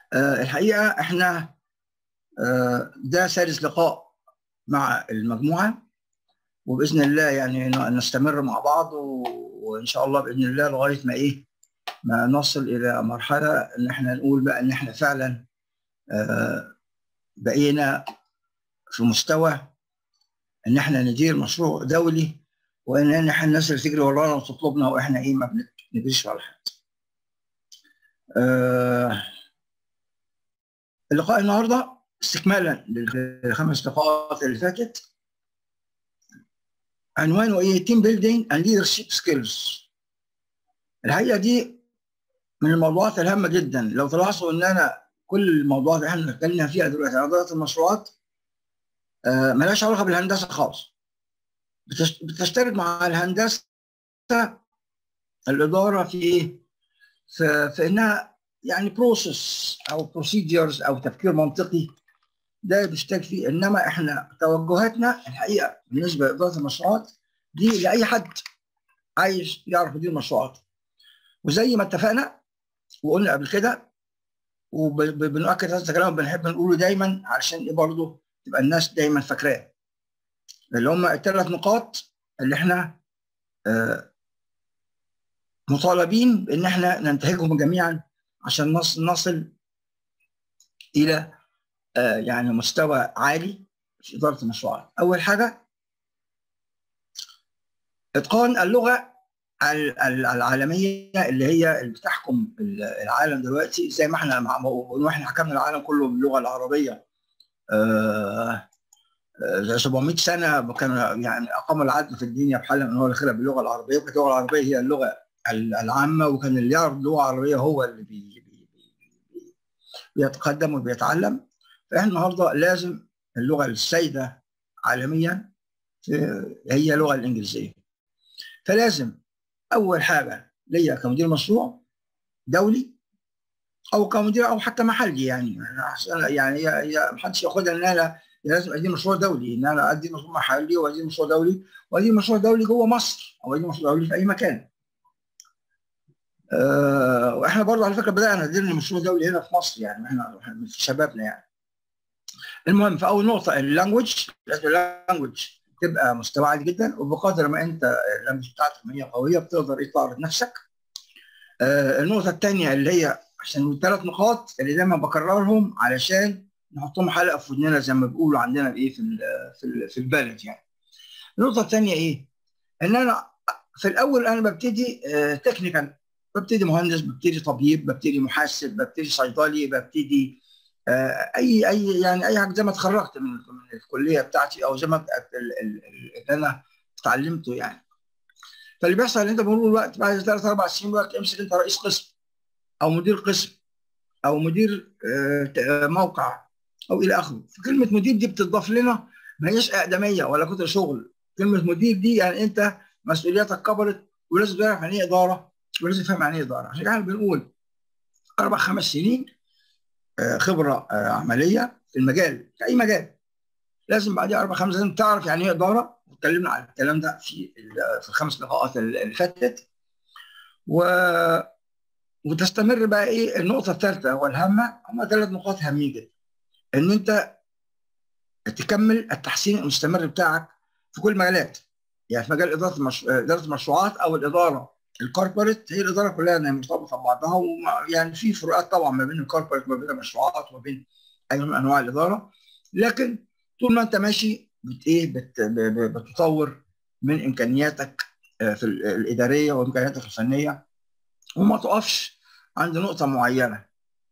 آه، الحقيقه احنا آه، ده سادس لقاء مع المجموعه وباذن الله يعني ن- نستمر مع بعض و- وان شاء الله باذن الله لغايه ما ايه ما نصل الى مرحله ان احنا نقول بقى ان احنا فعلا آه، بقينا في مستوى ان احنا ندير مشروع دولي وان احنا الناس اللي تجري ورانا وتطلبنا واحنا ايه ما بنجريش على حد. آه، اللقاء النهارده استكمالا للخمس لقاءات اللي فاتت عنوانه ايه؟ تيم بيلدينج اند ليدرشيب سكيلز. الحقيقه دي من الموضوعات الهامه جدا لو تلاحظوا ان انا كل الموضوعات اللي احنا اتكلمنا فيها دلوقتي عن اداره المشروعات آه، ملهاش علاقه بالهندسه خالص. بتش- بتشترك مع الهندسه الاداره في ايه؟ في, في انها يعني بروسيس او بروسيدجرز او تفكير منطقي ده بيشترك فيه انما احنا توجهاتنا الحقيقه بالنسبه لاداره المشروعات دي لاي حد عايز يعرف يدير مشروعات وزي ما اتفقنا وقلنا قبل كده وبنؤكد هذا الكلام بنحب نقوله دايما علشان ايه برضه تبقى الناس دايما فاكراه اللي هم الثلاث نقاط اللي احنا آه، مطالبين بان احنا ننتهجهم جميعا عشان نص- نصل الى آه، يعني مستوى عالي في اداره المشروعات. اول حاجه اتقان اللغه ال- ال- العالميه اللي هي اللي بتحكم ال- العالم دلوقتي زي ما احنا مع- واحنا حكمنا العالم كله باللغه العربيه آه، آه، زي 700 سنه كان يعني اقام العدل في الدنيا بحال ان هو اللي خلق باللغه العربيه وكانت اللغه العربيه هي اللغه ال- العامه وكان اللي يعرف اللغه العربيه هو اللي بي بي بي بيتقدم وبيتعلم فاحنا النهارده لازم اللغه السائده عالميا في- هي اللغه الانجليزيه فلازم اول حاجه ليا كمدير مشروع دولي او كمدير او حتى محلي يعني أنا أحسن- يعني هي هي محدش ياخدها ان انا لازم ادي مشروع دولي ان انا ادي مشروع محلي وادي مشروع دولي وادي مشروع دولي جوه مصر او ادي مشروع دولي في اي مكان. أه واحنا برضه على فكره بدانا ندير مشروع دولي هنا في مصر يعني احنا إحنا في شبابنا يعني. المهم في اول نقطه اللانجوج لازم اللانجوج تبقى مستوى عالي جدا وبقدر ما انت اللانجوج بتاعتك ما هي قويه بتقدر ايه تعرض نفسك. أه النقطه الثانيه اللي هي عشان الثلاث نقاط اللي دايما بكررهم علشان نحطهم حلقه في ودننا زي ما بيقولوا عندنا بايه في ال في ال في البلد يعني. النقطه الثانيه ايه؟ ان انا في الاول انا ببتدي تكنيكال ببتدي مهندس ببتدي طبيب ببتدي محاسب ببتدي صيدلي ببتدي آه، اي اي يعني اي حاجه زي ما اتخرجت من من الكليه بتاعتي او زي ما ال- ال- ال- اللي انا اتعلمته يعني. فاللي بيحصل ان انت بمرور الوقت بعد ثلاث اربع سنين بقى امسك انت رئيس قسم او مدير قسم او مدير آه، ت- آه، موقع او الى اخره فكلمه مدير دي بتضاف لنا ما هيش اقدميه ولا كتر شغل كلمه مدير دي يعني انت مسؤولياتك كبرت ولازم تعرف يعني ايه اداره ولازم تفهم يعني ايه اداره عشان كده بنقول اربع خمس سنين آه، خبره آه، عمليه في المجال في اي مجال لازم بعدها اربع خمس سنين تعرف يعني ايه اداره واتكلمنا على الكلام ده في ال- في الخمس لقاءات اللي فاتت و وتستمر بقى ايه النقطه الثالثه والهامه هم ثلاث نقاط هامين جدا ان انت تكمل التحسين المستمر بتاعك في كل المجالات يعني في مجال اداره المش... اداره المشروعات او الاداره الكوربوريت هي الاداره كلها إنها مرتبطه ببعضها وما يعني في فروقات طبعا ما بين الكوربوريت وما بين المشروعات وما بين اي نوع من انواع الاداره لكن طول ما انت ماشي بت ايه بت... ب- ب- بتطور من امكانياتك آه، في ال- الاداريه وامكانياتك الفنيه وما تقفش عند نقطه معينه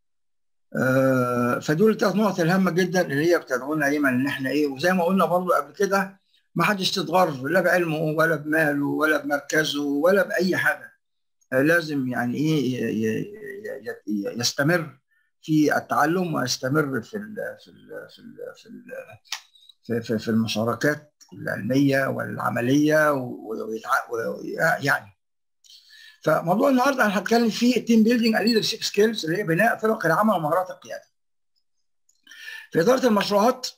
آه، فدول الثلاث نقط الهامه جدا اللي هي بتدعونا دايما ان احنا ايه وزي ما قلنا برضو قبل كده ما حدش تتغر لا بعلمه ولا بماله ولا بمركزه ولا باي حاجه آه، لازم يعني ايه ي- ي- ي- ي- يستمر في التعلم ويستمر في ال في ال في ال في ال في, في, في المشاركات العلميه والعمليه ويعني فموضوع النهارده انا هتكلم فيه التيم بيلدينج ليدرشيب سكيلز اللي هي بناء فرق العمل ومهارات القياده. في اداره المشروعات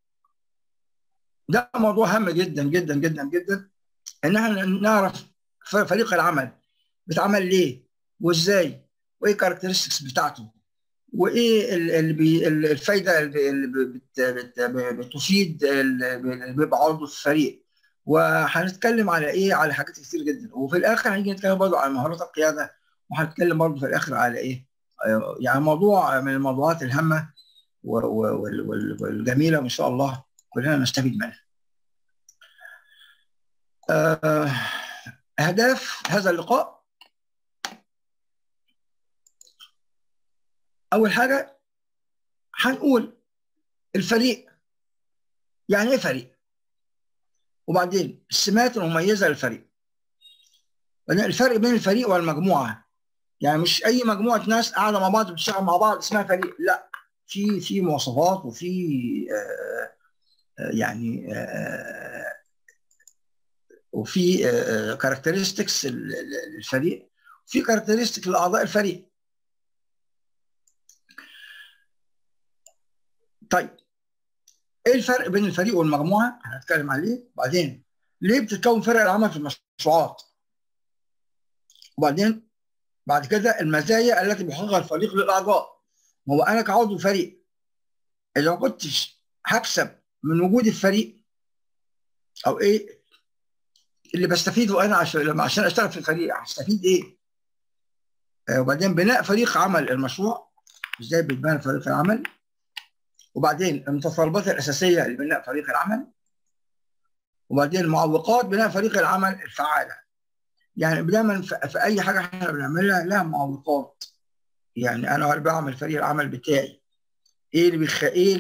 ده موضوع هام جدا جدا جدا جدا ان احنا نعرف فريق العمل بيتعمل ليه وازاي وايه الكاركترستكس بتاعته وايه اللي بي الفايده اللي بت بت بتفيد اللي بيبقى عضو في الفريق وهنتكلم على ايه على حاجات كتير جدا وفي الاخر هنيجي نتكلم برضه على مهارات القياده وهنتكلم برضه في الاخر على ايه يعني موضوع من الموضوعات الهامه والجميله وان شاء الله كلنا نستفيد منها اهداف هذا اللقاء اول حاجه هنقول الفريق يعني ايه فريق وبعدين السمات المميزه للفريق الفرق بين الفريق والمجموعه يعني مش اي مجموعه ناس قاعده مع بعض بتشتغل مع بعض اسمها فريق لا في في مواصفات وفي آه يعني آه وفي كاركترستكس للفريق وفي كاركترستكس لاعضاء الفريق طيب ايه الفرق بين الفريق والمجموعه هنتكلم عليه بعدين ليه بتتكون فرق العمل في المشروعات وبعدين بعد كده المزايا التي بيحققها الفريق للاعضاء ما هو انا كعضو فريق اذا ما كنتش هكسب من وجود الفريق او ايه اللي بستفيده انا عشان لما عشان اشتغل في الفريق هستفيد ايه؟ آه وبعدين بناء فريق عمل المشروع ازاي بيتبنى فريق العمل وبعدين المتطلبات الاساسيه لبناء فريق العمل وبعدين معوقات بناء فريق العمل الفعاله يعني دايما في اي حاجه احنا بنعملها لها معوقات يعني انا بعمل فريق العمل بتاعي ايه اللي بيخ ايه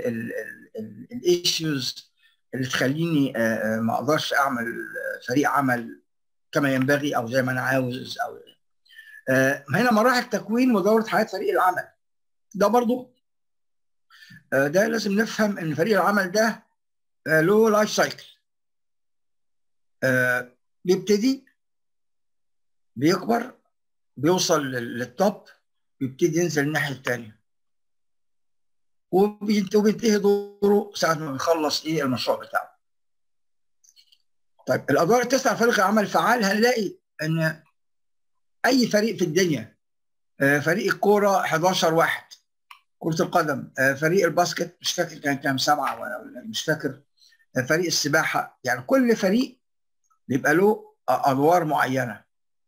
الايشوز اللي تخليني ما اقدرش اعمل فريق عمل كما ينبغي او زي ما انا عاوز او هنا مراحل تكوين ودوره حياه فريق العمل ده برضو ده لازم نفهم ان فريق العمل ده له لايف سايكل بيبتدي بيكبر بيوصل للتوب بيبتدي ينزل الناحيه الثانيه وبينتهي دوره ساعه ما بيخلص ايه المشروع بتاعه. طيب الادوار التسعه فريق العمل الفعال هنلاقي ان اي فريق في الدنيا فريق الكوره 11 واحد كره القدم فريق الباسكت مش فاكر كان كام سبعه ولا مش فاكر فريق السباحه يعني كل فريق بيبقى له ادوار معينه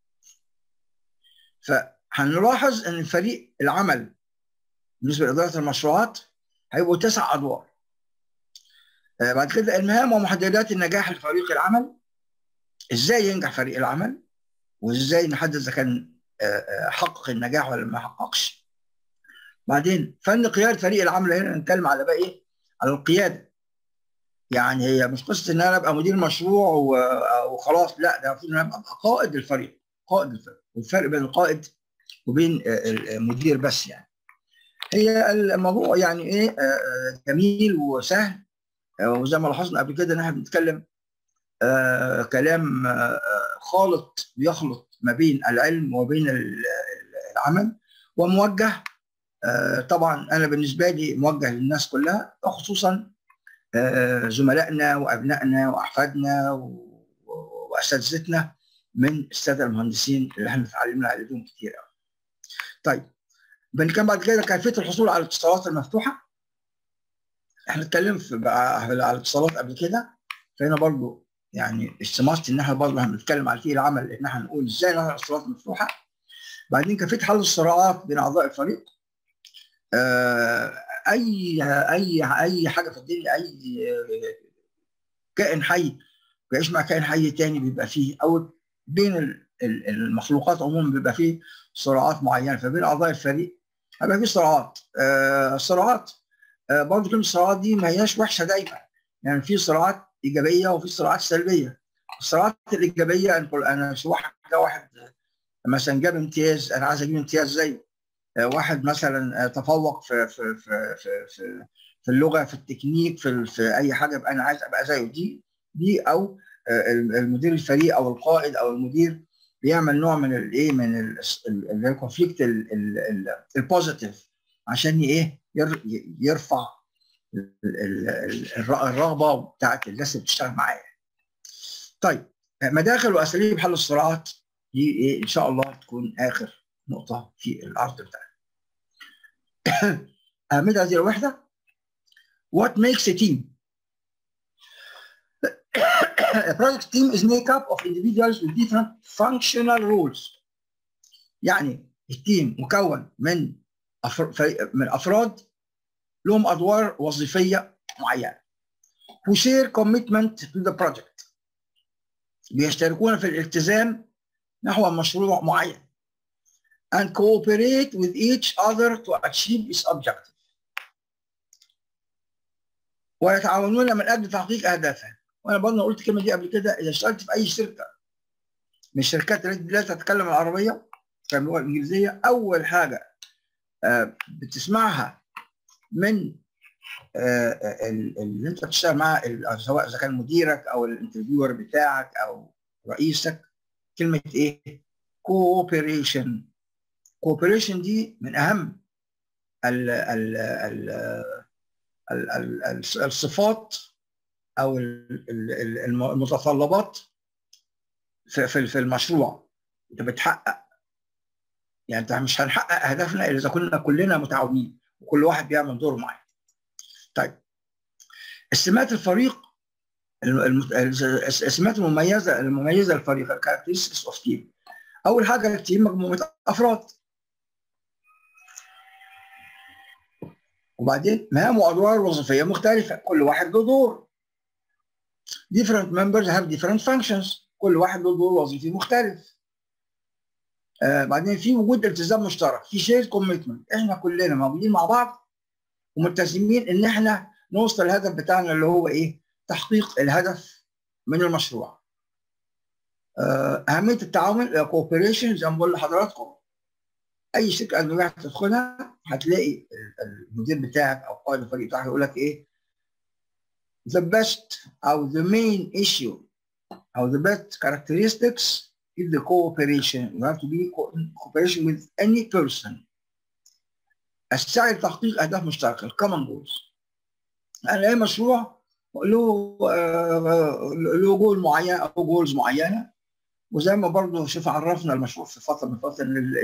فهنلاحظ ان فريق العمل بالنسبه لاداره المشروعات هيبقوا تسع ادوار آه بعد كده المهام ومحددات النجاح لفريق العمل ازاي ينجح فريق العمل وازاي نحدد اذا كان آه حقق النجاح ولا ما حققش بعدين فن قياده فريق العمل هنا نتكلم على بقى ايه على القياده يعني هي مش قصه ان انا ابقى مدير مشروع وخلاص لا ده المفروض ان انا ابقى قائد الفريق قائد الفريق والفرق بين القائد وبين المدير بس يعني هي الموضوع يعني ايه جميل وسهل وزي ما لاحظنا قبل كده ان احنا بنتكلم كلام خالط بيخلط ما بين العلم وبين العمل وموجه طبعا انا بالنسبه لي موجه للناس كلها وخصوصا زملائنا وابنائنا واحفادنا واساتذتنا من الساده المهندسين اللي احنا اتعلمنا عليهم كتير قوي. طيب بنتكلم بعد كده كيفيه الحصول على الاتصالات المفتوحه احنا اتكلمنا في بقى على الاتصالات قبل كده فهنا برضو يعني استماست ان احنا برضو هنتكلم على فريق العمل ان احنا نقول ازاي نعمل اتصالات مفتوحه بعدين كيفيه حل الصراعات بين اعضاء الفريق آه اي اي اي حاجه في الدنيا اي كائن حي بيعيش مع كائن حي تاني بيبقى فيه او بين المخلوقات عموما بيبقى فيه صراعات معينه فبين اعضاء الفريق هيبقى فيه صراعات آه صراعات آه برضه كلمه الصراعات دي ما هياش وحشه دايما يعني في صراعات ايجابيه وفي صراعات سلبيه الصراعات الايجابيه نقول انا واحد واحد مثلا جاب امتياز انا عايز اجيب امتياز زيه آه واحد مثلا تفوق في في في في, في, في اللغه في التكنيك في, في اي حاجه يبقى انا عايز ابقى زيه دي دي او المدير الفريق او القائد او المدير بيعمل نوع من الايه من الكونفليكت البوزيتيف عشان ايه يرفع الرغبه بتاعت الناس اللي بتشتغل معايا. طيب مداخل واساليب حل الصراعات دي ايه ان شاء الله تكون اخر نقطه في العرض بتاعنا. اهميه هذه الوحده what makes a team a project team is made up of individuals with different functional roles يعني التيم مكون من أفر... من افراد لهم ادوار وظيفيه معينه who share commitment to the project بيشتركون في الالتزام نحو مشروع معين and cooperate with each other to achieve its objective ويتعاونون من اجل تحقيق اهدافها وانا برضه قلت الكلمه دي قبل كده اذا اشتغلت في اي شركه من الشركات التي لا تتكلم العربيه اللغه الانجليزيه اول حاجه بتسمعها من اللي انت بتشتغل معاه سواء اذا كان مديرك او الانترفيور بتاعك او رئيسك كلمه ايه؟ كوبريشن كوبريشن دي من اهم ال ال ال ال ال الصفات او المتطلبات في في المشروع انت بتحقق يعني انت مش هنحقق اهدافنا الا اذا كنا كلنا متعاونين وكل واحد بيعمل دوره معين. طيب السمات الفريق السمات المميزه المميزه للفريق الكاركترستكس اوف تيم اول حاجه التيم مجموعه افراد وبعدين مهام وادوار وظيفيه مختلفه كل واحد له دور different members have different functions كل واحد له دور وظيفي مختلف آه بعدين في وجود التزام مشترك في شير كوميتمنت احنا كلنا موجودين مع بعض وملتزمين ان احنا نوصل الهدف بتاعنا اللي هو ايه تحقيق الهدف من المشروع آه اهميه التعاون كوبريشن زي ما بقول لحضراتكم اي شركه اجنبيه هتدخلها هتلاقي المدير بتاعك او قائد الفريق بتاعك يقول لك ايه the best او the main issue او the best characteristics is the cooperation you have to be in cooperation with any person السعي لتحقيق اهداف مشتركه الكومن جولز يعني اي مشروع له له جول معين او جولز معينه وزي ما برضه شوف عرفنا المشروع في فتره من فتره ان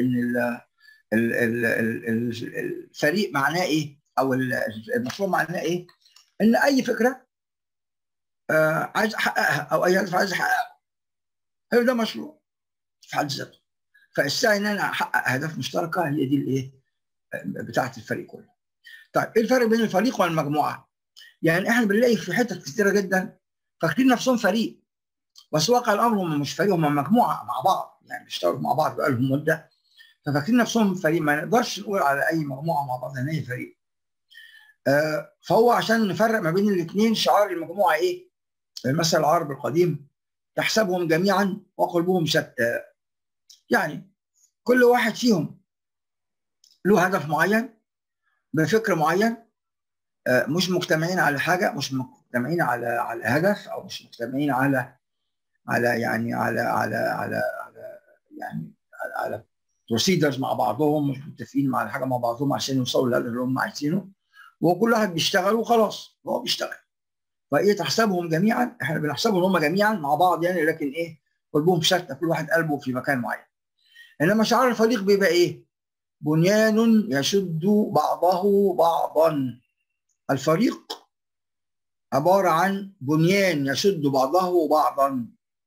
ان الفريق معناه ايه او المشروع معناه ايه ان اي فكره عايز احققها او اي هدف عايز احققه هو ده مشروع في حد ذاته فالسعي ان انا احقق اهداف مشتركه هي دي الايه بتاعه الفريق كله طيب ايه الفرق بين الفريق والمجموعه يعني احنا بنلاقي في حتت كتيره جدا فاكرين نفسهم فريق بس واقع الامر هم مش فريق هم مجموعه مع بعض يعني بيشتغلوا مع بعض بقالهم مده ففاكرين نفسهم فريق ما نقدرش نقول على اي مجموعه مع بعض ان هي فريق آه فهو عشان نفرق ما بين الاثنين شعار المجموعه ايه؟ المثل العربي القديم تحسبهم جميعا وقلبهم شتى يعني كل واحد فيهم له هدف معين بفكر معين آه مش مجتمعين على حاجه مش مجتمعين على على هدف او مش مجتمعين على على يعني على على على, على يعني على, على بروسيدرز مع بعضهم مش متفقين مع حاجه مع بعضهم عشان يوصلوا للهدف اللي هم عايزينه وكل واحد بيشتغل وخلاص هو بيشتغل فايه تحسبهم جميعا احنا بنحسبهم هم جميعا مع بعض يعني لكن ايه قلبهم شتى كل واحد قلبه في مكان معين انما شعار الفريق بيبقى ايه؟ بنيان يشد بعضه بعضا الفريق عباره عن بنيان يشد بعضه بعضا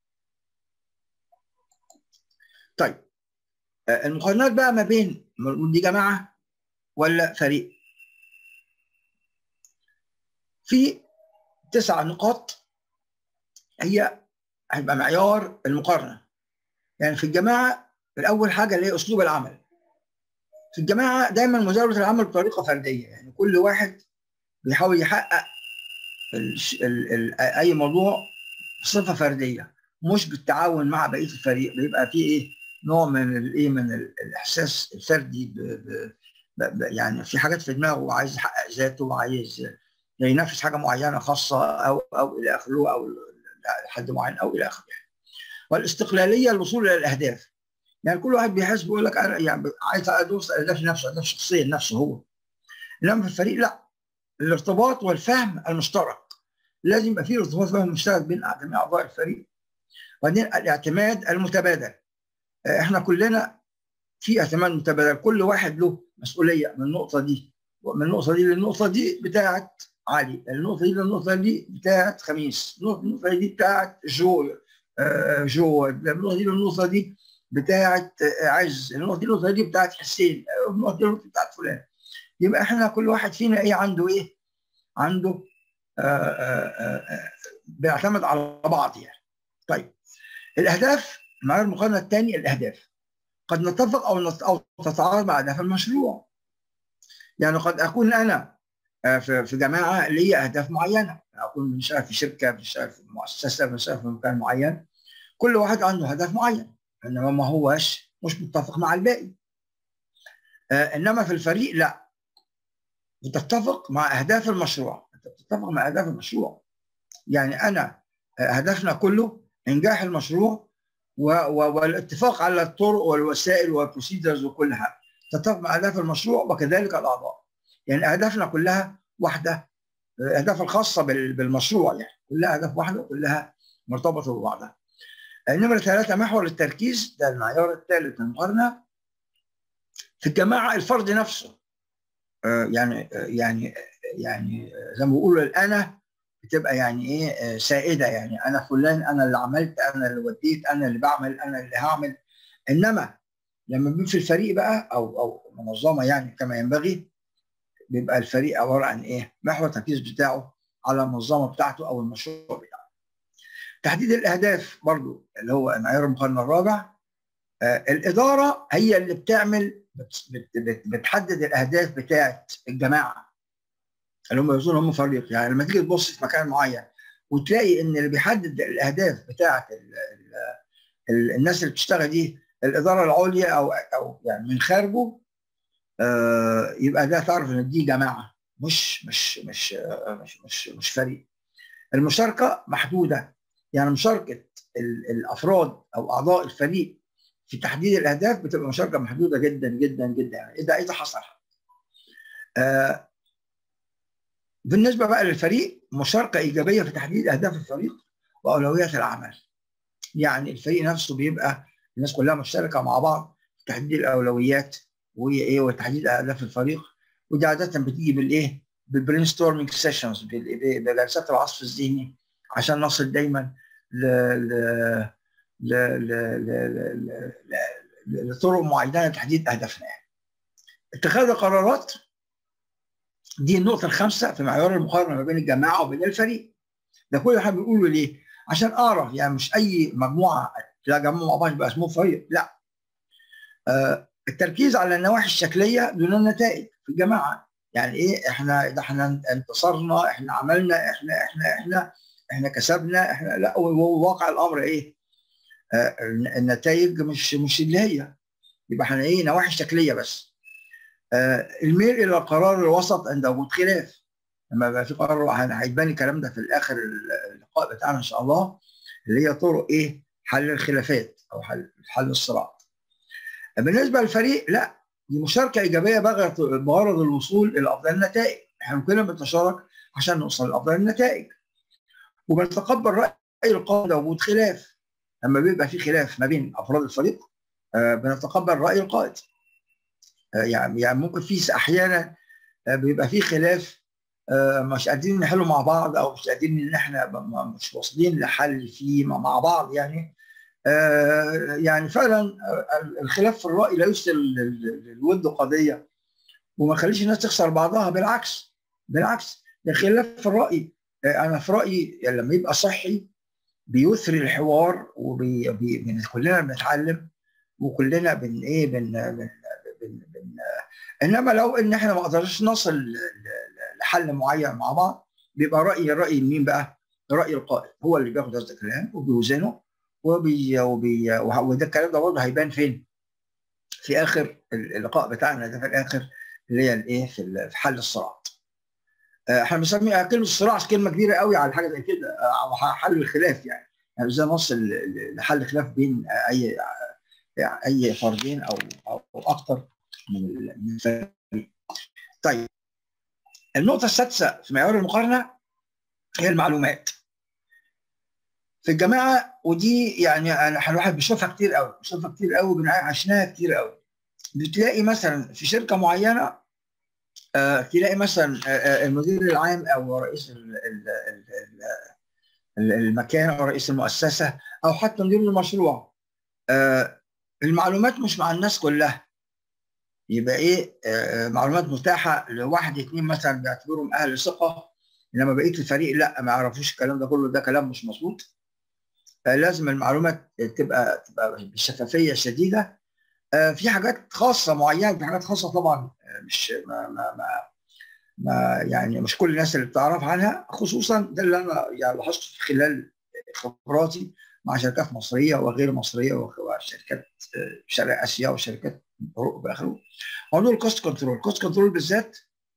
طيب المقارنات بقى ما بين دي جماعه ولا فريق في تسع نقاط هي هيبقى معيار المقارنه يعني في الجماعه الاول حاجه اللي هي اسلوب العمل في الجماعه دايما مزاوله العمل بطريقه فرديه يعني كل واحد بيحاول يحقق ال ال ال اي موضوع بصفه فرديه مش بالتعاون مع بقيه الفريق بيبقى في ايه نوع من الايه من الاحساس الفردي ب ب يعني في حاجات في دماغه وعايز يحقق ذاته وعايز ينافس حاجه معينه خاصه او او الى اخره او لحد معين او الى اخره يعني. والاستقلاليه الوصول الى الاهداف يعني كل واحد بيحس بيقول لك انا يعني عايز اوصل اهداف نفسه اهداف شخصيه لنفسه هو انما في الفريق لا الارتباط والفهم المشترك لازم يبقى في ارتباط فهم مشترك بين جميع اعضاء الفريق وبعدين الاعتماد المتبادل احنا كلنا في اعتماد متبادل كل واحد له مسؤوليه من النقطه دي ومن النقطه دي للنقطه دي بتاعت علي النقطه دي للنقطه دي بتاعت خميس النقطه دي بتاعت جو آه جو النقطه دي للنقطه دي بتاعت عز النقطه دي النقطه دي بتاعت حسين النقطه دي النقطه بتاعت فلان يبقى احنا كل واحد فينا ايه عنده ايه عنده آآ آآ بيعتمد على بعض يعني طيب الاهداف المعيار المقارنه الثاني الاهداف قد نتفق او او تتعارض مع اهداف المشروع يعني قد اكون انا في جماعه لي اهداف معينه اكون بشتغل في شركه بشتغل في مؤسسه بشتغل في مكان معين كل واحد عنده هدف معين انما ما هوش مش متفق مع الباقي انما في الفريق لا بتتفق مع اهداف المشروع انت بتتفق مع اهداف المشروع يعني انا هدفنا كله انجاح المشروع والاتفاق على الطرق والوسائل والبروسيدرز وكل حاجه تتفق مع اهداف المشروع وكذلك الاعضاء يعني اهدافنا كلها واحده الاهداف الخاصه بالمشروع يعني كلها اهداف واحده وكلها مرتبطه ببعضها نمرة ثلاثة محور التركيز ده المعيار الثالث المقارنة في الجماعة الفرد نفسه يعني يعني يعني زي ما بيقولوا الأنا بتبقى يعني إيه سائدة يعني أنا فلان أنا اللي عملت أنا اللي وديت أنا اللي بعمل أنا اللي هعمل إنما لما بيبقى في الفريق بقى أو أو منظمة يعني كما ينبغي بيبقى الفريق عبارة عن إيه محور التركيز بتاعه على المنظمة بتاعته أو المشروع بتاعه تحديد الاهداف برضو اللي هو معيار المقارنه الرابع آه الاداره هي اللي بتعمل بت بت بتحدد الاهداف بتاعه الجماعه اللي هم يظنوا هم فريق يعني لما تيجي تبص في مكان معين وتلاقي ان اللي بيحدد الاهداف بتاعه ال ال ال الناس اللي بتشتغل دي الاداره العليا او او يعني من خارجه آه يبقى ده تعرف ان دي جماعه مش مش مش مش مش, مش فريق المشاركه محدوده يعني مشاركه الافراد او اعضاء الفريق في تحديد الاهداف بتبقى مشاركه محدوده جدا جدا جدا يعني اذا اذا حصل آه بالنسبه بقى للفريق مشاركه ايجابيه في تحديد اهداف الفريق واولويات العمل يعني الفريق نفسه بيبقى الناس كلها مشتركه مع بعض في تحديد الاولويات وايه وتحديد اهداف الفريق ودي عاده بتيجي بالايه بالبرين ستورمينج سيشنز بجلسات العصف الذهني عشان نصل دايما ل ل ل ل لطرق معينه لتحديد اهدافنا يعني. اتخاذ القرارات دي النقطه الخامسه في معيار المقارنه ما بين الجماعه وبين الفريق. ده كل حاجه بنقوله ليه؟ عشان اعرف يعني مش اي مجموعه تجمعوا مع بعض يبقى اسمه فريق لا. آه التركيز على النواحي الشكليه دون النتائج في الجماعه يعني ايه احنا ده احنا انتصرنا احنا عملنا احنا احنا احنا احنا كسبنا احنا لا واقع الامر ايه؟ آه النتائج مش مش اللي هي يبقى احنا ايه نواحي شكليه بس. آه الميل الى القرار الوسط عند وجود خلاف لما يبقى في قرار هيبان الكلام ده في الاخر اللقاء بتاعنا ان شاء الله اللي هي طرق ايه؟ حل الخلافات او حل حل الصراع. بالنسبه للفريق لا دي مشاركه ايجابيه بغرض الوصول الى افضل النتائج احنا كلنا بنتشارك عشان نوصل لافضل النتائج وبنتقبل راي القائد وجود خلاف لما بيبقى في خلاف ما بين افراد الفريق آه بنتقبل راي القائد آه يعني يعني ممكن في احيانا آه بيبقى في خلاف مش قادرين نحله مع بعض او مش قادرين ان احنا مش واصلين لحل فيه مع بعض يعني يعني فعلا الخلاف في الراي لا يفسد الود قضيه وما يخليش الناس تخسر بعضها بالعكس بالعكس الخلاف في الراي انا في رايي يعني لما يبقى صحي بيثري الحوار وكلنا بنتعلم وكلنا بن ايه بن, بن, بن, بن انما لو ان احنا ما قدرناش نصل لحل معين مع بعض بيبقى راي الراي مين بقى؟ راي القائد هو اللي بياخد هذا الكلام وبيوزنه وبي وبي وده الكلام ده برضه هيبان فين؟ في اخر اللقاء بتاعنا ده في الاخر اللي هي الايه في حل الصراعات. احنا بنسميها كلمه الصراع كلمه كبيره قوي على حاجه زي كده او حل الخلاف يعني يعني ازاي نوصل لحل خلاف بين اي اي فردين او او اكثر من من الفريق. طيب النقطه السادسه في معيار المقارنه هي المعلومات. في الجماعه ودي يعني انا الواحد بيشوفها كتير قوي بيشوفها كتير قوي عشناها كتير قوي بتلاقي مثلا في شركه معينه آه تلاقي مثلا آه المدير العام او رئيس ال ال ال المكان او رئيس المؤسسه او حتى مدير المشروع آه المعلومات مش مع الناس كلها يبقى ايه آه معلومات متاحه لواحد اثنين مثلا بيعتبرهم اهل ثقه انما بقيه الفريق لا ما يعرفوش الكلام ده كله ده كلام مش مظبوط آه لازم المعلومات تبقى تبقى بشفافيه شديده آه في حاجات خاصه معينه في حاجات خاصه طبعا مش ما ما ما, ما يعني مش كل الناس اللي بتعرف عنها خصوصا ده اللي انا يعني لاحظته في خلال خبراتي مع شركات مصريه وغير مصريه وشركات شرق اسيا وشركات اوروبا اخره موضوع الكوست كنترول الكوست كنترول بالذات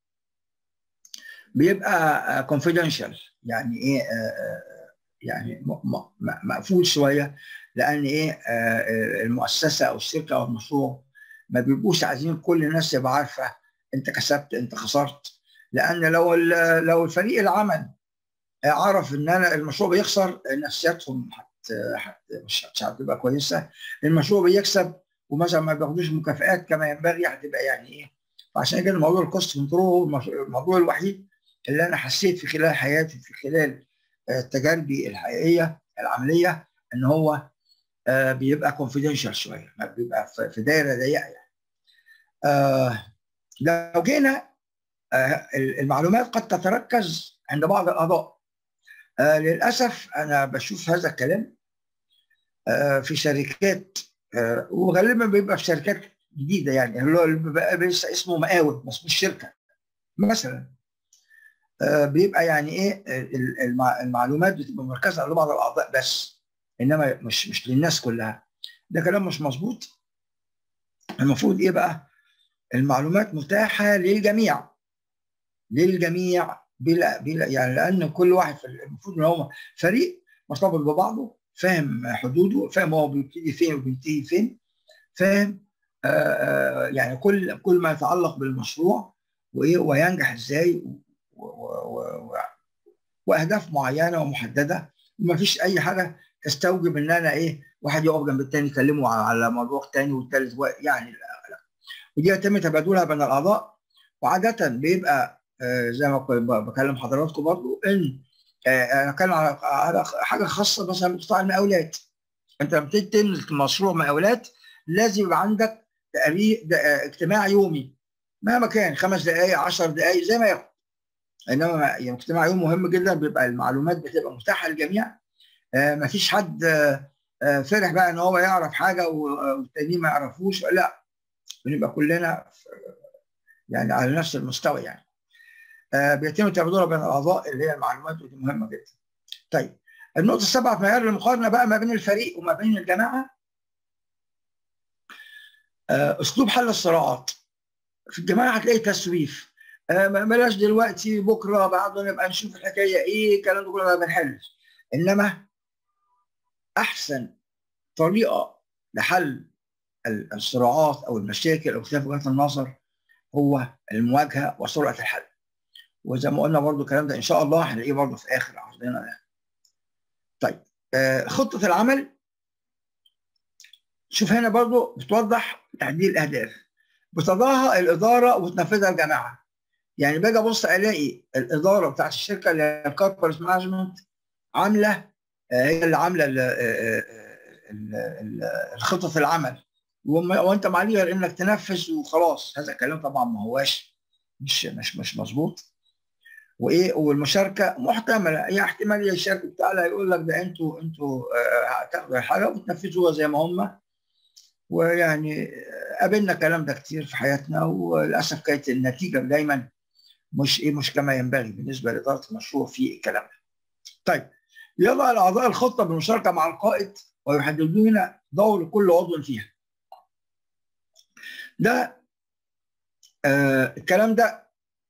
بيبقى كونفيدنشال يعني ايه يعني مقفول شويه لان ايه المؤسسه او الشركه او المشروع ما بيبقوش عايزين كل الناس تبقى عارفه انت كسبت انت خسرت لان لو لو الفريق العمل عرف ان انا المشروع بيخسر نفسياتهم حت حت مش هتبقى كويسه المشروع بيكسب ومثلا ما بياخدوش مكافئات كما ينبغي هتبقى يعني ايه فعشان كده موضوع الكوست كنترول هو الموضوع الوحيد اللي انا حسيت في خلال حياتي في خلال تجاربي الحقيقيه العمليه ان هو بيبقى كونفيدنشال شويه بيبقى في دايره ضيقه يعني آه لو جينا آه المعلومات قد تتركز عند بعض الاعضاء آه للاسف انا بشوف هذا الكلام آه في شركات آه وغالبا بيبقى في شركات جديده يعني اللي هو بيبقى لسه اسمه مقاول ما اسموش شركه مثلا آه بيبقى يعني ايه المعلومات بتبقى مركزه لبعض الاعضاء بس انما مش مش للناس كلها ده كلام مش مظبوط المفروض ايه بقى المعلومات متاحه للجميع للجميع بلا بلا يعني لان كل واحد في المفروض ان هو فريق مرتبط ببعضه فاهم حدوده فاهم هو بيبتدي فين وبينتهي فين فاهم آآ آآ يعني كل كل ما يتعلق بالمشروع وايه وينجح ازاي واهداف معينه ومحدده وما فيش اي حاجه تستوجب ان انا ايه واحد يقف جنب الثاني يكلمه على موضوع ثاني والثالث يعني لا لا ودي يتم تبادلها بين الاعضاء وعاده بيبقى آه زي ما بكلم حضراتكم برضو ان انا كان على حاجه خاصه مثلا بقطاع المقاولات انت لما تيجي تنزل مشروع مقاولات لازم يبقى عندك تقريب اجتماع يومي مهما كان خمس دقائق 10 دقائق زي ما ياخد انما يعني اجتماع يوم مهم جدا بيبقى المعلومات بتبقى متاحه للجميع آه ما فيش حد آه فرح بقى ان هو يعرف حاجه والتانيين ما يعرفوش لا بنبقى كلنا يعني على نفس المستوى يعني آه بيتم تبادلها بين الاعضاء اللي هي المعلومات ودي مهمه جدا. طيب النقطه السابعه في معيار المقارنه بقى ما بين الفريق وما بين الجماعه اسلوب حل الصراعات في الجماعه هتلاقي تسويف بلاش دلوقتي بكره بعده نبقى نشوف الحكايه ايه الكلام ده كله ما بنحلش انما احسن طريقه لحل الصراعات او المشاكل او اختلاف وجهات النظر هو المواجهه وسرعه الحل وزي ما قلنا برضو الكلام ده ان شاء الله هنلاقيه برضو في اخر عرضنا ده طيب آه خطه العمل شوف هنا برضو بتوضح تحديد الاهداف بتضعها الاداره وتنفذها الجماعه يعني باجي ابص الاقي الاداره بتاعت الشركه اللي هي الكوربريت مانجمنت عامله هي اللي عامله الخطط العمل وانت معليها انك تنفذ وخلاص هذا الكلام طبعا ما هواش مش مش مش مظبوط وايه والمشاركه محتمله هي احتماليه الشركه بتاعها يقول لك ده انتوا انتوا هتاخدوا الحاجه وتنفذوها زي ما هم ويعني قابلنا الكلام ده كتير في حياتنا وللاسف كانت النتيجه دايما مش ايه مش كما ينبغي بالنسبه لاداره المشروع في الكلام ده. طيب يضع الاعضاء الخطه بالمشاركه مع القائد ويحددون دور كل عضو فيها. ده آه الكلام ده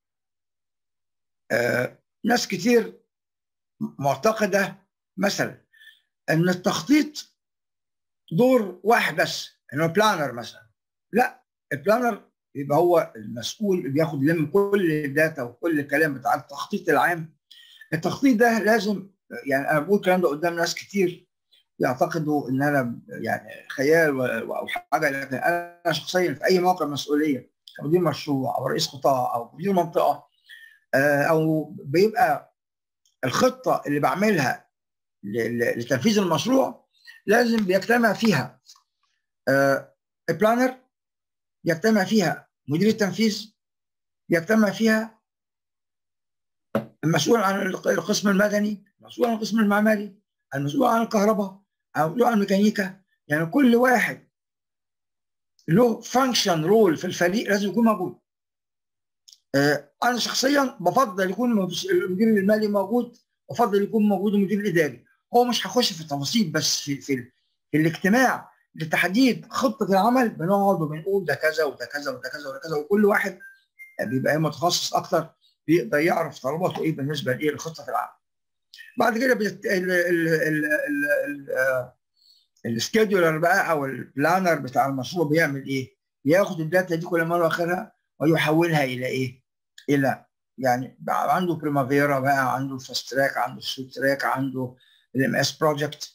آه ناس كتير معتقده مثلا ان التخطيط دور واحد بس انه بلانر مثلا لا البلانر يبقى هو المسؤول اللي بياخد لم كل الداتا وكل الكلام بتاع التخطيط العام التخطيط ده لازم يعني انا بقول الكلام ده قدام ناس كتير يعتقدوا ان انا يعني خيال او حاجه لكن انا شخصيا في اي موقع مسؤوليه كمدير مشروع او رئيس قطاع او مدير منطقه او بيبقى الخطه اللي بعملها لتنفيذ المشروع لازم بيجتمع فيها البلانر يجتمع فيها مدير التنفيذ يجتمع فيها المسؤول عن القسم المدني المسؤول عن القسم المعماري المسؤول عن الكهرباء المسؤول عن الميكانيكا يعني كل واحد له فانكشن رول في الفريق لازم يكون موجود انا شخصيا بفضل يكون المدير المالي موجود بفضل يكون موجود المدير الاداري هو مش هخش في التفاصيل بس في, في, في الاجتماع لتحديد خطه العمل بنقعد وبنقول ده كذا وده كذا وده كذا وده كذا وكل واحد بيبقى متخصص اكتر بيقدر يعرف طلباته ايه بالنسبه لايه لخطه العمل. بعد كده بيت... ال... ال... ال... ال... السكيدولر بقى او البلانر بتاع المشروع بيعمل ايه؟ بياخد الداتا دي كل مره واخرها ويحولها الى ايه؟ الى يعني بقى عنده بريمافيرا بقى عنده فاست تراك عنده سوت تراك عنده الام اس بروجكت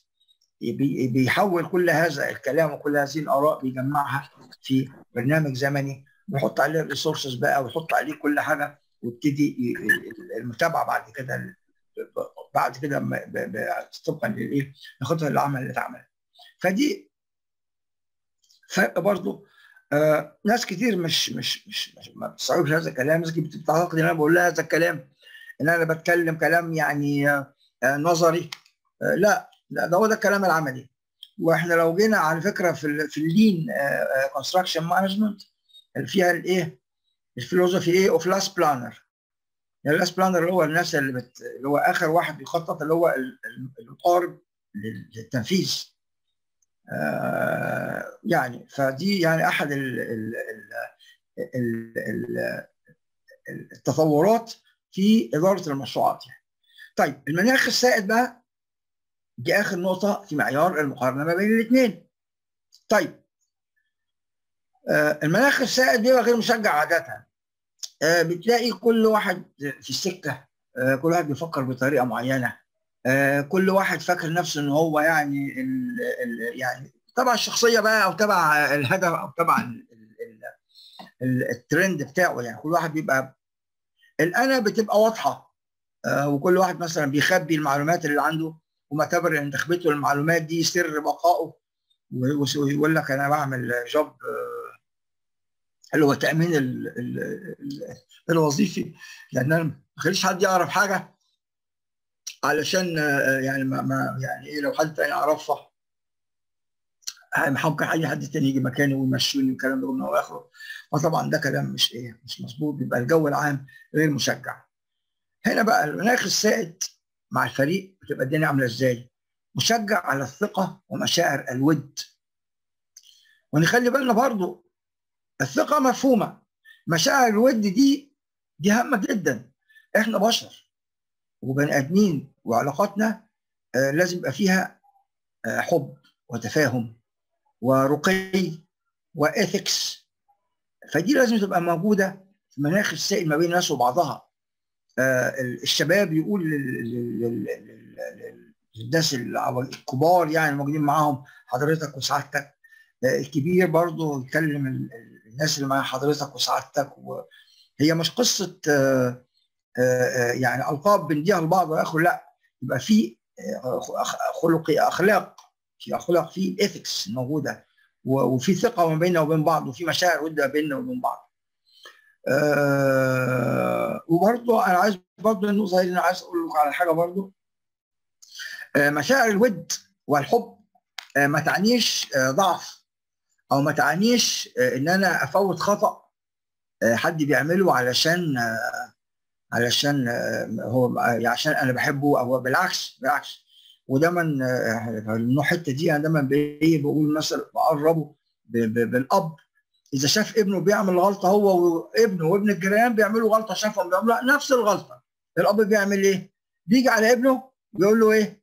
بيحول كل هذا الكلام وكل هذه الاراء بيجمعها في برنامج زمني ويحط عليه الريسورسز بقى ويحط عليه كل حاجه ويبتدي المتابعه بعد كده بعد كده طبقا للايه الخطه العمل اللي اتعمل فدي فرق برضه آه ناس كتير مش مش مش, مش ما بتستوعبش هذا الكلام ناس كتير بتعتقد ان انا بقول لها هذا الكلام ان انا بتكلم كلام يعني آه نظري آه لا لا ده هو ده الكلام العملي واحنا لو جينا على فكره في ال في اللين كونستراكشن مانجمنت فيها الايه الفيلوزوفي ايه اوف لاست بلانر يعني اللاست بلانر اللي هو الناس اللي بت... اللي هو اخر واحد بيخطط اللي هو القارب للتنفيذ آه يعني فدي يعني احد ال ال ال ال التطورات في اداره المشروعات يعني. طيب المناخ السائد بقى دي اخر نقطه في معيار المقارنه ما بين الاثنين. طيب آه المناخ السائد بيبقى غير مشجع عاده. آه بتلاقي كل واحد في السكه آه كل واحد بيفكر بطريقه معينه آه كل واحد فاكر نفسه ان هو يعني ال ال يعني تبع الشخصيه بقى او تبع الهدف او تبع ال ال ال الترند بتاعه يعني كل واحد بيبقى الانا بتبقى واضحه آه وكل واحد مثلا بيخبي المعلومات اللي عنده ومعتبر ان تخبيته المعلومات دي سر بقائه ويقول لك انا بعمل جوب آه اللي هو تامين ال ال ال الوظيفي لان انا ما خليش حد يعرف حاجه علشان يعني ما, ما يعني ايه لو حد تاني يعرفها ممكن اي حد تاني يجي مكاني ويمشوني والكلام ده من واخره فطبعا ده كلام مش ايه مش مظبوط بيبقى الجو العام غير مشجع هنا بقى المناخ السائد مع الفريق بتبقى الدنيا عامله ازاي؟ مشجع على الثقه ومشاعر الود ونخلي بالنا برضو الثقه مفهومه مشاعر الود دي دي هامه جدا احنا بشر وبني ادمين وعلاقاتنا آه لازم يبقى فيها آه حب وتفاهم ورقي واثكس فدي لازم تبقى موجوده في مناخ السائل ما بين الناس وبعضها آه الشباب يقول للناس الكبار يعني الموجودين معاهم حضرتك وسعادتك الكبير برضه يكلم الناس اللي مع حضرتك وسعادتك وهي مش قصه يعني القاب بنديها لبعض واخر لا يبقى في خلقي اخلاق في اخلاق في ايثكس موجوده وفي ثقه ما بيننا وبين بعض وفي مشاعر ود بيننا وبين بعض. أه وبرضه انا عايز برضه النقطه دي انا عايز اقول لكم على حاجه برضه أه مشاعر الود والحب أه ما تعنيش ضعف او ما تعنيش ان انا افوت خطا حد بيعمله علشان علشان هو عشان انا بحبه او بالعكس بالعكس ودايما الحته دي انا دايما بقول مثلا بقربه بالاب اذا شاف ابنه بيعمل غلطه هو وابنه وابن الجيران بيعملوا غلطه شافهم بيعملوا نفس الغلطه الاب بيعمل ايه؟ بيجي على ابنه بيقول له ايه؟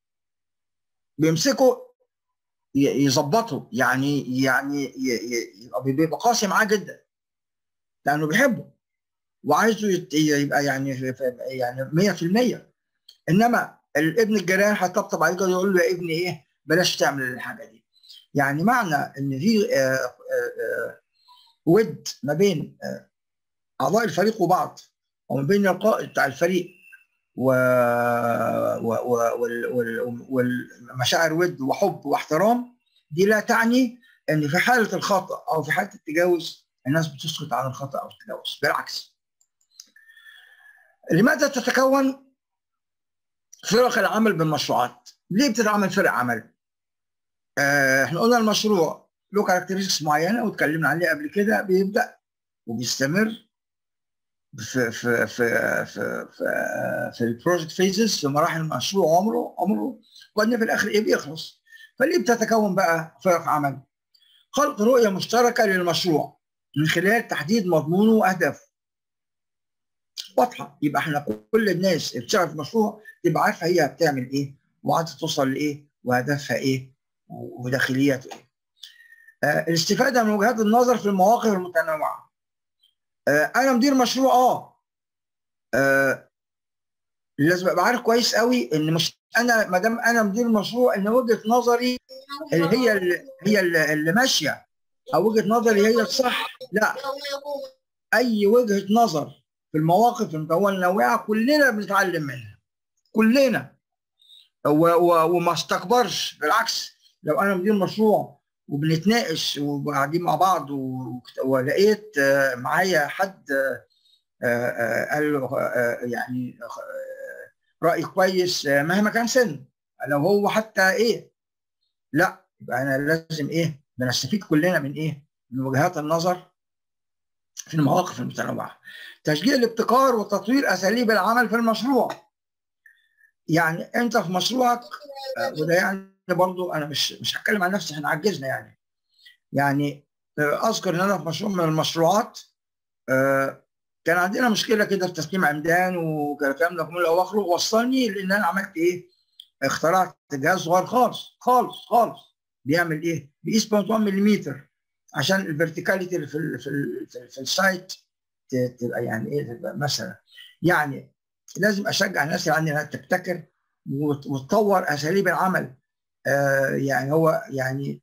بيمسكه يظبطه يعني يعني بيبقى قاسي معاه جدا لانه بيحبه وعايزه يبقى يعني يعني 100% انما الابن الجيران هيطبطب عليه كده يقول له يا ابني ايه بلاش تعمل الحاجه دي يعني معنى ان في ود ما بين اعضاء الفريق وبعض وما بين القائد بتاع الفريق و... و... و... والمشاعر ود وحب واحترام دي لا تعني ان في حاله الخطا او في حاله التجاوز الناس بتسكت عن الخطا او التجاوز بالعكس لماذا تتكون فرق العمل بالمشروعات ليه بتتعمل فرق عمل آه احنا قلنا المشروع له كاركترستكس معينه واتكلمنا عليه قبل كده بيبدا وبيستمر في في في في في, في البروجكت فيزز في مراحل المشروع عمره عمره وبعدين في الاخر ايه بيخلص فليه بتتكون بقى فرق عمل؟ خلق رؤيه مشتركه للمشروع من خلال تحديد مضمونه واهدافه. واضحه يبقى احنا كل الناس اللي بتشتغل في المشروع تبقى عارفه هي بتعمل ايه وعايزه توصل لايه وهدفها ايه وداخلياته ايه. آه الاستفاده من وجهات النظر في المواقف المتنوعه. آه انا مدير مشروع اه, آه لازم ابقى عارف كويس قوي ان مش انا ما دام انا مدير مشروع ان وجهه نظري اللي هي اللي هي اللي, اللي ماشيه او وجهه نظري هي الصح لا اي وجهه نظر في المواقف المتنوعه كلنا بنتعلم منها كلنا و و وما استكبرش بالعكس لو انا مدير مشروع وبنتناقش وقاعدين مع بعض ولقيت معايا حد قال له يعني راي كويس مهما كان سن لو هو حتى ايه لا يبقى انا لازم ايه بنستفيد كلنا من ايه من وجهات النظر في المواقف المتنوعه تشجيع الابتكار وتطوير اساليب العمل في المشروع يعني انت في مشروعك وده يعني برضو انا مش مش هتكلم عن نفسي احنا عجزنا يعني يعني اذكر ان انا في مشروع من المشروعات كان عندنا مشكله كده في تسليم عمدان والكلام ده كله واخره وصلني لان انا عملت ايه؟ اخترعت جهاز صغير خالص خالص خالص بيعمل ايه؟ بيقيس 0.1 ملم عشان الفيرتيكاليتي اللي في ال في ال في, في السايت تبقى يعني ايه تبقى مثلا يعني لازم اشجع الناس اللي عندي انها تبتكر وتطور اساليب العمل آه يعني هو يعني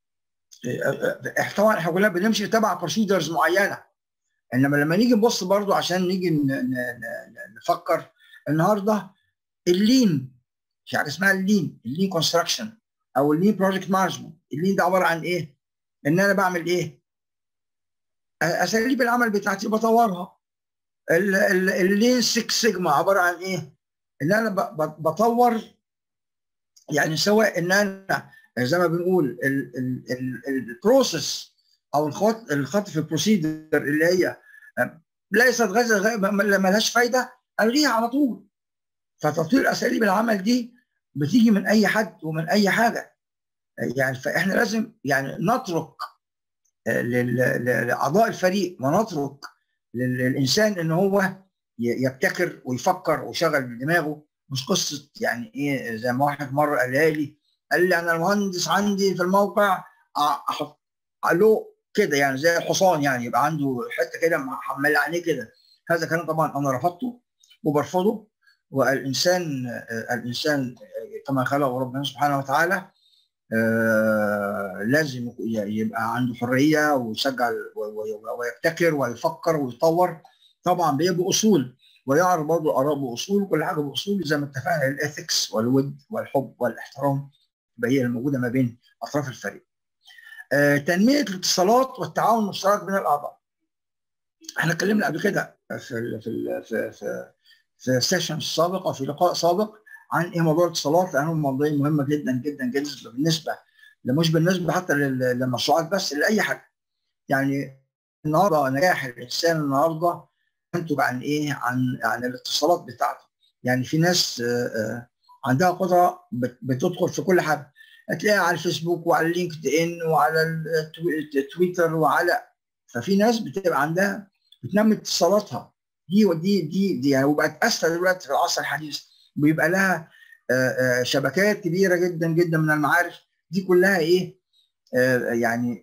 طبعا احنا كلنا بنمشي تبع بروسيدرز معينه انما لما نيجي نبص برضو عشان نيجي نفكر النهارده اللين في حاجه اسمها اللين اللين كونستراكشن او اللين بروجكت مانجمنت اللين ده عباره عن ايه؟ ان انا بعمل ايه؟ اساليب العمل بتاعتي بطورها اللين 6 سيجما عباره عن ايه؟ ان انا بطور يعني سواء ان انا زي ما بنقول البروسيس او الخط الخط في البروسيدر اللي هي ليست غزه ما لهاش فايده الغيها على طول فتطوير اساليب العمل دي بتيجي من اي حد ومن اي حاجه يعني فاحنا لازم يعني نترك لاعضاء الفريق ونترك للانسان ان هو يبتكر ويفكر ويشغل دماغه مش قصه يعني ايه زي ما واحد مره قالها لي قال لي انا المهندس عندي في الموقع احط له كده يعني زي الحصان يعني يبقى عنده حته كده محمله عليه كده هذا كلام طبعا انا رفضته وبرفضه والانسان الانسان كما خلقه ربنا سبحانه وتعالى لازم يبقى عنده حريه ويشجع ويبتكر ويفكر ويطور طبعا بيبقى اصول ويعرف برضه الاراء باصول كل حاجه باصول زي ما اتفقنا الاثكس والود والحب والاحترام هي الموجوده ما بين اطراف الفريق. آه، تنميه الاتصالات والتعاون المشترك بين الاعضاء. احنا اتكلمنا قبل كده في ال في ال في في في السيشن السابق او في لقاء سابق عن ايه موضوع الاتصالات لانه موضوع مهمه جدا جدا جدا بالنسبه مش بالنسبه حتى للمشروعات بس لاي حاجه. يعني النهارده نجاح الانسان النهارده ينتج عن ايه؟ عن عن الاتصالات بتاعته. يعني في ناس آآ آآ عندها قدره بتدخل في كل حاجه هتلاقيها على الفيسبوك وعلى اللينكد ان وعلى التويتر وعلى ففي ناس بتبقى عندها بتنمي اتصالاتها دي ودي دي دي يعني وبقت اسهل دلوقتي في العصر الحديث بيبقى لها شبكات كبيره جدا جدا من المعارف دي كلها ايه يعني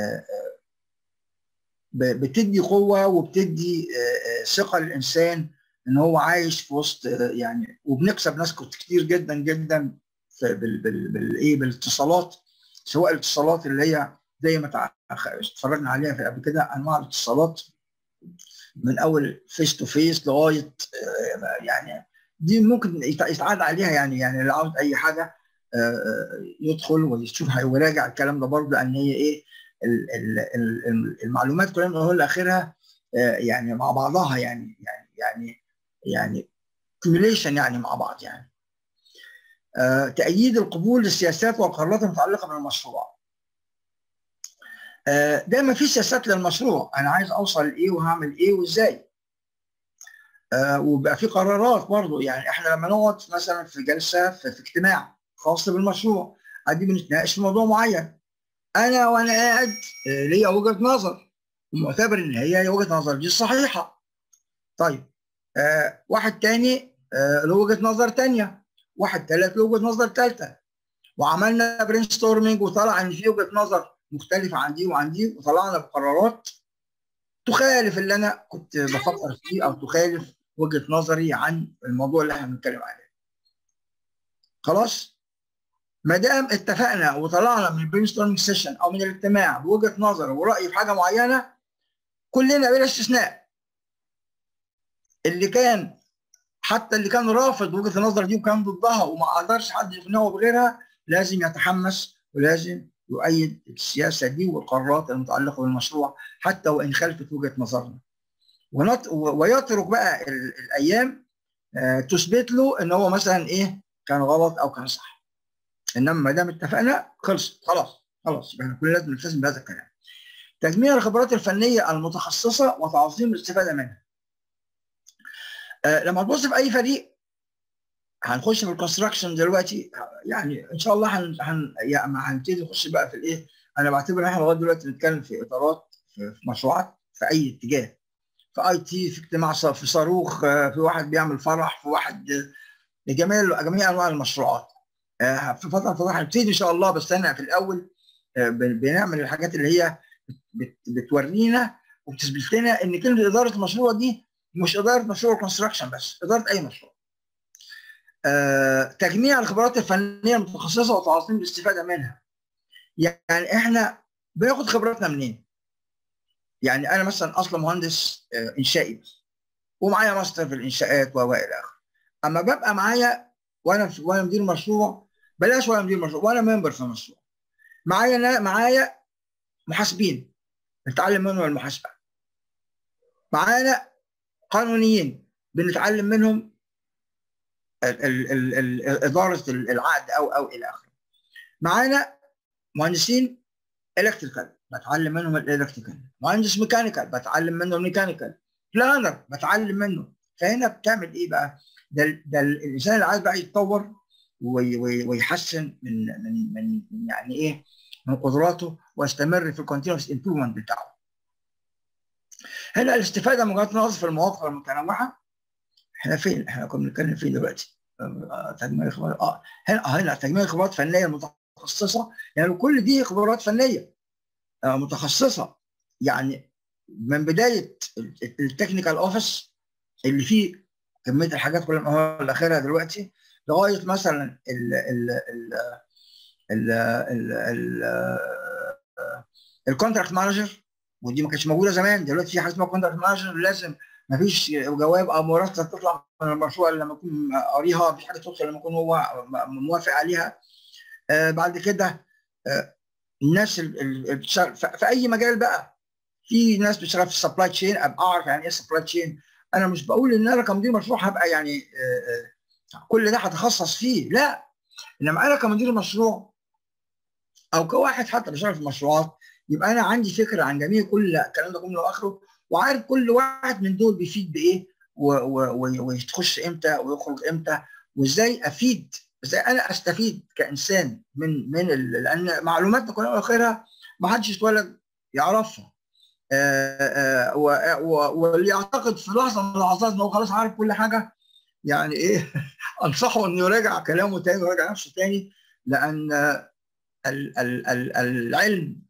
بتدي قوه وبتدي ثقه للانسان ان هو عايش في وسط يعني وبنكسب ناس كتير جدا جدا بالايه بالاتصالات سواء الاتصالات اللي هي زي ما اتفرجنا عليها في قبل كده انواع الاتصالات من اول فيس تو فيس لغايه يعني دي ممكن يتعاد عليها يعني يعني لو عاوز اي حاجه يدخل ويشوف ويراجع الكلام ده برضه لان هي ايه المعلومات كلها من اولها لاخرها يعني مع بعضها يعني يعني يعني يعني كوميليشن يعني مع بعض يعني تأييد القبول للسياسات والقرارات المتعلقة بالمشروع دايما في سياسات للمشروع انا عايز اوصل لايه وهعمل ايه وازاي وبقى في قرارات برضه يعني احنا لما نقعد مثلا في جلسه في, في اجتماع خاص بالمشروع عادي بنتناقش في موضوع معين انا وانا قاعد ليا وجهه نظر ومعتبر ان هي وجهه نظر دي الصحيحه طيب آه واحد تاني آه له وجهه نظر تانيه واحد تالت له وجهه نظر تالته وعملنا برين ستورمنج وطلع ان في وجهه نظر مختلفه عن دي وعن دي وطلعنا بقرارات تخالف اللي انا كنت بفكر فيه او تخالف وجهه نظري عن الموضوع اللي احنا بنتكلم عليه. خلاص؟ ما دام اتفقنا وطلعنا من البرين ستورمنج سيشن او من الاجتماع بوجهه نظر وراي في حاجه معينه كلنا بلا استثناء اللي كان حتى اللي كان رافض وجهه النظر دي وكان ضدها وما قدرش حد يقنعه بغيرها لازم يتحمس ولازم يؤيد السياسه دي والقرارات المتعلقه بالمشروع حتى وان خالفت وجهه نظرنا. ويترك بقى الايام تثبت له ان هو مثلا ايه كان غلط او كان صح. انما ما دام اتفقنا خلص خلاص خلاص احنا كلنا لازم نلتزم بهذا الكلام. تجميع الخبرات الفنيه المتخصصه وتعظيم الاستفاده منها. آه لما تبص في اي فريق هنخش في الكونستراكشن دلوقتي يعني ان شاء الله هن هن يعني هنبتدي نخش بقى في الايه انا بعتبر ان احنا لغايه دلوقتي بنتكلم في اطارات في, في مشروعات في اي اتجاه في اي تي في اجتماع في صاروخ في واحد بيعمل فرح في واحد جميع جميع انواع المشروعات آه في فتره فتره هنبتدي ان شاء الله بس انا في الاول آه بنعمل الحاجات اللي هي بت بتورينا وبتثبت لنا ان كلمه اداره المشروع دي مش اداره مشروع الكونستراكشن بس اداره اي مشروع آه، تجميع الخبرات الفنيه المتخصصه وتعظيم الاستفاده منها يعني احنا بناخد خبراتنا منين يعني انا مثلا اصلا مهندس آه، انشائي بس ومعايا ماستر في الانشاءات و الى اخره اما ببقى معايا وانا وانا مدير مشروع بلاش وانا مدير مشروع وانا ممبر في مشروع معايا معايا محاسبين نتعلم منهم المحاسبه معانا قانونيين بنتعلم منهم ال ال ال اداره العقد او او الى اخره. معانا مهندسين الكتريكال بتعلم منهم الالكتريكال، مهندس ميكانيكال بتعلم منه الميكانيكال، بلانر بتعلم منه، فهنا بتعمل ايه بقى؟ ده ده الانسان اللي عايز بقى يتطور ويحسن من من من يعني ايه؟ من قدراته ويستمر في الكونتينوس امبروفمنت بتاعه. هنا الاستفاده من وجهات النظر في المواقف المتنوعه احنا فين؟ احنا كنا بنتكلم فين دلوقتي؟ تجميع الخبرات اه هنا هنا تجميع الخبرات فنيه متخصصه يعني كل دي خبرات فنيه آه متخصصه يعني من بدايه التكنيكال اوفيس اللي فيه كميه الحاجات كلها من اولها لاخرها دلوقتي لغايه مثلا ال ال ال ال ال الكونتراكت مانجر ودي ما كانتش موجوده زمان دلوقتي في حاجه اسمها كونتراكت مانجر لازم ما فيش جواب او مرتب تطلع من المشروع الا لما يكون قاريها مفيش حاجه تدخل لما يكون هو موافق عليها آه بعد كده آه الناس اللي بتشتغل في اي مجال بقى في ناس بتشتغل في السبلاي تشين ابقى اعرف يعني ايه سبلاي تشين انا مش بقول ان انا كمدير مشروع هبقى يعني آه كل ده هتخصص فيه لا انما انا كمدير مشروع او كواحد حتى بيشتغل في المشروعات يبقى انا عندي فكره عن جميع كل الكلام ده كله واخره وعارف كل واحد من دول بيفيد بايه ويخش امتى ويخرج امتى وازاي افيد ازاي انا استفيد كانسان من من لان معلوماتنا كلها واخرها ما حدش اتولد يعرفها آآ آآ واللي يعتقد في لحظه من اللحظات ان هو خلاص عارف كل حاجه يعني ايه انصحه انه يراجع كلامه تاني ويراجع نفسه تاني لان ال ال ال العلم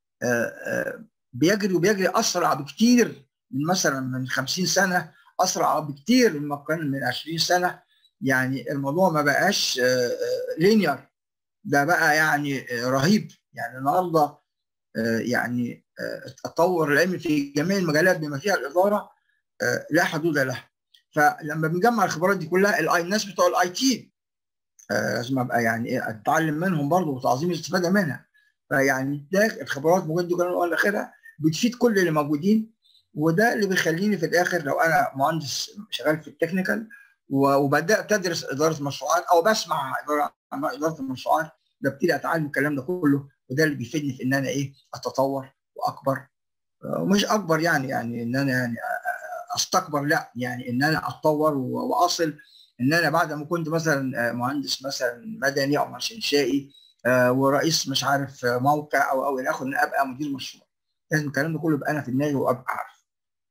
آآ بيجري وبيجري اسرع بكتير من مثلا من 50 سنه اسرع بكتير مما كان من 20 سنه يعني الموضوع ما بقاش لينير ده بقى يعني رهيب يعني النهارده يعني التطور العلمي في جميع المجالات بما فيها الاداره لا حدود له فلما بنجمع الخبرات دي كلها الاي الناس بتوع الاي تي لازم ابقى يعني ايه اتعلم منهم برضه وتعظيم الاستفاده منها فيعني ده الخبرات ممكن دي كلها الاخره بتفيد كل اللي موجودين وده اللي بيخليني في الاخر لو انا مهندس شغال في التكنيكال وبدات ادرس اداره مشروعات او بسمع اداره اداره المشروعات ببتدي اتعلم الكلام ده كله وده اللي بيفيدني في ان انا ايه اتطور واكبر ومش اكبر يعني يعني ان انا يعني استكبر لا يعني ان انا اتطور واصل ان انا بعد ما كنت مثلا مهندس مثلا مدني او مهندس انشائي ورئيس مش عارف موقع او او الى اخره ان ابقى مدير مشروع لازم الكلام ده كله يبقى انا في دماغي وابقى عارف.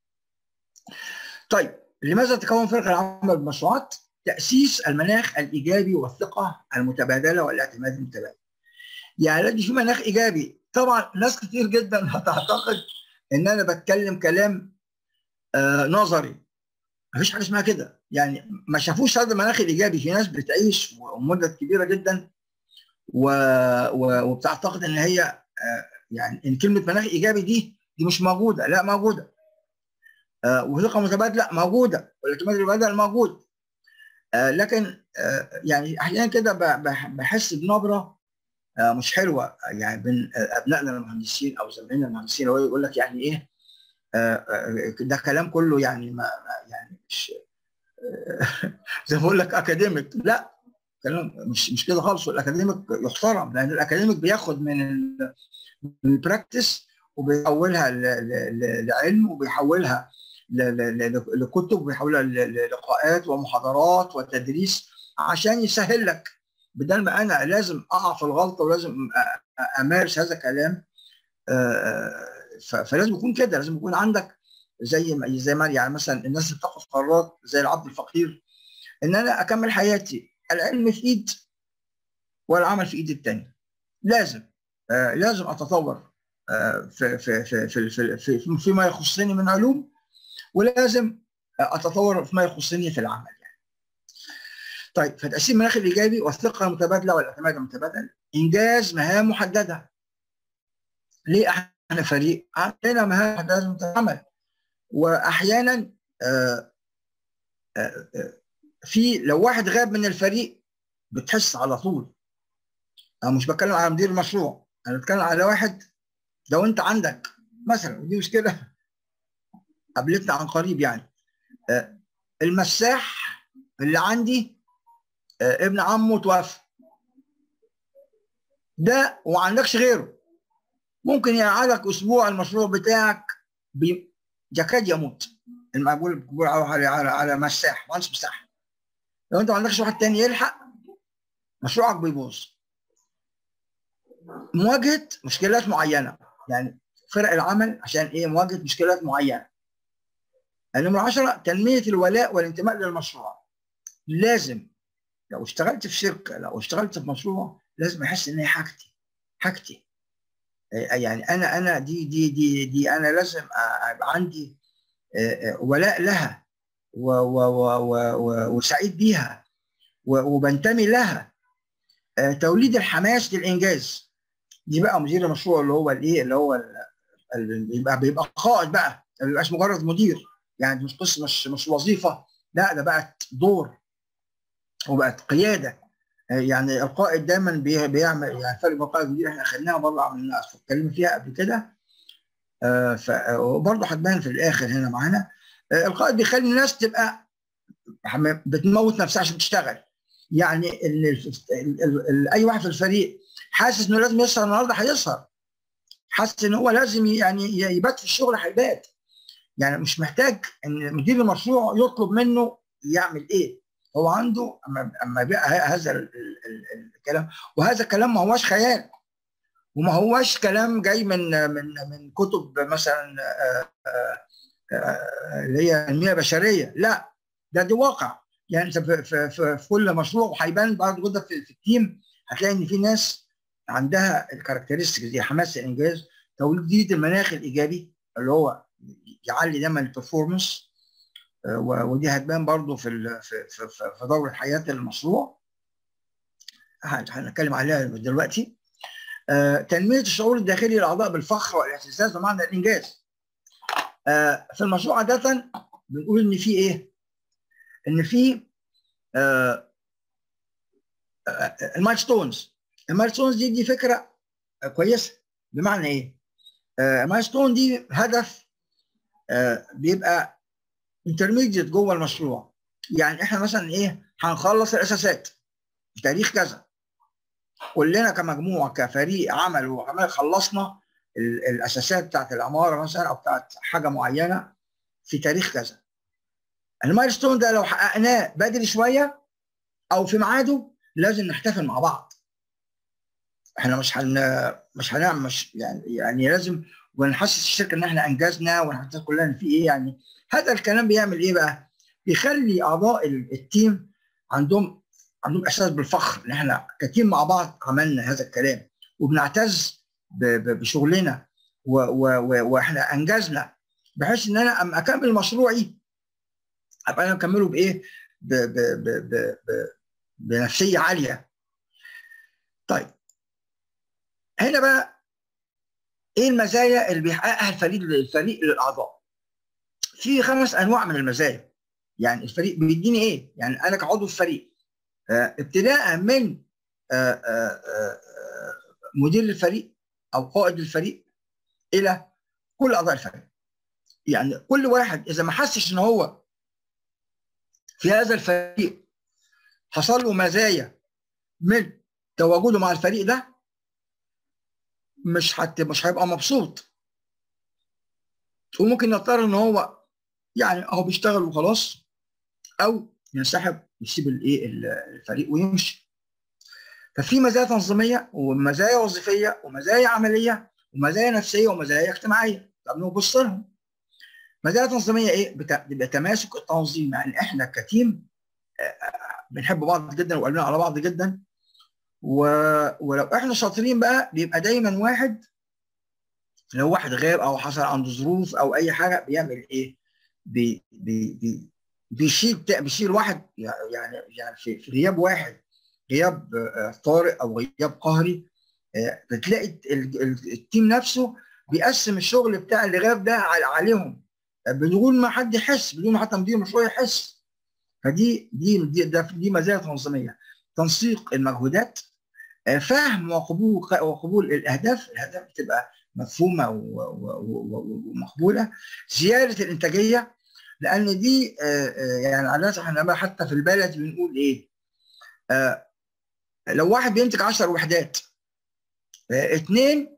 طيب لماذا تكون فرق العمل بالمشروعات؟ تاسيس المناخ الايجابي والثقه المتبادله والاعتماد المتبادل. يعني لازم في مناخ ايجابي، طبعا ناس كتير جدا هتعتقد ان انا بتكلم كلام آه نظري. مفيش حاجه اسمها كده، يعني ما شافوش هذا المناخ الايجابي، في ناس بتعيش مده كبيره جدا و... و... وبتعتقد ان هي آه يعني ان كلمه مناخ ايجابي دي دي مش موجوده، لا موجوده. آه وثقه متبادله موجوده والاعتماد المتبادل موجود آه لكن آه يعني احيانا كده بحس بنبره آه مش حلوه يعني بين ابنائنا المهندسين او زمايلنا المهندسين هو يقول لك يعني ايه آه ده كلام كله يعني ما يعني مش زي ما بقول لك اكاديميك لا كلام مش مش كده خالص الاكاديميك يحترم لان الاكاديميك بياخد من من البراكتس وبيحولها لعلم وبيحولها لكتب وبيحولها للقاءات ومحاضرات وتدريس عشان يسهل لك بدل ما انا لازم اقع في الغلطه ولازم امارس هذا الكلام فلازم يكون كده لازم يكون عندك زي ما زي ما يعني مثلا الناس اللي بتاخد قرارات زي العبد الفقير ان انا اكمل حياتي العلم في ايد والعمل في ايد الثاني لازم لازم اتطور في في في في في في فيما يخصني من علوم ولازم اتطور فيما يخصني في العمل يعني. طيب فتقسيم المناخ الايجابي والثقه المتبادله والاعتماد المتبادل انجاز مهام محدده. ليه احنا فريق؟ عندنا مهام محدده لازم تتعمل واحيانا آآ آآ في لو واحد غاب من الفريق بتحس على طول. انا مش بتكلم على مدير المشروع، انا بتكلم على واحد لو انت عندك مثلا ودي مشكله قابلتنا عن قريب يعني المساح اللي عندي ابن عمه توفى ده وما عندكش غيره ممكن يقعدك اسبوع المشروع بتاعك يكاد يموت المقبول بقول على على على مساح مهندس مساح لو انت ما عندكش واحد تاني يلحق مشروعك بيبوظ مواجهه مشكلات معينه يعني فرق العمل عشان ايه مواجهه مشكلات معينه النمرة 10 تنمية الولاء والانتماء للمشروع لازم لو اشتغلت في شركة لو اشتغلت في مشروع لازم احس ان هي حاجتي حاجتي يعني انا انا دي دي دي دي انا لازم ابقى عندي ولاء لها و و و و وسعيد بيها وبنتمي لها توليد الحماس للانجاز دي بقى مدير المشروع اللي هو الايه اللي هو بيبقى بيبقى قائد بقى ما بيبقاش مجرد مدير يعني مش قصه مش مش وظيفه لا ده بقت دور وبقت قياده يعني القائد دايما بيعمل يعني فرق بين القائد والمدير احنا اخذناها مره عملنا اتكلمنا فيها قبل كده آه وبرضه هتبان في الاخر هنا معانا آه القائد بيخلي الناس تبقى بتموت نفسها عشان تشتغل يعني ال ال ال ال اي واحد في الفريق حاسس انه لازم يسهر النهارده هيسهر حاسس ان هو لازم يعني يبات في الشغل هيبات يعني مش محتاج ان مدير المشروع يطلب منه يعمل ايه هو عنده اما اما بقى هذا ال ال الكلام وهذا الكلام ما هوش خيال وما هوش كلام جاي من من من كتب مثلا اللي هي علميه بشريه لا ده دي واقع يعني انت في, في, في, في كل مشروع هيبان بعد كده في, في التيم هتلاقي ان في ناس عندها الكاركترستكس دي حماس الانجاز توليد المناخ الايجابي اللي هو يعلي دايما البرفورمانس ودي هتبان برضو في في في, في دورة حياة المشروع هنتكلم عليها دلوقتي تنمية الشعور الداخلي للأعضاء بالفخر والاعتزاز بمعنى الإنجاز في المشروع عادة بنقول إن في إيه؟ إن في المايلستونز المايلستونز دي دي فكرة كويسة بمعنى إيه؟ المايلستون دي هدف بيبقى انترميديت جوه المشروع يعني احنا مثلا ايه هنخلص الاساسات في تاريخ كذا كلنا كمجموعه كفريق عمل وعمل خلصنا الاساسات بتاعت العماره مثلا او بتاعت حاجه معينه في تاريخ كذا المايلستون ده لو حققناه بدري شويه او في ميعاده لازم نحتفل مع بعض احنا مش هن مش هنعمل مش يعني يعني لازم ونحسس الشركه ان احنا انجزنا ونحسس كلنا ان في ايه يعني هذا الكلام بيعمل ايه بقى؟ بيخلي اعضاء التيم عندهم عندهم احساس بالفخر ان احنا كتيم مع بعض عملنا هذا الكلام وبنعتز بشغلنا واحنا انجزنا بحيث ان انا اما اكمل مشروعي ابقى انا مكمله بايه؟ ب ب ب ب ب بنفسيه عاليه. طيب هنا بقى ايه المزايا اللي بيحققها الفريق الفريق للاعضاء؟ في خمس انواع من المزايا يعني الفريق بيديني ايه؟ يعني انا كعضو في فريق آه ابتداء من آه آه مدير الفريق او قائد الفريق الى كل اعضاء الفريق. يعني كل واحد اذا ما حسش ان هو في هذا الفريق حصل له مزايا من تواجده مع الفريق ده مش حت مش هيبقى مبسوط وممكن يضطر ان هو يعني اهو بيشتغل وخلاص او ينسحب يسيب الايه الفريق ويمشي ففي مزايا تنظيميه ومزايا وظيفيه ومزايا عمليه ومزايا نفسيه ومزايا اجتماعيه طب نبص لهم مزايا تنظيميه ايه؟ بيبقى تماسك التنظيم يعني احنا كتيم بنحب بعض جدا وقلبنا على بعض جدا و... ولو احنا شاطرين بقى بيبقى دايما واحد لو واحد غاب او حصل عنده ظروف او اي حاجه بيعمل ايه؟ بي... بي... بي... بيشيل بيشيل واحد يعني يعني في, في غياب واحد غياب طارئ او غياب قهري بتلاقي التيم نفسه بيقسم الشغل بتاع اللي غاب ده عليهم بدون ما حد يحس بدون ما حتى مدير المشروع يحس فدي دي دي, دي مزايا تنظيميه تنسيق المجهودات فهم وقبول وقبول الاهداف الاهداف بتبقى مفهومه ومقبوله زياده الانتاجيه لان دي يعني عاده احنا حتى في البلد بنقول ايه لو واحد بينتج 10 وحدات اثنين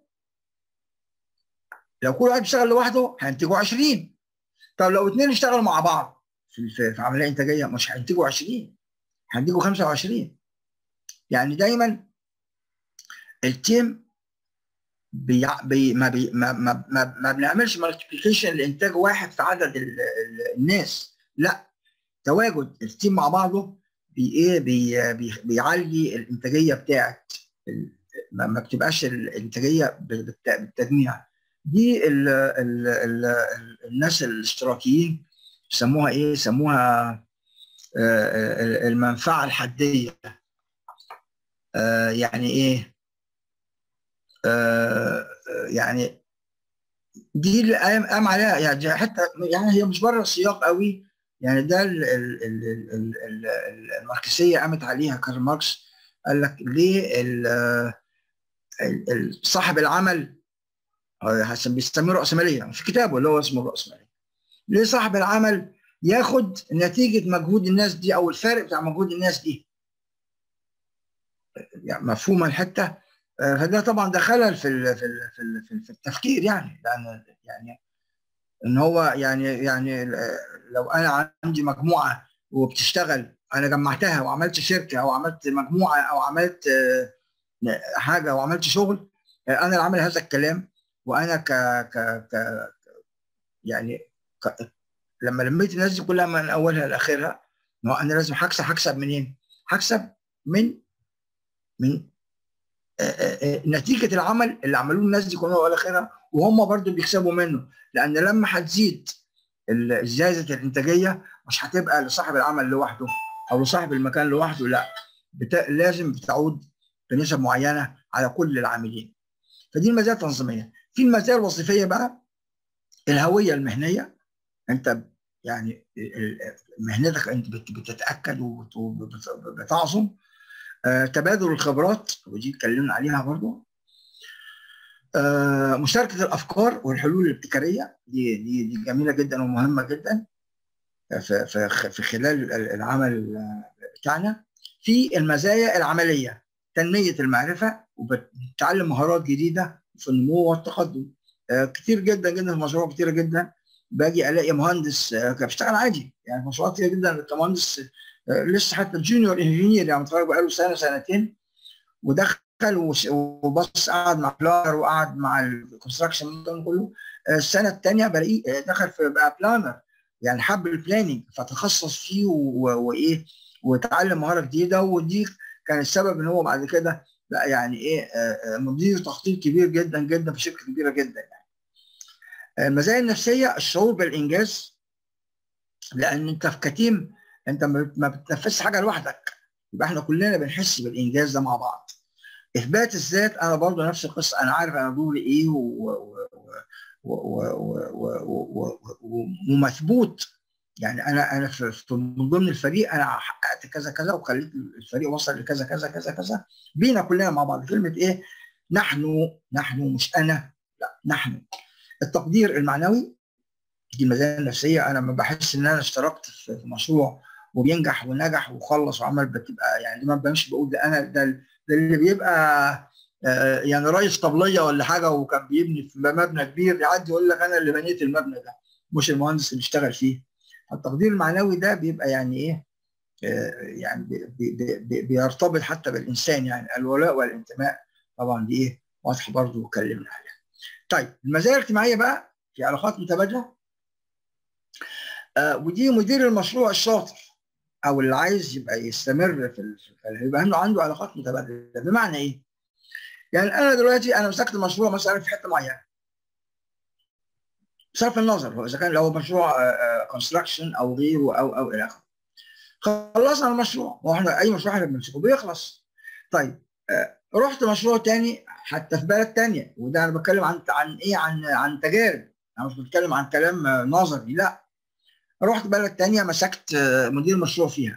لو كل واحد بيشتغل لوحده هينتجوا 20 طب لو اثنين اشتغلوا مع بعض في, في عمليه انتاجيه مش هينتجوا 20 هينتجوا 25 يعني دايما التيم بي بي ما, بي ما, ما, ما, ما بنعملش مالتيبيكيشن لانتاج واحد في عدد ال ال الناس لا تواجد التيم مع بعضه بي ايه بي بي بيعلي الانتاجيه بتاعت ما بتبقاش الانتاجيه بالتجميع دي ال ال ال الناس الاشتراكيين يسموها ايه يسموها المنفعه الحديه يعني ايه يعني دي اللي قام عليها يعني حتى يعني هي مش بره السياق قوي يعني ده الماركسيه قامت عليها كارل ماركس قال لك ليه صاحب العمل بيسميه رأسمالية في كتابه اللي هو اسمه الرأسمالية ليه صاحب العمل ياخد نتيجة مجهود الناس دي أو الفارق بتاع مجهود الناس دي يعني مفهومة الحتة فده طبعا ده خلل في ال في ال في, ال في التفكير يعني لأن يعني ان هو يعني يعني لو انا عندي مجموعه وبتشتغل انا جمعتها وعملت شركه او عملت مجموعه او عملت حاجه وعملت شغل انا اللي عامل هذا الكلام وانا ك ك ك يعني ك لما لميت الناس دي كلها من اولها لاخرها ما هو انا لازم هكسب هكسب منين؟ هكسب من من نتيجه العمل اللي عملوه الناس دي كلها والاخرها وهم برضو بيكسبوا منه لان لما هتزيد زياده الانتاجيه مش هتبقى لصاحب العمل لوحده او لصاحب المكان لوحده لا بت... لازم بتعود بنسب معينه على كل العاملين فدي المزايا التنظيميه في المزايا الوظيفيه بقى الهويه المهنيه انت يعني مهنتك انت بتتاكد وبتعظم آه تبادل الخبرات ودي اتكلمنا عليها برضو آه مشاركه الافكار والحلول الابتكاريه دي دي دي جميله جدا ومهمه جدا في في في خلال العمل بتاعنا في المزايا العمليه تنميه المعرفه وبتتعلم مهارات جديده في النمو والتقدم آه كتير جدا جدا في مشروع كتير جدا باجي الاقي مهندس آه بيشتغل عادي يعني مشروعات كتير جدا كمهندس آه لسه حتى جونيور انجينير يعني متخرج بقاله سنه سنتين ودخل وبص قعد مع بلانر وقعد مع الكونستراكشن كله السنه الثانيه بلاقيه دخل في بقى بلانر يعني حب البلاننج فتخصص فيه وايه وتعلم مهاره جديده ودي كان السبب ان هو بعد كده لا يعني ايه مدير تخطيط كبير جدا جدا في شركه كبيره جدا يعني المزايا النفسيه الشعور بالانجاز لان انت في كتيم انت ما بتنفذش حاجه لوحدك يبقى احنا كلنا بنحس بالانجاز ده مع بعض اثبات الذات انا برضه نفس القصه انا عارف انا دوري ايه ومثبوت يعني انا انا في من ضمن الفريق انا حققت كذا كذا وخليت الفريق وصل لكذا كذا كذا كذا بينا كلنا مع بعض كلمه ايه نحن نحن مش انا لا نحن التقدير المعنوي دي المزايا النفسيه انا لما بحس ان انا اشتركت في مشروع وبينجح ونجح وخلص وعمل بتبقى يعني ما بمشي بقول ده انا ده, ده اللي بيبقى يعني رئيس طبليه ولا حاجه وكان بيبني في مبنى كبير يعدي يقول لك انا اللي بنيت المبنى ده مش المهندس اللي اشتغل فيه التقدير المعنوي ده بيبقى يعني ايه يعني بي بي بي بيرتبط حتى بالانسان يعني الولاء والانتماء طبعا دي ايه واضحه برضه واتكلمنا عليها. طيب المزايا الاجتماعيه بقى في علاقات متبادله آه ودي مدير المشروع الشاطر او اللي عايز يبقى يستمر في يبقى عنده عنده علاقات متبادله بمعنى ايه؟ يعني انا دلوقتي انا مسكت مشروع مثلا في حته معينه بصرف النظر اذا كان لو مشروع كونستراكشن او غيره او او الى اخره خلصنا المشروع واحنا اي مشروع احنا بنمسكه بيخلص طيب رحت مشروع تاني حتى في بلد تانية وده انا بتكلم عن عن ايه عن عن تجارب انا مش بتكلم عن كلام نظري لا رحت بلد تانية مسكت مدير مشروع فيها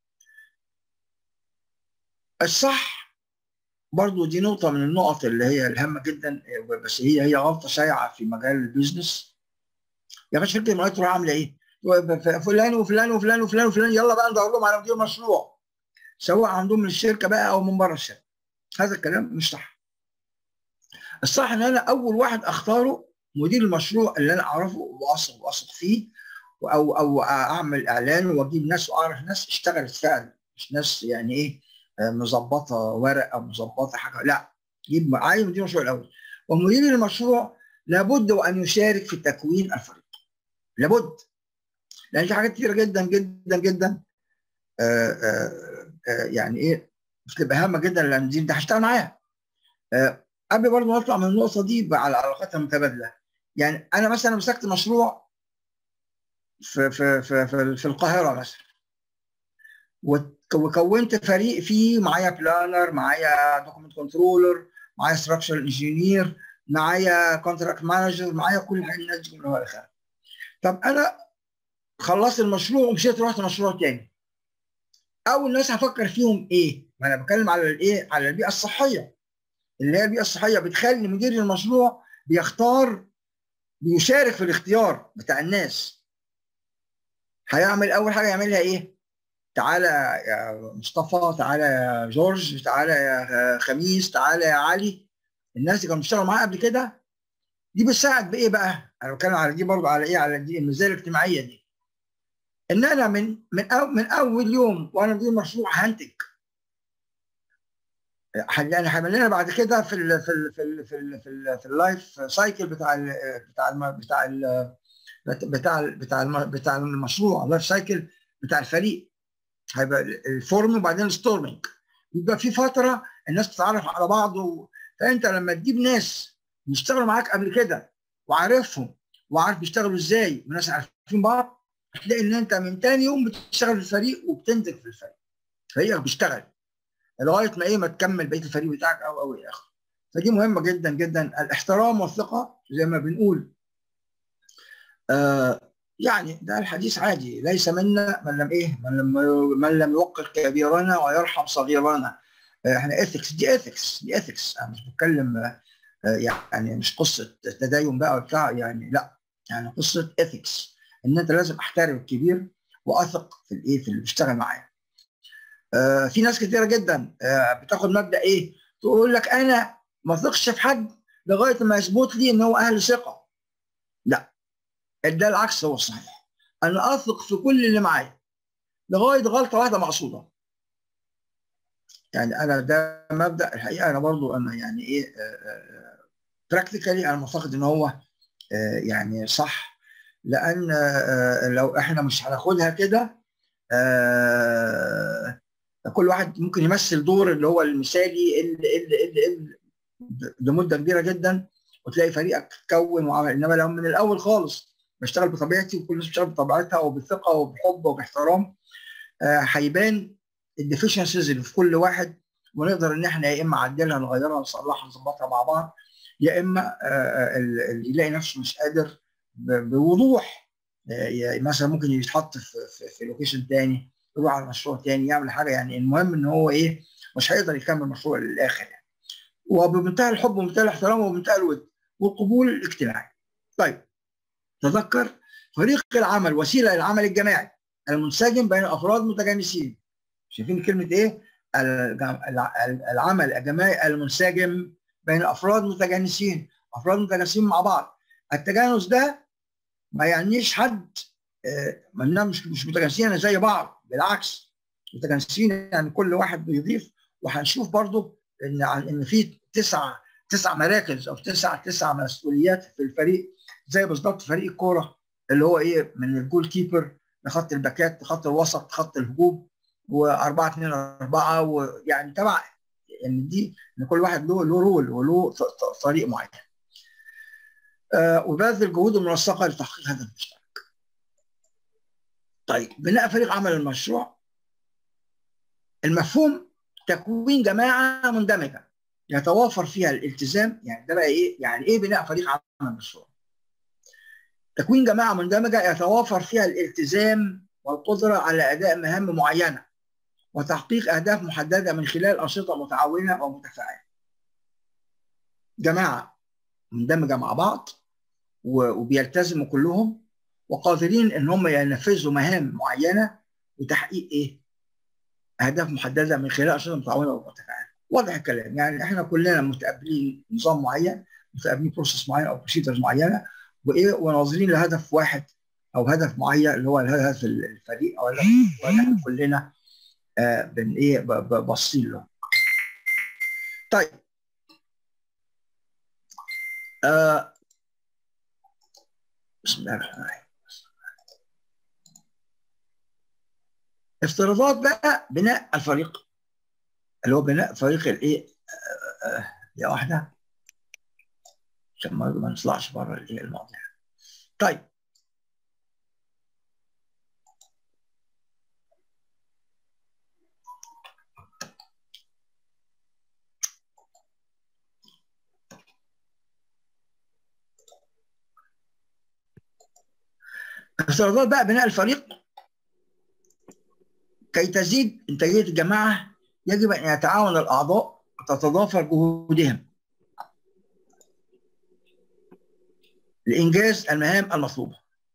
الصح برضو دي نقطة من النقط اللي هي الهامة جدا بس هي هي غلطة شائعة في مجال البيزنس يا باشا شركة المقاولات تروح عاملة إيه؟ فلان وفلان وفلان وفلان وفلان يلا بقى ندور لهم على مدير مشروع سواء عندهم من الشركة بقى أو من بره الشركة هذا الكلام مش صح الصح إن أنا أول واحد أختاره مدير المشروع اللي أنا أعرفه وأثق وأثق فيه أو أو أعمل إعلان وأجيب ناس وأعرف ناس اشتغلت فعلا مش ناس يعني إيه مظبطه ورق او مظبطه حاجه لا جيب عايز مدير المشروع الاول ومدير المشروع لابد وان يشارك في تكوين الفريق لابد لان في حاجات كتيره جدا جدا جدا آآ آآ يعني ايه بتبقى هامه جدا لان دي انت هشتغل معاها قبل برضه ما اطلع من النقطه دي على العلاقات المتبادله يعني انا مثلا مسكت مشروع في في في في, في القاهره مثلا وكونت فريق فيه معايا بلانر معايا دوكيمنت كنترولر معايا ستراكشر انجينير معايا كونتراكت مانجر معايا كل الناس دي كلها الاخر طب انا خلصت المشروع ومشيت رحت مشروع تاني اول ناس هفكر فيهم ايه؟ ما انا بتكلم على الايه؟ على البيئه الصحيه اللي هي البيئه الصحيه بتخلي مدير المشروع بيختار بيشارك في الاختيار بتاع الناس هيعمل اول حاجه يعملها ايه؟ تعالى يا مصطفى تعالى يا جورج تعالى يا خميس تعالى يا علي الناس اللي كانوا بيشتغلوا معايا قبل كده دي بتساعد بايه بقى؟ انا بتكلم على دي برضه على ايه؟ على دي المزايا الاجتماعيه دي. ان انا من من أو من اول يوم وانا مدير مشروع هنتج. يعني هيعمل لنا بعد كده في ال في ال في ال في ال في, ال في اللايف سايكل بتاع ال بتاع ال بتاع ال بتاع ال بتاع ال بتاع المشروع اللايف سايكل بتاع الفريق هيبقى الفورم وبعدين الستورمنج يبقى في فتره الناس بتتعرف على بعض و... فانت لما تجيب ناس بيشتغلوا معاك قبل كده وعارفهم وعارف بيشتغلوا ازاي وناس عارفين بعض هتلاقي ان انت من تاني يوم بتشتغل في الفريق وبتنتج في الفريق فريقك بيشتغل لغايه ما ايه ما تكمل بقيه الفريق بتاعك او او الى اخره فدي مهمه جدا جدا الاحترام والثقه زي ما بنقول آه يعني ده الحديث عادي ليس منا من لم ايه من لم من لم يوقر كبيرنا ويرحم صغيرنا احنا اثكس دي اثكس دي اثكس انا مش بتكلم آه يعني مش قصه تدين بقى وبتاع يعني لا يعني قصه اثكس ان انت لازم احترم الكبير واثق في الايه في اللي بيشتغل معايا. آه في ناس كتيره جدا آه بتاخد مبدا ايه؟ تقول لك انا ما اثقش في حد لغايه ما يثبت لي ان هو اهل ثقه. لا ده العكس هو الصحيح. انا اثق في كل اللي معايا لغايه غلطه واحده مقصوده. يعني انا ده مبدا الحقيقه انا برضو انا يعني ايه براكتيكالي انا معتقد ان هو آه يعني صح لان لو احنا مش هناخدها كده كل واحد ممكن يمثل دور اللي هو المثالي اللي اللي اللي, اللي لمده كبيره جدا وتلاقي فريقك اتكون وعمل انما لو من الاول خالص بشتغل بطبيعتي وكل الناس بتشتغل بطبيعتها وبثقه وبحب وباحترام هيبان الديفيشنسيز اللي في كل واحد ونقدر ان احنا يا اما نعدلها نغيرها نصلحها نظبطها مع بعض يا اما اللي يلاقي نفسه مش قادر بوضوح مثلا ممكن يتحط في في, في لوكيشن تاني يروح على مشروع تاني يعمل حاجه يعني المهم ان هو ايه مش هيقدر يكمل المشروع للاخر يعني وبمنتهى الحب وبمنتهى الاحترام وبمنتهى الود والقبول الاجتماعي. طيب تذكر فريق العمل وسيله للعمل الجماعي المنسجم بين افراد متجانسين. شايفين كلمه ايه؟ العمل الجماعي المنسجم بين افراد متجانسين، افراد متجانسين مع بعض. التجانس ده ما يعنيش حد ما مش مش متجانسين زي بعض بالعكس متجانسين يعني كل واحد بيضيف وهنشوف برضو ان ان في تسع تسع مراكز او تسع تسع مسؤوليات في الفريق زي بالظبط فريق الكوره اللي هو ايه من الجول كيبر لخط الباكات لخط الوسط لخط الهجوم و4 2 4 ويعني تبع يعني دي ان كل واحد له له رول وله طريق معين. آه وبذل جهود منسقه لتحقيق هذا المشترك. طيب بناء فريق عمل المشروع المفهوم تكوين جماعه مندمجه يتوافر فيها الالتزام يعني ده بقى ايه؟ يعني ايه بناء فريق عمل مشروع؟ تكوين جماعه مندمجه يتوافر فيها الالتزام والقدره على اداء مهام معينه وتحقيق اهداف محدده من خلال انشطه متعاونه ومتفاعله. جماعه مندمجه مع بعض وبيلتزموا كلهم وقادرين ان هم ينفذوا مهام معينه لتحقيق ايه؟ اهداف محدده من خلال انشطه متعاونه ومتفاعله. واضح الكلام يعني احنا كلنا متقبلين نظام معين متقبلين بروسيس معين او بروسيدرز معينه وايه وناظرين لهدف واحد او هدف معين اللي هو الهدف الفريق او الهدف كلنا آه بن ايه باصين له. طيب آه بسم الله الرحمن الرحيم افتراضات بقى بناء الفريق اللي هو بناء فريق الايه يا واحده عشان ما ما نطلعش بره الايه المواضيع طيب افتراضات بقى بناء الفريق كي تزيد انتاجيه الجماعه يجب ان يتعاون الاعضاء وتتضافر جهودهم لانجاز المهام المطلوبه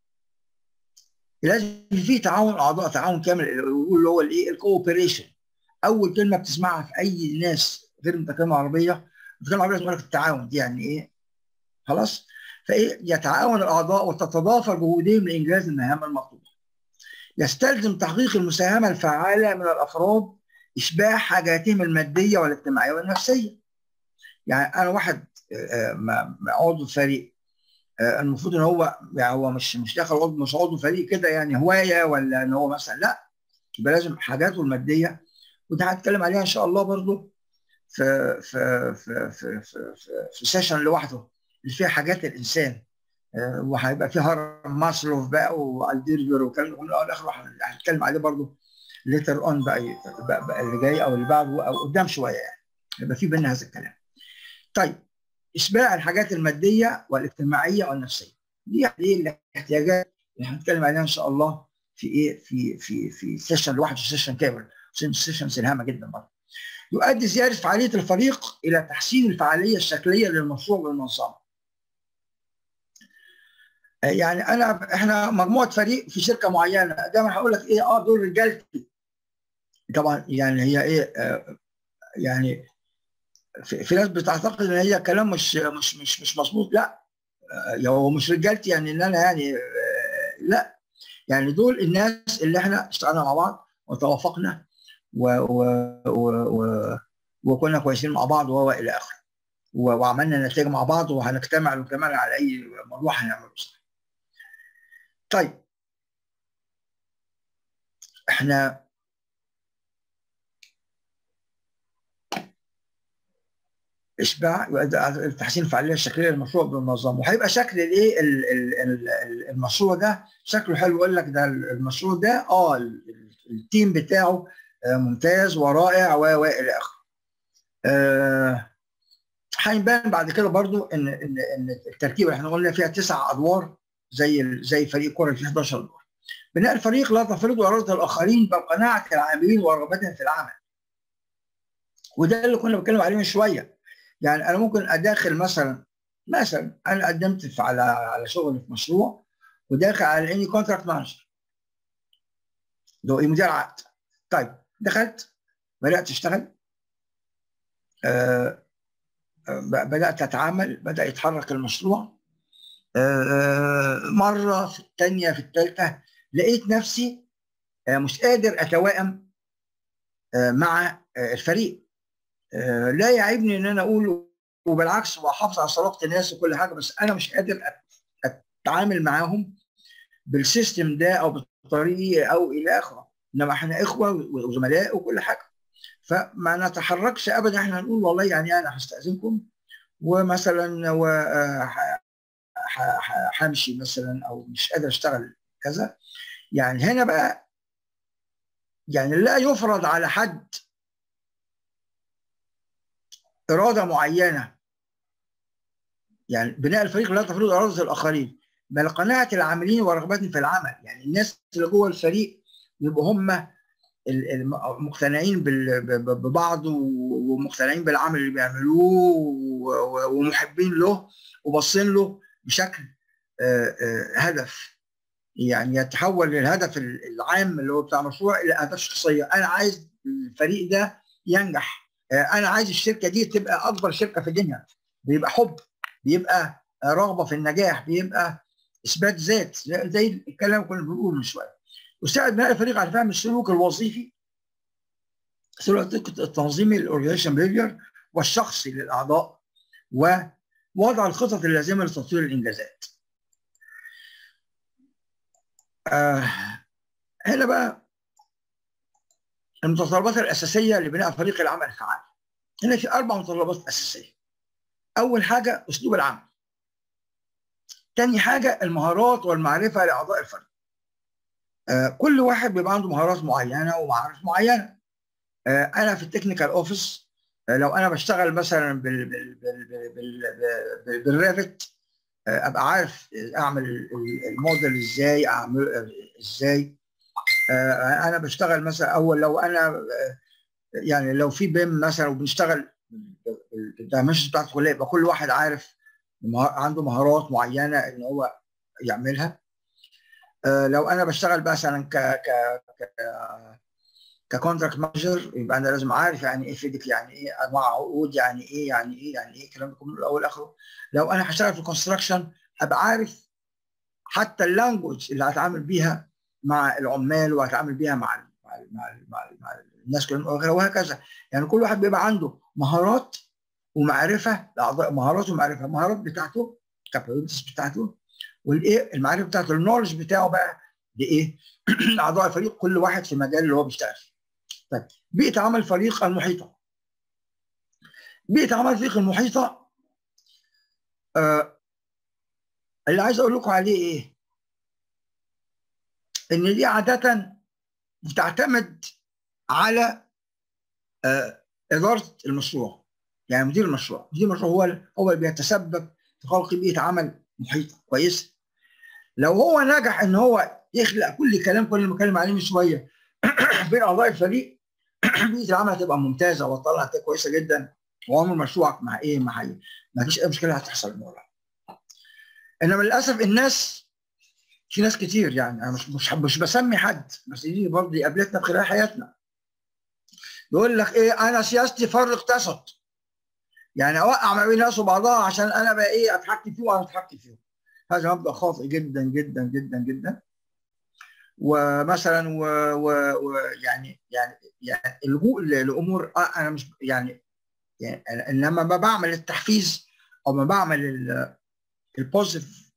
لازم في تعاون اعضاء تعاون كامل اللي هو الايه الكوبريشن اول كلمه بتسمعها في اي ناس غير متكلمه عربيه متكلمه عربيه اسمها التعاون دي يعني ايه خلاص فايه يتعاون الاعضاء وتتضافر جهودهم لانجاز المهام المطلوبه يستلزم تحقيق المساهمه الفعاله من الافراد اشباع حاجاتهم الماديه والاجتماعيه والنفسيه يعني انا واحد عضو فريق المفروض ان هو يعني هو مش مش داخل عضو مش عضو فريق كده يعني هوايه ولا ان هو مثلا لا يبقى لازم حاجاته الماديه وده هنتكلم عليها ان شاء الله برضو في في في في في, في, في سيشن لوحده اللي فيها حاجات الانسان آه، وهيبقى في هرم ماسلوف بقى والديرجر والكلام ده كله الاخر هنتكلم عليه برضه ليتر اون بقى, بقى, بقى اللي جاي او اللي بعده او قدام شويه يعني يبقى في بينا هذا الكلام. طيب اشباع الحاجات الماديه والاجتماعيه والنفسيه دي دي الاحتياجات اللي هنتكلم عليها ان شاء الله في ايه في في في سيشن لوحده سيشن كامل سيشن هامه جدا برضه. يؤدي زياده فعاليه الفريق الى تحسين الفعاليه الشكليه للمشروع والمنظمه. يعني انا احنا مجموعه فريق في شركه معينه دايما هقول لك ايه اه دول رجالتي طبعا يعني هي ايه آه يعني في, في ناس بتعتقد ان هي كلام مش مش مش مش مظبوط لا آه هو مش رجالتي يعني ان انا يعني آه لا يعني دول الناس اللي احنا اشتغلنا مع بعض وتوافقنا و و و و وكنا كويسين مع بعض والى اخره وعملنا نتائج مع بعض وهنجتمع وكمان على اي موضوع هنعمله صح. طيب احنا اشباع تحسين الفعاليه الشكليه للمشروع بالمنظمه وهيبقى شكل الايه المشروع ده شكله حلو يقول لك ده المشروع ده اه التيم بتاعه ممتاز ورائع والى اخره. آه هيبان بعد كده برضو ان ان ان التركيبه اللي احنا قلنا فيها تسع ادوار زي زي فريق كره فيه 11 دور. بناء الفريق لا تفرض اراده الاخرين بل قناعه العاملين ورغبتهم في العمل. وده اللي كنا بنتكلم عليه من شويه. يعني انا ممكن اداخل مثلا مثلا انا قدمت في على على شغل في مشروع وداخل على اني كونتراكت مانجر. ده مدير عقد. طيب دخلت بدات اشتغل أه بدات اتعامل بدا يتحرك المشروع أه مره في الثانيه في الثالثه لقيت نفسي أه مش قادر اتوائم مع الفريق لا يعيبني ان انا اقول وبالعكس واحافظ على صداقه الناس وكل حاجه بس انا مش قادر اتعامل معاهم بالسيستم ده او بالطريقه او الى اخره انما احنا اخوه وزملاء وكل حاجه فما نتحركش ابدا احنا نقول والله يعني انا هستاذنكم ومثلا و همشي مثلا او مش قادر اشتغل كذا يعني هنا بقى يعني لا يفرض على حد اراده معينه يعني بناء الفريق لا تفرض اراده الاخرين بل قناعه العاملين ورغبتهم في العمل يعني الناس اللي جوه الفريق يبقوا هم مقتنعين ببعض ومقتنعين بالعمل اللي بيعملوه ومحبين له وباصين له بشكل هدف يعني يتحول للهدف العام اللي هو بتاع المشروع الى اهداف شخصيه انا عايز الفريق ده ينجح انا عايز الشركه دي تبقى اكبر شركه في الدنيا بيبقى حب بيبقى رغبه في النجاح بيبقى اثبات ذات زي الكلام اللي كنا بنقوله من شويه يساعد بناء الفريق على فهم السلوك الوظيفي سلوك التنظيمي الاورجنايزيشن بيهيفير والشخصي للاعضاء ووضع الخطط اللازمه لتطوير الانجازات. آه هنا بقى المتطلبات الاساسيه لبناء فريق العمل الفعال. هنا في اربع متطلبات اساسيه. اول حاجه اسلوب العمل. تاني حاجه المهارات والمعرفه لاعضاء الفريق. آه كل واحد بيبقى عنده مهارات معينه ومعارف معينه آه انا في التكنيكال اوفيس آه لو انا بشتغل مثلا بال بال بال بال بال بالريفت ابقى عارف اعمل الموديل ازاي اعمل ازاي انا بشتغل مثلا اول لو انا يعني لو في بيم مثلا وبنشتغل الدايمنشنز بتاعت الكليه يبقى كل واحد عارف عنده مهارات معينه ان هو يعملها لو انا بشتغل مثلا ك ك ك ككونتراكت مانجر يبقى انا لازم عارف يعني ايه فيدك يعني ايه انواع عقود يعني ايه يعني ايه يعني ايه الكلام ده كله من الاول لاخره لو انا هشتغل في الكونستراكشن ابقى عارف حتى اللانجوج اللي هتعامل بيها مع العمال وهتعامل بيها مع ال مع ال مع, ال مع, ال مع الناس كلهم وهكذا يعني كل واحد بيبقى عنده مهارات ومعرفه لاعضاء مهارات ومعرفه المهارات بتاعته الكابابيلتيز بتاعته والايه المعرفه بتاعته النولج بتاعه بقى لايه؟ اعضاء الفريق كل واحد في المجال اللي هو بيشتغل فيه. طيب بيئه عمل الفريق المحيطه. بيئه عمل الفريق المحيطه آه اللي عايز اقول لكم عليه ايه ان دي عاده بتعتمد على آه اداره المشروع يعني مدير المشروع مدير المشروع هو هو اللي بيتسبب في خلق بيئه عمل محيطه كويسه لو هو نجح ان هو يخلق كل كلام كل اللي بتكلم عليه من شويه بين اعضاء الفريق بيئه العمل هتبقى ممتازه وطلع نتائج كويسه جدا وعمر مشروعك مع ايه مع ايه ما فيش اي مشكله هتحصل الموضوع انما للاسف الناس في ناس كتير يعني انا مش مش مش بسمي حد بس دي برضه قابلتنا في خلال حياتنا يقول لك ايه انا سياستي فرق تسد يعني اوقع ما بين الناس وبعضها عشان انا بقى ايه اتحكم فيه وانا اتحكم فيه هذا مبدا خاطئ جدا جدا جدا جدا ومثلا ويعني يعني يعني اللجوء لامور انا مش يعني يعني انما ما بعمل التحفيز او ما بعمل البوزيتيف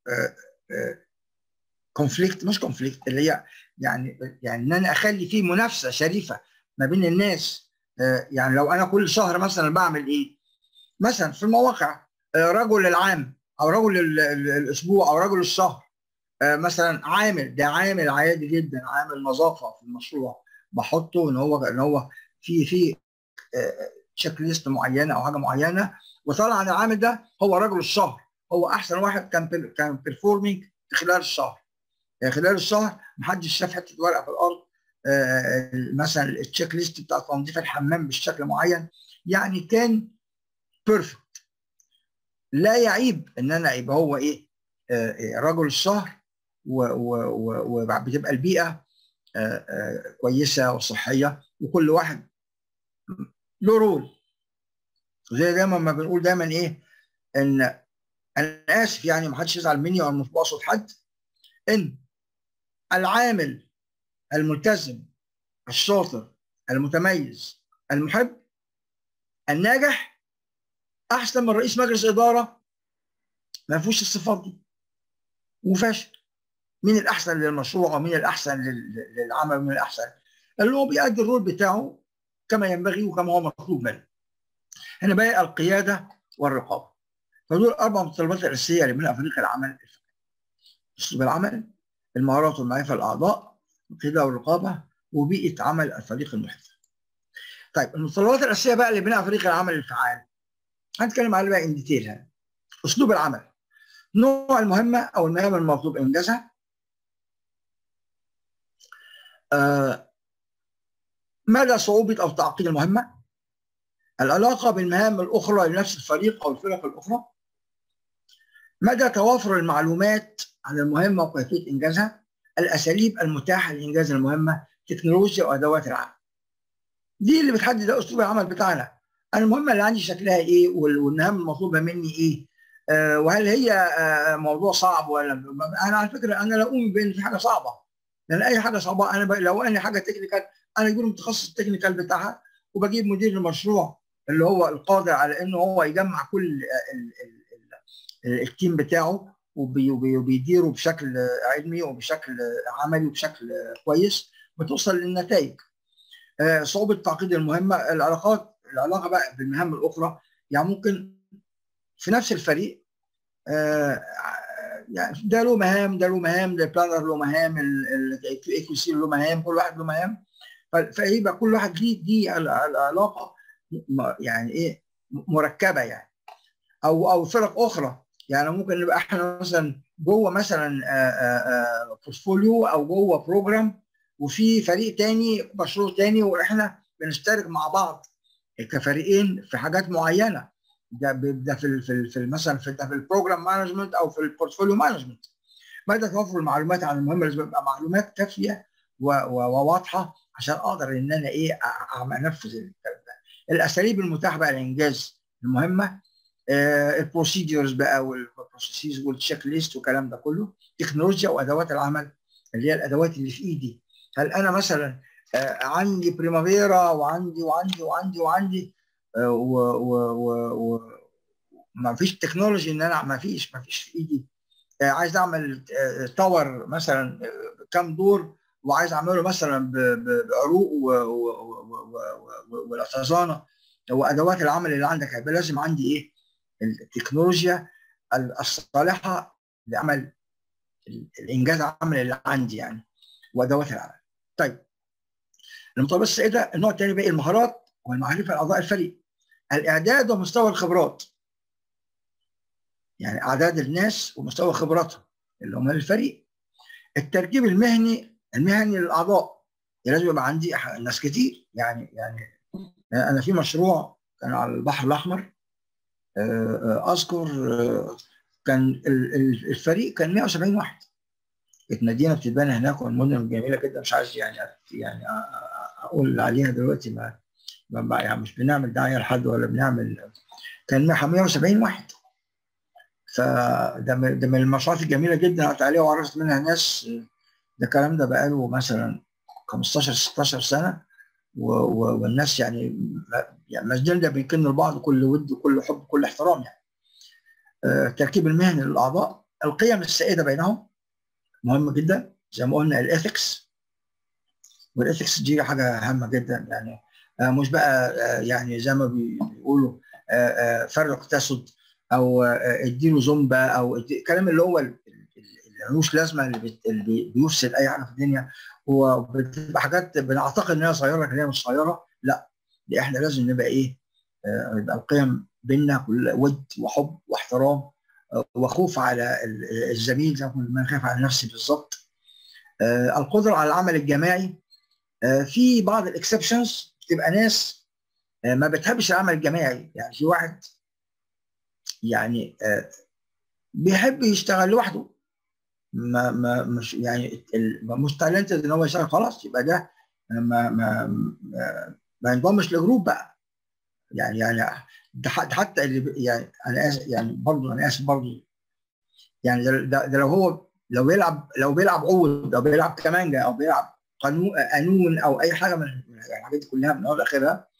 كونفليكت مش كونفليكت اللي هي يعني يعني ان انا اخلي فيه منافسه شريفه ما بين الناس يعني لو انا كل شهر مثلا بعمل ايه؟ مثلا في المواقع رجل العام او رجل الاسبوع او رجل الشهر مثلا عامل ده عامل عادي جدا عامل نظافه في المشروع بحطه ان هو ان هو في في تشيك ليست معينه او حاجه معينه وطلع عن العامل ده هو رجل الشهر هو احسن واحد كان كان بيرفورمينج في خلال الشهر يعني خلال الشهر محدش شاف حته ورقه في الارض آه مثلا التشيك ليست بتاع تنظيف الحمام بالشكل معين يعني كان بيرفكت لا يعيب ان انا يبقى هو ايه آه رجل الشهر وبتبقى البيئه آه آه كويسه وصحيه وكل واحد له رول زي دايما ما بنقول دايما ايه ان انا اسف يعني ما حدش يزعل مني او مش بقصد حد ان العامل الملتزم الشاطر المتميز المحب الناجح احسن من رئيس مجلس اداره ما فيهوش الصفات دي وفاشل مين الاحسن للمشروع ومين الاحسن للعمل ومين الاحسن اللي هو بيأدي الرول بتاعه كما ينبغي وكما هو مطلوب منه هنا بقى القياده والرقابه فدول اربع متطلبات الاساسيه لبناء فريق العمل اسلوب العمل المهارات والمعرفه الاعضاء القياده والرقابه وبيئه عمل الفريق المحيط طيب المتطلبات الاساسيه بقى لبناء فريق العمل الفعال هنتكلم عليها بقى ان ديتيل هنا اسلوب العمل نوع المهمه او المهام المطلوب انجازها آه مدى صعوبه او تعقيد المهمه العلاقه بالمهام الاخرى لنفس الفريق او الفرق الاخرى مدى توافر المعلومات عن المهمه وكيفيه انجازها الاساليب المتاحه لانجاز المهمه تكنولوجيا وادوات العمل دي اللي بتحدد اسلوب العمل بتاعنا انا المهمه اللي عندي شكلها ايه والمهام المطلوبه مني ايه آه وهل هي آه موضوع صعب ولا انا على فكره انا لا اؤمن بان في حاجه صعبه لان اي حاجه صعبه انا لو انا حاجه تكنيكال انا اجيب المتخصص التكنيكال بتاعها وبجيب مدير المشروع اللي هو القادر على انه هو يجمع كل ال ال ال التيم بتاعه وبيديره بشكل علمي وبشكل عملي وبشكل كويس بتوصل للنتائج صعوبه تعقيد المهمه العلاقات العلاقه بقى بالمهام الاخرى يعني ممكن في نفس الفريق يعني ده له مهام ده له مهام ده البلانر له مهام الايكو سي له مهام كل واحد له مهام فيبقى كل واحد ليه دي العلاقه يعني ايه مركبه يعني او او فرق اخرى يعني ممكن نبقى احنا مثلا جوه مثلا بورتفوليو او جوه بروجرام وفي فريق تاني مشروع تاني واحنا بنشترك مع بعض كفريقين في حاجات معينه ده ده في في, في مثلا في ده في البروجرام مانجمنت او في البورتفوليو مانجمنت مدى توفر المعلومات عن المهمه لازم يبقى معلومات كافيه وواضحه عشان اقدر ان انا ايه انفذ الكلام ده الاساليب المتاحه بقى لانجاز المهمه آه البروسيدورز بقى والبروسيسز والتشيك ليست والكلام ده كله تكنولوجيا وادوات العمل اللي هي الادوات اللي في ايدي هل انا مثلا آه عندي بريمافيرا وعندي وعندي وعندي وعندي آه و و و و ما فيش تكنولوجي ان انا ما فيش ما فيش في ايدي آه عايز اعمل آه تاور مثلا آه كام دور وعايز اعمله مثلا بعروق والخزانه وادوات العمل اللي عندك هيبقى لازم عندي ايه التكنولوجيا الصالحه لعمل الانجاز العمل اللي عندي يعني وادوات العمل. طيب المطالبات السائده النوع الثاني باقي المهارات والمعرفه لاعضاء الفريق. الاعداد ومستوى الخبرات. يعني اعداد الناس ومستوى خبراتهم اللي هم الفريق. التركيب المهني المهني للاعضاء لازم يبقى عندي ناس كتير يعني يعني انا في مشروع كان على البحر الاحمر اذكر كان الفريق كان 170 واحد كانت مدينه بتتبنى هناك والمدن جميله جدا مش عايز يعني يعني اقول عليها دلوقتي ما, ما يعني مش بنعمل دعايه لحد ولا بنعمل كان 170 واحد فده ده من المشروعات الجميله جدا قعدت عليها وعرفت منها ناس ده الكلام ده بقاله مثلا 15 16 سنه و و والناس يعني يعني مسجون ده بيكن لبعض كل ود وكل حب وكل احترام يعني آه تركيب المهني للاعضاء القيم السائده بينهم مهمه جدا زي ما قلنا الاثكس والاثكس دي حاجه هامه جدا يعني آه مش بقى آه يعني زي ما بيقولوا فرق تسد او اديله زومبا او الكلام اللي هو اللي ملوش لازمه اللي, اللي بيفسد اي حاجه في الدنيا وبتبقى حاجات بنعتقد انها صغيره لكن هي مش صغيره لا دي احنا لازم نبقى ايه يبقى القيم بينا كل ود وحب واحترام وخوف على الزميل زي ما خايف على نفسي بالظبط القدره على العمل الجماعي في بعض الاكسبشنز بتبقى ناس ما بتحبش العمل الجماعي يعني في واحد يعني بيحب يشتغل لوحده ما ما مش يعني مش تالنتد ان هو يشتغل خلاص يبقى ده ما ما ما ينضمش لجروب بقى يعني يعني ده حتى اللي يعني انا اسف يعني برضه انا اسف برضه يعني ده, ده, ده لو هو لو بيلعب لو بيلعب عود او بيلعب كمانجا او بيلعب قانون قانون او اي حاجه من الحاجات دي كلها من اول لاخرها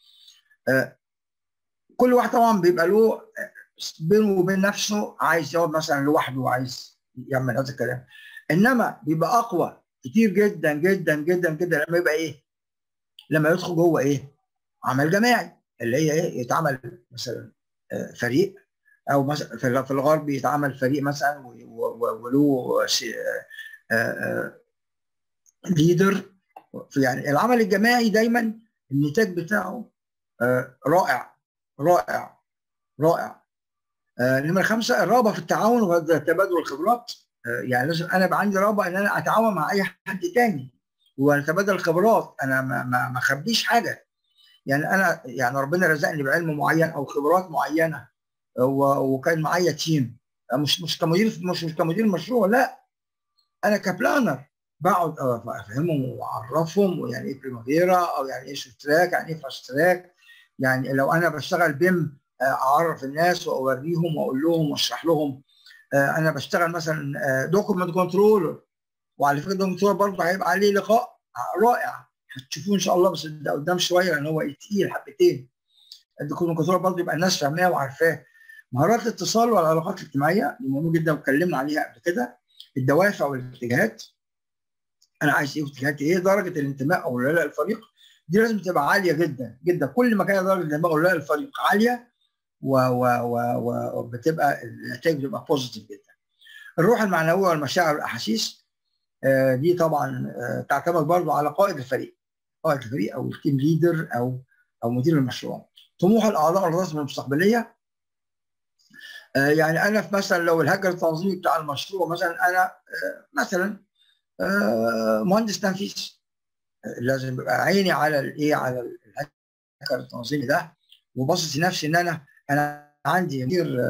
كل واحد طبعا بيبقى له بينه وبين نفسه عايز يقعد مثلا لوحده وعايز يعمل هذا الكلام انما بيبقى اقوى كتير جدا جدا جدا جدا لما يبقى ايه لما يدخل جوه ايه عمل جماعي اللي هي ايه يتعمل مثلا فريق او مثلا في الغرب يتعمل فريق مثلا وله ليدر يعني العمل الجماعي دايما النتاج بتاعه رائع رائع رائع نمرة خمسة الرغبة في التعاون وتبادل الخبرات يعني لازم انا يبقى عندي رغبه ان انا اتعاون مع اي حد تاني ونتبادل الخبرات انا ما ما ما اخبيش حاجه يعني انا يعني ربنا رزقني بعلم معين او خبرات معينه وكان معايا تيم مش مش كمدير مش مش كمدير مشروع لا انا كبلانر بقعد افهمهم واعرفهم ويعني ايه بريمافيرا او يعني ايه شوتراك يعني ايه فاست تراك يعني لو انا بشتغل بيم اعرف الناس واوريهم واقول لهم واشرح لهم انا بشتغل مثلا دوكيمنت كنترولر وعلى فكره دوكيمنت كنترولر برضه هيبقى عليه لقاء رائع هتشوفوه ان شاء الله بس ده قدام شويه لان هو تقيل حبتين الدوكيمنت كنترولر برضه يبقى الناس فاهماه وعارفاه مهارات الاتصال والعلاقات الاجتماعيه دي مهمه جدا واتكلمنا عليها قبل كده الدوافع والاتجاهات انا عايز ايه واتجاهاتي ايه درجه الانتماء او ولاء الفريق دي لازم تبقى عاليه جدا جدا كل ما كانت درجه الانتماء ولاء الفريق عاليه وبتبقى النتائج بتبقى بوزيتيف جدا. الروح المعنويه والمشاعر والاحاسيس دي طبعا تعتمد برضه على قائد الفريق. قائد الفريق او التيم ليدر او او مدير المشروع. طموح الاعضاء الرسم المستقبليه يعني انا في مثلا لو الهجر التنظيمي بتاع المشروع مثلا انا مثلا مهندس تنفيذ لازم يبقى عيني على الايه على الهجر التنظيمي ده وباصص لنفسي ان انا انا عندي مدير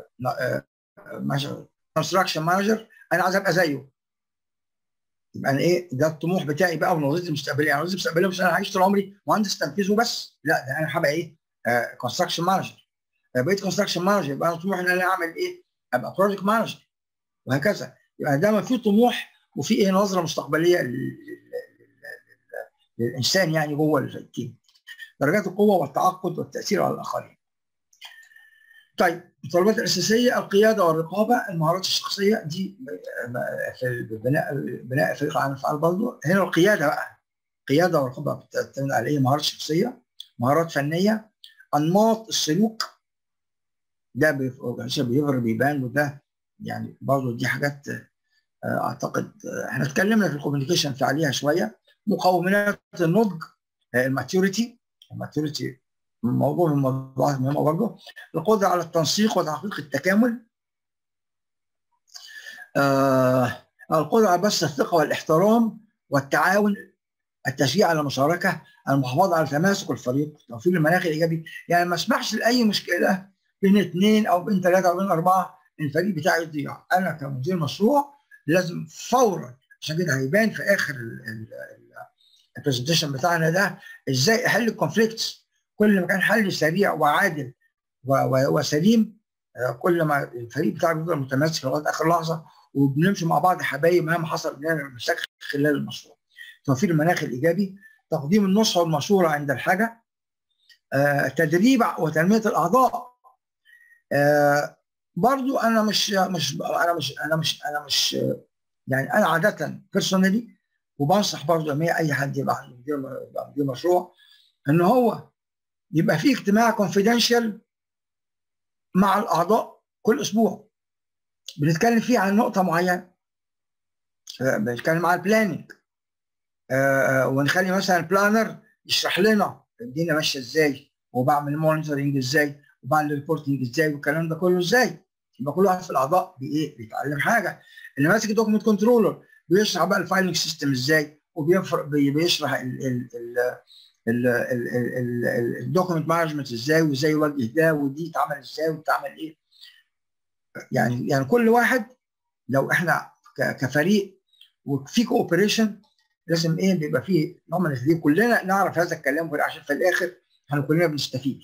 كونستراكشن مانجر انا عايز ابقى زيه يبقى انا ايه ده الطموح بتاعي بقى ونظرتي المستقبليه يعني نظرتي المستقبليه مش انا هعيش طول عمري مهندس تنفيذ وبس لا ده انا هبقى ايه كونستراكشن مانجر بقيت كونستراكشن مانجر يبقى انا طموحي ان انا اعمل ايه ابقى بروجكت مانجر وهكذا يبقى دايما في طموح وفي ايه نظره مستقبليه للانسان يعني جوه التيم درجات القوه والتعقد والتاثير على الاخرين طيب الطلبات الاساسيه القياده والرقابه المهارات الشخصيه دي في بناء بناء فريق عن الافعال برضه هنا القياده بقى قياده ورقابه بتعتمد على ايه مهارات شخصيه مهارات فنيه انماط السلوك ده بيفرق بيبان وده يعني برضه دي حاجات اعتقد احنا اتكلمنا في الكوميونيكيشن في عليها شويه مقومات النضج الماتيوريتي الماتيوريتي موضوع من الموضوعات المهمه برضه القدره على التنسيق وتحقيق التكامل آه القدره على بث الثقه والاحترام والتعاون التشجيع على المشاركه المحافظه على تماسك الفريق توفير المناخ الايجابي يعني ما اسمحش لاي مشكله بين اثنين او بين ثلاثه او بين اربعه الفريق بتاعي يضيع انا كمدير مشروع لازم فورا عشان كده هيبان في اخر البرزنتيشن بتاعنا ده ازاي احل الكونفليكتس كل ما كان حل سريع وعادل وسليم كل ما الفريق بتاعك بيفضل متماسك لغايه اخر لحظه وبنمشي مع بعض حبايب مهما حصل بينا مشاكل خلال المشروع. توفير المناخ الايجابي، تقديم النصح والمشوره عند الحاجه، آه، تدريب وتنميه الاعضاء. آه، برضو انا مش مش انا مش انا مش انا مش يعني انا عاده بيرسونالي وبنصح برضو لما اي حد يبقى عنده مدير مدير مشروع ان هو يبقى في اجتماع كونفيدنشال مع الاعضاء كل اسبوع بنتكلم فيه عن نقطه معينه بنتكلم عن البلاننج آه ونخلي مثلا البلانر يشرح لنا الدنيا ماشيه ازاي وبعمل مونيتورنج ازاي وبعمل ريبورتنج ازاي والكلام ده كله ازاي يبقى كل واحد في الاعضاء بايه بيتعلم حاجه اللي ماسك الدوكيمنت كنترولر بيشرح بقى الفايلنج سيستم ازاي وبيشرح الدوكيمنت مانجمنت ازاي وازاي يوجه ده ودي تعمل ازاي وتعمل ايه يعني يعني كل واحد لو احنا كفريق وفي كوبريشن لازم ايه بيبقى فيه نوع من التدريب كلنا نعرف هذا الكلام عشان في الاخر احنا كلنا بنستفيد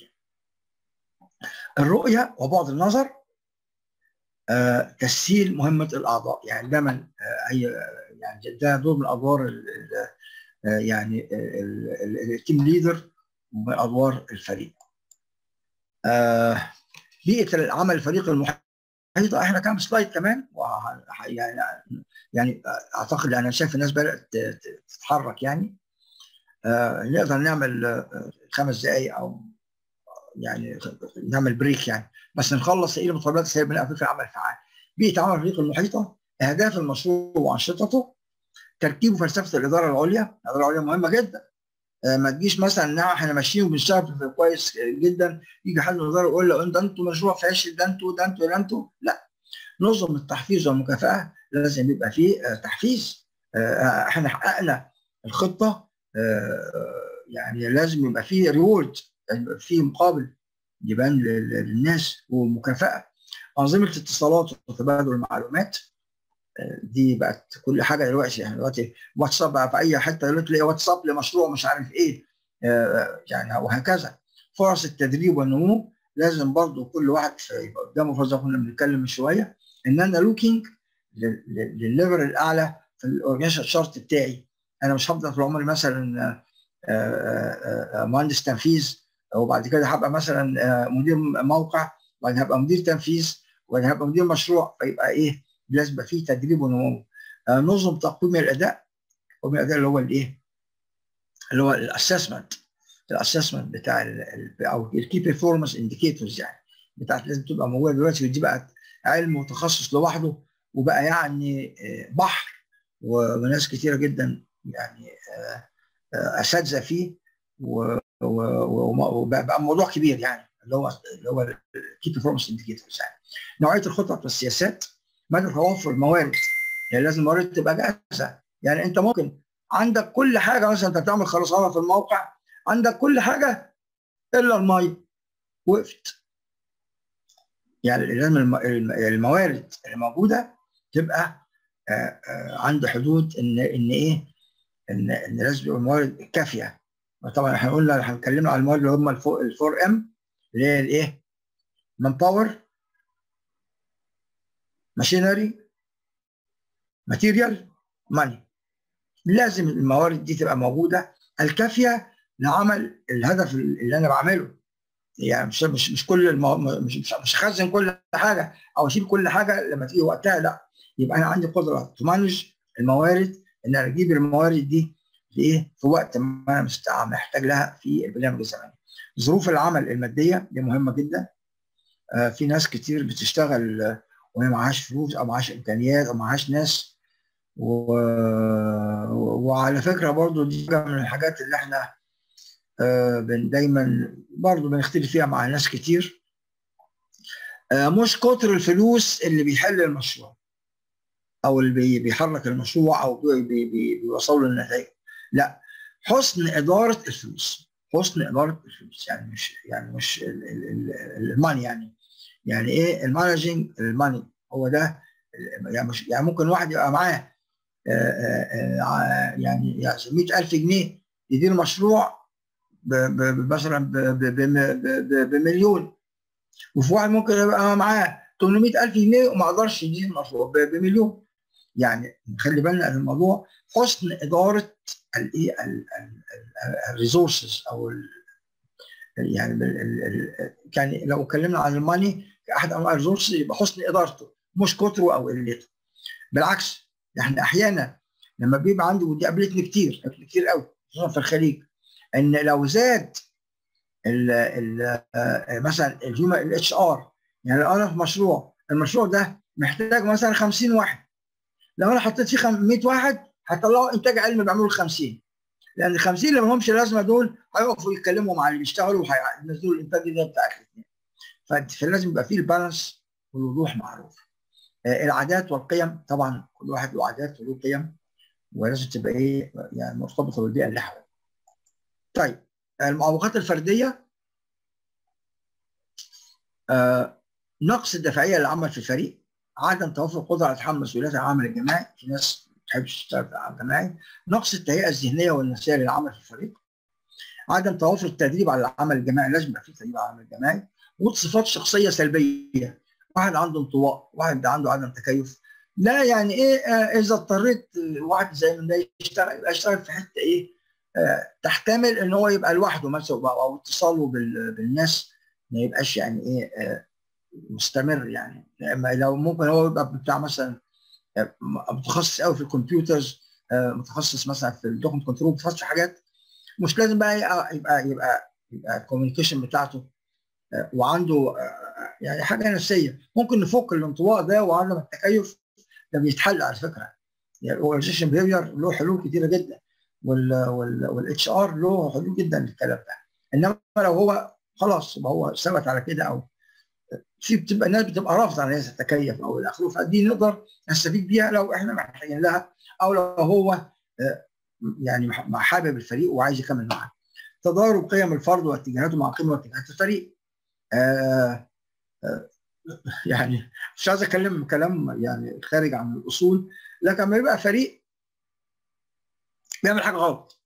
الرؤيه وبعد النظر آه تسهيل مهمه الاعضاء يعني دايما آه هي يعني ده دور من ادوار ال آه يعني التيم ليدر ومن ادوار الفريق. بيئه العمل الفريق المحيطه احنا كام سلايد كمان يعني يعني اعتقد انا شايف الناس بدات تتحرك يعني نقدر نعمل خمس دقائق او يعني نعمل بريك يعني بس نخلص ايه المتطلبات السريه من فكره عمل فعال. بيئه عمل الفريق المحيطه اهداف المشروع وانشطته تركيب فلسفه الاداره العليا، الاداره العليا مهمه جدا. آه ما تجيش مثلا ان احنا ماشيين وبنشتغل كويس جدا يجي حد من الاداره يقول له ده انتوا مشروع فاشل ده انتوا ده انتوا ده انتوا لا نظم التحفيز والمكافاه لازم يبقى فيه آه تحفيز آه احنا حققنا الخطه يعني لازم يبقى فيه ريورد يبقى فيه مقابل يبان للناس ومكافاه انظمه الاتصالات وتبادل المعلومات دي بقت كل حاجه دلوقتي يعني دلوقتي واتساب بقى في اي حته دلوقتي تلاقي واتساب لمشروع مش عارف ايه يعني وهكذا فرص التدريب والنمو لازم برضو كل واحد يبقى قدامه فرصه كنا بنتكلم من شويه ان انا لوكينج للليفل الاعلى في الاورجنيشن شارت بتاعي انا مش هفضل طول عمري مثلا مهندس تنفيذ وبعد كده هبقى مثلا مدير موقع وبعدين هبقى مدير تنفيذ وبعدين هبقى مدير مشروع فيبقى ايه لازم يبقى فيه تدريب ونمو نظم تقويم الاداء تقويم الاداء اللي هو الايه اللي هو الاسسمنت الاسسمنت بتاع ال او الكي بيرفورمانس انديكيتورز يعني بتاعت لازم تبقى موجوده دلوقتي ودي بقت علم وتخصص لوحده وبقى يعني بحر وناس كتيره جدا يعني اساتذه فيه وبقى موضوع كبير يعني اللي هو اللي هو الكي بيرفورمانس انديكيتورز يعني نوعيه الخطط والسياسات مدى توفر الموارد يعني لازم الموارد تبقى جاهزه يعني انت ممكن عندك كل حاجه مثلا انت بتعمل خرسانه في الموقع عندك كل حاجه الا الميه وقفت يعني لازم الموارد اللي موجوده تبقى عند حدود ان ان ايه ان ان لازم يبقى الموارد كافيه طبعا احنا قلنا احنا اتكلمنا على الموارد اللي هم الفور ام اللي هي الايه؟ مان باور ماشينري ماتيريال ماني لازم الموارد دي تبقى موجوده الكافيه لعمل الهدف اللي انا بعمله يعني مش مش مش كل المو... مش مش مش اخزن كل حاجه او اشيل كل حاجه لما تيجي وقتها لا يبقى انا عندي قدره تمانج الموارد ان انا اجيب الموارد دي لايه في وقت ما انا محتاج لها في البرنامج الزمني. ظروف العمل الماديه دي مهمه جدا آه في ناس كتير بتشتغل وهي معهاش فلوس او معهاش امكانيات او معهاش ناس و... وعلى فكره برضو دي من الحاجات اللي احنا آه دايما برضو بنختلف فيها مع ناس كتير آه مش كتر الفلوس اللي بيحل المشروع او اللي بيحرك المشروع او بي بي بيوصل له النتائج لا حسن اداره الفلوس حسن اداره الفلوس يعني مش يعني مش الماني يعني يعني ايه المانجنج الماني هو ده يعني مش يعني ممكن واحد يبقى معاه يعني يعني 100000 جنيه يدير مشروع مثلا بمليون وفي واحد ممكن يبقى معاه 800000 جنيه وما قدرش يدير مشروع بمليون يعني خلي بالنا من الموضوع حسن اداره الايه الريسورسز او ال يعني يعني لو اتكلمنا عن الماني كاحد انواع الريسورسز يبقى حسن ادارته مش كتره او قلته بالعكس احنا احيانا لما بيبقى عندي ودي قابلتني كتير كتير قوي خصوصا في الخليج ان لو زاد ال ال مثلا الهيومن الاتش ار يعني لو انا في مشروع المشروع ده محتاج مثلا 50 واحد لو انا حطيت فيه 100 واحد هيطلعوا انتاج علمي بيعملوا 50 لان ال 50 اللي ما لهمش لازمه دول هيقفوا يتكلموا مع اللي بيشتغلوا وهينزلوا الانتاج ده بتاع الاثنين فلازم يبقى فيه البالانس والوضوح معروف العادات والقيم طبعا كل واحد له عادات وله قيم ولازم تبقى ايه يعني مرتبطه بالبيئه اللي حواليه. طيب المعوقات الفرديه آه نقص الدفاعيه للعمل في الفريق عدم توفر القدره على تحمل مسؤوليات العمل الجماعي في ناس ما بتحبش تشتغل في العمل الجماعي نقص التهيئه الذهنيه والنفسيه للعمل في الفريق عدم توفر التدريب على العمل الجماعي لازم يبقى في تدريب على العمل الجماعي وصفات شخصيه سلبيه واحد عنده انطواء واحد عنده عدم تكيف لا يعني ايه آه اذا اضطريت واحد زي من ده يشتغل يبقى يشتغل في حته ايه آه تحتمل ان هو يبقى لوحده مثلا او اتصاله بالناس ما يبقاش يعني ايه آه مستمر يعني لو ممكن هو يبقى بتاع مثلا متخصص قوي في الكمبيوترز متخصص مثلا في الدوكمنت كنترول متخصص في حاجات مش لازم بقى يبقى يبقى يبقى, يبقى الكوميونيكيشن بتاعته وعنده يعني حاجه نفسيه ممكن نفك الانطواء ده وعدم التكيف ده بيتحل على فكره يعني الاورجنايزيشن بيهيفير له حلول كتيره جدا وال وال والاتش ار له حلول جدا للكلام ده انما لو هو خلاص يبقى هو ثبت على كده او في بتبقى الناس بتبقى رافضه ان هي تتكيف او الى اخره فدي نقدر نستفيد بيها لو احنا محتاجين لها او لو هو يعني حابب الفريق وعايز يكمل معاه. تضارب قيم الفرد واتجاهاته مع قيم واتجاهات الفريق. آه آه يعني مش عايز اتكلم كلام يعني خارج عن الاصول لكن لما يبقى فريق بيعمل حاجه غلط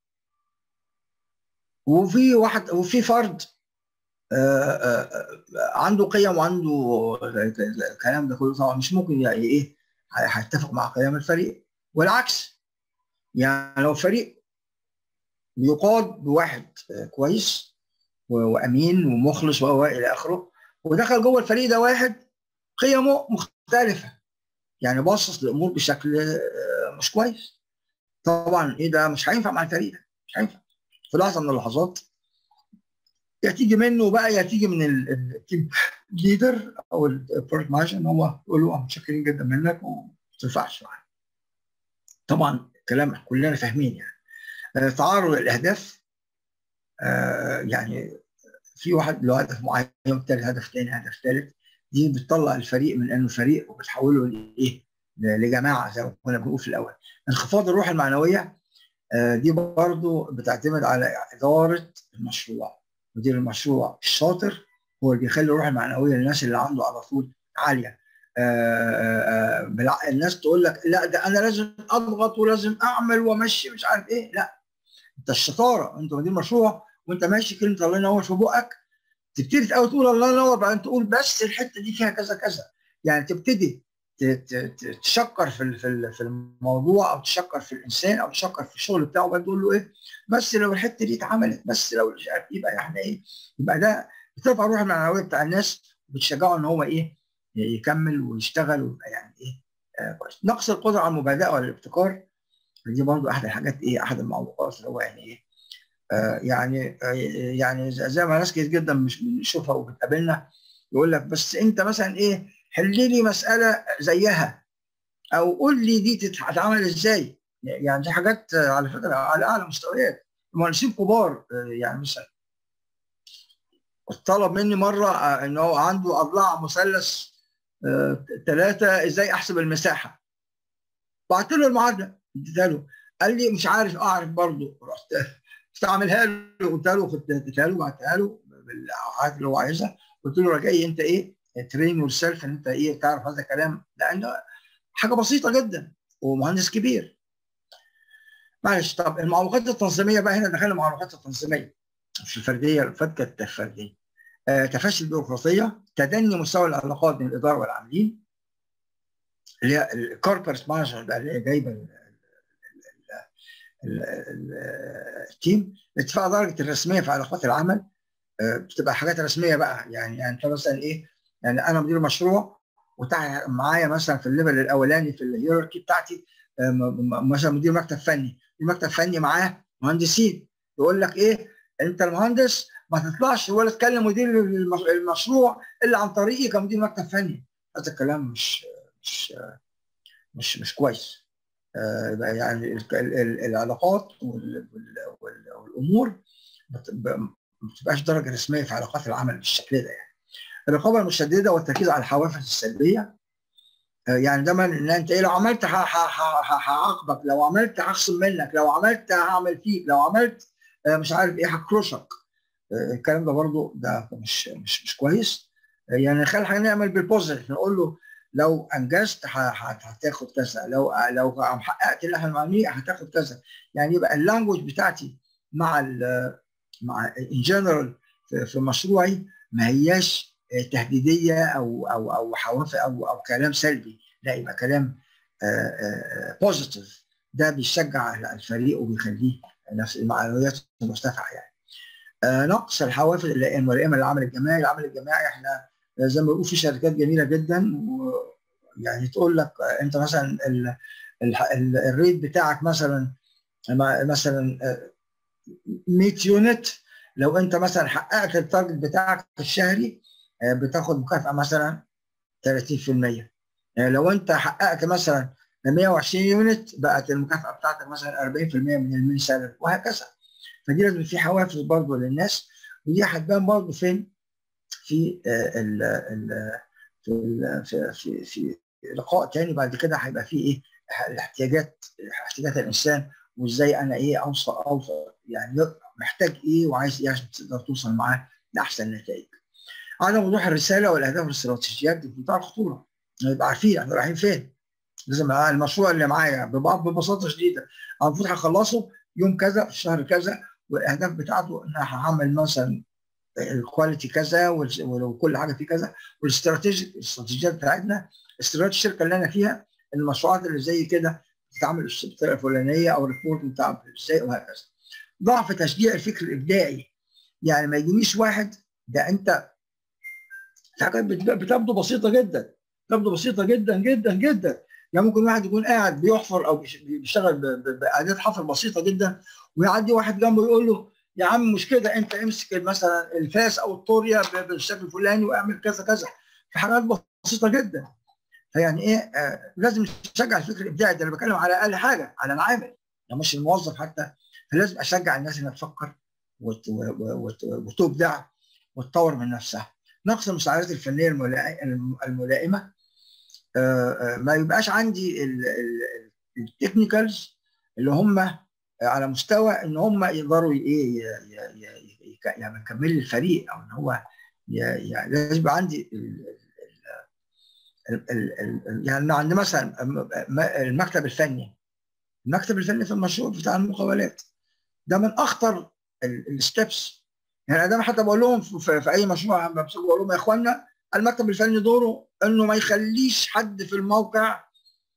وفي واحد وفي فرد آآ آآ عنده قيم وعنده الكلام ده كله طبعا مش ممكن يعني ايه هيتفق مع قيم الفريق والعكس يعني لو فريق بيقاد بواحد كويس وامين ومخلص والى اخره ودخل جوه الفريق ده واحد قيمه مختلفه يعني باصص للامور بشكل مش كويس طبعا ايه ده مش هينفع مع الفريق ده مش هينفع في لحظه من اللحظات يا تيجي منه بقى يا تيجي من التيم ليدر او البروجكت مانجر ان هو يقول له متشكرين جدا منك وما تنفعش معايا. طبعا كلام كلنا فاهمين يعني. تعارض الاهداف آه يعني في واحد له هدف معين والتاني هدف تاني هدف ثالث دي بتطلع الفريق من انه فريق وبتحوله لايه؟ لجماعه زي ما كنا بنقول في الاول. انخفاض الروح المعنويه آه دي برضه بتعتمد على اداره المشروع. مدير المشروع الشاطر هو اللي بيخلي الروح المعنويه للناس اللي عنده على طول عاليه آآ آآ الناس تقول لك لا ده انا لازم اضغط ولازم اعمل وامشي مش عارف ايه لا انت الشطاره انت مدير مشروع وانت ماشي كلمه الله ينور في بقك تبتدي الاول تقول الله ينور بعدين تقول بس الحته دي فيها كذا كذا يعني تبتدي تشكر في في الموضوع او تشكر في الانسان او تشكر في الشغل بتاعه وبعدين تقول له ايه بس لو الحته دي اتعملت بس لو مش عارف يبقى احنا ايه يبقى ده بترفع الروح المعنويه بتاع الناس وبتشجعه ان هو ايه يكمل ويشتغل ويبقى يعني ايه آه كويس نقص القدره على المبادئه والابتكار دي برضو احد الحاجات ايه احد المعوقات اللي هو يعني ايه آه يعني آه يعني زي ما ناس كتير جدا مش بنشوفها وبتقابلنا يقول لك بس انت مثلا ايه حل لي مساله زيها او قول لي دي تتعمل ازاي يعني دي حاجات على فكره على اعلى مستويات مهندسين كبار يعني مثلا طلب مني مره ان هو عنده اضلاع مثلث ثلاثه ازاي احسب المساحه بعت له المعادله اديتها له قال لي مش عارف اعرف برضه رحت استعملها له قلت له خدت اديتها له بعتها له بالحاجات اللي هو عايزها قلت له رجائي انت ايه ترين يور سيلف ان انت ايه تعرف هذا الكلام لانه حاجه بسيطه جدا ومهندس كبير معلش طب المعوقات التنظيميه بقى هنا دخلنا المعوقات التنظيميه في الفرديه الفكه الفرديه آه تفشي البيروقراطيه تدني مستوى العلاقات بين الاداره والعاملين اللي هي الكوربريت مانجر اللي هي جايبه التيم ارتفاع درجه الرسميه في علاقات العمل بتبقى حاجات رسميه بقى يعني يعني انت مثلا ايه يعني انا مدير مشروع معايا مثلا في الليفل الاولاني في الهيراركي بتاعتي مثلا مدير مكتب فني مدير مكتب فني معاه مهندسين يقول لك ايه انت المهندس ما تطلعش ولا تكلم مدير المشروع الا عن طريقي كمدير مكتب فني هذا الكلام مش مش مش مش كويس يعني العلاقات والامور ما بتبقاش درجه رسميه في علاقات العمل بالشكل ده يعني. الرقابه المشدده والتركيز على الحوافز السلبيه يعني دايما ان انت ايه لو عملت هعاقبك لو عملت هخصم منك لو عملت هعمل فيك لو عملت مش عارف ايه هكرشك الكلام ده برضو ده مش مش مش كويس يعني خلينا نعمل بالبوزيتيف نقول له لو انجزت هتاخد كذا لو لو حققت اللي احنا عاملينه هتاخد كذا يعني يبقى اللانجوج بتاعتي مع ال مع ان جنرال في مشروعي ما هياش تهديديه او او او حوافز او او كلام سلبي لا يبقى كلام بوزيتيف ده بيشجع الفريق وبيخليه نفس المعنويات مرتفعه يعني نقص الحوافز الملائمه للعمل الجماعي العمل الجماعي احنا زي ما بيقول في شركات جميله جدا ويعني تقول لك انت مثلا ال ال ال الريت بتاعك مثلا مثلا 100 يونت لو انت مثلا حققت التارجت بتاعك الشهري بتاخد مكافاه مثلا 30% لو انت حققت مثلا 120 يونت بقت المكافاه بتاعتك مثلا 40% من المين سالري وهكذا فدي لازم في حوافز برضه للناس ودي هتبان برضه فين في ال ال في ال في في, في لقاء تاني بعد كده هيبقى فيه ايه الاحتياجات احتياجات الانسان وازاي انا ايه اوصل اوصل يعني محتاج ايه وعايز ايه عشان تقدر توصل معاه لاحسن نتائج. عدم وضوح الرساله والاهداف والاستراتيجيات دي في منتهى الخطوره نبقى عارفين احنا رايحين فين. لازم المشروع اللي معايا ببساطه شديده انا المفروض هخلصه يوم كذا في شهر كذا والاهداف بتاعته ان انا هعمل مثلا الكواليتي كذا وكل حاجه فيه كذا والاستراتيجي الاستراتيجيات بتاعتنا استراتيجيه الشركه اللي انا فيها المشروعات اللي زي كده بتتعمل بالطريقه الفلانيه او الريبورت بتاعها ازاي وهكذا. ضعف تشجيع الفكر الابداعي يعني ما يجينيش واحد ده انت في حاجات بتبدو بسيطه جدا تبدو بسيطه جدا جدا جدا يعني ممكن واحد يكون قاعد بيحفر او بيشتغل باداه حفر بسيطه جدا ويعدي واحد جنبه يقول له يا عم مش كده انت امسك مثلا الفاس او الطوريه بالشكل الفلاني واعمل كذا كذا في حاجات بسيطه جدا فيعني ايه آه لازم نشجع الفكر الابداعي ده انا بتكلم على اقل حاجه على العامل يعني مش الموظف حتى فلازم اشجع الناس انها تفكر وتبدع وتطور من نفسها نقص المساعدات الفنيه الملائمه آه آه ما يبقاش عندي التكنيكالز اللي هم على مستوى ان هم يقدروا ايه يعني يكمل الفريق او ان هو يعني لازم يبقى عندي ال ال ال يعني عندي مثلا المكتب الفني المكتب الفني في المشروع بتاع المقاولات ده من اخطر الستبس يعني انا حتى بقول لهم في, في اي مشروع بقول لهم يا اخوانا المكتب الفني دوره انه ما يخليش حد في الموقع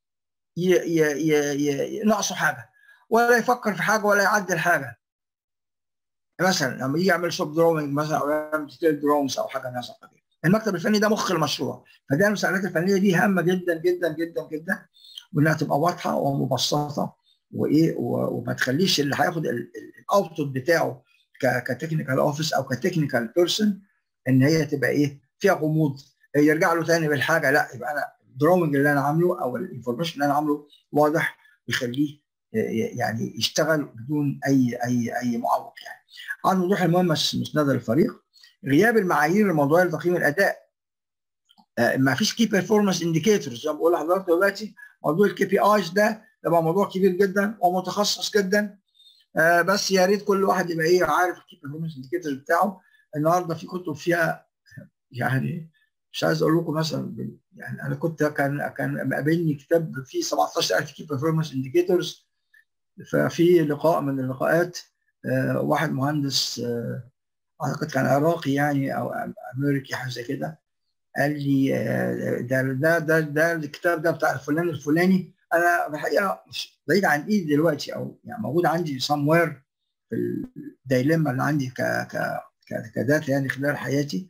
ينقصه حاجه ولا يفكر في حاجه ولا يعدل حاجه مثلا لما يجي يعمل شوب دروينج مثلا او يعمل ديتيل دروينجز او حاجه من هذا القبيل المكتب الفني ده مخ المشروع فده المساعدات الفنيه دي هامه جدا جدا جدا جدا وانها تبقى واضحه ومبسطه وايه وما تخليش اللي هياخد الاوتبوت بتاعه كتكنيكال اوفيس او كتكنيكال بيرسون ان هي تبقى ايه فيها غموض يرجع له تاني بالحاجه لا يبقى انا الدروينج اللي انا عامله او الانفورميشن اللي انا عامله واضح يخليه يعني يشتغل بدون اي اي اي معوق يعني. عن وضوح المهمه المسنده للفريق غياب المعايير الموضوعيه لتقييم الاداء ما فيش كي بيرفورمانس انديكيتورز زي ما بقول لحضرتك دلوقتي موضوع الكي بي ايز ده يبقى موضوع كبير جدا ومتخصص جدا بس يا ريت كل واحد يبقى ايه عارف الكي بيرفورمانس انديكيتورز بتاعه النهارده في كتب فيها يعني مش عايز اقول لكم مثلا يعني انا كنت كان كان مقابلني كتاب فيه 17000 كي بيرفورمانس انديكيتورز ففي لقاء من اللقاءات آه واحد مهندس آه اعتقد كان عراقي يعني او امريكي حاجه زي كده قال لي آه ده ده ده ده الكتاب ده بتاع الفلان الفلاني انا الحقيقه مش بعيد عن ايدي دلوقتي او يعني موجود عندي somewhere في الدايلما اللي عندي ك ك كداتا يعني خلال حياتي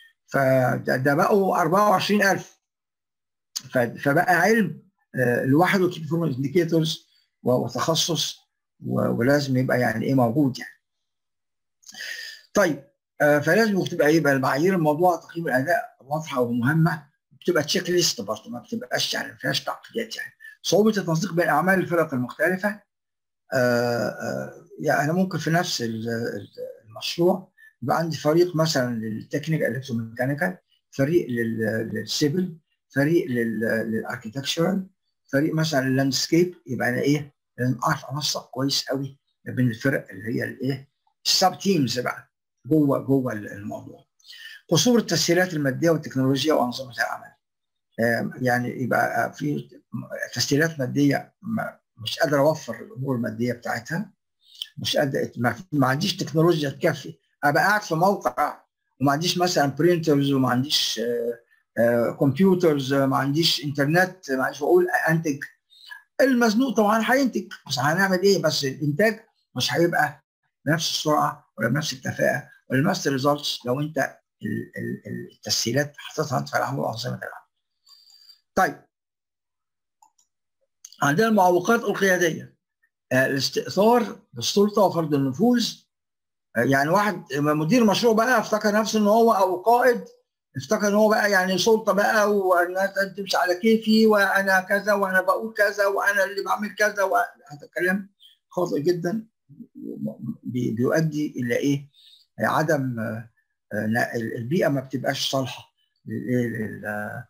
فده بقوا 24000 فبقى علم لوحده كي بيرفورمانس انديكيتورز وتخصص ولازم يبقى يعني ايه موجود يعني. طيب فلازم تبقى يبقى المعايير الموضوع تقييم الاداء واضحه ومهمه بتبقى تشيك ليست برضه ما بتبقاش يعني ما فيهاش تعقيدات يعني. صعوبه التنسيق بين اعمال الفرق المختلفه آآ آآ يعني انا ممكن في نفس المشروع يبقى عندي فريق مثلا للتكنيكال الكتروميكانيكال فريق للسيفل فريق للاركتكتشرال فريق مثلا لللاندسكيب يبقى انا ايه لازم اعرف انسق كويس قوي بين الفرق اللي هي الايه السب تيمز بقى جوه جوه الموضوع قصور التسهيلات الماديه والتكنولوجيا وانظمه العمل يعني يبقى في تسهيلات ماديه مش قادر اوفر الامور الماديه بتاعتها مش قادر ما عنديش تكنولوجيا تكفي ابقى قاعد في موقع وما عنديش مثلا برينترز وما عنديش كمبيوترز ما عنديش انترنت ما عنديش بقول انتج المزنوق طبعا هينتج بس هنعمل ايه بس الانتاج مش هيبقى بنفس السرعه ولا بنفس الكفاءه ولا بنفس الريزلتس لو انت التسهيلات حطيتها في العمل وانظمه العمل. طيب عندنا المعوقات القياديه الاستئثار بالسلطه وفرض النفوذ يعني واحد مدير مشروع بقى افتكر نفسه ان هو او قائد افتكر ان هو بقى يعني سلطه بقى والناس تمشي على كيفي وانا كذا وانا بقول كذا وانا اللي بعمل كذا هذا كلام خاطئ جدا بيؤدي الى ايه؟ عدم البيئه ما بتبقاش صالحه لل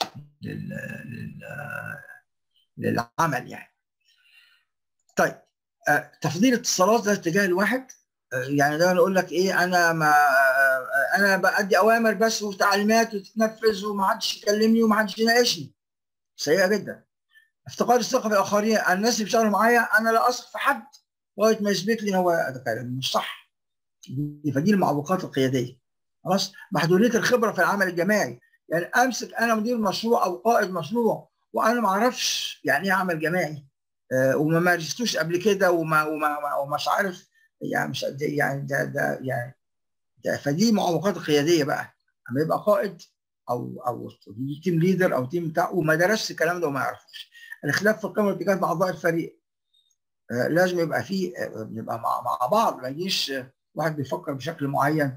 للعمل يعني. طيب تفضيل اتصالات ذات اتجاه الواحد يعني ده اقول لك ايه انا ما انا بادي اوامر بس وتعليمات وتتنفذ وما حدش يكلمني وما حدش يناقشني سيئه جدا افتقاد الثقه في الاخرين الناس اللي بيشتغلوا معايا انا لا اثق في حد لغايه ما يثبت لي هو ده كلام مش صح فدي المعوقات القياديه خلاص محدوديه الخبره في العمل الجماعي يعني امسك انا مدير مشروع او قائد مشروع وانا ما اعرفش يعني ايه عمل جماعي أه وما مارستوش قبل كده وما وما ومش عارف يعني مش يعني ده ده يعني ده فدي معوقات قياديه بقى اما يبقى قائد او او تيم ليدر او تيم بتاع وما درسش الكلام ده وما يعرفوش الخلاف في القيم والاتجاه مع اعضاء الفريق آه لازم يبقى في آه نبقى مع, مع بعض ما يجيش آه واحد بيفكر بشكل معين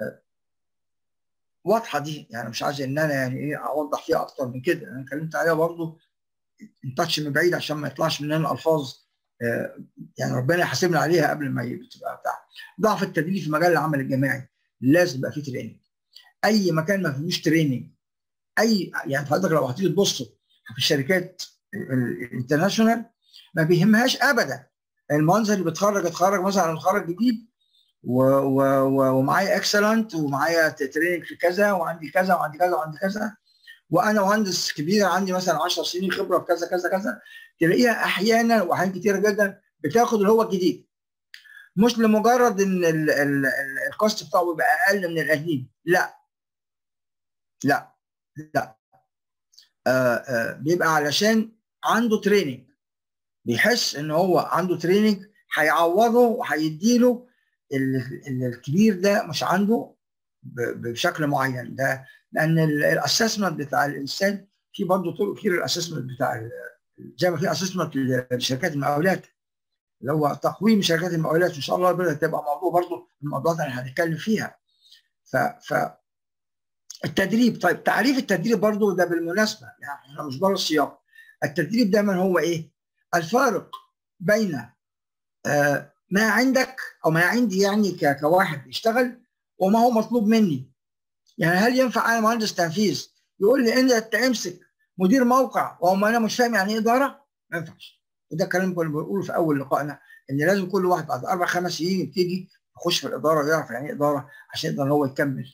واضحه دي يعني مش عايز ان انا يعني ايه اوضح فيها اكتر من كده انا اتكلمت عليها برضه نتاتش من بعيد عشان ما يطلعش مننا الفاظ يعني ربنا يحاسبنا عليها قبل ما تبقى بتاع ضعف التدريب في مجال العمل الجماعي لازم يبقى فيه تريننج اي مكان ما فيهوش تريننج اي يعني حضرتك لو هتيجي تبص في الشركات الانترناشونال ما بيهمهاش ابدا المهندس اللي بيتخرج اتخرج مثلا متخرج جديد و و و ومعايا اكسلنت ومعايا تريننج في كذا وعندي كذا وعندي كذا وعندي كذا وانا مهندس كبير عندي مثلا 10 سنين خبره في كذا كذا كذا تلاقيها احيانا واحيانا كتير جدا بتاخد اللي هو الجديد مش لمجرد ان الكوست بتاعه بيبقى اقل من القديم لا لا لا آآ آآ بيبقى علشان عنده تريننج بيحس ان هو عنده تريننج هيعوضه وهيديله الكبير ده مش عنده بشكل معين ده لان الاسسمنت بتاع الانسان في برضه طرق كتير الاسسمنت بتاع زي ما في اسسمنت لشركات المقاولات اللي هو تقويم شركات المقاولات ان شاء الله بدات تبقى موضوع برضه الموضوعات اللي هنتكلم فيها ف ف التدريب طيب تعريف التدريب برضو ده بالمناسبه يعني احنا مش بره السياق التدريب دايما هو ايه؟ الفارق بين آه ما عندك او ما عندي يعني كواحد بيشتغل وما هو مطلوب مني يعني هل ينفع انا مهندس تنفيذ يقول لي انت تمسك مدير موقع وهو انا مش فاهم يعني ايه اداره؟ ما ينفعش وده الكلام كنا بنقوله في اول لقائنا ان لازم كل واحد بعد اربع خمس سنين يبتدي يخش في الاداره ويعرف يعني ايه اداره عشان يقدر هو يكمل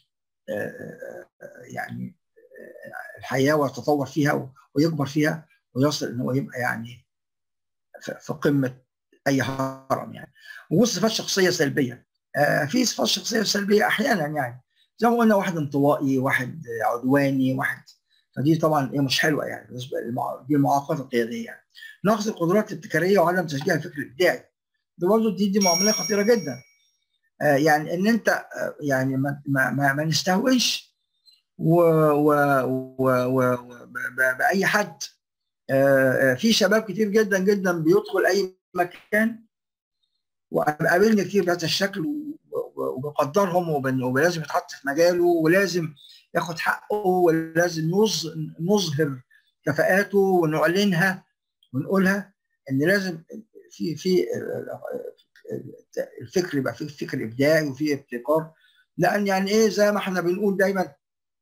يعني الحياه ويتطور فيها ويكبر فيها ويصل ان هو يبقى يعني في قمه اي هرم يعني وصفات شخصيه سلبيه في صفات شخصيه سلبيه احيانا يعني زي ما قلنا واحد انطوائي واحد عدواني واحد فدي طبعا هي مش حلوه يعني بالنسبه دي المعاقبات القياديه يعني نقص القدرات الابتكاريه وعدم تشجيع الفكر الابداعي ده برضه دي دي معامله خطيره جدا آه يعني ان انت آه يعني ما ما ما, ما نستهونش و و و و باي حد آه في شباب كتير جدا جدا بيدخل اي مكان وقابلني كتير بهذا الشكل وبقدرهم ولازم يتحط في مجاله ولازم ياخد حقه ولازم نظهر كفاءاته ونعلنها ونقولها ان لازم في في الفكر يبقى في فكر ابداعي وفي ابتكار لان يعني ايه زي ما احنا بنقول دايما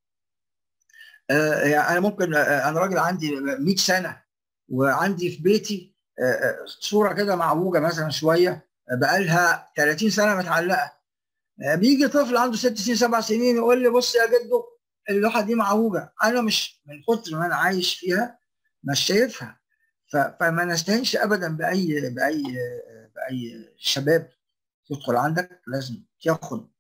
آه يعني انا ممكن آه انا راجل عندي 100 سنه وعندي في بيتي آه صوره كده معوجه مثلا شويه بقالها 30 سنه متعلقه بيجي طفل عنده ست سنين سبع سنين يقول لي بص يا جدو اللوحه دي معوجه انا مش من كتر ما انا عايش فيها مش شايفها فما نستهينش ابدا باي باي باي شباب يدخل عندك لازم ياخد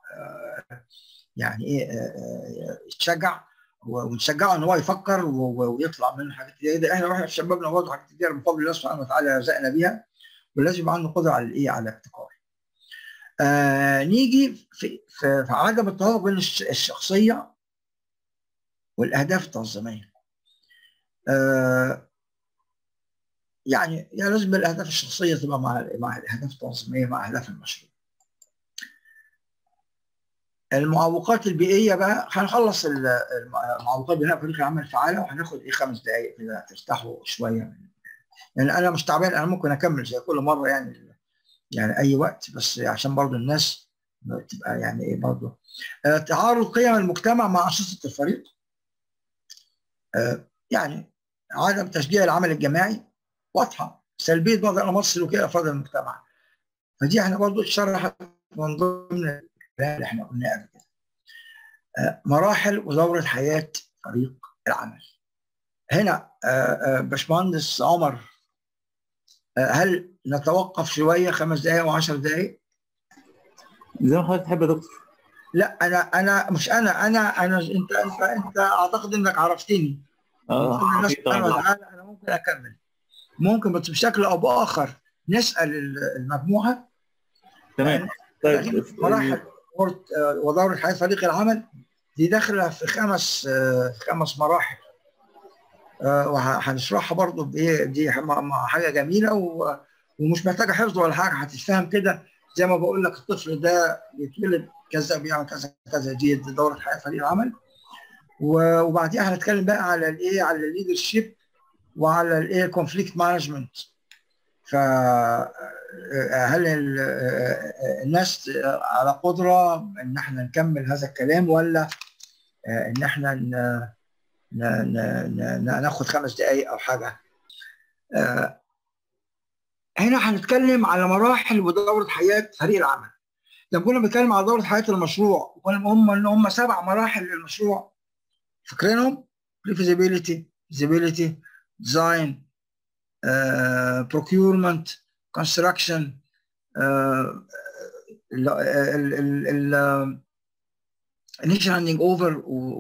يعني ايه يتشجع ونشجعه ان هو يفكر ويطلع منه حاجات كتير احنا واحنا في شبابنا برضه حاجات كتير من فضل الله سبحانه وتعالى رزقنا بيها ولازم يبقى عنده قدره على الايه على الابتكار. آه نيجي في, في, في عدم التوافق بين الشخصيه والاهداف التنظيميه. آه يعني يعني لازم الاهداف الشخصيه تبقى مع مع الاهداف التنظيميه مع اهداف المشروع. المعوقات البيئيه بقى هنخلص المعوقات بناء فريق العمل الفعاله وهناخد ايه خمس دقائق كده ترتاحوا شويه من يعني انا مش تعبان انا ممكن اكمل زي كل مره يعني يعني اي وقت بس عشان برضو الناس تبقى يعني ايه برضو آه تعارض قيم المجتمع مع انشطه الفريق آه يعني عدم تشجيع العمل الجماعي واضحه سلبيه بعض الانماط السلوكيه لافراد المجتمع فدي احنا برضو اتشرحت من ضمن اللي احنا قلناه قبل كده آه مراحل ودوره حياه فريق العمل هنا باشمهندس عمر هل نتوقف شويه خمس دقائق و10 دقائق؟ زي ما حضرتك تحب يا دكتور لا انا انا مش انا انا انا انت انت انت اعتقد انك عرفتني اه انا ممكن اكمل ممكن بس بشكل او باخر نسال المجموعه تمام طيب مراحل ودوره حياه فريق العمل دي داخله في خمس خمس مراحل وهنشرحها برضه بايه دي حاجه جميله ومش محتاجه حفظ ولا حاجه هتتفهم كده زي ما بقول لك الطفل ده بيتولد كذا بيعمل كذا كذا دي دوره حياه فريق العمل وبعديها هنتكلم بقى على الايه على الليدرشيب وعلى الايه كونفليكت مانجمنت فهل الناس على قدره ان احنا نكمل هذا الكلام ولا ان احنا ناخد خمس دقائق او حاجه هنا هنتكلم على مراحل ودوره حياه فريق العمل لما كنا بنتكلم على دوره حياه المشروع كنا هم ان هم سبع مراحل للمشروع فاكرينهم feasibility feasibility design uh, procurement construction initial handing over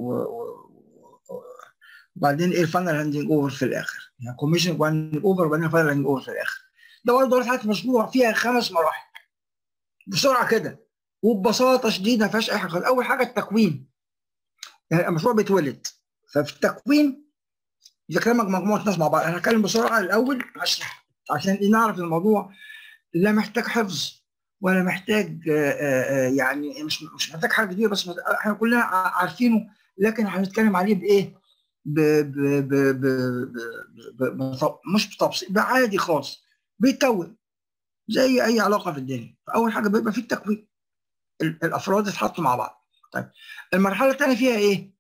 وبعدين ايه الفاينل هاندنج اوفر في الاخر يعني كوميشن هاندنج اوفر وبعدين فاينل هاندنج اوفر في الاخر ده برضه دوره حياه المشروع فيها خمس مراحل بسرعه كده وببساطه شديده ما فيهاش اي حاجه اول حاجه التكوين يعني المشروع بيتولد ففي التكوين اذا كلامك مجموعه ناس مع بعض انا هتكلم بسرعه الاول اشرح عشان نعرف الموضوع لا محتاج حفظ ولا محتاج يعني مش مش محتاج حاجه كبيره بس احنا كلنا عارفينه لكن هنتكلم عليه بايه؟ ب ب ب ب ب ب ب مش بتبسيط بعادي خالص بيتكون زي اي علاقه في الدنيا فاول حاجه بيبقى في التكوين ال- الافراد اتحطوا مع بعض طيب المرحله الثانيه فيها ايه؟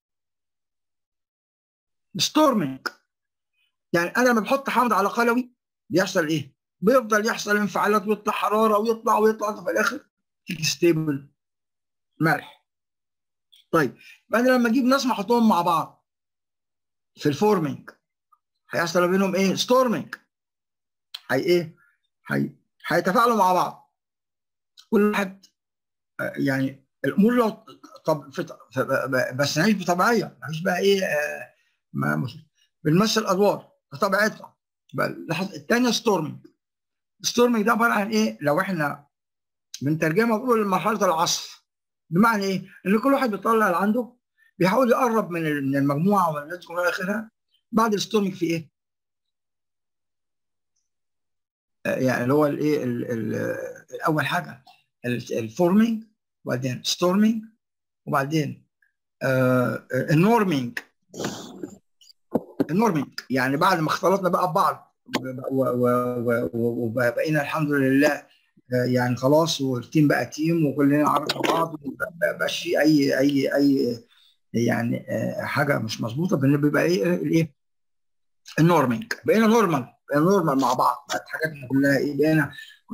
ستورمنج يعني انا لما بحط حامض على قلوي بيحصل ايه؟ بيفضل يحصل انفعالات ويطلع حراره ويطلع ويطلع في الاخر تيجي ستيبل ملح طيب يبقى انا لما اجيب ناس احطهم مع بعض في الفورمينج هيحصل ما بينهم ايه؟ ستورمينج هي ايه؟ هي هيتفاعلوا مع بعض كل واحد آه، يعني الامور لو طب في في- بس نعيش بطبيعيه مفيش بقى ايه آه، ما مش بنمثل ادوار بطبيعتنا بقى اللحظه الثانيه ستورمينج ستورمينج ده عباره عن ايه؟ لو احنا بنترجمها بنقول مرحله العصف بمعنى ايه؟ ان كل واحد بيطلع اللي عنده بيحاول يقرب من ال- من المجموعه ومن الناس كلها اخرها بعد الستورمينج في ايه؟ آه، يعني اللي هو الايه ال- ال- اول حاجه الفورمينج وبعدين ستورمينج وبعدين آه، آه، النورمينج النورمينج يعني بعد ما اختلطنا بقى ببعض و- و- و- و- وبقينا الحمد لله آه، يعني خلاص والتيم بقى تيم وكلنا عرفنا بعض وما بقاش في اي اي اي يعني آه، حاجه مش مظبوطه بيبقى ايه الايه النورمينج بقينا نورمال بقينا نورمال مع بعض بقت حاجاتنا كلها ايه بقينا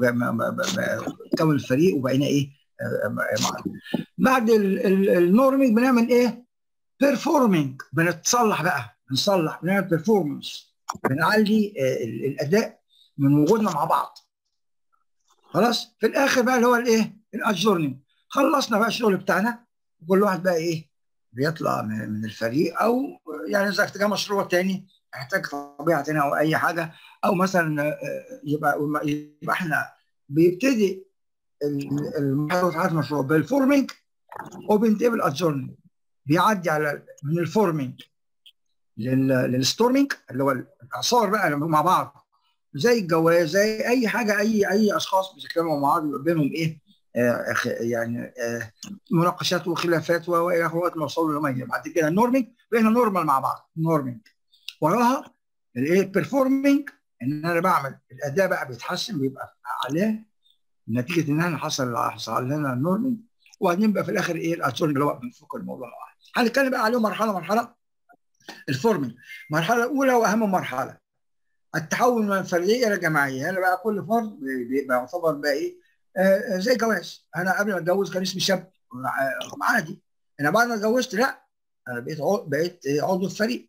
نكون الفريق وبقينا ايه آه، مع بعد النورمينج بنعمل ايه بيرفورمينج بنتصلح بقى بنصلح بنعمل بيرفورمانس بنعلي آه، ال- الاداء من وجودنا مع بعض خلاص في الاخر بقى اللي هو الايه الاجورنينج خلصنا بقى الشغل بتاعنا وكل واحد بقى ايه بيطلع من من الفريق او يعني اذا احتاج مشروع تاني يحتاج طبيعه تانية او اي حاجه او مثلا آه، يبقى يبقى احنا بيبتدي ال- المرحله بتاعت المشروع بالفورمينج وبينتهي بالادجورنينج بيعدي على من الفورمينج لل- للستورمينج اللي هو الاعصار بقى لما مع بعض زي الجواز زي اي حاجه اي اي اشخاص بيتكلموا مع بعض يبقى بينهم ايه آه خ- يعني آه مناقشات وخلافات و- والى اخره لغايه ما يوصلوا لما بعد كده النورمينج بقينا نورمال مع بعض نورمينج وراها الايه بيرفورمينج ان انا بعمل الاداء بقى بيتحسن بيبقى اعلاه نتيجه ان احنا حصل حصل لنا النورمينج وبعدين بقى في الاخر ايه الاتشورنج اللي هو بنفك الموضوع مع بعض. هنتكلم بقى عليهم مرحله مرحله الفورمينج المرحله الاولى واهم مرحله التحول من الفرديه الى الجماعيه هنا بقى كل فرد بي- بيبقى يعتبر بقى ايه آه، زي جواز انا قبل ما اتجوز كان اسمي شاب آه، عادي انا بعد ما اتجوزت لا انا بقيت عضو بقيت عضو في فريق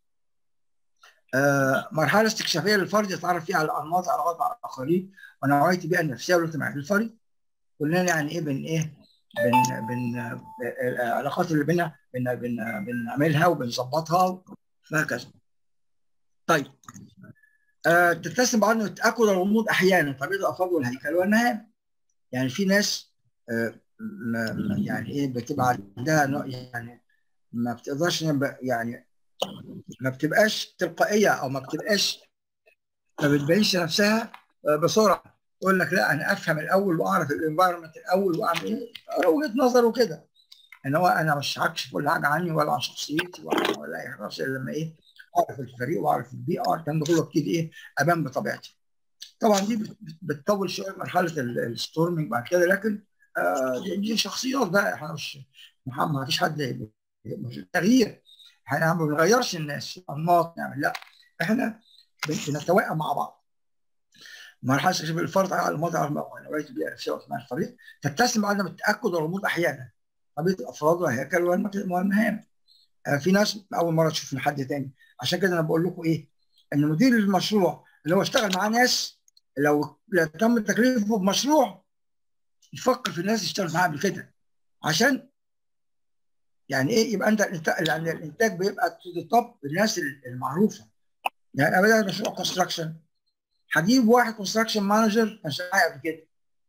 آه، مرحله استكشافيه للفرد يتعرف فيها على انماط علاقات مع الاخرين ونوعيه البيئه النفسيه والاجتماعيه للفرد كلنا يعني ايه بن ايه بن بن آه، العلاقات اللي بينا بن بن بنعملها وبنظبطها وهكذا طيب آه، تتسم بعض انه تاكد الغموض احيانا طبيعه الافراد والهيكل والمهام يعني في ناس آه، ما- ما- يعني ايه بتبقى عندها نوع- يعني ما بتقدرش نب- يعني ما بتبقاش تلقائيه او ما بتبقاش ما بتبينش نفسها آه، بسرعه تقول لك لا انا افهم الاول واعرف الانفايرمنت الاول واعمل ايه آه، وجهه نظر وكده ان هو انا مش هكشف كل حاجه عني ولا عن شخصيتي ولا ولا اي حاجه الا لما ايه اعرف الفريق واعرف البيئه الكلام ده كله ابتدي ايه ابان بطبيعتي طبعا دي بت- بتطول شويه مرحله ال- الستورمنج بعد كده لكن آه دي دي شخصيات بقى احنا مش محمد ما فيش حد مش تغيير احنا ما بنغيرش الناس انماط نعمل لا احنا بن- بنتوائم مع بعض مرحله استكشاف الفرد على الموضع ونوعيه البيئه النفسيه واجتماع الفريق تتسم عدم التاكد والغموض احيانا طبيعه الافراد والهيكل والمك- والمهام آه، في ناس اول مره تشوف من حد تاني عشان كده انا بقول لكم ايه ان مدير المشروع اللي هو اشتغل معاه ناس لو لو تم تكليفه بمشروع يفكر في الناس يشتغل معاه قبل كده عشان يعني ايه يبقى انت الانتاج يعني الانتاج بيبقى تو ذا توب بالناس المعروفه يعني انا بدات مشروع كونستراكشن هجيب واحد كونستراكشن مانجر كان شغال معايا قبل كده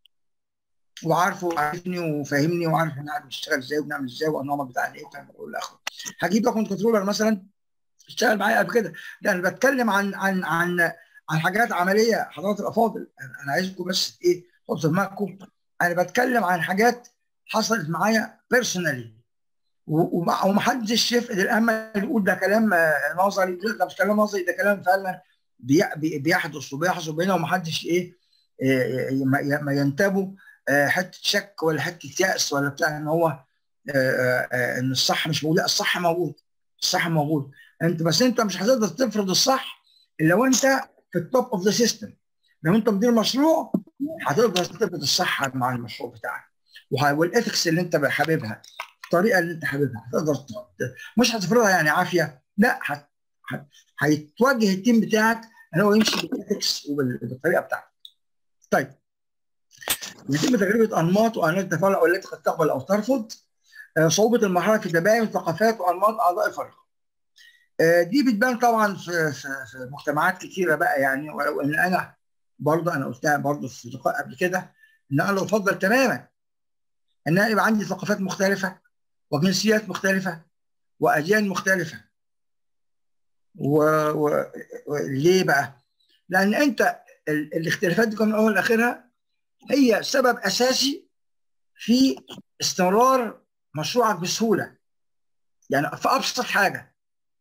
وعارفه وعارفني وفاهمني وعارف احنا بنشتغل ازاي وبنعمل ازاي والنمط بتاعنا ايه والكلام ده كله اخره هجيب دوكمنت كنترولر مثلا اشتغل معايا قبل كده ده انا بتكلم عن عن عن عن حاجات عمليه حضرات الافاضل انا أنا عايزكم بس ايه تحطوا في دماغكم انا بتكلم عن حاجات حصلت معايا بيرسونالي و- وما ومحدش يفقد الامل يقول ده كلام آه، نظري لا ده مش كلام نظري ده كلام فعلا بي- بي- بيحدث وبيحصل بينا ومحدش ايه آه، ما ما ينتابه آه، حته شك ولا حته يأس ولا بتاع ان هو آه، آه، آه، ان الصح مش موجود لا الصح موجود الصح موجود انت بس انت مش هتقدر تفرض الصح الا لو انت في التوب اوف ذا سيستم لو انت مدير مشروع هتقدر تثبت الصح مع المشروع بتاعك وه- والاثكس اللي انت حاببها الطريقه اللي انت حاببها هتقدر ت- ت- مش هتفرضها يعني عافيه لا هت- هت- هيتوجه التيم بتاعك ان هو يمشي بالاثكس وبالطريقه بتاعتك. طيب يتم تجربه انماط وانواع التفاعل التي قد تقبل او ترفض آه، صعوبه المرحله في تباين ثقافات وانماط اعضاء الفريق. آه، دي بتبان طبعا في في في مجتمعات كتيره بقى يعني ولو ان انا برضه انا قلتها برضه في لقاء قبل كده ان انا افضل تماما ان انا يبقى عندي ثقافات مختلفه وجنسيات مختلفه واجيال مختلفه. و... و... وليه بقى؟ لان انت ال... الاختلافات دي كمان من اول لاخرها هي سبب اساسي في استمرار مشروعك بسهوله. يعني في ابسط حاجه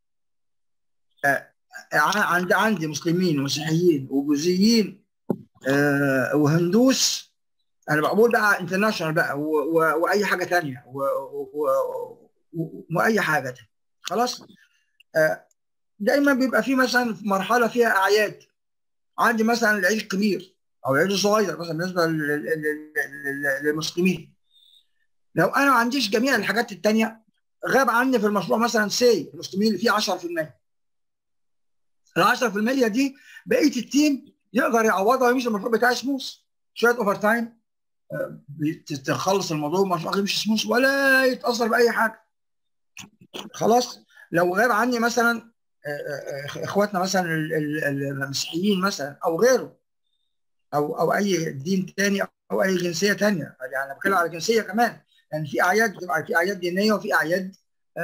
عندي عندي مسلمين ومسيحيين وبوذيين آه وهندوس انا بقول بقى انترناشونال بقى و و واي حاجه ثانيه و و و واي حاجه تانية. خلاص آه دايما بيبقى في مثلا مرحله فيها اعياد عندي مثلا العيد الكبير او العيد الصغير مثلا بالنسبه للمسلمين لو انا ما عنديش جميع الحاجات الثانيه غاب عني في المشروع مثلا سي المسلمين اللي فيه 10% ال 10% دي بقيه التيم يقدر يعوضها ويمشي المشروع بتاعي سموث شويه اوفر تايم تخلص الموضوع والمشروع يمشي سموث ولا يتاثر باي حاجه خلاص لو غاب عني مثلا اخواتنا مثلا المسيحيين مثلا او غيره او او اي دين تاني او اي جنسيه تانيه يعني انا بتكلم على جنسيه كمان لان يعني في اعياد بتبقى في اعياد دينيه وفي اعياد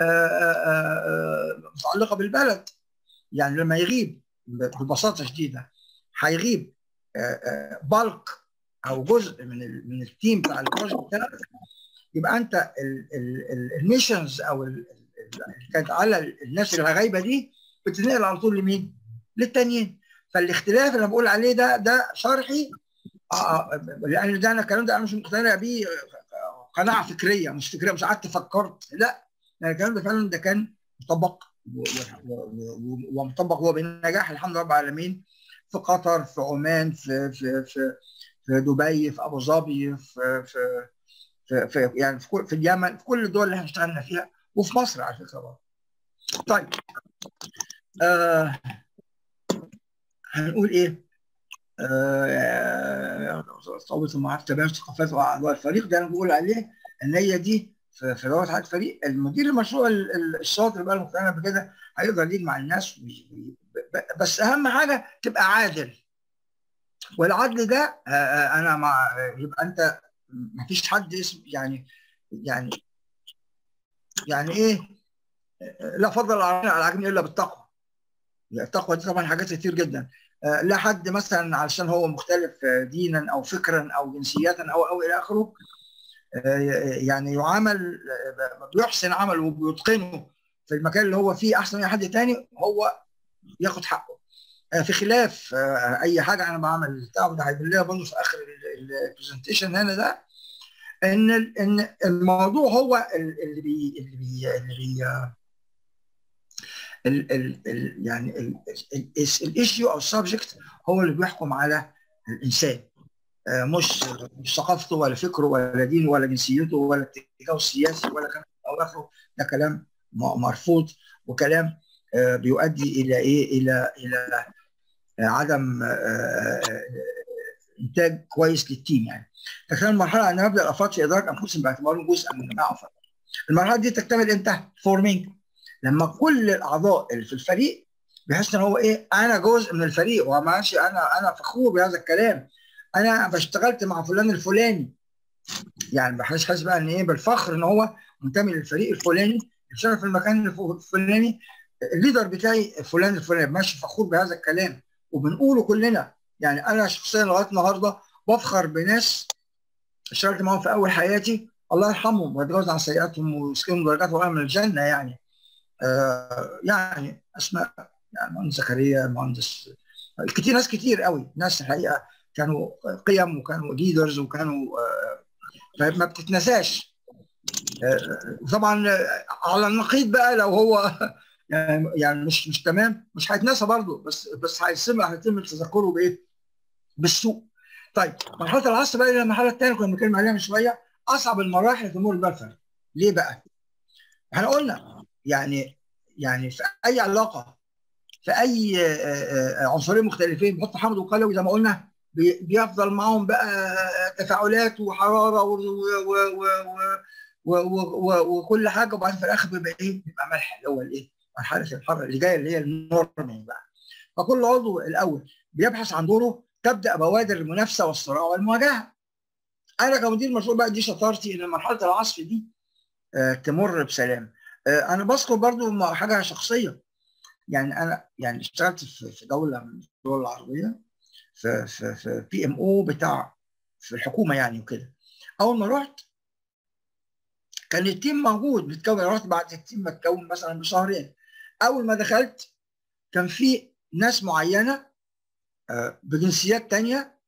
متعلقه بالبلد يعني لما يغيب ببساطه شديده هيغيب بلك او جزء من ال من التيم بتاع البروجكت بتاعك يبقى انت الميشنز او اللي كانت على الناس اللي غايبه دي بتنقل على طول لمين؟ للتانيين فالاختلاف اللي انا بقول عليه ده ده شرحي آه لان ده انا الكلام ده انا مش مقتنع بيه قناعه فكريه مش فكريه مش قعدت فكرت لا الكلام ده فعلا ده كان مطبق ومطبق هو بنجاح الحمد لله رب العالمين في قطر في عمان في في في في دبي في ابو ظبي في في في, في يعني في, كل في اليمن في كل الدول اللي احنا اشتغلنا فيها وفي مصر على فكره برضه. طيب آه هنقول ايه؟ آه صعوبة المعارف تباين ثقافات واعضاء الفريق ده انا بقول عليه ان هي دي في في دوره حاجه فريق المدير المشروع الشاطر بقى المقتنع بكده هيقدر يجمع الناس بس اهم حاجه تبقى عادل والعدل ده انا مع يبقى انت ما فيش حد اسم يعني يعني يعني ايه لا فضل على العجم الا بالتقوى التقوى دي طبعا حاجات كتير جدا لا حد مثلا علشان هو مختلف دينا او فكرا او جنسية او او الى اخره يعني يعامل بيحسن عمله وبيتقنه في المكان اللي هو فيه احسن من حد تاني هو ياخد حقه في خلاف اي حاجه انا بعمل بتاع وده هيبان لنا برضه في اخر البرزنتيشن هنا ده ان ان الموضوع هو اللي بي اللي بي اللي بي ال ال ال يعني الايشيو او السبجكت هو اللي بيحكم على الانسان مش مش ثقافته ولا فكره ولا دينه ولا جنسيته ولا اتجاهه السياسي ولا كلام او اخره ده كلام مرفوض وكلام بيؤدي الى ايه الى الى عدم انتاج كويس للتيم يعني فكان المرحله ان نبدا الافراد في ادراك انفسهم باعتبارهم جزء من جماعه افراد المرحله دي تكتمل امتى؟ فورمينج لما كل الاعضاء اللي في الفريق بيحس ان هو ايه انا جزء من الفريق وما انا انا فخور بهذا الكلام انا بشتغلت مع فلان الفلاني يعني بحس حاسس بقى ان ايه بالفخر ان هو منتمي للفريق الفلاني بيشتغل في المكان الفلاني الليدر بتاعي فلان الفلاني ماشي فخور بهذا الكلام وبنقوله كلنا يعني انا شخصيا لغايه النهارده بفخر بناس اشتغلت معاهم في اول حياتي الله يرحمهم ويتجاوز عن سيئاتهم ويسكنهم درجات وأمن من الجنه يعني آه يعني اسماء يعني مهندس زكريا مهندس كتير ناس كتير قوي ناس الحقيقه كانوا قيم وكانوا ليدرز وكانوا آه ما بتتنساش آه طبعا على النقيض بقى لو هو يعني يعني مش مش تمام مش هيتنسى برضه بس بس هيتم هيتم تذكره بايه؟ بالسوء. طيب مرحله العصر بقى المرحله الثانيه كنا بنتكلم عليها من شويه اصعب المراحل في امور البلفر. ليه بقى؟ احنا قلنا يعني يعني في اي علاقه في اي عنصرين مختلفين بيحط حمد وقلوي زي ما قلنا بيفضل معاهم بقى تفاعلات وحراره و و و وكل حاجه وبعدين في الاخر بيبقى ايه؟ بيبقى ملح اللي هو الايه؟ مرحله الحر اللي جايه اللي هي النورمال بقى. فكل عضو الاول بيبحث عن دوره تبدا بوادر المنافسه والصراع والمواجهه. انا كمدير مشروع بقى دي شطارتي ان مرحله العصف دي آه تمر بسلام. آه انا بذكر برضو حاجه شخصيه. يعني انا يعني اشتغلت في دوله من الدول العربيه في في في بي ام او بتاع في الحكومه يعني وكده. اول ما رحت كان التيم موجود بيتكون رحت بعد التيم ما اتكون مثلا بشهرين اول ما دخلت كان في ناس معينه بجنسيات تانية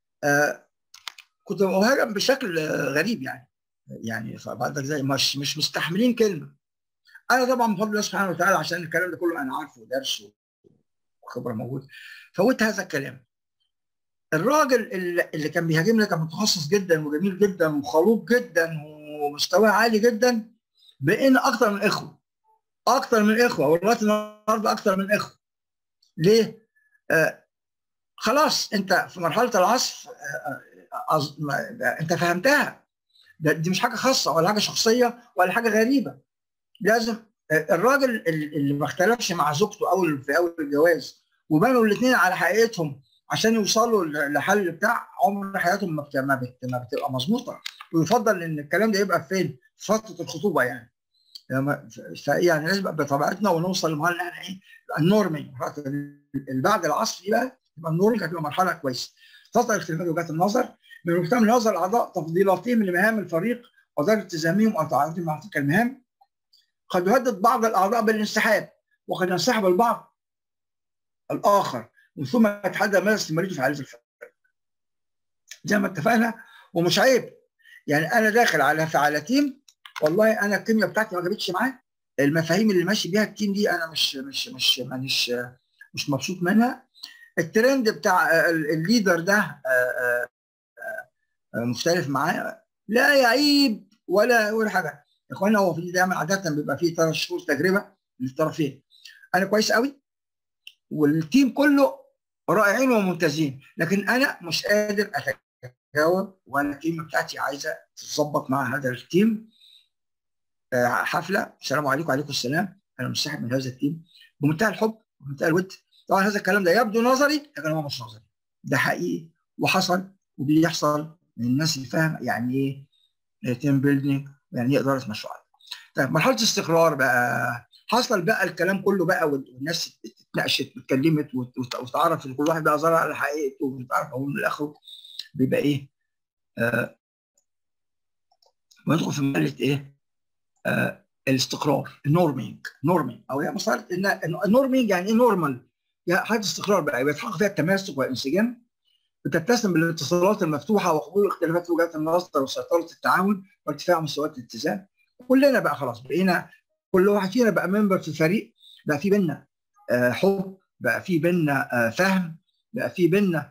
كنت مهاجم بشكل غريب يعني يعني فبعد زي مش مش مستحملين كلمه انا طبعا بفضل الله سبحانه وتعالى عشان الكلام ده كله انا عارفه ودرس وخبره موجود فوت هذا الكلام الراجل اللي كان بيهاجمنا كان متخصص جدا وجميل جدا وخلوق جدا ومستواه عالي جدا بقينا اكتر من اخوه اكتر من اخوه ولغايه النهارده اكتر من اخوه ليه؟ آه خلاص انت في مرحله العصف آه آه انت فهمتها دي مش حاجه خاصه ولا حاجه شخصيه ولا حاجه غريبه لازم الراجل اللي ما اختلفش مع زوجته اول في اول الجواز وبنوا الاثنين على حقيقتهم عشان يوصلوا لحل بتاع عمر حياتهم ما ما بتبقى مظبوطه ويفضل ان الكلام ده يبقى فين؟ في فتره الخطوبه يعني يعني لازم بطبيعتنا ونوصل لمرحله ان احنا ايه النورمي اللي بعد العصر دي بقى تبقى النورمي هتبقى مرحله كويسه. تظهر اختلافات وجهات النظر من مجتمع نظر الاعضاء تفضيلاتهم لمهام الفريق ودرجه التزامهم وتعاطيهم مع تلك المهام قد يهدد بعض الاعضاء بالانسحاب وقد ينسحب البعض الاخر ومن ثم يتحدى مدى استمراريته في عائله الفريق. زي ما اتفقنا ومش عيب يعني انا داخل على على تيم والله انا الكيمياء بتاعتي ما جابتش معاه المفاهيم اللي ماشي بيها التيم دي انا مش مش مش مش مش مبسوط منها الترند بتاع الليدر ده مختلف معاه لا يعيب ولا ولا حاجه يا اخوانا هو في دايما عاده بيبقى فيه ثلاث شهور تجربه للطرفين انا كويس قوي والتيم كله رائعين وممتازين لكن انا مش قادر اتجاوب وانا التيم بتاعتي عايزه تتظبط مع هذا التيم حفله السلام عليكم وعليكم السلام انا منسحب من هذا التيم بمنتهى الحب وبمنتهى الود طبعا هذا الكلام ده يبدو نظري لكن هو مش نظري ده حقيقي وحصل وبيحصل من الناس اللي فاهم يعني ايه تيم بيلدينج يعني ايه اداره مشروعات طيب مرحله الاستقرار بقى حصل بقى الكلام كله بقى والناس اتناقشت واتكلمت وتعرف ان كل واحد بقى ظهر على حقيقته وتعرف اول من الاخر بيبقى ايه آه ويدخل في مرحله ايه آه الاستقرار النورمينج نورمينج او هي مسألة ان النورمينج يعني ايه نورمال يعني حاجه استقرار بقى بيتحقق فيها التماسك والانسجام بتتسم بالاتصالات المفتوحه وقبول اختلافات في وجهات النظر وسيطره التعاون وارتفاع مستويات الاتزان كلنا بقى خلاص بقينا كل واحد فينا بقى ممبر في فريق بقى في بينا آه حب بقى في بينا آه فهم بقى في بينا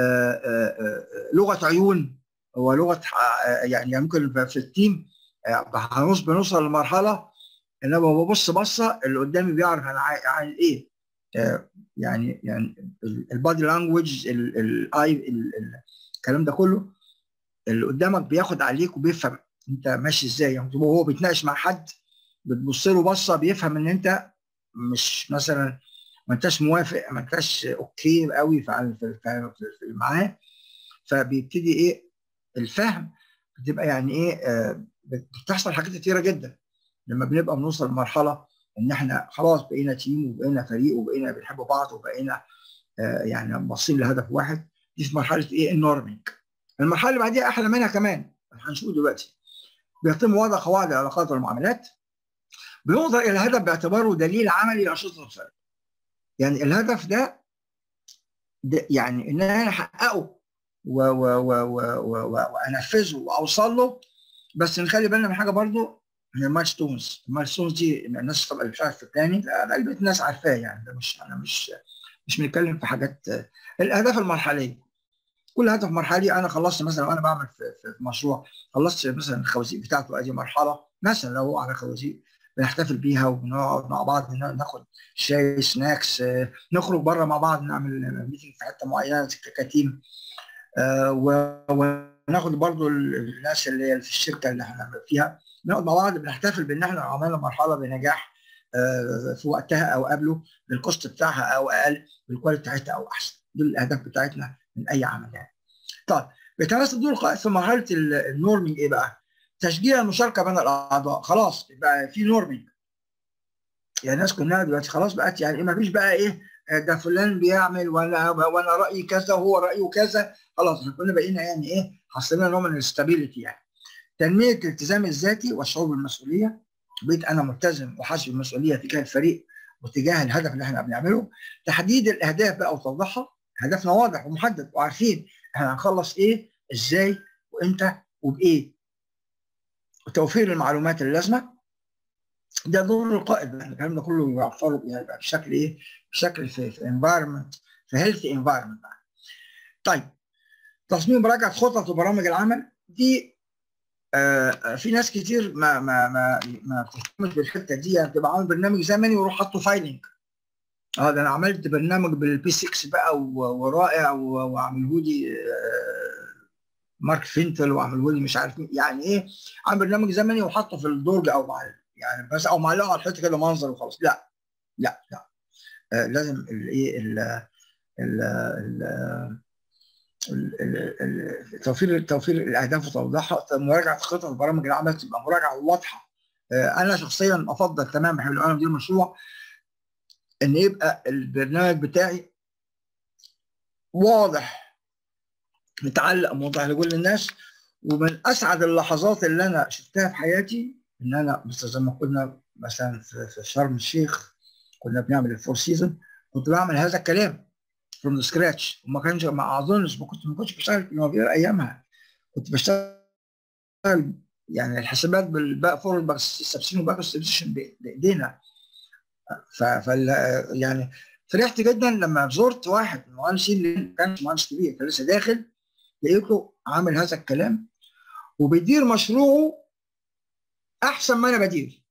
آه لغه عيون ولغه يعني ممكن في التيم هنوصل بنوصل لمرحله ان انا ببص بصه اللي قدامي بيعرف انا عايز ايه يعني يعني البادي لانجوج الاي الكلام ده كله اللي قدامك بياخد عليك وبيفهم انت ماشي ازاي يعني وهو بيتناقش مع حد بتبص له بصه بيفهم ان انت مش مثلا ما انتش موافق ما انتش اوكي قوي في في معاه فبيبتدي ايه الفهم بتبقى يعني ايه آه بتحصل حاجات كتيره جدا لما بنبقى بنوصل لمرحله ان احنا خلاص بقينا تيم وبقينا فريق وبقينا بنحب بعض وبقينا آه يعني باصين لهدف واحد دي في مرحله ايه النورمينج المرحله اللي بعديها احلى منها كمان هنشوف دلوقتي بيتم وضع قواعد العلاقات والمعاملات بينظر الى الهدف باعتباره دليل عملي لانشطه الفرد يعني الهدف ده, ده يعني ان انا احققه و- و- و- و- و- و- وانفذه واوصل له بس نخلي بالنا من حاجه برضو هي المايلستونز المايلستونز دي الناس طبعا اللي مش عارف الثاني غالبا الناس عارفاه يعني ده مش انا مش مش بنتكلم في حاجات الاهداف المرحليه كل هدف مرحلي انا خلصت مثلا وانا بعمل في, في في مشروع خلصت مثلا الخوازيق بتاعته ادي مرحله مثلا لو هو على خوازيق بنحتفل بيها وبنقعد مع بعض نا- ناخد شاي سناكس آه، نخرج بره مع بعض نعمل ميتنج في حته معينه ك- كتيم آه، و- وناخد برضو ال- الناس اللي هي في الشركه اللي احنا فيها نقعد مع بعض بنحتفل بان احنا عملنا مرحله بنجاح آه، في وقتها او قبله بالكوست بتاعها او اقل بالكواليتي بتاعتها او احسن دول الاهداف بتاعتنا من اي عمل يعني. طيب بيتناسب دور القائد في مرحله ال- النورمينج ايه بقى؟ تشجيع المشاركه بين الاعضاء خلاص بقى في نورمينج يعني الناس كلها دلوقتي خلاص بقت يعني ما فيش بقى ايه آه، ده فلان بيعمل وانا وانا رايي كذا وهو رايه كذا خلاص احنا كنا بقينا يعني ايه حصلنا نوع من الاستابيليتي يعني تنميه الالتزام الذاتي والشعور بالمسؤوليه بقيت انا ملتزم وحاسس بالمسؤوليه تجاه الفريق وتجاه الهدف اللي احنا بنعمله تحديد الاهداف بقى وتوضيحها هدفنا واضح ومحدد وعارفين احنا هنخلص ايه ازاي وامتى وبايه وتوفير المعلومات اللازمه ده دور القائد بقى الكلام ده كله يعتبر يعني بقى بشكل ايه؟ بشكل في في انفايرمنت في هيلث انفايرمنت بقى. طيب تصميم مراجعه خطط وبرامج العمل دي آه في ناس كتير ما ما ما ما بتهتمش بالحته دي يعني تبقى عامل برنامج زمني ويروح حاطه فايلنج اه ده انا عملت برنامج بالبي 6 بقى و- ورائع و- وعامله لي آه، مارك فينتل وعامله لي مش عارف مين يعني ايه عامل برنامج زمني وحاطه في الدرج او مع يعني بس او معلقه على الحيطه كده منظر وخلاص لا لا لا آه لازم الايه ال ال ال ال- ال- ال- توفير توفير الاهداف وتوضيحها مراجعه خطط برامج العمل تبقى مراجعه واضحه آه، انا شخصيا افضل تماما حلو انا مدير مشروع ان يبقى البرنامج بتاعي واضح متعلق موضح لكل الناس ومن اسعد اللحظات اللي انا شفتها في حياتي ان انا مثل زي ما قلنا مثلا في في شرم الشيخ كنا بنعمل الفور سيزون كنت بعمل هذا الكلام فروم ذا سكراتش وما كانش ما اظنش ما كنت ما كنتش بشتغل في الموبيل ايامها كنت بشتغل يعني الحسابات بالباك فورورد باك سبسيشن وباك سبسيشن بايدينا ف فال يعني فرحت جدا لما زرت واحد من المهندسين اللي ما كانش مهندس كبير كان لسه داخل لقيته عامل هذا الكلام وبيدير مشروعه احسن ما انا بدير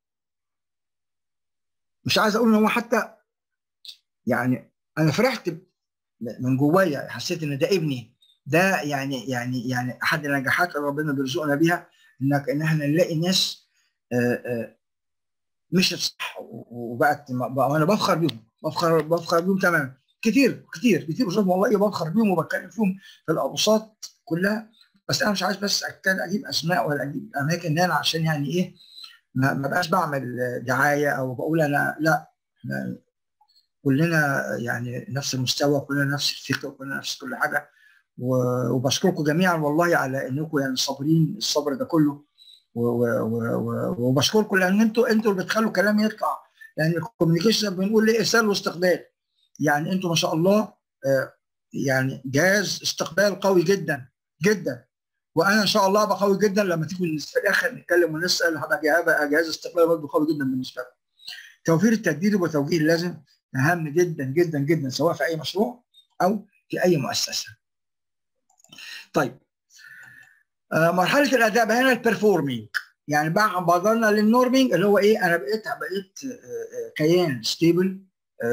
مش عايز اقول ان هو حتى يعني انا فرحت من جوايا حسيت ان ده ابني ده يعني يعني يعني احد النجاحات اللي ربنا بيرزقنا بيها انك ان احنا نلاقي ناس آه، آه، مشت صح وبقت بقى انا بفخر بيهم بفخر بفخر بيهم تماما كتير كتير كتير قصاد والله بفخر بيهم وبتكلم فيهم في الاوساط كلها بس انا مش عايز بس أتكلم اجيب اسماء ولا اجيب اماكن هنا عشان يعني ايه ما ما بقاش بعمل دعايه او بقول انا لا إحنا كلنا يعني نفس المستوى كلنا نفس الفكره كلنا نفس كل حاجه و- وبشكركم جميعا والله على انكم يعني صابرين الصبر ده كله و- و- و- و- وبشكركم لان انتوا انتوا اللي بتخلوا كلامي يطلع يعني الكوميونيكيشن بنقول ليه ارسال واستقبال يعني انتوا ما شاء الله آه، يعني جهاز استقبال قوي جدا جدا وانا ان شاء الله ابقى قوي جدا لما تيجي في الاخر نتكلم ونسال هبقى جهاز- هبقى جهاز استقبال برضه قوي جدا بالنسبه لكم. توفير التجديد والتوجيه اللازم اهم جدا جدا جدا سواء في اي مشروع او في اي مؤسسه. طيب آه، مرحله الاداء بقى هنا البرفورمينج يعني بقى بدلنا للنورمينج اللي هو ايه انا بقيت بقيت آه، آه، كيان ستيبل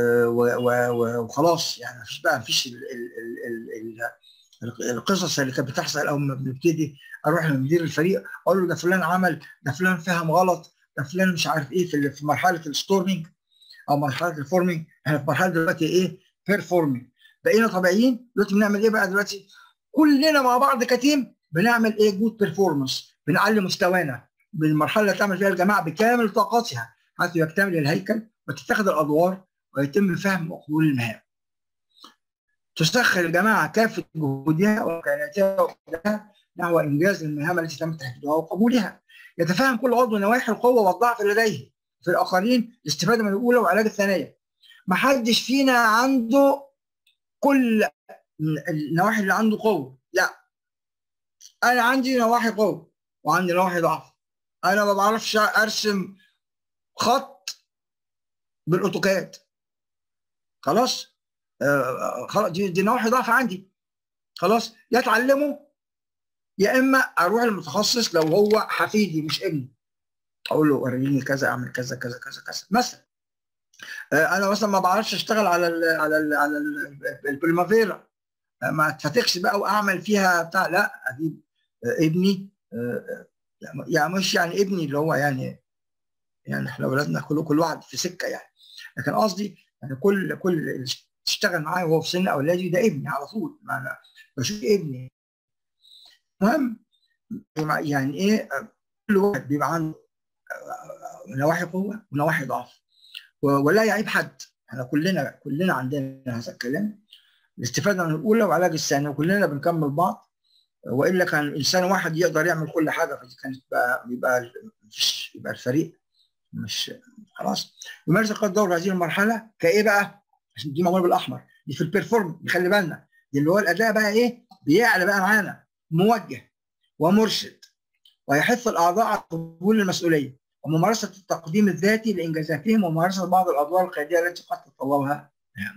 وخلاص يعني مفيش بقى مفيش ال- ال- ال- ال- ال- القصص اللي كانت بتحصل اول ما بنبتدي اروح لمدير الفريق اقول له ده فلان عمل ده فلان فهم غلط ده فلان مش عارف ايه في في مرحله الستورمينج او مرحله الفورمينج احنا في مرحله دلوقتي ايه بيرفورمينج بقينا طبيعيين دلوقتي بنعمل ايه بقى دلوقتي كلنا مع بعض كتيم بنعمل ايه جود بيرفورمانس بنعلي مستوانا بالمرحله اللي تعمل فيها الجماعه بكامل طاقتها حتى يكتمل الهيكل وتتخذ الادوار ويتم فهم وقبول المهام تسخر الجماعه كافه جهودها وامكانياتها وقدرتها نحو انجاز المهام التي تم تحديدها وقبولها يتفهم كل عضو نواحي القوه والضعف لديه في الاخرين الاستفاده من الاولى وعلاج الثانيه ما حدش فينا عنده كل النواحي اللي عنده قوه لا انا عندي نواحي قوه وعندي نواحي ضعف انا ما بعرفش ارسم خط بالاوتوكاد خلاص آه خلاص دي, دي نواحي ضعف عندي خلاص يا اتعلمه يا اما اروح للمتخصص لو هو حفيدي مش ابني اقول له وريني كذا اعمل كذا كذا كذا كذا مثلا آه انا مثلا ما بعرفش اشتغل على ال على ال على البريمافيرا آه ما اتفتكش بقى واعمل فيها بتاع لا اجيب آه ابني يعني مش يعني ابني اللي هو يعني يعني احنا اولادنا كل كل واحد في سكه يعني لكن قصدي يعني كل كل اللي تشتغل معايا وهو في سن اولادي ده ابني على طول ما انا بشوف ابني المهم يعني ايه كل واحد بيبقى عنده نواحي قوه ونواحي ضعف ولا يعيب حد احنا كلنا كلنا عندنا هذا الكلام الاستفاده من الاولى وعلاج الثانيه وكلنا بنكمل بعض والا كان انسان واحد يقدر يعمل كل حاجه فكانت بقى بيبقى مش يبقى الفريق مش خلاص يمارس القائد دور هذه المرحله كايه بقى؟ عشان دي معموله بالاحمر دي في البيرفورم خلي بالنا دي اللي هو الاداء بقى ايه؟ بيعلى بقى معانا موجه ومرشد ويحث الاعضاء على قبول المسؤوليه وممارسه التقديم الذاتي لانجازاتهم وممارسه بعض الادوار القياديه التي قد تتطلبها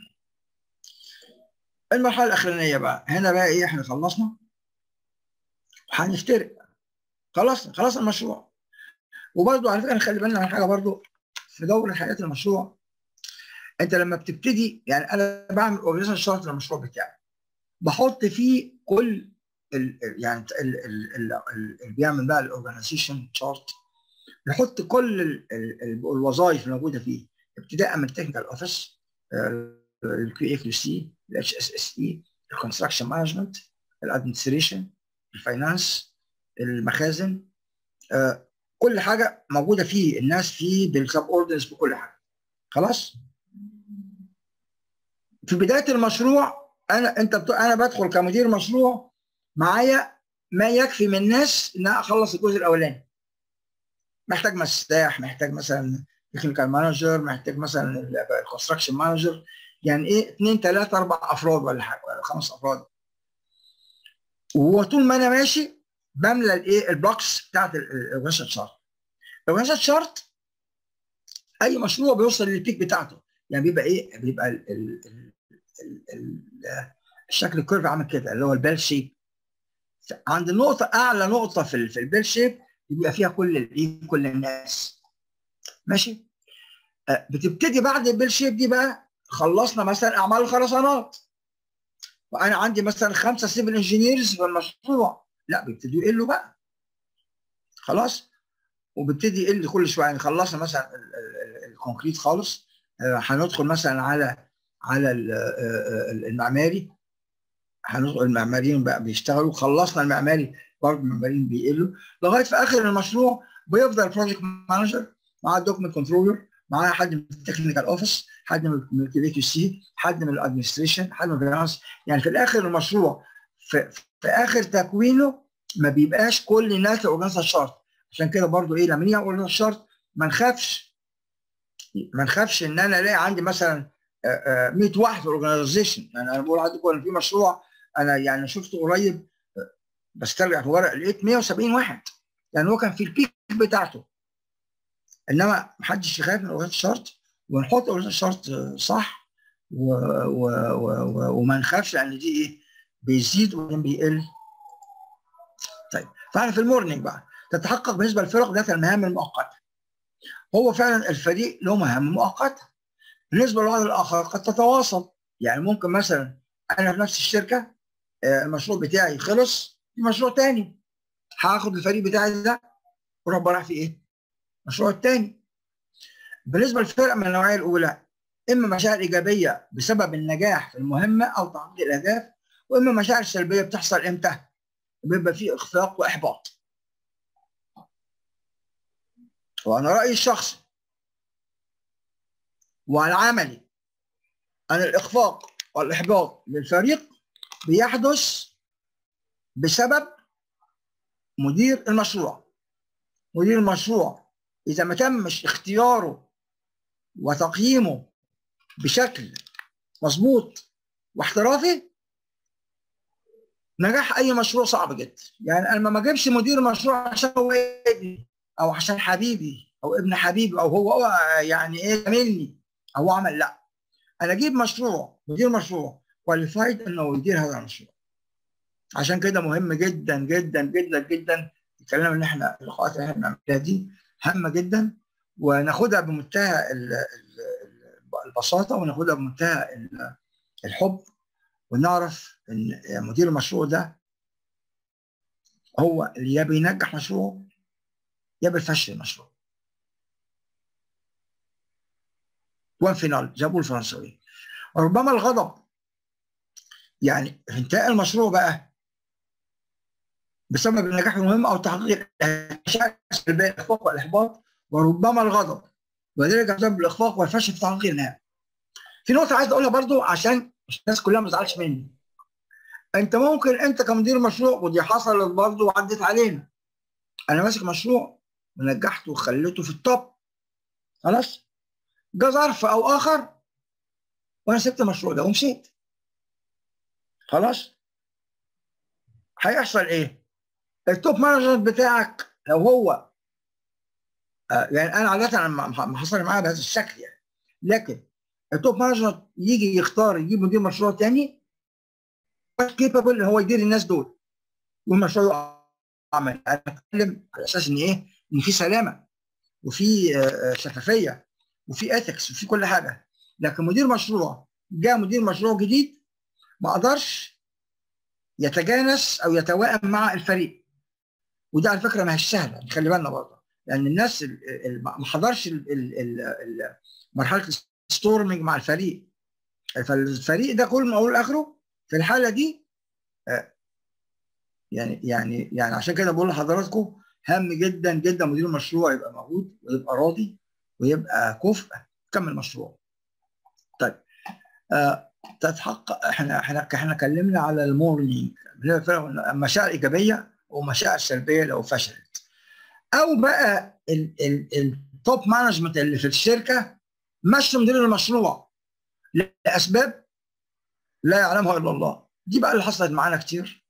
المرحله الاخرانيه بقى هنا بقى ايه احنا خلصنا هنفترق خلاص خلاص المشروع وبرضه على فكره نخلي بالنا من حاجه برضه في دور حياه المشروع انت لما بتبتدي يعني انا بعمل اورجنيشن شارت للمشروع بتاعي بحط فيه كل ال يعني اللي بيعمل بقى الاورجنايزيشن شارت بيحط كل ال ال الوظائف الموجوده فيه ابتداء من التكنيكال اوفيس الكيو اي كيو سي الاتش اس اس اي الكونستراكشن مانجمنت الادمنستريشن الفاينانس المخازن آه كل حاجه موجوده فيه الناس فيه بالسب اوردرز بكل حاجه خلاص في بدايه المشروع انا انت بت... انا بدخل كمدير مشروع معايا ما يكفي من الناس ان اخلص الجزء الاولاني محتاج مساح محتاج مثلا تكنيكال مانجر محتاج مثلا الكونستراكشن مانجر يعني ايه اثنين ثلاثه اربع افراد ولا حاجه ولا خمس افراد وطول ما انا ماشي بملى الايه البلوكس بتاعت الاورجنيشن شارت الاورجنيشن شارت اي مشروع بيوصل للبيك بتاعته يعني بيبقى ايه بيبقى ال ال ال ال الشكل الكيرف عامل كده اللي هو البيل شيب عند النقطه اعلى نقطه في في البيل شيب بيبقى فيها كل الايه كل الناس ماشي آه بتبتدي بعد البيل شيب دي بقى خلصنا مثلا اعمال الخرسانات وانا عندي مثلا خمسه سيفل انجينيرز في المشروع لا بيبتدوا يقلوا بقى خلاص وبيبتدي يقل كل شويه يعني خلصنا مثلا الكونكريت خالص هندخل مثلا على على المعماري هندخل المعماريين بقى بيشتغلوا خلصنا المعماري برضه المعماريين بيقلوا لغايه في اخر المشروع بيفضل البروجكت مانجر مع الدوكمنت كنترولر معاه حد من التكنيكال اوفيس حد من الكي كيو سي حد من الادمنستريشن حد من الفاينانس يعني في الاخر المشروع في, في اخر تكوينه ما بيبقاش كل الناس اورجانيزا شارت عشان كده برضو ايه لما نيجي اورجانيزا شارت ما نخافش ما نخافش ان انا الاقي عندي مثلا 100 واحد في الاورجنايزيشن يعني انا بقول لحضرتك في مشروع انا يعني شفته قريب بسترجع في ورق لقيت 170 واحد يعني هو كان في البيك بتاعته انما محدش يخاف من اورجنايزيشن شارت ونحط اورجنايزيشن شارت صح و و و وما نخافش لان دي ايه بيزيد وبعدين بيقل طيب فاحنا في المورنينج بقى تتحقق بالنسبه للفرق ذات المهام المؤقته هو فعلا الفريق له مهام مؤقته بالنسبه للبعض الاخر قد تتواصل يعني ممكن مثلا انا في نفس الشركه المشروع بتاعي خلص في مشروع تاني هاخد الفريق بتاعي ده واروح رايح في ايه؟ المشروع التاني بالنسبه للفرق من النوعيه الاولى اما مشاعر ايجابيه بسبب النجاح في المهمه او تحقيق الاهداف واما مشاعر سلبيه بتحصل امتى؟ بيبقى في اخفاق واحباط. وانا رايي الشخصي والعملي ان الاخفاق والاحباط للفريق بيحدث بسبب مدير المشروع مدير المشروع اذا ما تمش اختياره وتقييمه بشكل مظبوط واحترافي نجاح اي مشروع صعب جدا يعني انا ما اجيبش مدير مشروع عشان هو ابني او عشان حبيبي او ابن حبيبي او هو يعني ايه زميلني او هو عمل لا انا اجيب مشروع مدير مشروع كواليفايد انه يدير هذا المشروع عشان كده مهم جدا جدا جدا جدا الكلام اللي احنا اللقاءات اللي احنا بنعملها دي هامه جدا وناخدها بمنتهى البساطه وناخدها بمنتهى الحب ونعرف ان مدير المشروع ده هو اللي يا بينجح مشروعه يا بيفشل المشروع وان فينال جابوا الفرنساويين ربما الغضب يعني في انتهاء المشروع بقى بسبب النجاح المهم او تحقيق المشاعر السلبيه الاخفاق والاحباط وربما الغضب وذلك بسبب الاخفاق والفشل في تحقيق النهايه. في نقطه عايز اقولها برضو عشان الناس كلها ما تزعلش مني. انت ممكن انت كمدير مشروع ودي حصلت برضو وعدت علينا. انا ماسك مشروع ونجحته وخليته في التوب. خلاص؟ جه ظرف او اخر وانا سبت المشروع ده ومشيت. خلاص؟ هيحصل ايه؟ التوب مانجر بتاعك لو هو آه يعني انا عاده ما حصل معايا بهذا الشكل يعني لكن التوب مانجر يجي يختار يجيب مدير مشروع تاني كيبل ان هو يدير الناس دول والمشروع يعمل انا بتكلم على اساس ان ايه؟ ان في سلامه وفي آه شفافيه وفي اثكس وفي كل حاجه لكن مدير مشروع جاء مدير مشروع جديد ما قدرش يتجانس او يتوائم مع الفريق وده على فكره ما هيش سهله خلي بالنا برضه لان الناس ما حضرش مرحله الستورمنج مع الفريق فالفريق ده كل ما اقول اخره في الحاله دي يعني يعني يعني عشان كده بقول لحضراتكم هام جدا جدا مدير المشروع يبقى موجود ويبقى راضي ويبقى كفء كمل مشروع. طيب آه تتحقق احنا احنا احنا اتكلمنا على المورنينج مشاعر ايجابيه ومشاعر سلبيه لو فشلت او بقى التوب مانجمنت اللي في الشركه مشي مدير المشروع لاسباب لا يعلمها الا الله دي بقى اللي حصلت معانا كتير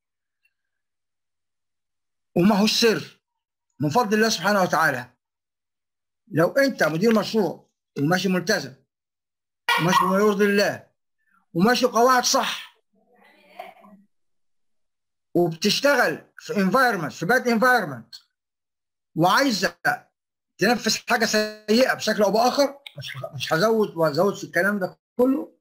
وما هو السر من فضل الله سبحانه وتعالى لو انت مدير مشروع وماشي ملتزم وماشي بما يرضي الله وماشي قواعد صح وبتشتغل في انفايرمنت في باد انفايرمنت وعايزه تنفذ حاجه سيئه بشكل او باخر مش مش هزود وازود في الكلام ده كله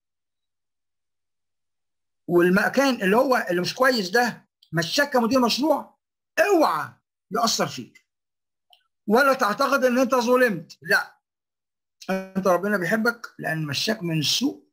والمكان اللي هو اللي مش كويس ده مشاك كمدير مشروع اوعى ياثر فيك ولا تعتقد ان انت ظلمت لا انت ربنا بيحبك لان مشاك من السوء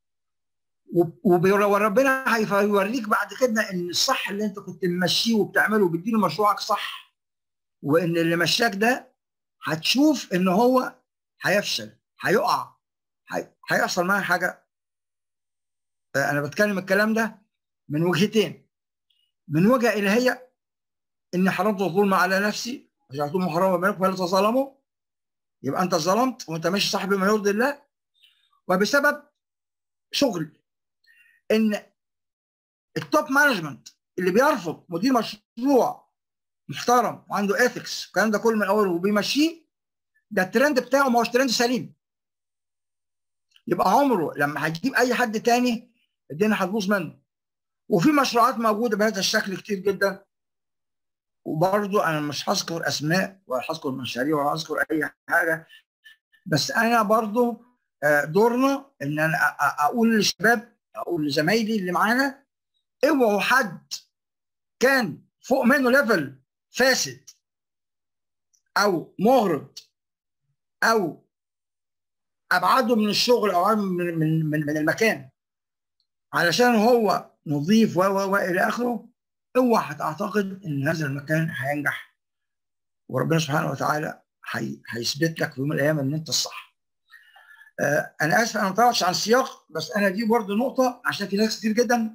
وربنا هيوريك بعد كده ان الصح اللي انت كنت ممشيه وبتعمله وبتديله مشروعك صح وان اللي مشاك ده هتشوف ان هو هيفشل هيقع هيحصل معاه حاجه انا بتكلم الكلام ده من وجهتين من وجهه الهيه ان حرمت الظلم على نفسي وجعلتم محرما بينكم فلا تظلموا يبقى انت ظلمت وانت ماشي صح بما يرضي الله وبسبب شغل ان التوب مانجمنت اللي بيرفض مدير مشروع محترم وعنده اثكس الكلام ده كله من الاول وبيمشيه ده الترند بتاعه ما هوش ترند سليم يبقى عمره لما هتجيب اي حد تاني الدنيا هتبوظ منه وفي مشروعات موجوده بهذا الشكل كتير جدا وبرضه انا مش هذكر اسماء ولا هذكر مشاريع ولا هذكر اي حاجه بس انا برضه دورنا ان انا اقول للشباب اقول لزمايلي اللي معانا اوعوا حد كان فوق منه ليفل فاسد او مغرض او ابعده من الشغل او من من من, من المكان علشان هو نظيف و و الى اخره اوعى هتعتقد ان هذا المكان هينجح وربنا سبحانه وتعالى هيثبت لك في يوم من الايام ان انت الصح. آه انا اسف انا ما طلعتش عن السياق بس انا دي برضه نقطه عشان في ناس كتير جدا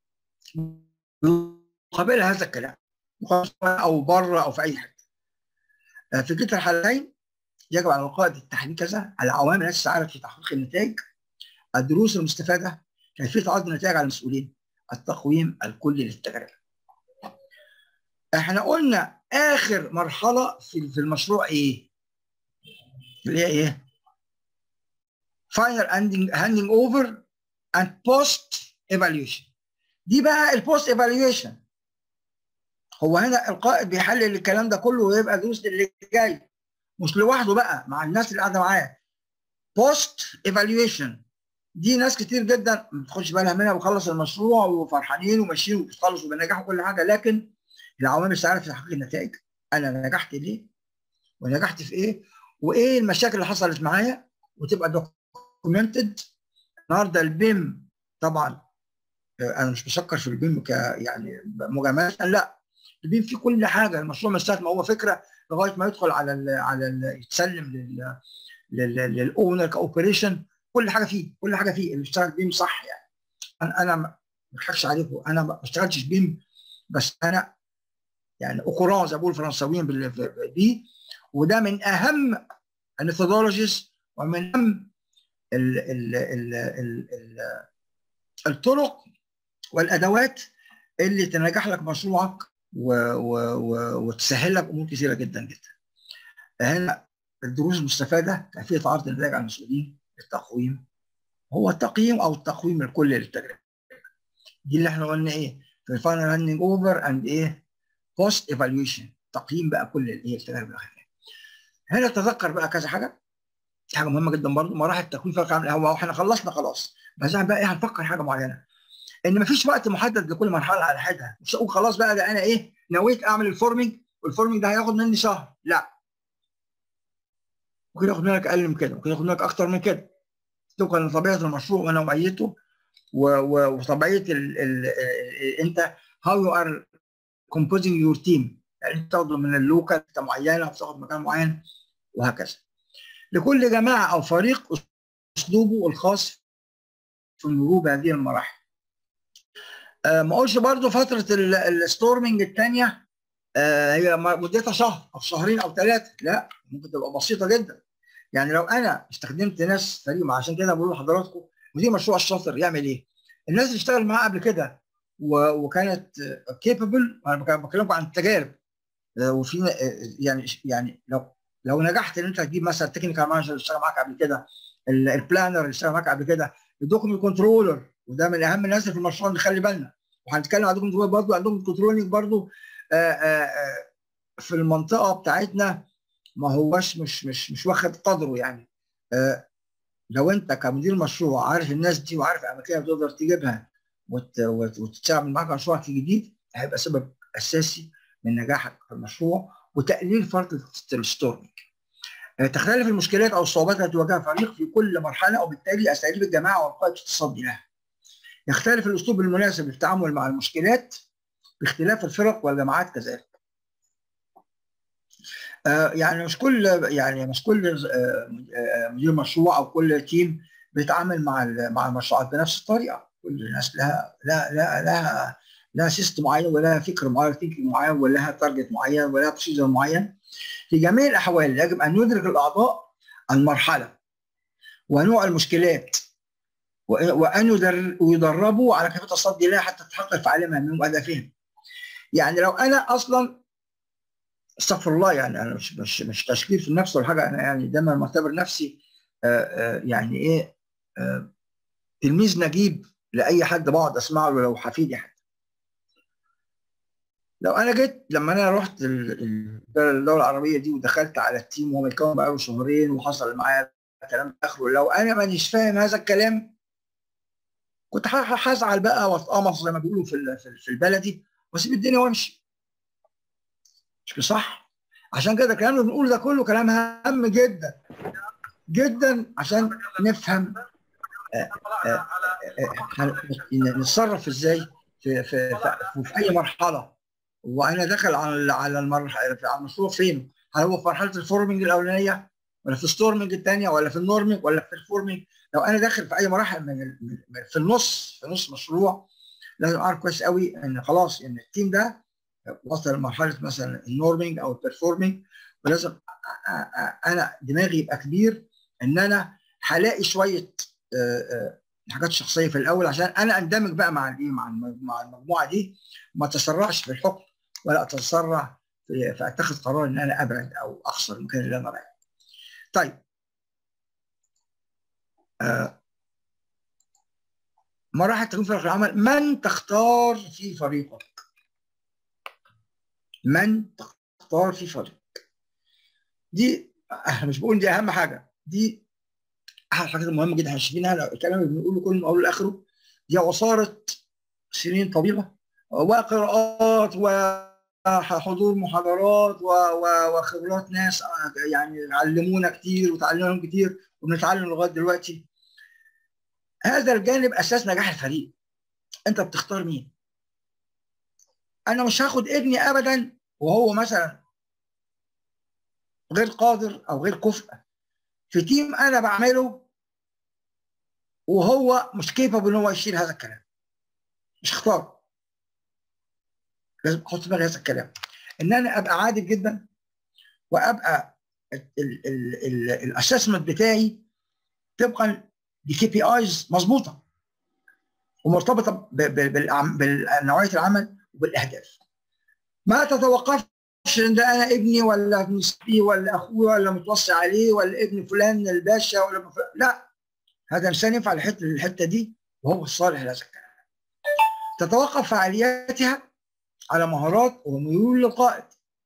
قابلها هذا الكلام او بره او في اي حته. آه، في كلتا الحالتين يجب على القائد التحليل كذا العوامل التي تساعدت في تحقيق النتائج الدروس المستفاده كيفيه عرض النتائج على المسؤولين التقويم الكلي للتجربه احنا قلنا اخر مرحله في في المشروع ايه اللي هي ايه final handing handing over and post evaluation دي بقى البوست ايفالويشن هو هنا القائد بيحلل الكلام ده كله ويبقى دروس اللي جاي مش لوحده بقى مع الناس اللي قاعده معاه بوست ايفالويشن دي ناس كتير جدا ما بتاخدش بالها منها وخلص المشروع وفرحانين وماشيين وبيخلصوا بنجاح وكل حاجه لكن العوامل السعاده في تحقيق النتائج انا نجحت ليه ونجحت في ايه وايه المشاكل اللي حصلت معايا وتبقى دوكيومنتد النهارده البيم طبعا انا مش بشكر في البيم ك يعني مجامله لا البيم فيه كل حاجه المشروع من ساعه ما هو فكره لغايه ما يدخل على ال على ال يتسلم لل للاونر كاوبريشن كل حاجه فيه كل حاجه فيه اللي اشتغل بيم صح يعني انا انا ما بضحكش عليكم انا ما اشتغلتش بيم بس انا يعني اقران زي ما بيقولوا الفرنساويين بيه وده من اهم الميثودولوجيز ومن اهم ال ال ال ال ال الطرق والادوات اللي تنجح لك مشروعك و و و وتسهل لك امور كثيره جدا جدا. هنا الدروس المستفاده كيفيه عرض النتائج على المسؤولين التقويم هو التقييم او التقويم الكلي للتجربه. دي اللي احنا قلنا ايه؟ في الفاينل هاندنج اوفر اند ايه؟ بوست ايفالويشن تقييم بقى كل الايه التجارب الاخيره. هنا تذكر بقى كذا حاجه دي حاجه مهمه جدا برضه مراحل التقويم فيها عامل هو احنا خلصنا خلاص بس بقى ايه هنفكر حاجه معينه ان مفيش وقت محدد لكل مرحله على حدها مش هقول خلاص بقى ده انا ايه نويت اعمل الفورمينج والفورمينج ده هياخد مني شهر لا ممكن ياخد منك اقل من كده ممكن ياخد منك اكتر من كده طبقا لطبيعه المشروع ونوعيته وطبيعه ال ال انت هاو يو ار كومبوزنج يور تيم يعني انت تاخده من اللوكال معينه بتاخد مكان معين وهكذا لكل جماعه او فريق اسلوبه الخاص في المرور بهذه المراحل آه ما اقولش برضو فتره الستورمنج الثانيه آه هي مدتها شهر او شهرين او ثلاثه لا ممكن تبقى بسيطه جدا يعني لو انا استخدمت ناس فريق عشان كده بقول لحضراتكم ودي مشروع الشاطر يعمل ايه؟ الناس اللي اشتغل معاه قبل كده وكانت كيبل انا بكلمكم عن التجارب وفي يعني يعني لو لو نجحت ان انت تجيب مثلا التكنيكال مانجر اللي اشتغل معاك قبل كده البلانر اللي اشتغل معاك قبل كده الدوكيمنت كنترولر وده من اهم الناس في المشروع نخلي بالنا وهنتكلم عن الدوكيمنت كنترولر برضه عندهم كنترولنج برضه في المنطقه بتاعتنا ما هوش مش مش مش واخد قدره يعني لو انت كمدير مشروع عارف الناس دي وعارف اماكنها تقدر تجيبها وتتعامل معاك مشروعك الجديد هيبقى سبب اساسي من نجاحك في المشروع وتقليل فتره الستورمنج. تختلف المشكلات او الصعوبات التي تواجهها الفريق في كل مرحله وبالتالي اساليب الجماعه والقائد في التصدي لها. يختلف الاسلوب المناسب للتعامل مع المشكلات باختلاف الفرق والجماعات كذلك. آه يعني مش كل يعني مش كل آه مدير مشروع او كل تيم بيتعامل مع مع المشروعات بنفس الطريقه، كل الناس لها لا لا لها لها سيستم معين ولها فكر معين ثينكينج معين ولها تارجت معين ولها بروسيجر معين في جميع الاحوال يجب ان يدرك الاعضاء المرحله ونوع المشكلات وان يدربوا على كيفيه التصدي لها حتى تحقق فعاليه مهمهم واهدافهم. يعني لو انا اصلا استغفر الله يعني انا مش مش مش تشكيل في النفس ولا حاجه انا يعني دايما معتبر نفسي آآ آآ يعني ايه تلميذ نجيب لاي حد بقعد اسمع له لو حفيدي حتى. لو انا جيت لما انا رحت الدوله العربيه دي ودخلت على التيم وهو متكون بقاله شهرين وحصل معايا كلام اخره لو انا مانيش فاهم هذا الكلام كنت هزعل بقى واتقمص زي ما بيقولوا في في البلدي واسيب الدنيا وامشي مش صح عشان كده الكلام اللي بنقوله ده كله كلام هام جدا جدا عشان نفهم آآ آآ نتصرف ازاي في في في, في اي مرحله وانا داخل على على المرحله على المشروع فين؟ هل هو في مرحله الفورمنج الاولانيه ولا في الستورمنج الثانيه ولا في النورمنج ولا في الفورمنج؟ لو انا داخل في اي مراحل من في النص في نص مشروع لازم اعرف كويس قوي ان خلاص ان التيم ده وصل لمرحله مثلا النورمنج او البرفورمنج ولازم أ- أ- انا دماغي يبقى كبير ان انا هلاقي شويه آه، آه، حاجات شخصيه في الاول عشان انا اندمج بقى مع الايه مع الم- مع المجموعه دي ما اتسرعش في الحكم ولا اتسرع في في اتخذ قرار ان انا ابعد او اخسر المكان اللي انا رايحه. طيب آه، مراحل تكون فريق العمل من تختار في فريقك من تختار في فريق دي احنا مش بقول دي اهم حاجه دي احد الحاجات المهمه جدا احنا شايفينها لو الكلام اللي بنقوله كله من اوله لاخره دي عصاره سنين طويله وقراءات وحضور محاضرات و- و- وخبرات ناس يعني علمونا كتير وتعلمنا كتير وبنتعلم لغايه دلوقتي هذا الجانب اساس نجاح الفريق انت بتختار مين انا مش هاخد ابني ابدا وهو مثلا غير قادر او غير كفء في تيم انا بعمله وهو مش كيفابل ان هو يشيل هذا الكلام مش اختار لازم احط في دماغي هذا الكلام ان انا ابقى عادل جدا وابقى الاسسمنت بتاعي طبقا لكي بي ايز مظبوطه ومرتبطه ب- ب- بالأعم- بنوعيه العمل وبالاهداف ما تتوقفش ان ده انا ابني ولا ابن صاحبي ولا اخوي ولا متوصي عليه ولا ابن فلان الباشا ولا ابن فلان. لا هذا انسان ينفع الحته الحته دي وهو الصالح لهذا الكلام تتوقف فعالياتها على مهارات وميول للقائد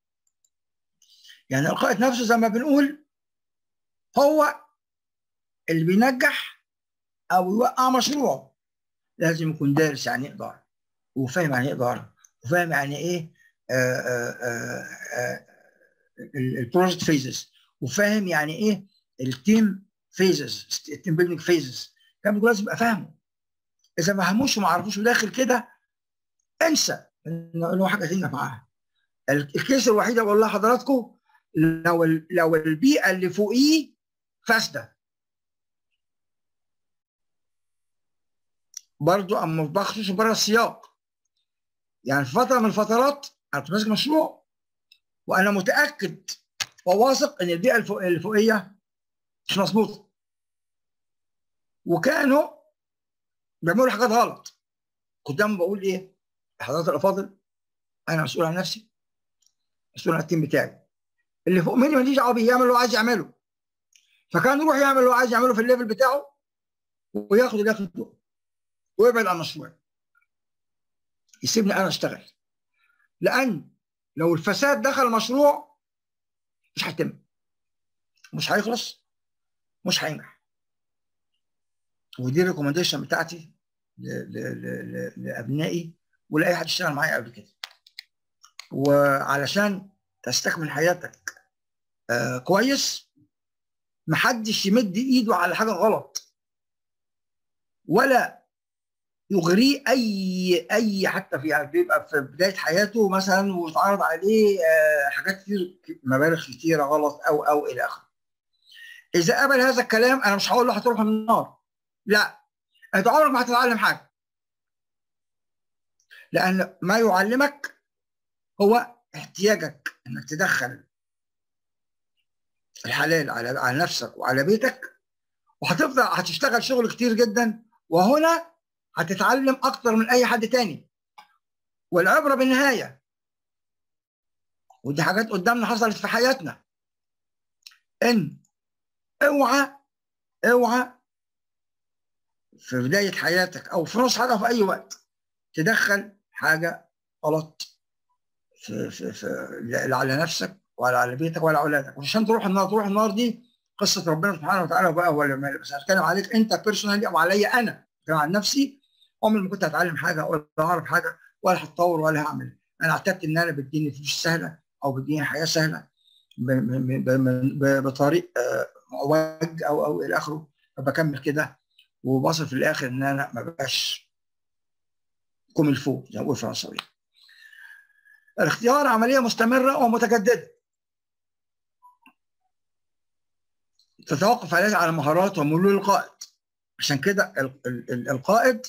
يعني القائد نفسه زي ما بنقول هو اللي بينجح او يوقع مشروع لازم يكون دارس يعني ايه اداره وفاهم يعني ايه اداره وفاهم يعني ايه البروجكت فيزز وفاهم يعني ايه التيم فيزز التيم بيلدينج فيزز كان بيقول لازم يبقى فاهمه اذا ما فهموش وما عرفوش وداخل كده انسى انه إنه حاجه تنجح معاها الكيس الوحيده بقول لحضراتكم لو ال- لو البيئه اللي فوقيه فاسده برضو اما ما بخرجش بره السياق يعني في فتره من الفترات انا كنت ماسك مشروع وانا متاكد وواثق ان البيئه الفوق- الفوقيه مش مظبوطه وكانوا بيعملوا حاجات غلط كنت دايما بقول ايه حضرات الافاضل انا مسؤول عن نفسي مسؤول عن التيم بتاعي اللي فوق مني ماليش دعوه بيه يعمل اللي هو عايز يعمله فكان يروح يعمل اللي هو عايز يعمله في الليفل بتاعه وياخد اللي ياخده ويبعد عن مشروعي يسيبني انا اشتغل لان لو الفساد دخل المشروع مش هيتم مش هيخلص مش هينجح ودي الريكومنديشن بتاعتي ل- ل- ل- ل- لابنائي ولاي حد اشتغل معايا قبل كده وعلشان تستكمل حياتك آه كويس محدش يمد ايده على حاجه غلط ولا يغريه اي اي حتى في يعني بيبقى في بدايه حياته مثلا ويتعرض عليه آه حاجات كتير مبالغ كتيره غلط او او الى اخره. اذا قبل هذا الكلام انا مش هقول له هتروح من النار. لا انت عمرك ما هتتعلم حاجه. لان ما يعلمك هو احتياجك انك تدخل الحلال على على نفسك وعلى بيتك وهتفضل هتشتغل شغل كتير جدا وهنا هتتعلم اكتر من اي حد تاني والعبره بالنهايه ودي حاجات قدامنا حصلت في حياتنا ان اوعى اوعى في بدايه حياتك او في نص حاجه في اي وقت تدخل حاجه غلط في في في لا على نفسك ولا على بيتك ولا اولادك وعشان تروح النار تروح النار دي قصه ربنا سبحانه وتعالى بقى هو اللي يعملها. بس هتكلم عليك انت بيرسونالي او عليا انا بتكلم عن نفسي عمري ما كنت هتعلم حاجه ولا اعرف حاجه ولا هتطور ولا هعمل انا اعتقدت ان انا بديني فلوس سهله او بديني حياه سهله ب- ب- ب- ب- بطريق آه، معوج او او الى اخره فبكمل كده وبصل في الاخر ان انا ما بقاش كوم الفوق زي ما بقول فرنساوي الاختيار عمليه مستمره ومتجدده تتوقف عليها على مهارات وميول القائد عشان كده ال- ال- ال- القائد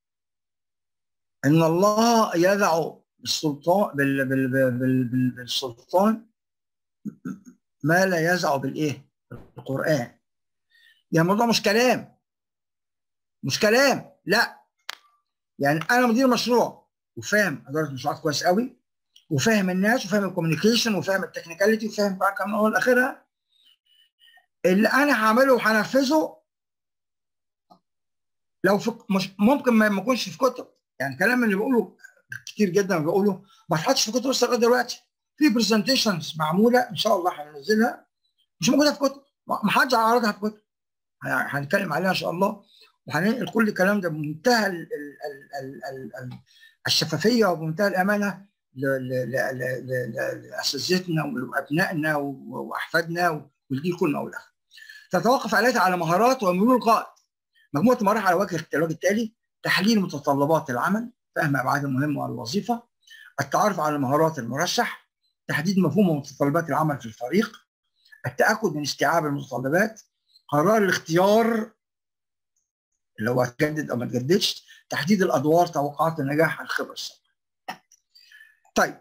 ان الله يدع بالسلطان بال بال بال بال بالسلطان ما لا يزع بالايه؟ القران يعني الموضوع مش كلام مش كلام لا يعني انا مدير مشروع وفاهم اداره المشروعات كويس قوي وفاهم الناس وفاهم الكوميونيكيشن وفاهم التكنيكاليتي وفاهم بقى كمان اول لاخرها اللي انا هعمله وهنفذه لو في مش ممكن ما يكونش في كتب يعني الكلام اللي بقوله كتير جدا بقوله ما اتحطش في كتب لسه لغايه دلوقتي في برزنتيشنز معموله ان شاء الله هننزلها مش موجوده في كتب ما حدش عرضها في كتب هنتكلم عليها ان شاء الله وهننقل كل الكلام ده بمنتهى ال ال ال ال ال الشفافيه وبمنتهى الامانه لاساتذتنا وابنائنا واحفادنا والجيل كله اولاد. تتوقف عليها على مهارات وميول القائد. مجموعه مراحل على وجه الوجه التالي تحليل متطلبات العمل، فهم ابعاد المهمه والوظيفه، التعرف على مهارات المرشح، تحديد مفهوم ومتطلبات العمل في الفريق، التاكد من استيعاب المتطلبات، قرار الاختيار اللي هو تجدد او ما تجددش تحديد الادوار توقعات النجاح الخبره السابقه طيب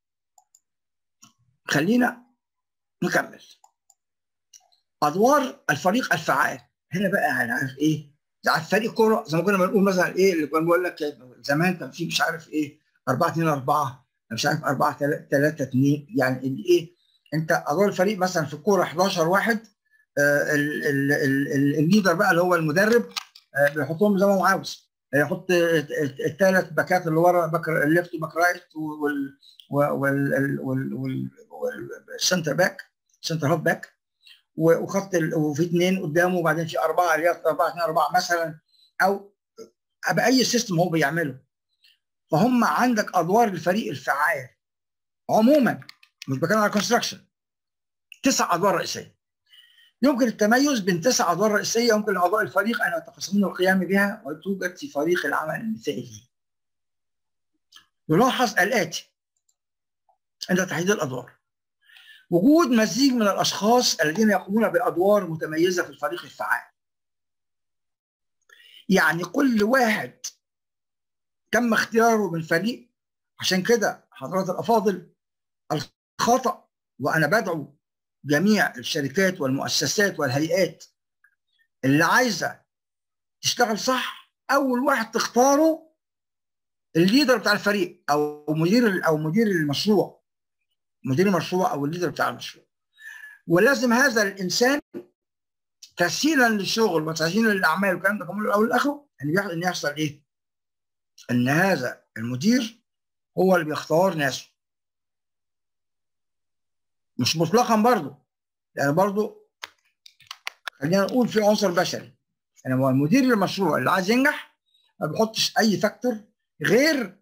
خلينا نكمل ادوار الفريق الفعال هنا بقى هنعرف ايه على فريق كوره زي ما كنا بنقول مثلا ايه اللي كنا بقول لك زمان كان في مش عارف ايه 4 2 4 مش عارف 4 3 2 يعني ايه انت ادوار الفريق مثلا في الكوره 11 واحد آه الليدر بقى اللي هو المدرب آه بيحطهم زي ما هو عاوز يحط الثلاث باكات اللي ورا باك الليفت وباك رايت وال وال وال والسنتر باك سنتر هاف باك وخط وفي اثنين قدامه وبعدين في اربعه اللي هي اربعه اثنين اربعه مثلا او باي سيستم هو بيعمله فهم عندك ادوار الفريق الفعال عموما مش بتكلم على كونستراكشن تسع ادوار رئيسيه يمكن التميز بين تسع ادوار رئيسيه يمكن لاعضاء الفريق ان يتقاسمون القيام بها وتوجد في فريق العمل المثالي. يلاحظ الاتي عند تحديد الادوار وجود مزيج من الاشخاص الذين يقومون بادوار متميزه في الفريق الفعال. يعني كل واحد تم اختياره من فريق عشان كده حضرات الافاضل الخطا وانا بدعو جميع الشركات والمؤسسات والهيئات اللي عايزه تشتغل صح اول واحد تختاره الليدر بتاع الفريق او مدير او مدير المشروع مدير المشروع او الليدر بتاع المشروع ولازم هذا الانسان تسهيلا للشغل وتسهيلا للاعمال والكلام ده كله الاول والاخر ان ان يحصل ايه؟ ان هذا المدير هو اللي بيختار ناسه مش مطلقا برضه يعني برضه خلينا نقول في عنصر بشري يعني هو المدير المشروع اللي عايز ينجح ما بيحطش اي فاكتور غير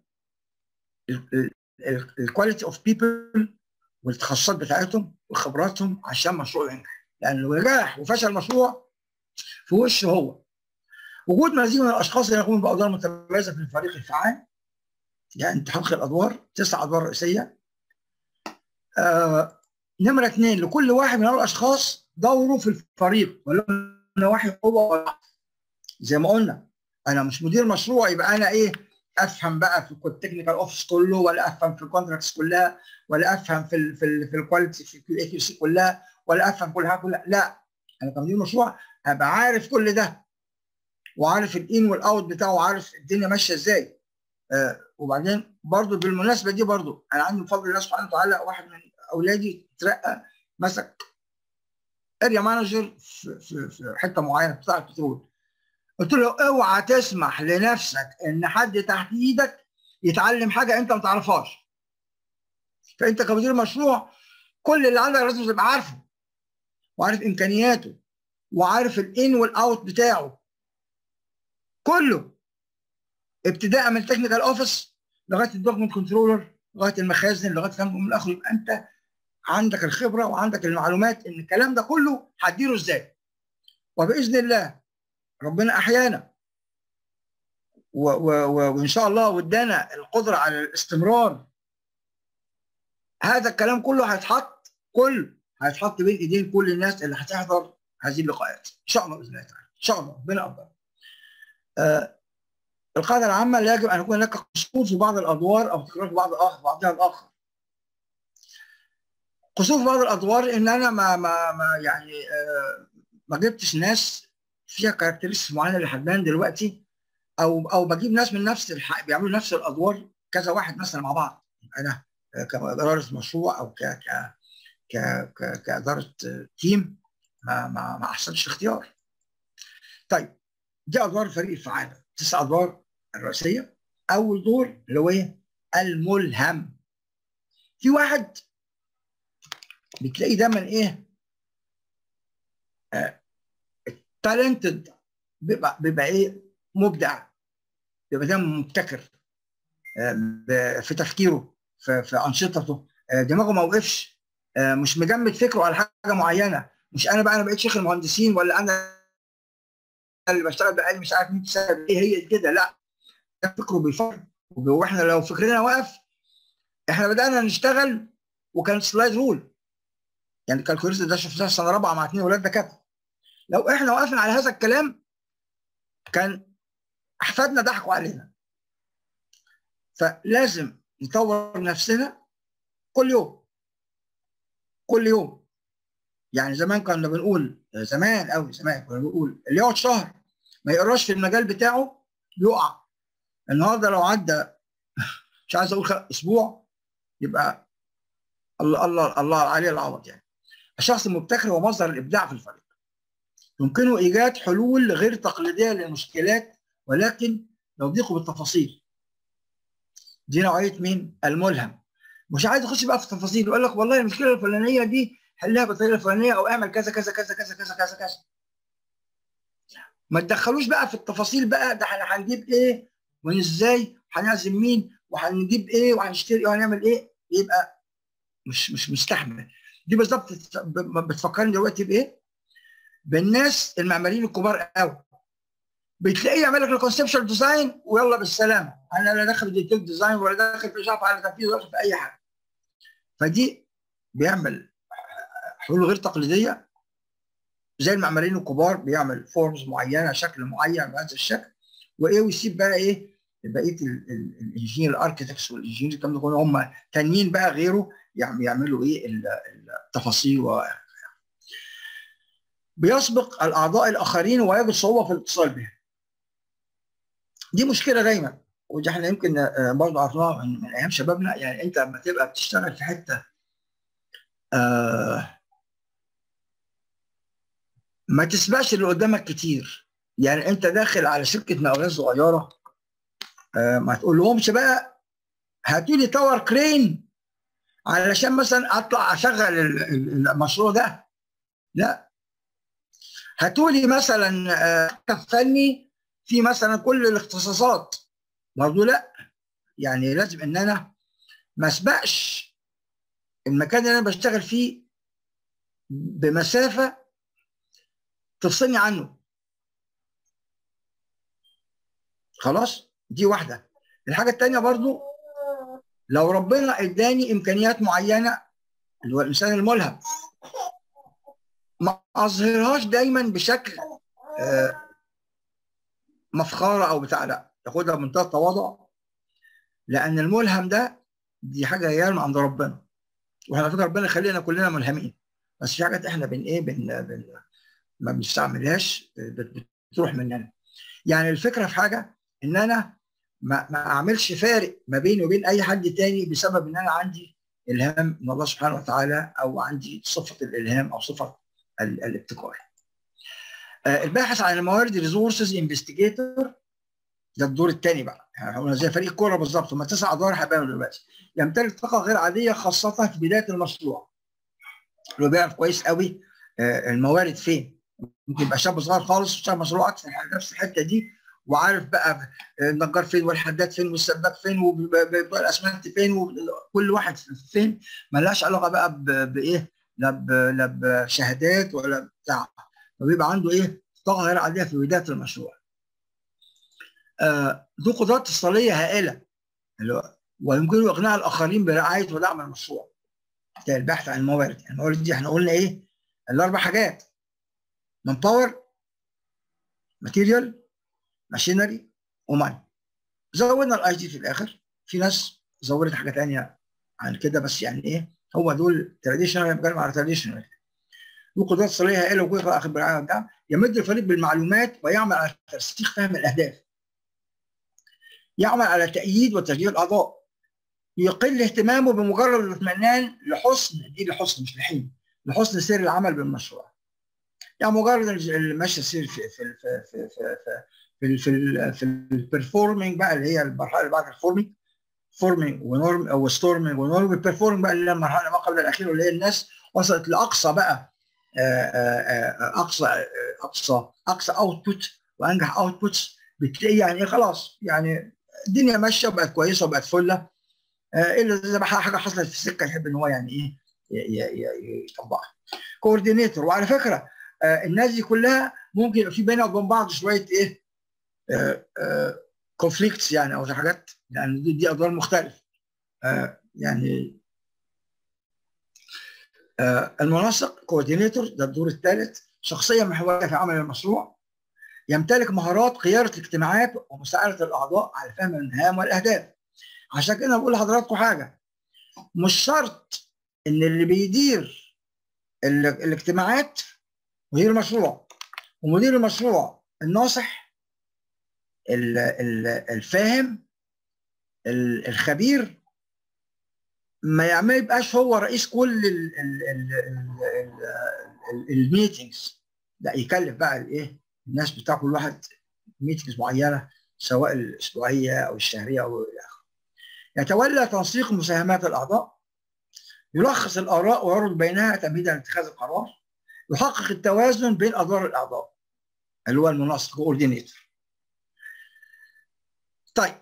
الكواليتي اوف بيبل والتخصصات بتاعتهم وخبراتهم عشان مشروع ينجح لان لو نجح وفشل المشروع في وشه هو وجود مزيد من الاشخاص اللي يقومون بادوار متميزه في الفريق الفعال يعني تحقق الادوار تسع ادوار رئيسيه آه نمرة اثنين لكل واحد من هؤلاء الأشخاص دوره في الفريق ولو نواحي قوة زي ما قلنا أنا مش مدير مشروع يبقى أنا إيه أفهم بقى في التكنيكال أوفيس كله ولا أفهم في الكونتراكتس كلها ولا أفهم في ال في ال في الكواليتي في الكيو اي كيو سي كلها ولا أفهم كل حاجة كلها لا أنا كمدير مشروع هبقى عارف كل ده وعارف الإن والأوت بتاعه وعارف الدنيا ماشية إزاي آه وبعدين برضه بالمناسبة دي برضه أنا عندي بفضل الله سبحانه وتعالى واحد من اولادي ترقى مسك اريا مانجر في, في, في حته معينه بتاع البترول قلت له اوعى تسمح لنفسك ان حد تحت ايدك يتعلم حاجه انت ما تعرفهاش فانت كمدير مشروع كل اللي عندك لازم تبقى عارفه وعارف امكانياته وعارف الان والاوت بتاعه كله ابتداء من التكنيكال اوفيس لغايه الدوكمنت كنترولر لغايه المخازن لغايه كلام من الاخر يبقى انت عندك الخبره وعندك المعلومات ان الكلام ده كله هتديره ازاي وباذن الله ربنا احيانا و و و وان شاء الله وادانا القدره على الاستمرار هذا الكلام كله هيتحط كله هيتحط بين ايدين كل الناس اللي هتحضر هذه اللقاءات ان شاء الله باذن الله تعالى ان شاء الله ربنا يقدر آه القاعده العامه لا يجب ان يكون هناك قصور في بعض الادوار او تكرار في بعض الاخر بعضها الاخر قصور في بعض الادوار ان انا ما ما, ما يعني آه ما جبتش ناس فيها كاركترستكس معينه لحد دلوقتي او او بجيب ناس من نفس الح... بيعملوا نفس الادوار كذا واحد مثلا مع بعض انا كاداره مشروع او ك ك ك ك كاداره تيم ما ما ما احسنش اختيار. طيب دي ادوار الفريق الفعال تسع ادوار الرئيسيه اول دور اللي هو ايه؟ الملهم. في واحد بتلاقيه دايما ايه؟ تالنتد بيبقى بيبقى ايه؟ مبدع بيبقى دايما مبتكر في تفكيره في, في انشطته دماغه ما وقفش مش مجمد فكره على حاجه معينه مش انا بقى انا بقيت شيخ المهندسين ولا انا اللي بشتغل بقالي مش عارف 100 سنه ايه هي كده لا فكره بيفكر واحنا لو فكرنا وقف احنا بدانا نشتغل وكانت سلايد رول يعني الكالكوليتر ده شفناه في سنه رابعه مع اثنين ولاد دكاتره لو احنا وقفنا على هذا الكلام كان احفادنا ضحكوا علينا فلازم نطور نفسنا كل يوم كل يوم يعني زمان كنا بنقول زمان قوي زمان كنا بنقول اللي يقعد شهر ما يقراش في المجال بتاعه يقع النهارده لو عدى مش عايز اقول اسبوع يبقى الله الله الله عليه العوض يعني الشخص المبتكر هو مصدر الابداع في الفريق يمكنه ايجاد حلول غير تقليديه للمشكلات ولكن يضيق بالتفاصيل دي نوعيه مين؟ الملهم مش عايز يخش بقى في التفاصيل يقول لك والله المشكله الفلانيه دي حلها بالطريقه الفلانيه او اعمل كذا كذا كذا كذا كذا كذا كذا ما تدخلوش بقى في التفاصيل بقى ده احنا هنجيب ايه ومن ازاي وهنعزم مين وهنجيب ايه وهنشتري ايه وهنعمل ايه يبقى مش مش مستحمل دي بالظبط بتفكرني دلوقتي بايه؟ بالناس المعماريين الكبار قوي بتلاقيه يعمل لك الكونسبشن ديزاين ويلا بالسلامه انا لا داخل في الديتيل ديزاين ولا داخل في مش عارف على تنفيذ ولا في اي حاجه فدي بيعمل حلول غير تقليديه زي المعماريين الكبار بيعمل فورمز معينه شكل معين بهذا الشكل وايه ويسيب بقى ايه بقيه الانجينير الاركتكتس والانجينير الكلام ده كله هم تانيين بقى غيره يعملوا ايه التفاصيل و بيسبق الاعضاء الاخرين ويجد صعوبه في الاتصال بهم دي مشكله دايما ودي احنا يمكن برضه عرفناها من, من ايام شبابنا يعني انت لما تبقى بتشتغل في حته آه ما تسبقش اللي قدامك كتير يعني انت داخل على شركه مقاولات صغيره آه ما تقول لهمش بقى هاتوا لي تاور كرين علشان مثلا اطلع اشغل المشروع ده لا هاتوا لي مثلا آه فني في مثلا كل الاختصاصات برضه لا يعني لازم ان انا ما اسبقش المكان اللي انا بشتغل فيه بمسافه تفصلني عنه خلاص دي واحده الحاجه الثانيه برضو لو ربنا اداني امكانيات معينه اللي هو الانسان الملهم ما اظهرهاش دايما بشكل آه مفخره او بتاع لا تاخدها بمنتهى التواضع لان الملهم ده دي حاجه هي من عند ربنا واحنا فكره ربنا يخلينا كلنا ملهمين بس في حاجات احنا بن ايه بن, بن ما بنستعملهاش بتروح مننا يعني الفكره في حاجه ان انا ما, ما اعملش فارق ما بيني وبين اي حد تاني بسبب ان انا عندي الهام من الله سبحانه وتعالى او عندي صفه الالهام او صفه الابتكار. آه الباحث عن الموارد ريسورسز انفستيجيتور ده الدور الثاني بقى يعني زي فريق كوره بالظبط هم تسع ادوار هيبانوا دلوقتي يمتلك طاقه غير عاديه خاصه في بدايه المشروع. اللي بيعرف كويس قوي آه الموارد فين ممكن يبقى شاب صغير خالص واشتغل مشروع اكتر نفس الحته دي وعارف بقى النجار فين والحداد فين والسباك فين وبتوع الاسمنت فين وكل واحد فين ملهاش علاقه بقى بايه لا لا بشهادات ولا بتاع فبيبقى عنده ايه طاقه غير عاديه في بدايه المشروع. آه ذو قدرات اتصاليه هائله ويمكنه اقناع الاخرين برعايه ودعم المشروع. ده البحث عن الموارد، الموارد دي احنا قلنا ايه؟ الاربع حاجات من باور ماتيريال ماشينري وماني زودنا الاي دي في الاخر في ناس زودت حاجه ثانيه عن كده بس يعني ايه هو دول تراديشنال انا بتكلم على تراديشنال له قدرات صليه هائله وكل اخر بالعالم ده يمد الفريق بالمعلومات ويعمل على ترسيخ فهم الاهداف يعمل على تأييد وتشجيع الأعضاء يقل اهتمامه بمجرد الاطمئنان لحسن دي لحسن مش لحين لحسن سير العمل بالمشروع يعني مجرد المشي يصير في في في في في في في, في البرفورمينج بقى اللي هي المرحله اللي بعد الفورمينج فورمينج ونورم او ستورمينج ونورم البرفورمينج بقى اللي هي المرحله ما قبل الاخيره واللي هي الناس وصلت لاقصى بقى اقصى اقصى اقصى اوتبوت وانجح اوتبوتس بتلاقي يعني خلاص يعني الدنيا ماشيه وبقت كويسه وبقت فله الا اذا حاجه حصلت في السكه يحب ان هو يعني ايه يطبقها كوردينيتور وعلى فكره الناس دي كلها ممكن يبقى في بينها وبين بعض شويه ايه كونفليكتس يعني او حاجات يعني دي, دي ادوار مختلفه يعني المنسق كوردينيتور ده الدور الثالث شخصيه محوريه في عمل المشروع يمتلك مهارات قياده الاجتماعات ومساعده الاعضاء على فهم المهام والاهداف عشان كده بقول لحضراتكم حاجه مش شرط ان اللي بيدير الاجتماعات مدير المشروع ومدير المشروع الناصح الفاهم الخبير ما ما يبقاش هو رئيس كل الميتنجز لا يكلف بقى الايه الناس بتاع كل واحد ميتنجز معينه سواء الاسبوعيه او الشهريه او الى اخره. يتولى تنسيق مساهمات الاعضاء يلخص الاراء ويربط بينها تمهيدا لاتخاذ القرار يحقق التوازن بين ادوار الاعضاء اللي هو المنسق كوردينيتور. طيب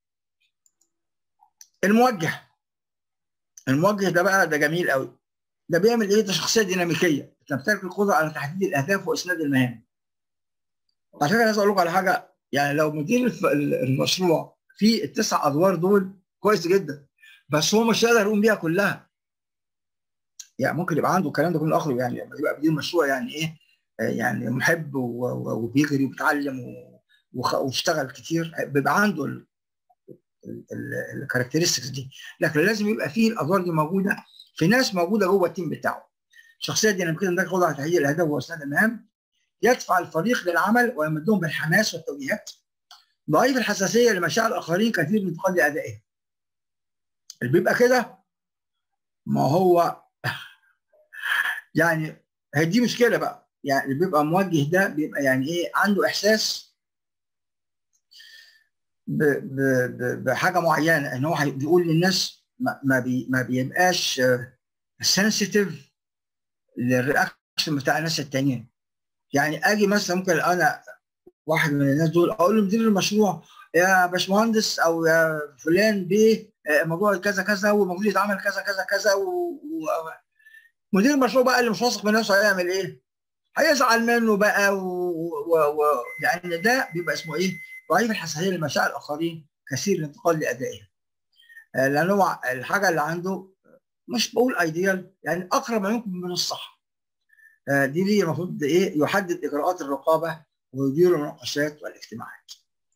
الموجه الموجه ده بقى ده جميل قوي ده بيعمل ايه ده شخصيه ديناميكيه تمتلك القدره على تحديد الاهداف واسناد المهام عشان كده عايز اقول لكم على حاجه يعني لو مدير المشروع فيه التسع ادوار دول كويس جدا بس هو مش هيقدر يقوم بيها كلها يعني ممكن يبقى عنده الكلام ده كله اخره يعني لما يبقى مدير مشروع يعني ايه يعني محب وبيجري وبيتعلم واشتغل كتير بيبقى عنده الكاركترستكس دي لكن لازم يبقى فيه الادوار دي موجوده في ناس موجوده جوه التيم بتاعه شخصيه ديناميكيه عندك قدره على تحديد الاهداف واسناد المهام يدفع الفريق للعمل ويمدهم بالحماس والتوجيهات ضعيف الحساسيه لمشاعر الاخرين كثير من تقلي ادائهم اللي بيبقى كده ما هو يعني هي دي مشكله بقى يعني اللي بيبقى موجه ده بيبقى يعني ايه عنده احساس ب ب ب بحاجه معينه ان هو بيقول للناس ما, ما, بي ما بيبقاش سنسيتيف للرياكشن بتاع الناس التانيين يعني اجي مثلا ممكن انا واحد من الناس دول اقول لمدير المشروع يا باشمهندس او يا فلان بيه الموضوع كذا كذا والمفروض يتعمل كذا كذا كذا و... و... مدير المشروع بقى اللي مش واثق من نفسه هيعمل ايه؟ هيزعل منه بقى و... و... و... يعني ده بيبقى اسمه ايه؟ ضعيف الحساسيه لمشاعر الاخرين كثير الانتقال لادائهم. لان هو الحاجه اللي عنده مش بقول ايديال يعني اقرب ما يمكن من الصح. دي دي المفروض ايه؟ يحدد اجراءات الرقابه ويدير المناقشات والاجتماعات.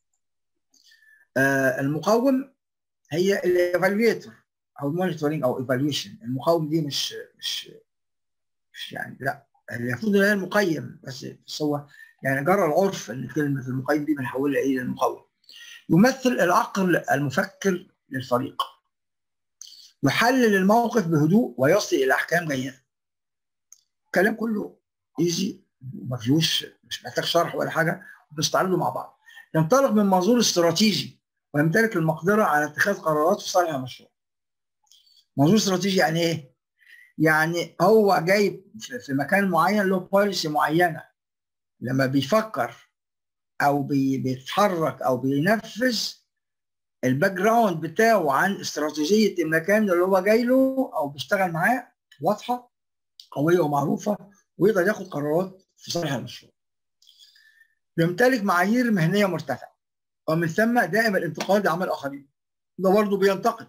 المقوم هي الايفالويتور او المونيتورنج او ايفالويشن المقاوم دي مش مش مش يعني لا المفروض هي المقيم بس بس هو يعني جرى العرف ان كلمه المقيم دي بنحولها ايه للمقوم يمثل العقل المفكر للفريق يحلل الموقف بهدوء ويصل الى احكام جيده الكلام كله ايزي ما فيهوش مش محتاج شرح ولا حاجه بنستعرضه مع بعض ينطلق من منظور استراتيجي ويمتلك المقدره على اتخاذ قرارات في صالح المشروع منظور استراتيجي يعني ايه؟ يعني هو جاي في مكان معين له بوليسي معينه لما بيفكر او بي بيتحرك او بينفذ الباك جراوند بتاعه عن استراتيجيه المكان اللي هو جاي له او بيشتغل معاه واضحه قويه ومعروفه ويقدر ياخد قرارات في صالح المشروع. بيمتلك معايير مهنيه مرتفعه ومن ثم دائم الانتقاد لعمل الاخرين. ده برضه بينتقد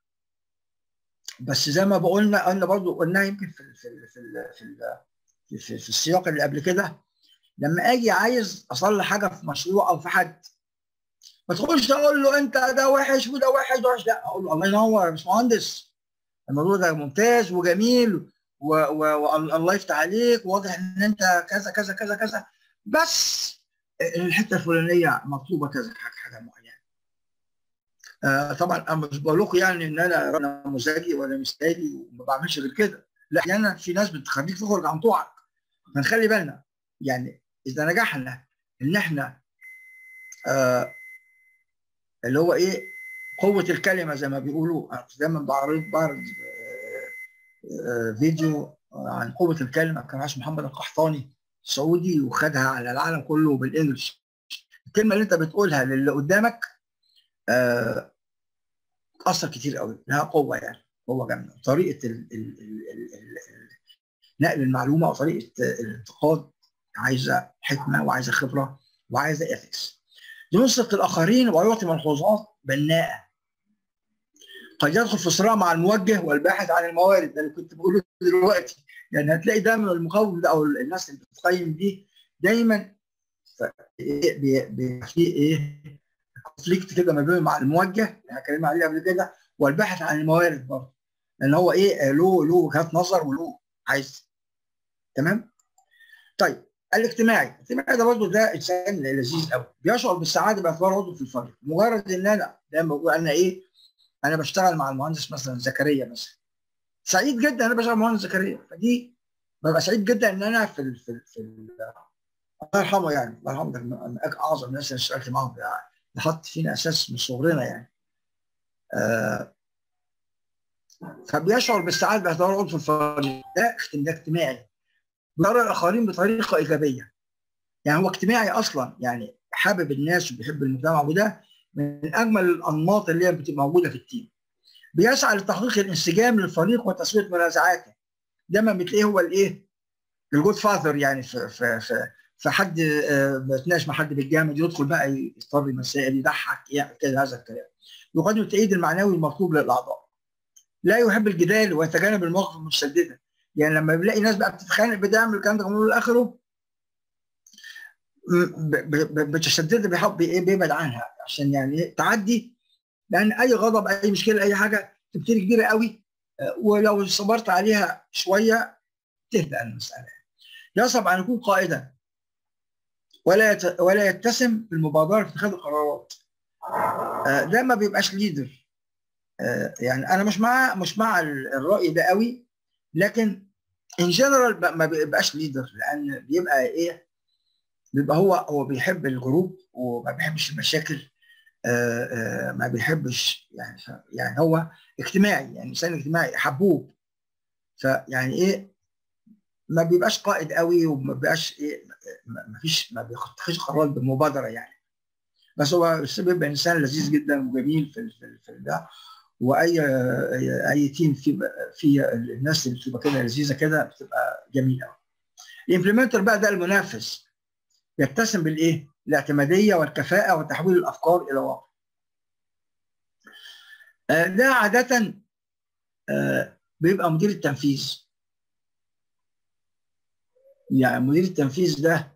بس زي ما بقولنا قلنا برضو قلناها يمكن في في في في, في, في, في السياق اللي قبل كده لما اجي عايز اصلح حاجه في مشروع او في حد ما تخش اقول له انت ده وحش وده وحش وده وحش لا اقول له الله ينور يا باشمهندس الموضوع ده ممتاز وجميل والله يفتح عليك واضح ان انت كذا كذا كذا كذا بس الحته الفلانيه مطلوبه كذا حاجه حاجه معينه آه طبعا انا مش بقول لكم يعني ان انا نموذجي ولا مثالي وما بعملش غير كده لا احيانا في ناس بتخليك تخرج عن طوعك فنخلي بالنا يعني اذا نجحنا ان احنا آه اللي هو ايه قوه الكلمه زي ما بيقولوا انا دايما بعرض بعرض آه فيديو عن قوه الكلمه كان عاش محمد القحطاني سعودي وخدها على العالم كله بالانجلش الكلمه اللي انت بتقولها للي قدامك آه تاثر كتير قوي لها قوه يعني قوه جامده طريقه ال ال ال ال ال نقل المعلومه وطريقه الانتقاد عايزه حكمه وعايزه خبره وعايزه اثكس ينصت الاخرين ويعطي ملحوظات بناءه قد يدخل في صراع مع الموجه والباحث عن الموارد ده اللي كنت بقوله دلوقتي يعني هتلاقي دايما المقاوم ده او الناس اللي بتقيم دي دايما في ايه كونفليكت كده ما بينه مع الموجه اللي اتكلمنا عليه قبل كده والباحث عن الموارد برضه لان هو ايه له له وجهات نظر وله عايز تمام طيب الاجتماعي الاجتماعي ده برضه ده انسان لذيذ قوي بيشعر بالسعاده باعتباره عضو في الفريق مجرد ان انا دايما بقول انا ايه انا بشتغل مع المهندس مثلا زكريا مثلا سعيد جدا انا بشتغل مع المهندس زكريا فدي ببقى سعيد جدا ان انا في ال في ال في ال الله يرحمه يعني الله يرحمه من اعظم الناس اللي اشتغلت معاهم ده حط فينا اساس من صغرنا يعني آه فبيشعر بالسعاده باعتباره عضو في الفريق ده ده اجتماعي بيرى الاخرين بطريقه ايجابيه يعني هو اجتماعي اصلا يعني حابب الناس وبيحب المجتمع وده من اجمل الانماط اللي هي بتبقى موجوده في التيم بيسعى لتحقيق الانسجام للفريق وتسويه منازعاته دايما بتلاقيه هو الايه الجود فاذر يعني في في في فحد بيتناقش مع حد بالجامد يدخل بقى يضطر مسائل يضحك يعني كده هذا الكلام يقدم التأييد المعنوي المطلوب للاعضاء لا يحب الجدال ويتجنب المواقف المتشدده يعني لما بيلاقي ناس بقى بتتخانق بتعمل الكلام ده من اخره متشدده بيحب ايه بيبعد عنها عشان يعني تعدي لان اي غضب اي مشكله اي حاجه تبتدي كبيره قوي ولو صبرت عليها شويه تهدأ المساله يصعب ان يكون قائدا ولا يت... ولا يتسم بالمبادره في اتخاذ القرارات ده ما بيبقاش ليدر يعني انا مش مع مش مع الراي ده قوي لكن ان جنرال ما بيبقاش ليدر لان بيبقى ايه بيبقى هو هو بيحب الجروب وما بيحبش المشاكل آآ آآ ما بيحبش يعني يعني هو اجتماعي يعني انسان اجتماعي حبوب فيعني ايه ما بيبقاش قائد قوي وما بيبقاش ايه ما فيش ما بياخدش قرارات بالمبادره يعني بس هو بيبقى انسان لذيذ جدا وجميل في في, في ده واي اي تيم في في الناس اللي بتبقى كده لذيذه كده بتبقى جميله قوي الامبلمنتر بقى ده المنافس يتسم بالايه؟ الاعتماديه والكفاءه وتحويل الافكار الى واقع. ده عاده بيبقى مدير التنفيذ. يعني مدير التنفيذ ده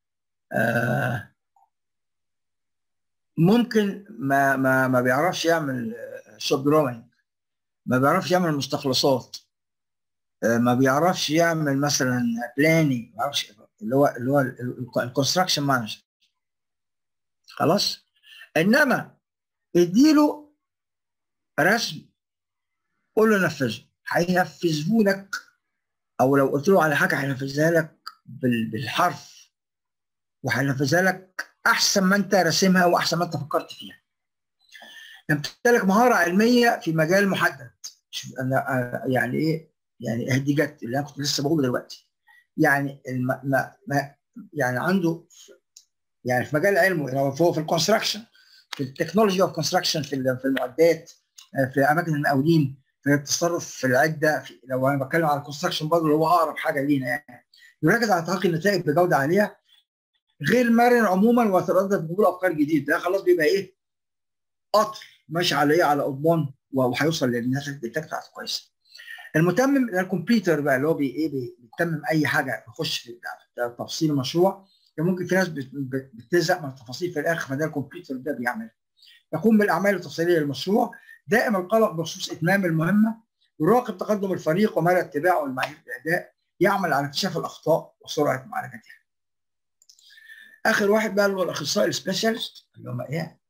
ممكن ما ما ما بيعرفش يعمل شوب دروينج ما بيعرفش يعمل مستخلصات ما بيعرفش يعمل مثلا بلاننج ما بيعرفش اللي هو اللي هو الكونستراكشن مانجر خلاص انما اديله رسم قول له نفذه هينفذه لك او لو قلت له على حاجه هينفذها لك بالحرف وهينفذها لك احسن ما انت راسمها واحسن ما انت فكرت فيها يمتلك مهاره علميه في مجال محدد انا يعني ايه يعني دي جت اللي انا كنت لسه بقوله دلوقتي يعني الم... ما... ما... يعني عنده يعني في مجال علمه يعني هو في الكونستراكشن في التكنولوجي اوف كونستراكشن في في المعدات في اماكن المقاولين في التصرف في العده في لو انا بتكلم على الكونستراكشن برضه اللي هو اقرب حاجه لينا يعني يركز على تحقيق النتائج بجوده عاليه غير مرن عموما ويتردد بقبول افكار جديده ده خلاص بيبقى ايه قطر ماشي على ايه على قضبان وهيوصل للنتائج بتاعته كويسه المتمم الكمبيوتر بقى اللي هو بي ايه بيتمم اي حاجه بيخش في تفاصيل المشروع ممكن في ناس بتزهق من التفاصيل في الاخر فده الكمبيوتر ده بيعمل يقوم بالاعمال التفصيليه للمشروع دائم القلق بخصوص اتمام المهمه يراقب تقدم الفريق ومدى اتباعه لمعايير الاداء يعمل على اكتشاف الاخطاء وسرعه معالجتها اخر واحد بقى اللي هو الاخصائي السبيشالست اللي هم ايه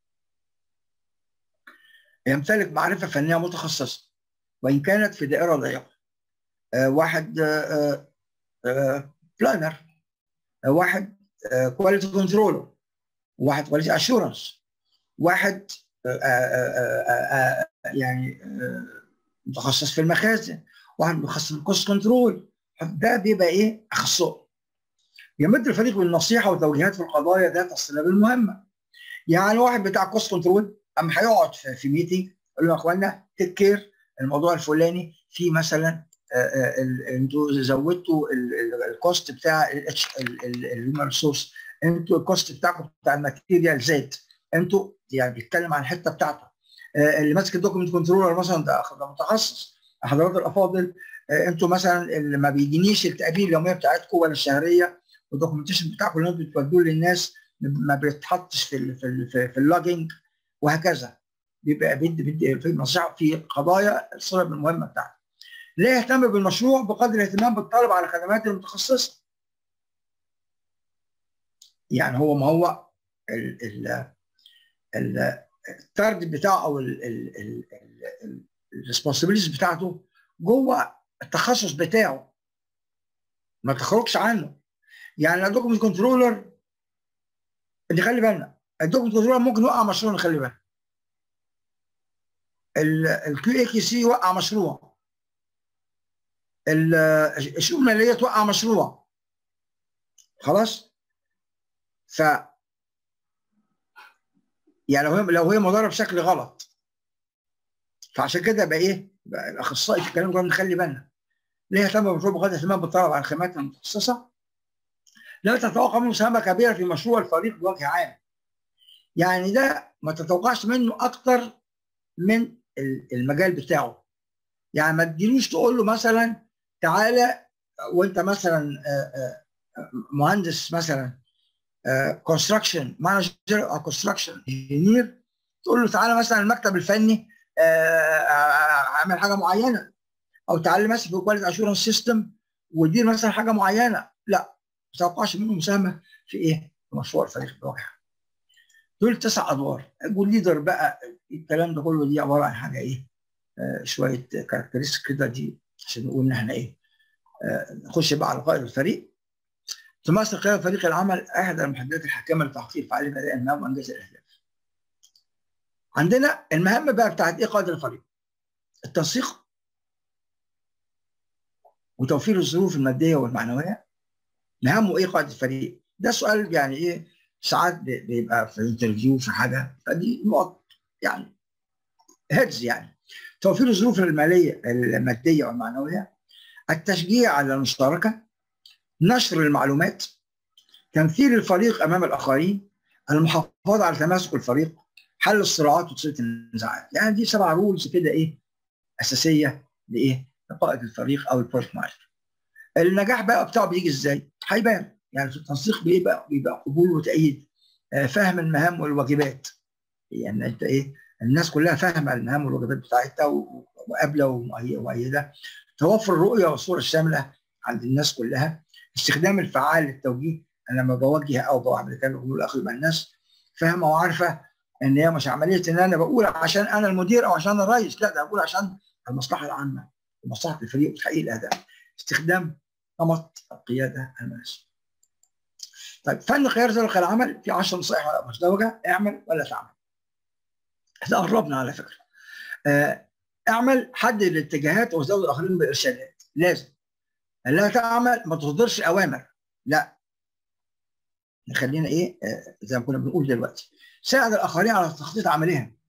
يمتلك معرفه فنيه متخصصه وان كانت في دائره ضيقه آه واحد آه آه بلانر واحد كواليتي كنترولر واحد كواليتي اشورنس واحد يعني متخصص في المخازن واحد متخصص في الكوست كنترول ده بيبقى ايه اخصائي يمد الفريق بالنصيحه والتوجيهات في القضايا ذات الصلاب المهمه يعني واحد بتاع كوست كنترول اما هيقعد في, في ميتنج يقول لهم يا اخوانا تيك كير الموضوع الفلاني في مثلا انتوا زودتوا الكوست بتاع الهيومن ريسورس انتوا الكوست بتاعكم بتاع الماتيريال زاد انتوا يعني بيتكلم عن الحته بتاعته اللي ماسك الدوكيمنت كنترولر مثلا ده ده متخصص حضرات الافاضل انتوا مثلا اللي ما بيجينيش التقارير اليوميه بتاعتكم ولا الشهريه والدوكيومنتيشن بتاعكم اللي انتوا بتودوه للناس ما بيتحطش في ال في ال في, في اللوجينج وهكذا بيبقى بيدي بيدي في نصيحه في قضايا الصلب المهمه بتاعته. لا يهتم بالمشروع بقدر الاهتمام بالطلب على خدمات المتخصصه. يعني هو ما هو ال ال ال التارجت بتاعه او الريسبونسبيلتيز بتاعته جوه التخصص بتاعه ما تخرجش عنه يعني الدوكيمنت كنترولر نخلي بالنا الدوكيمنت كنترولر ممكن يوقع مشروع نخلي بالنا الكيو اي كي سي يوقع مشروع الشؤون الماليه توقع مشروع خلاص ف يعني لو هي لو هي مداره بشكل غلط فعشان كده بقى ايه بقى الاخصائي في الكلام ده نخلي بالنا ليه يهتم بالمشروع بقدر الاهتمام بالطلب على الخدمات المتخصصه لا تتوقع منه مساهمه كبيره في مشروع الفريق بوجه عام يعني ده ما تتوقعش منه اكتر من المجال بتاعه يعني ما تجيلوش تقول له مثلا تعالى وانت مثلا مهندس مثلا كونستراكشن مانجر او كونستراكشن انجينير تقول له تعالى مثلا المكتب الفني اعمل حاجه معينه او تعالى مثلا في كواليتي اشورنس سيستم ودير مثلا حاجه معينه لا ما تتوقعش منه مساهمه في ايه؟ في مشروع الفريق بوجه دول تسع ادوار والليدر بقى الكلام ده كله دي عباره عن حاجه ايه؟ آه شويه كاركترستيك كده دي عشان نقول ان احنا ايه؟ آه نخش بقى على قائد الفريق تمثل قيادة فريق العمل احد المحددات الحاكمه لتحقيق فعاليه اداء المهام وانجاز الاهداف. عندنا المهمه بقى بتاعت ايه قائد الفريق؟ التنسيق وتوفير الظروف الماديه والمعنويه مهامه ايه قائد الفريق؟ ده سؤال يعني ايه ساعات بيبقى في انترفيو في حاجه فدي نقط يعني هيدز يعني توفير الظروف الماليه الماديه والمعنويه التشجيع على المشاركه نشر المعلومات تمثيل الفريق امام الاخرين المحافظه على تماسك الفريق حل الصراعات وتصفيه النزاعات يعني دي سبع رولز كده ايه اساسيه لايه لقائد الفريق او البروجكت مانجر النجاح بقى بتاعه بيجي ازاي هيبان يعني في التنسيق بيبقى بيبقى قبول وتأييد فهم المهام والواجبات يعني انت ايه الناس كلها فاهمه المهام والواجبات بتاعتها وقابله ومؤيده توفر الرؤيه والصوره الشامله عند الناس كلها استخدام الفعال للتوجيه انا لما بوجه او بعمل كان بقول اخذ مع الناس فاهمه وعارفه ان هي مش عمليه ان انا بقول عشان انا المدير او عشان الرئيس لا ده بقول عشان المصلحه العامه ومصلحه الفريق وتحقيق الاهداف استخدام نمط القياده المناسب طيب فن قيادة فريق العمل في 10 نصائح مزدوجة اعمل ولا تعمل. احنا قربنا على فكرة. آه اعمل حدد الاتجاهات وزود الاخرين بالارشادات لازم. لا تعمل ما تصدرش اوامر لا. نخلينا ايه آه زي ما كنا بنقول دلوقتي. ساعد الاخرين على تخطيط عملهم.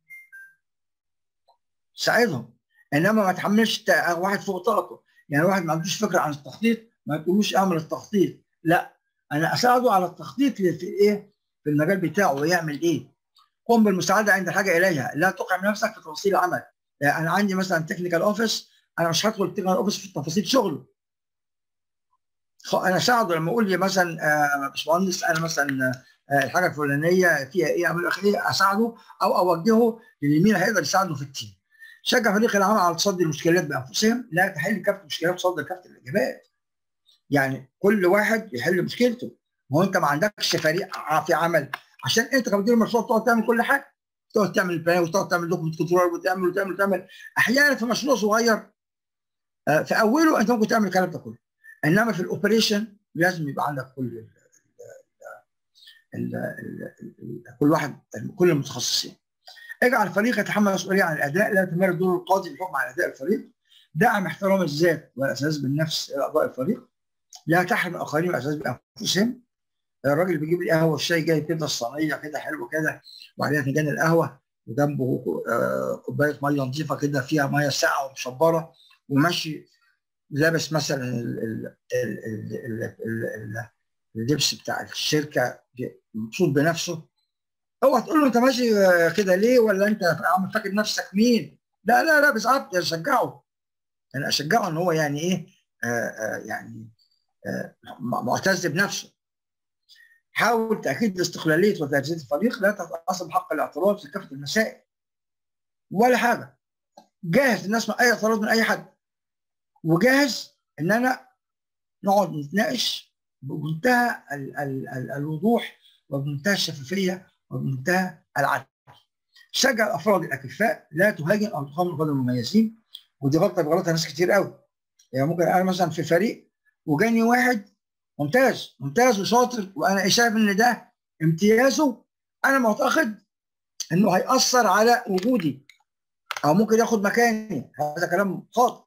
ساعدهم انما ما تحملش واحد فوق طاقته يعني واحد ما عندوش فكره عن التخطيط ما تقولوش اعمل التخطيط لا انا اساعده على التخطيط في ايه في المجال بتاعه ويعمل ايه قم بالمساعده عند الحاجه اليها لا تقع نفسك في تفاصيل العمل يعني انا عندي مثلا تكنيكال اوفيس انا مش هدخل التكنيكال اوفيس في تفاصيل شغله انا اساعده لما اقول لي مثلا آه باشمهندس انا مثلا آه الحاجه الفلانيه فيها ايه اعمل ايه اساعده او اوجهه للي مين هيقدر يساعده في التيم شجع فريق العمل على تصدي المشكلات بانفسهم لا تحل كافه المشكلات تصدر كافه الاجابات يعني كل واحد يحل مشكلته ما هو انت ما عندكش فريق في عمل عشان انت كمدير مشروع تقعد تعمل كل حاجه تقعد تعمل البيان وتقعد تعمل دوكمنت كنترول وتعمل وتعمل وتعمل احيانا في مشروع صغير آه، في اوله انت ممكن تعمل الكلام ده كله انما في الاوبريشن لازم يبقى عندك كل ال ال ال ال كل واحد كل المتخصصين اجعل الفريق يتحمل المسؤوليه عن الاداء لا تمارس دور القاضي في الحكم على اداء الفريق دعم احترام الذات والاساس بالنفس الى اعضاء الفريق لا تحرم الاخرين والاساس بانفسهم الراجل اللي بيجيب لي قهوه والشاي جاي كده الصينيه كده حلوه كده وعليها فنجان القهوه وجنبه آه، كوبايه ميه نظيفه كده فيها ميه ساقعه ومشبره وماشي لابس مثلا ال- ال- ال- ال- ال- ال- ال- اللبس بتاع الشركه مبسوط بنفسه اوعى تقول له انت ماشي آه، كده ليه ولا انت عم فاكر نفسك مين لا لا لا بالظبط اشجعه انا اشجعه ان هو يعني ايه آه آه يعني آه م- معتز بنفسه حاول تاكيد استقلاليه وتجهيز الفريق لا تتعصب بحق الاعتراض في كافه المسائل ولا حاجه جاهز ان اسمع اي اعتراض من اي حد وجاهز ان انا نقعد نتناقش بمنتهى ال- ال- ال- الوضوح وبمنتهى الشفافيه وبمنتهى العدل. شجع الافراد الاكفاء لا تهاجم او تقاوم الافراد المميزين ودي غلطه بغلطها ناس كتير قوي. يعني ممكن انا مثلا في فريق وجاني واحد ممتاز ممتاز وشاطر وانا شايف ان ده امتيازه انا معتقد انه هيأثر على وجودي او ممكن ياخد مكاني هذا كلام خاطئ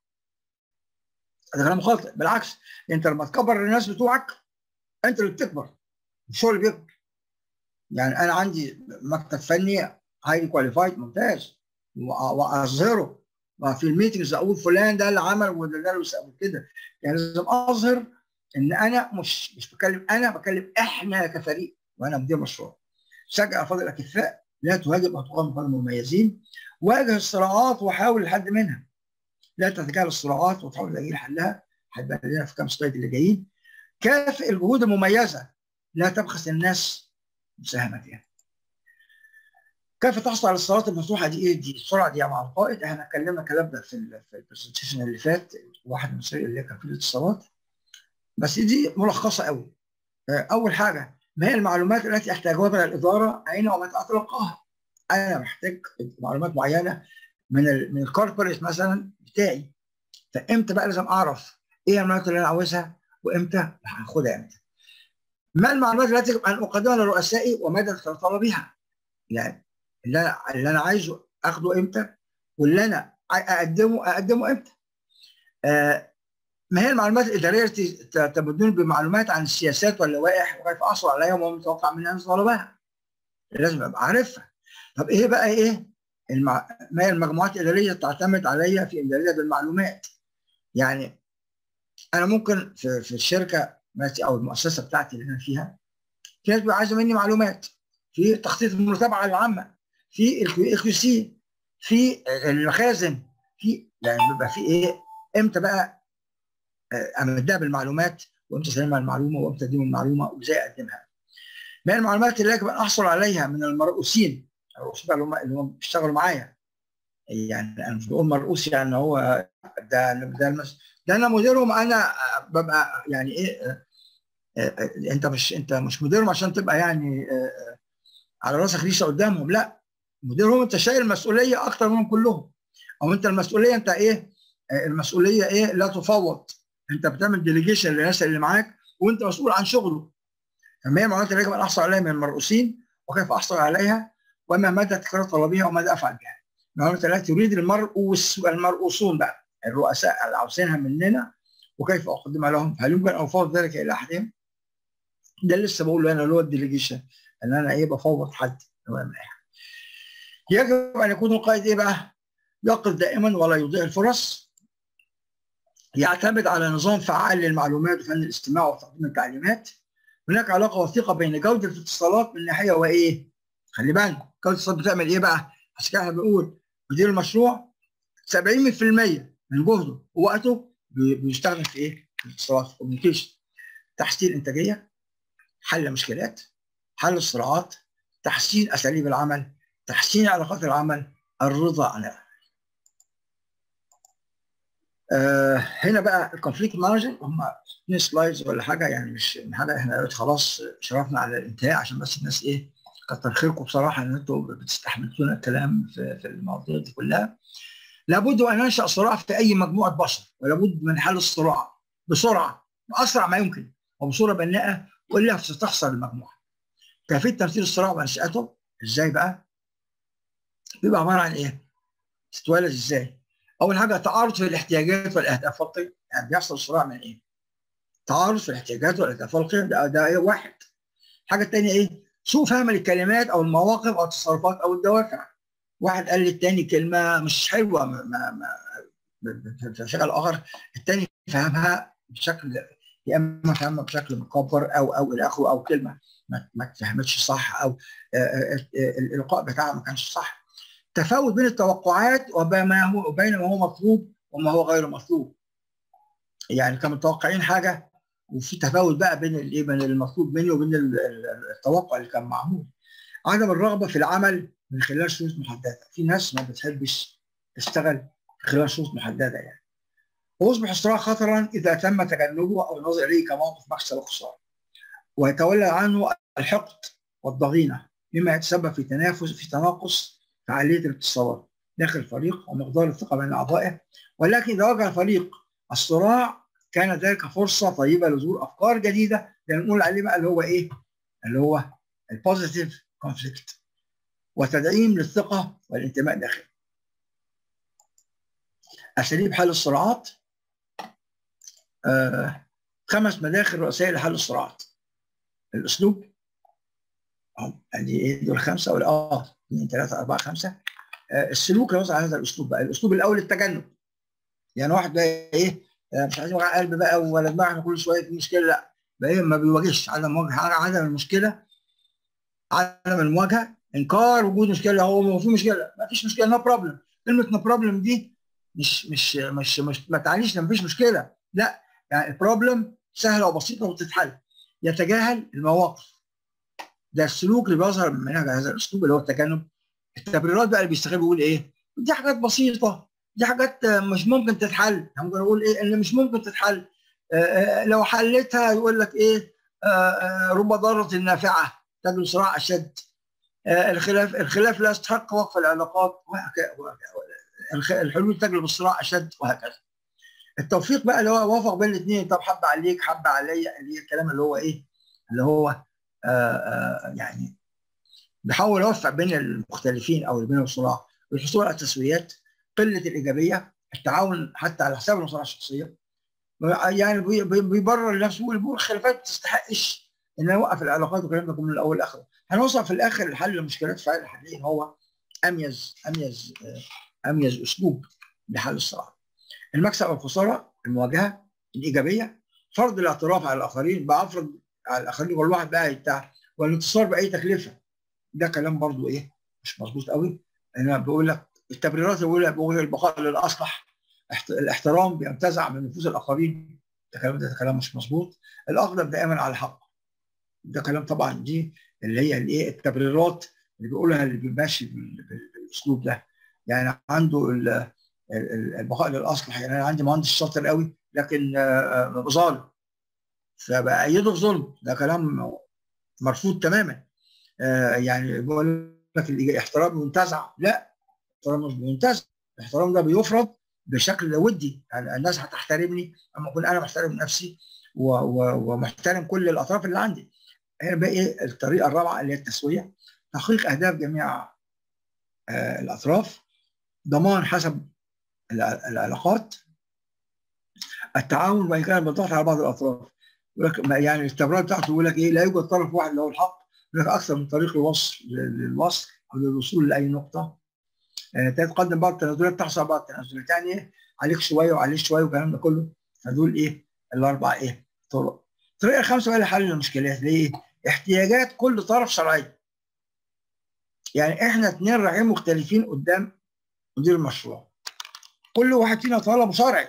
هذا كلام خاطئ بالعكس انت لما تكبر الناس بتوعك انت اللي بتكبر الشغل بيكبر يعني انا عندي مكتب فني هايلي كواليفايد ممتاز وأ- واظهره وفي الميتنجز اقول فلان ده اللي عمل وده ده اللي سوى كده يعني لازم اظهر ان انا مش مش بكلم انا بكلم احنا كفريق وانا مدير مشروع شجع افراد الاكفاء لا تهاجم او تقاوم افراد المميزين واجه الصراعات وحاول الحد منها لا تتجاهل الصراعات وتحاول تلاقي حلها هيبقى لنا في كام سلايد اللي جايين كافئ الجهود المميزه لا تبخس الناس مساهمتها كيف تحصل على الصلاه المفتوحه دي ايه دي السرعه دي مع القائد احنا اتكلمنا الكلام ده في ال في البرزنتيشن اللي فات واحد من السرير اللي هي كان في الاتصالات بس دي ملخصه قوي آه، اول حاجه ما هي المعلومات التي احتاجها من الاداره اين ومتى اتلقاها انا محتاج معلومات معينه من ال من الكوربريت مثلا بتاعي فامتى بقى لازم اعرف ايه المعلومات اللي انا عاوزها وامتى هاخدها امتى ما المعلومات التي يجب ان اقدمها لرؤسائي ومدى طلبها يعني اللي انا اللي انا عايزه اخده امتى واللي انا عاي- اقدمه اقدمه امتى آه ما هي المعلومات الاداريه التي ت- تمدون بمعلومات عن السياسات واللوائح وكيف احصل عليها وما متوقع من ان طلبها لازم ابقى عارفها طب ايه بقى ايه المع... ما هي المجموعات الاداريه تعتمد عليا في امدادها بالمعلومات يعني انا ممكن في, في الشركه بتاعتي او المؤسسه بتاعتي اللي انا فيها في ناس بيبقى عايزه مني معلومات في تخطيط المتابعه العامه في الكيو سي في المخازن في يعني بيبقى في ايه امتى بقى آه، امدها بالمعلومات وامتى اسلمها المعلومه وامتى اديهم المعلومه وازاي اقدمها ما هي المعلومات اللي يجب ان احصل عليها من المرؤوسين الرؤوس بقى اللي هم اللي هم بيشتغلوا معايا يعني انا مش بقول مرؤوس يعني هو ده ده المس... ده انا مديرهم انا ببقى يعني ايه آه، آه، انت مش انت مش مديرهم عشان تبقى يعني آه، آه، على راسك ريشه قدامهم لا مديرهم انت شايل المسؤوليه اكتر منهم كلهم او انت المسؤوليه انت ايه آه، المسؤوليه ايه لا تفوض انت بتعمل ديليجيشن للناس اللي معاك وانت مسؤول عن شغله فما هي المعلومات اللي يجب ان احصل عليها من المرؤوسين وكيف احصل عليها وما مدى تكرار طلبها وماذا افعل بها المعلومات التي يريد المرؤوس والمرؤوسون بقى الرؤساء اللي عاوزينها مننا وكيف اقدمها لهم هل يمكن ان افوض ذلك الى احدهم ده اللي لسه بقوله انا اللي هو الديليجيشن ان انا ايه بفوض حد امام اي حاجه يجب ان يكون القائد ايه بقى يقظ دائما ولا يضيع الفرص يعتمد على نظام فعال للمعلومات وفن الاستماع وتقديم التعليمات هناك علاقه وثيقه بين جوده الاتصالات من ناحيه وايه خلي بالك جوده الاتصالات بتعمل ايه بقى عشان كده احنا بنقول مدير المشروع 70% من جهده ووقته بي- بيشتغل في ايه؟ في الاتصالات في الكوميونيكيشن تحسين انتاجيه حل مشكلات حل الصراعات تحسين اساليب العمل تحسين علاقات العمل الرضا عن العمل آه هنا بقى الكونفليكت مانجمنت هم اثنين سلايدز ولا حاجه يعني مش حاجه احنا دلوقتي خلاص شرفنا على الانتهاء عشان بس الناس ايه كتر خيركم بصراحه ان انتم بتستحملونا الكلام في, في المواضيع دي كلها لابد ان ننشا صراع في اي مجموعه بشر ولابد من حل الصراع بسرعه باسرع ما يمكن وبصوره بناءه والا ستخسر المجموعه كيفيه تمثيل الصراع ونشاته ازاي بقى؟ بيبقى عباره عن ايه؟ تتولد ازاي؟ اول حاجه تعارض في الاحتياجات والاهداف والقيم يعني بيحصل صراع من ايه؟ تعارض في الاحتياجات والاهداف والقيم ده ده ايه واحد الحاجه الثانيه ايه؟ سوء فهم للكلمات او المواقف او التصرفات او الدوافع واحد قال للتاني كلمه مش حلوه ما ما ما في شكل اخر التاني فهمها بشكل يا اما فهمها بشكل مكبر او او الى اخره او كلمه ما ما اتفهمتش صح او الالقاء بتاعها ما كانش صح تفاوت بين التوقعات وبين هو وبين ما هو مطلوب وما هو غير مطلوب يعني كانوا متوقعين حاجه وفي تفاوت بقى بين الايه بين المطلوب مني وبين التوقع اللي كان معمول عدم الرغبه في العمل من خلال شروط محدده في ناس ما بتحبش تشتغل في خلال شروط محدده يعني ويصبح الصراع خطرا اذا تم تجنبه او النظر اليه كموقف مكسب وخساره ويتولى عنه الحقد والضغينه مما يتسبب في تنافس في تناقص فعاليه الاتصالات داخل الفريق ومقدار الثقه بين اعضائه ولكن اذا واجه الفريق الصراع كان ذلك فرصه طيبه لظهور افكار جديده اللي نقول عليه بقى اللي هو ايه؟ اللي هو البوزيتيف كونفليكت وتدعيم للثقه والانتماء داخل. اساليب حل الصراعات آه خمس مداخل رئيسيه لحل الصراعات. الاسلوب ادي ايه دول خمسه ولا اه اثنين ثلاثه اربعه خمسه آه السلوك يوصل على هذا الاسلوب بقى الاسلوب الاول التجنب يعني واحد بقى ايه مش عايزين وجع قلب بقى ولا دماغنا كل شويه في مشكله لا بقى ما بيواجهش عدم مواجهه عدم المشكله عدم المواجهه انكار وجود مشكله هو في مشكله ما فيش مشكله نو no بروبلم كلمه نو no بروبلم دي مش مش مش مش ما تعنيش ان ما فيش مشكله لا يعني البروبلم سهله وبسيطه وتتحل يتجاهل المواقف ده السلوك اللي بيظهر من هذا الاسلوب اللي هو التجنب التبريرات بقى اللي بيستخدم بيقول ايه دي حاجات بسيطه دي حاجات مش ممكن تتحل ممكن اقول ايه اللي مش ممكن تتحل آآ لو حلتها يقول لك ايه آآ رب ضاره نافعه تجد صراع اشد الخلاف الخلاف لا يستحق وقف العلاقات وهكذا الحلول تجلب الصراع اشد وهكذا التوفيق بقى اللي هو وافق بين الاثنين طب حب عليك حب عليا اللي هي الكلام اللي هو ايه اللي هو آآ يعني بيحاول يوفق بين المختلفين او بين الصراع والحصول على التسويات قله الايجابيه التعاون حتى على حساب المصالح الشخصيه يعني بيبرر لنفسه بيقول الخلافات ما تستحقش ان اوقف العلاقات والكلام ده من الاول لاخره هنوصل في الاخر لحل المشكلات فعلا حاليا هو اميز اميز اميز اسلوب لحل الصراع المكسب والخساره المواجهه الايجابيه فرض الاعتراف على الاخرين بافرض على الاخرين كل واحد بقى بتاع والانتصار باي تكلفه ده كلام برضو ايه مش مظبوط قوي انا بقول لك التبريرات اللي بقول البقاء للاصلح الاحترام بينتزع من نفوس الاخرين ده كلام ده كلام مش مظبوط الاقدم دائما على الحق ده كلام طبعا دي اللي هي الايه التبريرات اللي بيقولها اللي ماشي بالاسلوب ده يعني عنده البقاء للاصلح يعني انا عندي مهندس شاطر قوي لكن ظالم فبأيده في ظلم ده كلام مرفوض تماما يعني بيقول لك الاحترام ينتزع لا الاحترام مش بينتزع الاحترام ده بيفرض بشكل ودي يعني الناس هتحترمني اما اكون انا محترم نفسي و و ومحترم كل الاطراف اللي عندي هنا بقى ايه الطريقه الرابعه اللي هي التسويه تحقيق اهداف جميع آه الاطراف ضمان حسب العلاقات التعاون وان كان بالضغط على بعض الاطراف يعني التبرير بتاعته يقول لك ايه لا يوجد طرف واحد له الحق هناك اكثر من طريق للوصل للوصل او للوصول لاي نقطه آه تقدم بعض التنازلات تحصل بعض التنازلات يعني ايه عليك شويه وعليك شويه والكلام ده كله فدول ايه الاربع ايه طرق الطريقه الخامسه بقى لحل المشكلات ليه؟ احتياجات كل طرف شرعيه يعني احنا اثنين رايحين مختلفين قدام مدير المشروع كل واحد فينا طلب شرعي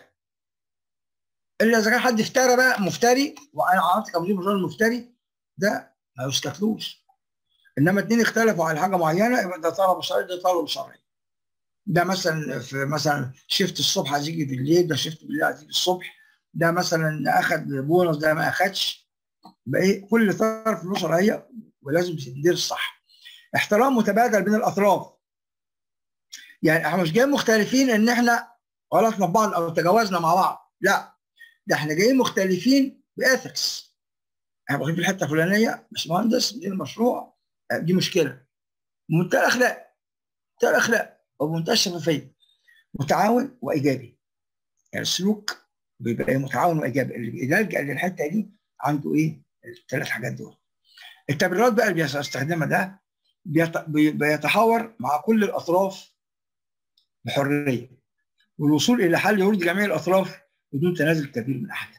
الا اذا كان حد افترى بقى مفتري وانا عرفت كمدير مشروع المفتري ده ما يستكلوش انما اثنين اختلفوا على حاجه معينه يبقى ده طلب شرعي ده طلب شرعي ده مثلا في مثلا شيفت الصبح عايز يجي بالليل ده شيفت بالليل عايز يجي الصبح ده مثلا اخذ بونص ده ما اخدش بقى ايه كل طرف له شرعيه ولازم تدير الصح احترام متبادل بين الاطراف يعني احنا مش جايين مختلفين ان احنا غلطنا في بعض او تجاوزنا مع بعض لا ده احنا جايين مختلفين باثكس احنا واخدين في الحته الفلانيه مش مهندس دي المشروع دي مشكله بمنتهى الاخلاق منتهى الاخلاق وبمنتهى الشفافيه متعاون وايجابي يعني السلوك بيبقى متعاون وايجابي اللي بيلجا للحته دي عنده ايه الثلاث حاجات دول التبريرات بقى اللي بيستخدمها ده بيتحاور مع كل الاطراف بحريه والوصول الى حل يرضي جميع الاطراف بدون تنازل كبير من احد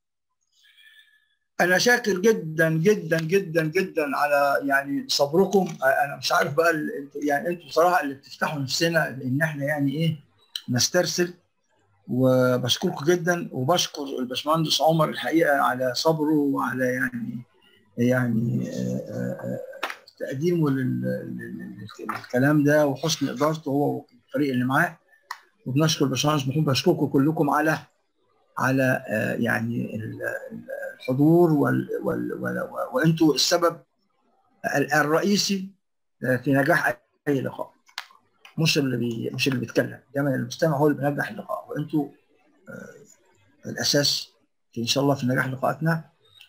انا شاكر جدا جدا جدا جدا على يعني صبركم انا مش عارف بقى يعني انتوا بصراحه اللي بتفتحوا نفسنا ان احنا يعني ايه نسترسل وبشكركم جدا وبشكر الباشمهندس عمر الحقيقه على صبره وعلى يعني يعني تقديمه للكلام ده وحسن ادارته هو والفريق اللي معاه وبنشكر الباشمهندس محمود بشكركم كلكم على على يعني الحضور وال وال وال وانتوا السبب الرئيسي في نجاح اي لقاء مش اللي بي مش اللي بيتكلم دايما المستمع هو اللي بينجح اللقاء وانتوا الاساس في ان شاء الله في نجاح لقاءاتنا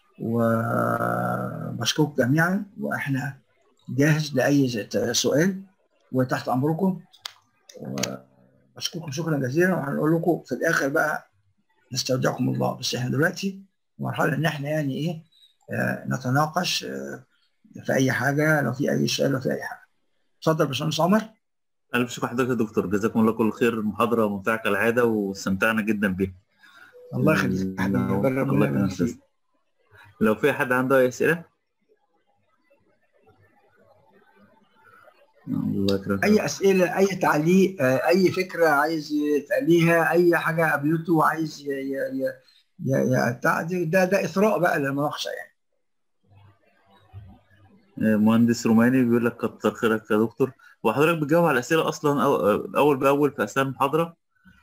وبشكركم جميعا واحنا جاهز لاي سؤال وتحت امركم وبشكركم شكرا جزيلا وهنقول لكم في الاخر بقى نستودعكم الله بس احنا دلوقتي مرحله ان احنا يعني ايه آه نتناقش آه في اي حاجه لو في اي سؤال لو في اي حاجه اتفضل باشمهندس عمر الف شكر حضرتك يا دكتور جزاكم الله كل خير محاضره ممتعه كالعاده واستمتعنا جدا بيها الله يخليك الله يخليك لو في حد عنده اي اسئله الله يكرمك اي اسئله اي تعليق اي فكره عايز تقليها اي حاجه قابلته عايز ي... ي... ي... ده ده اثراء بقى للمناقشه يعني مهندس روماني بيقول لك كتر خيرك يا دكتور وحضرتك بتجاوب على الاسئله اصلا أو اول باول في اثناء المحاضره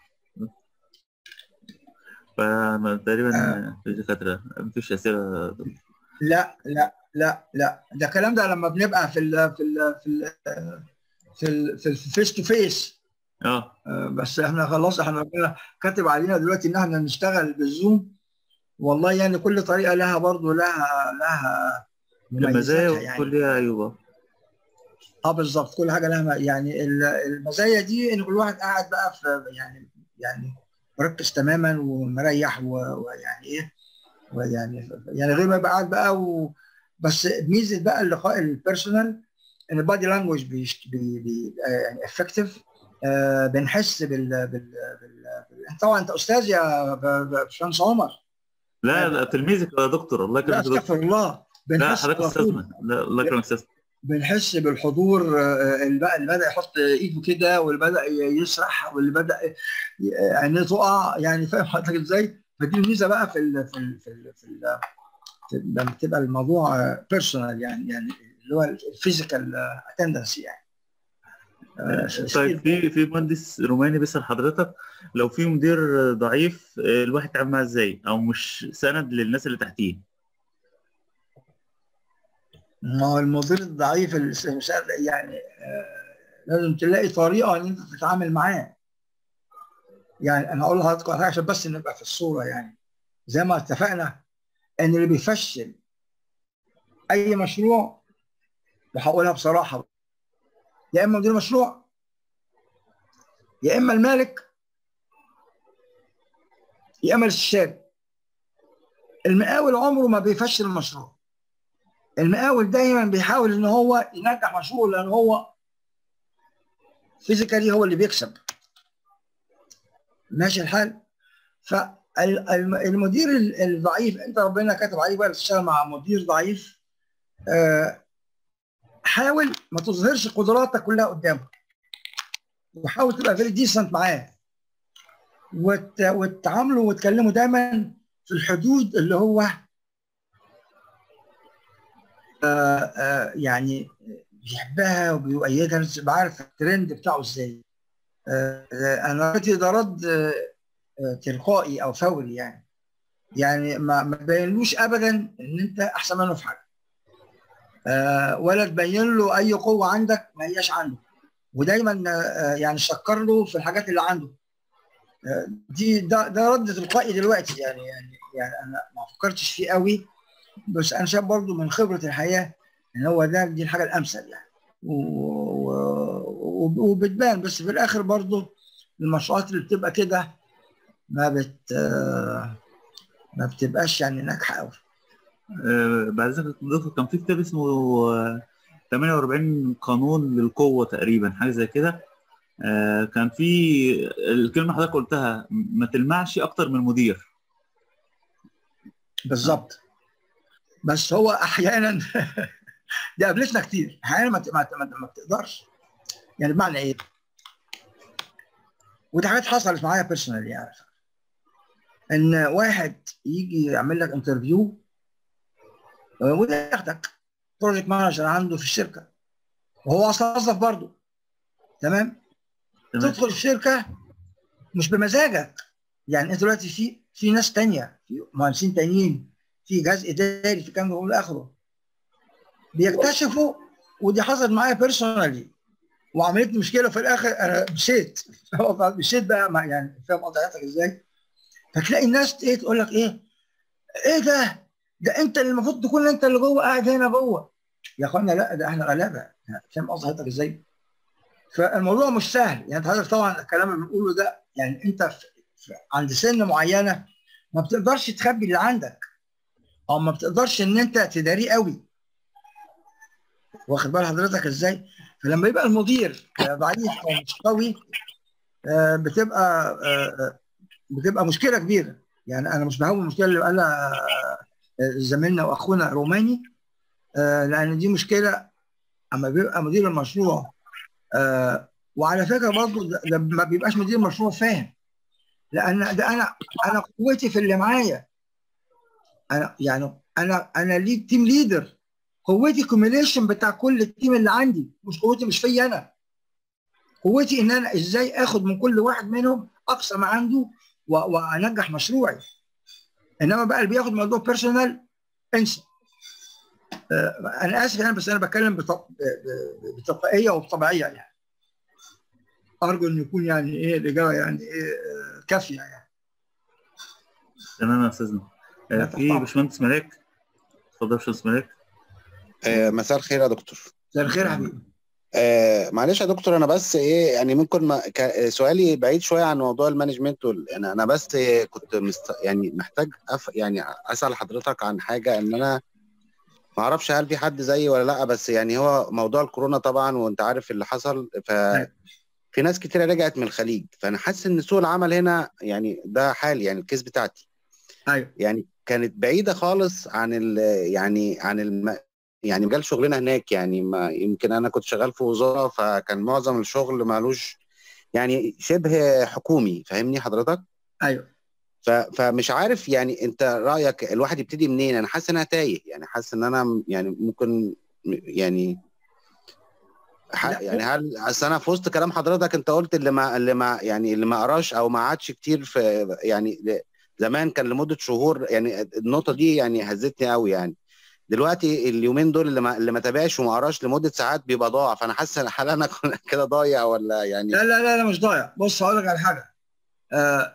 فتقريبا مفيش دكاتره مفيش اسئله لا لا لا لا ده الكلام ده لما بنبقى في ال في ال في ال في ال في الفيس تو فيس اه بس احنا خلاص احنا ربنا كاتب علينا دلوقتي ان احنا نشتغل بالزوم والله يعني كل طريقه لها برضه لها لها المزايا يعني. وكل ليها عيوب اه بالظبط كل حاجه لها يعني المزايا دي ان كل واحد قاعد بقى في يعني يعني مركز تماما ومريح ويعني ايه ويعني يعني غير ما يبقى قاعد بقى و بس ميزه بقى اللقاء البيرسونال ان البادي لانجوج بي بي يعني افكتيف آه بنحس بال, بال, بال طبعا انت استاذ يا باشمهندس عمر لا لا تلميذك يا دكتور الله يكرمك لا استغفر الله لا حضرتك استاذنا لا الله يكرمك استاذ بنحس بالحضور اللي بقى اللي بدا يحط ايده كده واللي بدا يسرح واللي بدا عينيه تقع يعني فاهم حضرتك ازاي؟ فدي الميزه بقى في ال في ال في ال في, ال في لما تبقى الموضوع بيرسونال يعني يعني اللي هو الفيزيكال اتندنس يعني طيب في في مهندس روماني بيسال حضرتك لو في مدير ضعيف الواحد يتعامل معاه ازاي او مش سند للناس اللي تحتيه ما هو المدير الضعيف يعني لازم تلاقي طريقه ان انت تتعامل معاه يعني انا هقول لحضرتك على حاجه عشان بس نبقى في الصوره يعني زي ما اتفقنا ان اللي بيفشل اي مشروع وهقولها بصراحه يا اما مدير مشروع يا اما المالك يا اما الاستشاري المقاول عمره ما بيفشل المشروع المقاول دايما بيحاول ان هو ينجح مشروعه لان هو فيزيكالي هو اللي بيكسب ماشي الحال فالمدير الضعيف انت ربنا كاتب عليك بقى تشتغل مع مدير ضعيف آه حاول ما تظهرش قدراتك كلها قدامه وحاول تبقى فيري ديسنت معاه وت... وتعاملوا وتكلموا دايما في الحدود اللي هو آه آه يعني بيحبها وبيؤيدها بس عارف الترند بتاعه ازاي انا ده رد تلقائي او فوري يعني يعني ما ما تبينلوش ابدا ان انت احسن منه في حاجه ولا تبين له اي قوه عندك ما هياش عنده ودايما يعني شكر له في الحاجات اللي عنده دي ده ده رد تلقائي دلوقتي يعني يعني يعني انا ما فكرتش فيه قوي بس انا شايف برضه من خبره الحياه ان هو ده دي الحاجه الامثل يعني وبتبان بس في الاخر برضه المشروعات اللي بتبقى كده ما بت ما بتبقاش يعني ناجحه قوي أه بعد ذلك دكتور كان في كتاب اسمه 48 قانون للقوه تقريبا حاجه زي كده أه كان في الكلمه حضرتك قلتها ما تلمعش اكتر من مدير بالظبط بس هو احيانا دي قابلتنا كتير احيانا ما, ما, ما, ما بتقدرش يعني بمعنى ايه؟ ودي حاجات حصلت معايا بيرسونال يعني ان واحد يجي يعمل لك انترفيو وياخدك بروجكت مانجر عنده في الشركه وهو اصلا موظف برضه تمام؟ تدخل الشركه مش بمزاجك يعني انت دلوقتي في في ناس تانية في مهندسين تانيين في جهاز اداري في كام من اخره بيكتشفوا ودي حصلت معايا بيرسونالي وعملت لي مشكله في الاخر انا مشيت مشيت بقى مع يعني فاهم قضيتك ازاي؟ فتلاقي الناس ايه تقول لك ايه؟ ايه ده؟ ده انت اللي المفروض تكون انت اللي جوه قاعد هنا جوه يا اخوانا لا ده احنا غلابه فاهم قصدي حضرتك ازاي؟ فالموضوع مش سهل يعني حضرتك طبعا الكلام اللي بنقوله ده يعني انت في في عند سن معينه ما بتقدرش تخبي اللي عندك او ما بتقدرش ان انت تداريه قوي واخد بال حضرتك ازاي؟ فلما يبقى المدير ضعيف او مش قوي بتبقى بتبقى مشكله كبيره يعني انا مش بهون المشكله اللي قالها زميلنا واخونا روماني لان دي مشكله اما بيبقى مدير المشروع وعلى فكره برضه ده ما بيبقاش مدير مشروع فاهم لان ده انا انا قوتي في اللي معايا انا يعني انا انا ليد تيم ليدر قوتي كوميليشن بتاع كل التيم اللي عندي مش قوتي مش فيا انا قوتي ان انا ازاي اخد من كل واحد منهم اقصى ما عنده وانجح مشروعي انما بقى اللي بياخد موضوع بيرسونال انسى آه انا اسف يعني بس انا بتكلم بتلقائيه وبطبيعيه يعني ارجو ان يكون يعني ايه الاجابه يعني ايه كافيه يعني تمام يا استاذنا آه في باشمهندس ملاك اتفضل يا باشمهندس ملاك آه مساء الخير يا دكتور مساء الخير يا حبيبي آه معلش يا دكتور انا بس ايه يعني ممكن ما سؤالي بعيد شويه عن موضوع المانجمنت وال... يعني انا بس إيه كنت مست... يعني محتاج أف... يعني اسال حضرتك عن حاجه ان انا ما اعرفش هل في حد زيي ولا لا بس يعني هو موضوع الكورونا طبعا وانت عارف اللي حصل ف في ناس كتيره رجعت من الخليج فانا حاسس ان سوق العمل هنا يعني ده حال يعني الكيس بتاعتي ايوه يعني كانت بعيده خالص عن ال يعني عن الم... يعني مجال شغلنا هناك يعني ما يمكن انا كنت شغال في وزاره فكان معظم الشغل مالوش يعني شبه حكومي فاهمني حضرتك؟ ايوه ف... فمش عارف يعني انت رايك الواحد يبتدي منين؟ انا حاسس ان انا تايه يعني حاسس ان انا يعني ممكن يعني ح... يعني هل اصل انا في وسط كلام حضرتك انت قلت اللي ما اللي ما يعني اللي ما قراش او ما عادش كتير في يعني زمان كان لمده شهور يعني النقطه دي يعني هزتني قوي يعني دلوقتي اليومين دول اللي ما اللي ما تابعش وما قراش لمده ساعات بيبقى ضاع فانا حاسس ان هل انا كده ضايع ولا يعني لا لا لا, لا مش ضايع بص هقول لك على حاجه آه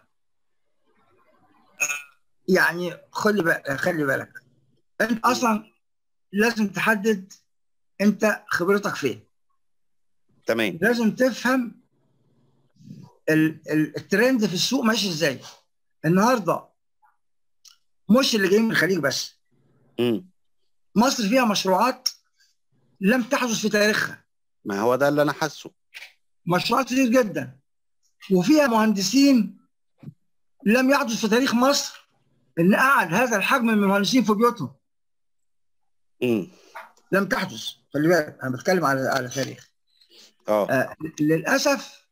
يعني خلي بالك خلي بالك انت اصلا لازم تحدد انت خبرتك فين تمام لازم تفهم ال ال الترند في السوق ماشي ازاي النهارده مش اللي جايين من الخليج بس امم مصر فيها مشروعات لم تحدث في تاريخها ما هو ده اللي انا حاسه مشروعات كتير جدا وفيها مهندسين لم يحدث في تاريخ مصر ان قعد هذا الحجم من المهندسين في بيوتهم امم لم تحدث خلي بالك انا بتكلم على على تاريخ اه آه للاسف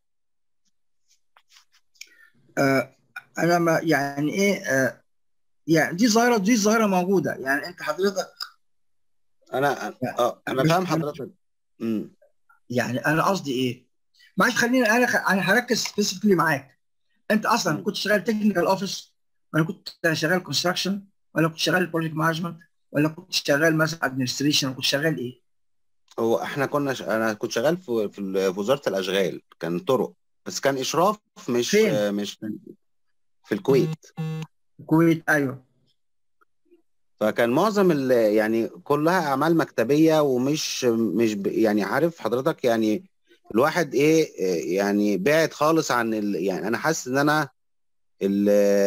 آه انا ما يعني ايه آه يعني دي ظاهره دي ظاهره موجوده يعني انت حضرتك انا اه انا فاهم حضرتك امم يعني انا قصدي ايه معلش خليني انا انا هركز سبيسيفيكلي معاك انت اصلا كنت شغال تكنيكال اوفيس ولا كنت شغال كونستراكشن ولا كنت شغال بروجكت مانجمنت ولا كنت شغال مثلا ادمنستريشن ولا كنت شغال ايه؟ هو احنا كنا ش... انا كنت شغال في في ال- في وزاره الاشغال كان طرق بس كان اشراف مش فين؟ مش في الكويت الكويت ايوه فكان معظم ال... يعني كلها اعمال مكتبيه ومش مش ب... يعني عارف حضرتك يعني الواحد ايه إيه يعني بعد خالص عن ال... يعني انا حاسس ان انا ال...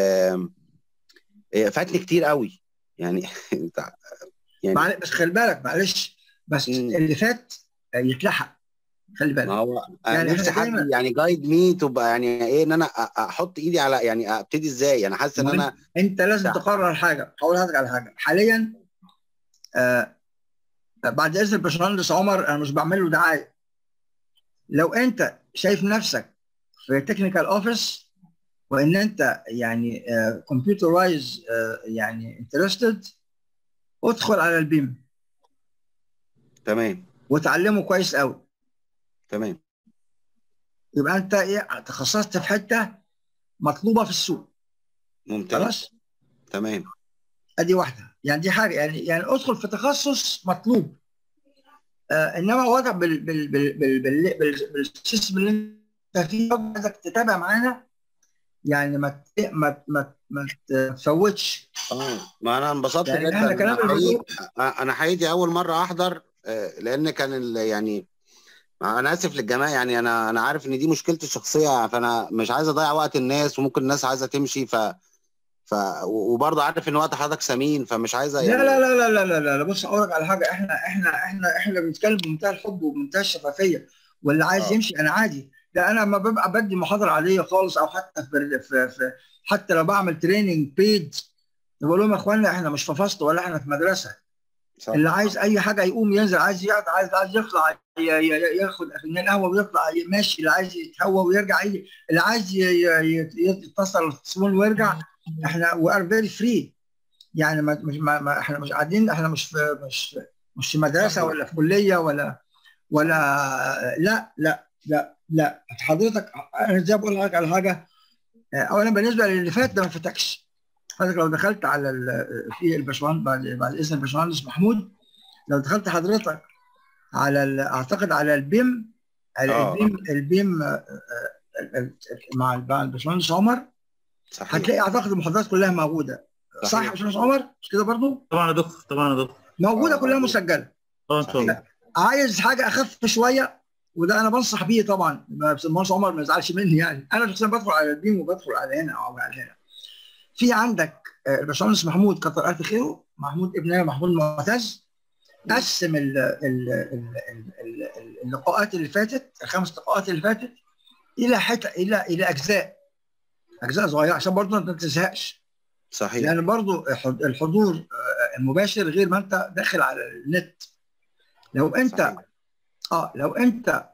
إيه فاتني كتير قوي يعني انت يعني معلش بس خلي بالك معلش بس مم. اللي فات يتلحق خلي بالك ما هو يعني يعني نفسي إحنا حد دايماً- يعني جايد مي تبقى يعني ايه ان انا أ- احط ايدي على يعني ابتدي ازاي انا حاسس ان المهم انا انت لازم صح. تقرر حاجه هقول لحضرتك على حاجه حاليا آه بعد اذن الباشمهندس عمر انا مش بعمل له دعايه لو انت شايف نفسك في تكنيكال اوفيس وان انت يعني كمبيوتر وايز يعني انترستد ادخل على البيم تمام وتعلمه كويس قوي تمام يبقى انت ايه تخصصت في حته مطلوبه في السوق ممتاز خلاص تمام ادي واحده يعني دي حاجه يعني يعني ادخل في تخصص مطلوب آه انما وضع بال بال بال بال بال بال بالسيستم اللي انت فيه عايزك تتابع معانا يعني ما ت- ما ما ما تفوتش اه ما انا انبسطت يعني جدا احنا كلام انا حقيقي الهدوء انا حقيقي اول مره احضر آه، لان كان ال- يعني انا اسف للجماعه يعني انا انا عارف ان دي مشكلتي الشخصيه فانا مش عايز اضيع وقت الناس وممكن الناس عايزه تمشي ف ف وبرضه عارف ان وقت حضرتك ثمين فمش عايزه لا يعني لا لا لا لا لا لا, لا بص اقول لك على حاجه احنا احنا احنا احنا بنتكلم بمنتهى الحب وبمنتهى الشفافيه واللي عايز آه. يمشي انا عادي لا انا لما ببقى بدي محاضره عاديه خالص او حتى في, في, في حتى لو بعمل تريننج بيد بقول لهم يا اخوانا احنا مش في فصل ولا احنا في مدرسه صح. اللي عايز اي حاجه يقوم ينزل عايز يقعد عايز عايز يطلع ي- ي- ياخد فنجان قهوه ويطلع ي- ماشي اللي عايز يتهوى ويرجع يجي اللي عايز ي- ي- ي- يتصل بالتليفون ويرجع احنا وي ار فيري فري يعني ما مش ما ما احنا مش قاعدين احنا مش في مش مش في مدرسه ولا في كليه ولا ولا لا لا لا لا حضرتك انا زي بقول لك على حاجه اولا بالنسبه للي فات ده ما فاتكش حضرتك لو دخلت على ال- في الباشمهندس بعد بعد اذن الباشمهندس محمود لو دخلت حضرتك على ال- اعتقد على البيم على آه. البيم البيم آه، آه، آه، مع مع الباشمهندس عمر صحيح هتلاقي اعتقد المحاضرات كلها موجوده صح صحيح. يا باشمهندس عمر مش كده برضو طبعا يا دكتور طبعا يا دكتور موجوده آه، كلها موجودة. مسجله اه ان شاء الله عايز حاجه اخف شويه وده انا بنصح بيه طبعا بس المهندس عمر ما يزعلش مني يعني انا شخصيا بدخل على البيم وبدخل على هنا او على هنا في عندك آه، الباشمهندس محمود كتر الف خيره محمود ابننا محمود معتز قسم ال ال ال ال ال اللقاءات اللي فاتت الخمس لقاءات اللي فاتت الى حتة الى الى اجزاء اجزاء صغيره عشان برضه انت ما تزهقش صحيح لان برضه الح- الحضور آه، المباشر غير ما انت داخل على النت لو انت صحيح. اه لو انت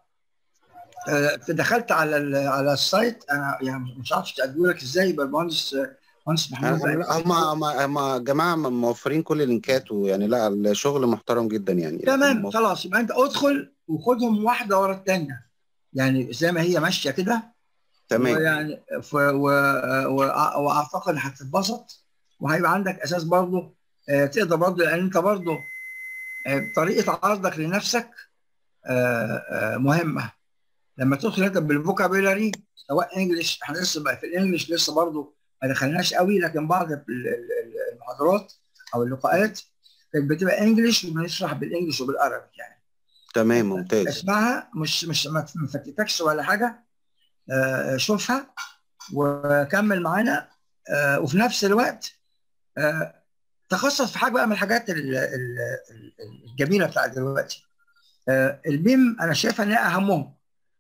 آه، دخلت على ال- على السايت انا يعني مش عارف اديه لك ازاي يبقى المهندس آه، مهندس محمود لا، هم هم هم جماعه موفرين كل اللينكات ويعني لا الشغل محترم جدا يعني تمام موفر. خلاص يبقى انت ادخل وخدهم واحده ورا الثانيه يعني زي ما هي ماشيه كده تمام ويعني ف... و... و... واعتقد هتتبسط وهيبقى عندك اساس برضه آه، تقدر برضه لان انت برضه آه، طريقه عرضك لنفسك آه، آه، مهمه لما تدخل انت بالفوكابيلاري سواء انجلش احنا لسه بقى في الانجلش لسه برضه ما دخلناش قوي لكن بعض ال- ال- ال- المحاضرات او اللقاءات كانت بتبقى انجلش وبنشرح بالانجلش وبالعربي يعني تمام ممتاز اسمعها مش مش ما تفتكش ولا حاجه آه، شوفها وكمل معانا آه، وفي نفس الوقت آه، تخصص في حاجه بقى من الحاجات ال- ال- ال- الجميله بتاعت دلوقتي آه، البيم انا شايفها ان هي اهمهم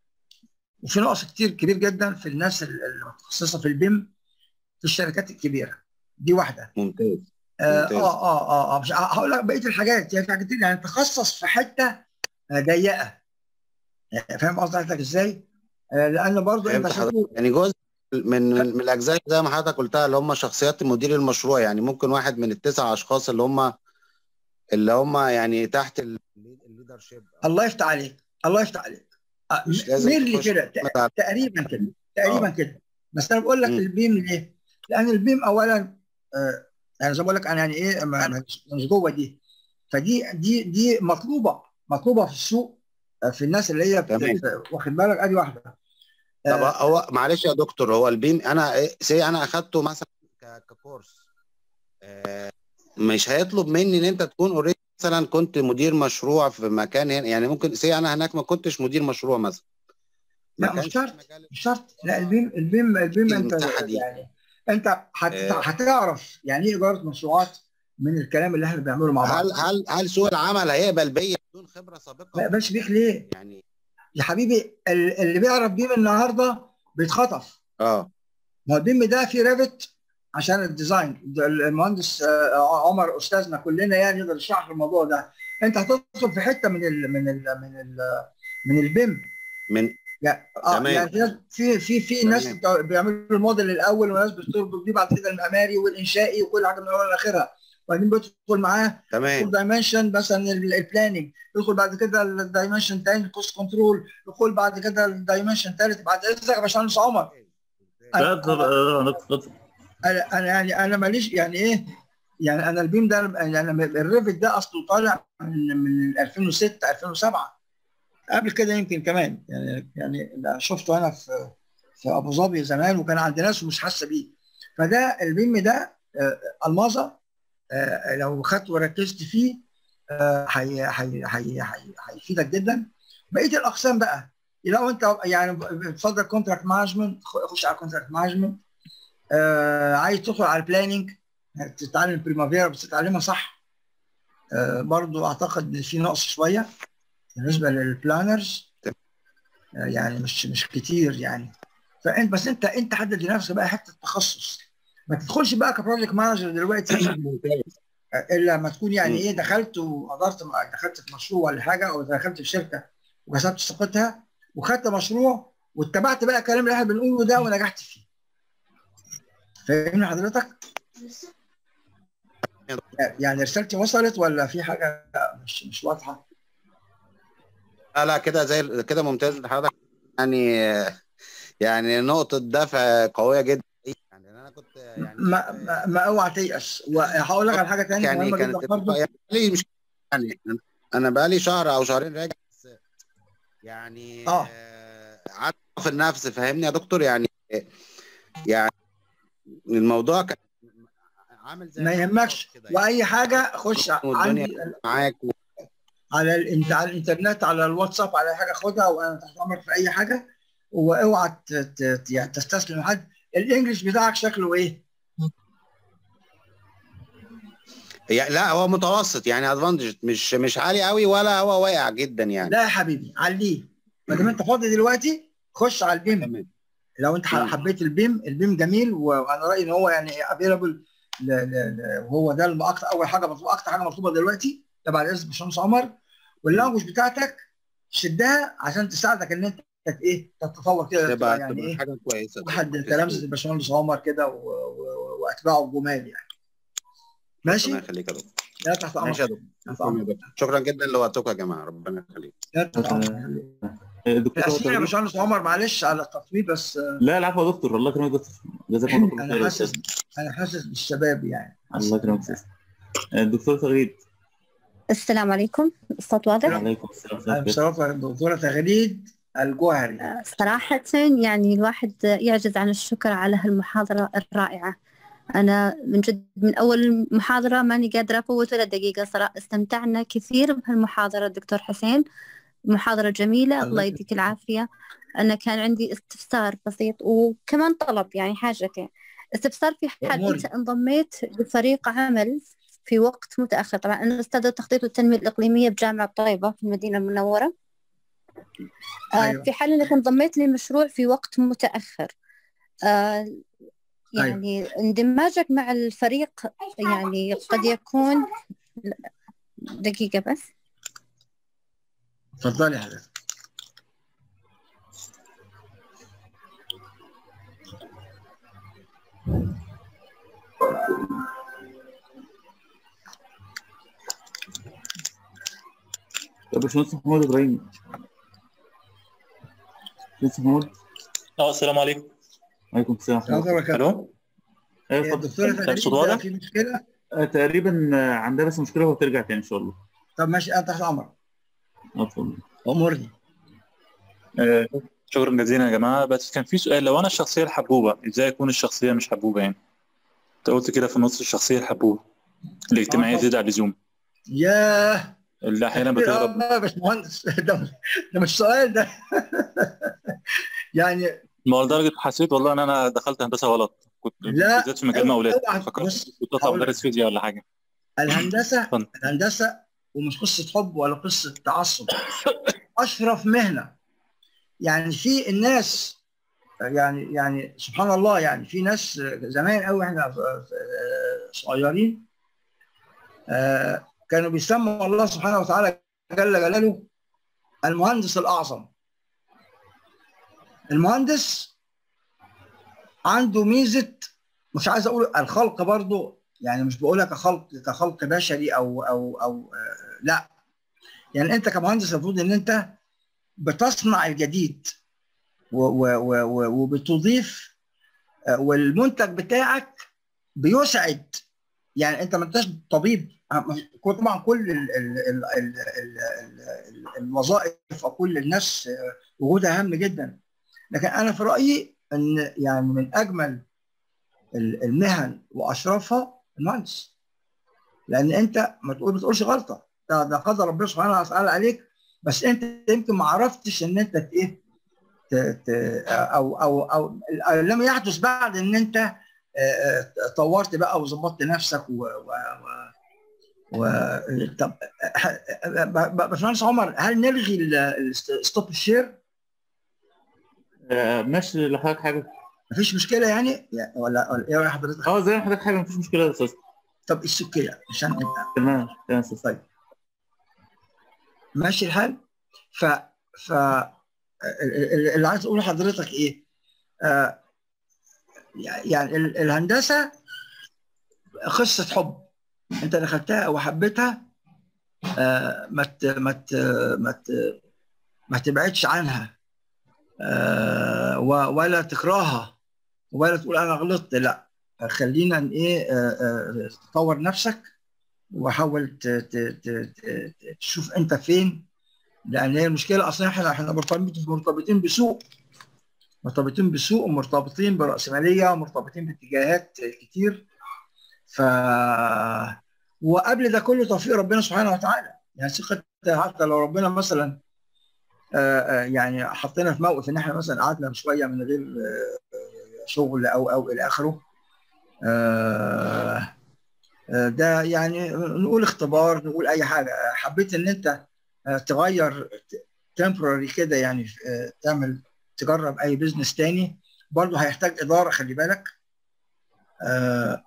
وفي نقص كتير كبير جدا في الناس المتخصصه في البيم في الشركات الكبيره دي واحده ممتاز اه ممتاز. اه اه, آه مش هقول لك بقيه الحاجات يعني في حاجات كتير يعني تخصص في حته آه، ضيقه يعني فاهم قصدي حضرتك ازاي؟ آه، لان برضه انت فهمت شايف حضرتك يعني جزء من من من الاجزاء زي ما حضرتك قلتها اللي هم شخصيات مدير المشروع يعني ممكن واحد من التسع اشخاص اللي هم اللي هم يعني تحت الليدر شيب الله يفتح عليك الله يفتح عليك آه، مش لازم ميرلي تخش كده ت- مثلا تقريبا كده تقريبا اه كده بس انا بقول لك مم. البيم ليه؟ لان البيم اولا آه، يعني زي ما بقول لك انا يعني ايه ما- ما- مش جوه دي فدي دي دي مطلوبه مطلوبه في السوق آه، في الناس اللي هي بت- تمام بت- واخد بالك ادي واحده طب آه، هو معلش يا دكتور هو البيم انا سي انا اخدته مثلا ك- ككورس آه، مش هيطلب مني ان انت تكون اوريدي مثلا كنت مدير مشروع في مكان هنا يعني ممكن سي انا هناك ما كنتش مدير مشروع مثلا ما لا مش كانش شرط في مجال مش شرط لا البيم البيم البيم انت المساحه دي يعني انت هت- آه، هتعرف يعني ايه اداره مشروعات من الكلام اللي احنا بنعمله مع بعض هل هل هل سوق العمل هيقبل بيا بدون خبره ما سابقه يقبلش بيك ليه؟ يعني يا حبيبي ال- اللي بيعرف بيم النهارده بيتخطف اه ما هو البيم ده فيه ريفت عشان الديزاين ده المهندس آه، عمر استاذنا كلنا يعني يقدر يشرح في الموضوع ده انت هتدخل في حته من ال من ال من ال من البيم من يعني اه تمام يعني في ناس في في في ناس تمام بتوع- بيعملوا الموديل الاول وناس بتربط بيه بعد كده المعماري والانشائي وكل حاجه من اولها لاخرها وبعدين بيدخل معاه يدخل تمام دايمنشن مثلا البلاننج يدخل بعد كده الدايمنشن تاني كوست كنترول يدخل بعد كده الدايمنشن ثالث بعد اذنك يا باشمهندس عمر لا انا اتفضل انا آه، اتفضل انا أنا يعني انا ماليش يعني ايه يعني انا البيم ده يعني الريفت ده اصله طالع من من 2006 2007 قبل كده يمكن كمان يعني يعني ده شفته انا في في ابو ظبي زمان وكان عند ناس ومش حاسه بيه فده البيم ده آه، الماظه آه، لو خدت وركزت فيه آه، هي- هي- هي- هي- هيفيدك جدا بقيه الاقسام بقى لو انت يعني بتفضل كونتراكت مانجمنت خش على كونتراكت مانجمنت عايز تدخل على البلاننج تتعلم بريمافيرا بس تتعلمها صح آه، برضو اعتقد ان في نقص شويه بالنسبه للبلانرز آه، يعني مش مش كتير يعني فانت بس انت انت حدد لنفسك بقى حته تخصص ما تدخلش بقى كبروجكت مانجر دلوقتي ممتاز آه، الا لما تكون يعني مم. ايه دخلت وقدرت دخلت في مشروع ولا حاجه او دخلت في شركه وكسبت ثقتها وخدت مشروع واتبعت بقى الكلام اللي احنا بنقوله ده ونجحت فيه فاهمني حضرتك؟ يعني رسالتي وصلت ولا في حاجه مش مش واضحه؟ لا لا كده زي كده ممتاز حضرتك يعني يعني نقطة دفع قوية جدا يعني انا كنت يعني ما ما, ما اوعى تيأس وهقول لك على حاجه ثانيه يعني مهمه كانت جدا برضه يعني بقالي مش يعني انا بقالي شهر او شهرين راجع بس يعني اه آه، عارف في النفس فاهمني يا دكتور يعني يعني الموضوع كان عامل زي ما يهمكش كده يعني واي حاجه خش والدنيا عندي معاك و... على الانت على الانترنت على الواتساب على حاجه خدها وانا تحت امرك في اي حاجه واوعى ت- ت- يعني تستسلم لحد الانجليش بتاعك شكله ايه؟ يعني لا هو متوسط يعني ادفانتج مش مش عالي قوي ولا هو واقع جدا يعني لا يا حبيبي عليه ما دام انت فاضي دلوقتي خش على البيم تمام لو انت مم. حبيت البيم البيم جميل وانا رايي ان هو يعني افيلابل وهو ده الم- اكتر اول حاجه مطلوبه اكتر حاجه مطلوبه دلوقتي تبع الاذن باشمهندس عمر واللانجوج بتاعتك شدها عشان تساعدك ان انت تت- ايه تتطور كده تبقى تبقى يعني تبقى ايه حاجه كويسه واحد في تلامذه السوق. الباشمهندس عمر كده و- و- واتباعه الجمال يعني ماشي ربنا يخليك يا دكتور لا تحت ماشي يا امرك دكتور تحت شكرا يا امرك دكتور. شكرا جدا لوقتكم يا جماعه ربنا يخليك لا تحت امرك آه، دكتور اسفين يا تغريد؟ باشمهندس عمر معلش على التطويل بس لا العفو يا دكتور الله يكرمك يا دكتور جزاك الله كل خير انا يا حاسس استاذ انا حاسس بالشباب يعني الله يكرمك يا استاذ آه، الدكتور تغريد السلام عليكم الصوت واضح وعليكم السلام ورحمة الله وبركاته. بصراحه الدكتوره تغريد الجوهري آه، صراحة يعني الواحد يعجز عن الشكر على هالمحاضرة الرائعة أنا من جد من أول محاضرة ماني قادرة أفوت ولا دقيقة صراحة استمتعنا كثير بهالمحاضرة دكتور حسين محاضرة جميلة الله الله يديك العافية أنا كان عندي استفسار بسيط وكمان طلب يعني حاجتين استفسار في حال أموري. أنت انضميت لفريق عمل في وقت متأخر طبعا أنا أستاذة التخطيط والتنمية الإقليمية بجامعة طيبة في المدينة المنورة آه، أيوة. في حال انك انضميت لمشروع في وقت متاخر آه، يعني اندماجك مع الفريق يعني قد يكون دقيقه بس اتفضلي يا حضرتك يا باشمهندس محمود ابراهيم لسه محمود اه السلام عليكم عليكم السلام ورحمه الله حضرتك الو ايوه يا اتفضل دكتورة طب فريد صوت واضح؟ في مشكلة آه، تقريبا آه، عندها بس مشكله وترجع تاني ان شاء الله طب ماشي أنا تحت أمرك آه، اتفضل أمرني آه، شكرا جزيلا يا جماعه بس كان في سؤال لو انا الشخصيه الحبوبه ازاي اكون الشخصيه مش حبوبه يعني انت قلت كده في النص الشخصيه الحبوبه الاجتماعيه آه. زياده عن اللزوم ياه اللي احيانا يا بتغرب الله يا باشمهندس ده ده مش سؤال ده يعني ما هو لدرجه حسيت والله ان انا دخلت هندسه غلط كنت لا، بالذات في مجال اوعى- مقاولات اوعى- فكرت بص، كنت اطلع هقول لك. مدرس فيزياء ولا حاجه الهندسة اتفضل. الهندسة ومش قصة حب ولا قصة تعصب أشرف مهنة يعني في الناس يعني يعني سبحان الله يعني في ناس زمان قوي احنا صغيرين آه، كانوا بيسموا الله سبحانه وتعالى جل جلاله المهندس الأعظم المهندس عنده ميزة مش عايز أقول الخلق برضه يعني مش بقولها كخلق كخلق بشري أو أو أو آه، لا يعني أنت كمهندس المفروض إن أنت بتصنع الجديد و- و- و- و- وبتضيف آه، والمنتج بتاعك بيسعد يعني انت ما انتش طبيب كل- طبعا كل ال ال ال ال ال ال الوظائف او كل الناس آه، وجودها هام جدا لكن انا في رايي ان يعني من اجمل ال- المهن واشرفها المهندس لان انت ما تقول بتقولش غلطه ده ده قدر ربنا سبحانه وتعالى عليك بس انت يمكن ما عرفتش ان انت ت- ايه ت- ت- او او او لم يحدث بعد ان انت آه، آه، طورت بقى وظبطت نفسك و, و, و, و طب ح- ب- ب- باشمهندس عمر هل نلغي الستوب الشير؟ آه، ماشي لحضرتك حاجه مفيش مشكله يعني يعني ولا ولا ايه راي حضرتك؟ اه زي ما حضرتك حاجه مفيش مشكله يا استاذ طب السكيه عشان انت تمام تمام يا استاذ طيب ماشي الحال ف ف ال- ال- اللي عايز اقوله لحضرتك ايه؟ آه يعني ال- الهندسه قصه حب انت دخلتها وحبيتها آه ما ت- ما ت- ما ت- ما تبعدش عنها آه و- ولا تكرهها ولا تقول انا غلطت لا خلينا ن- ايه آه، آه، تطور نفسك وحاول ت- ت- ت- ت- تشوف انت فين لان هي المشكله اصلا احنا احنا مرتبطين مرتبطين بسوق مرتبطين بسوق ومرتبطين براسماليه ومرتبطين باتجاهات كتير ف وقبل ده كله توفيق ربنا سبحانه وتعالى يعني ثقه حتى لو ربنا مثلا آه، آه، يعني حطينا في موقف ان احنا مثلا قعدنا شويه من غير آه، شغل او او الى اخره آه، آه، ده يعني نقول اختبار نقول اي حاجه حبيت ان انت آه، تغير تمبرري كده يعني آه، تعمل تجرب اي بزنس تاني برضه هيحتاج اداره خلي بالك آه،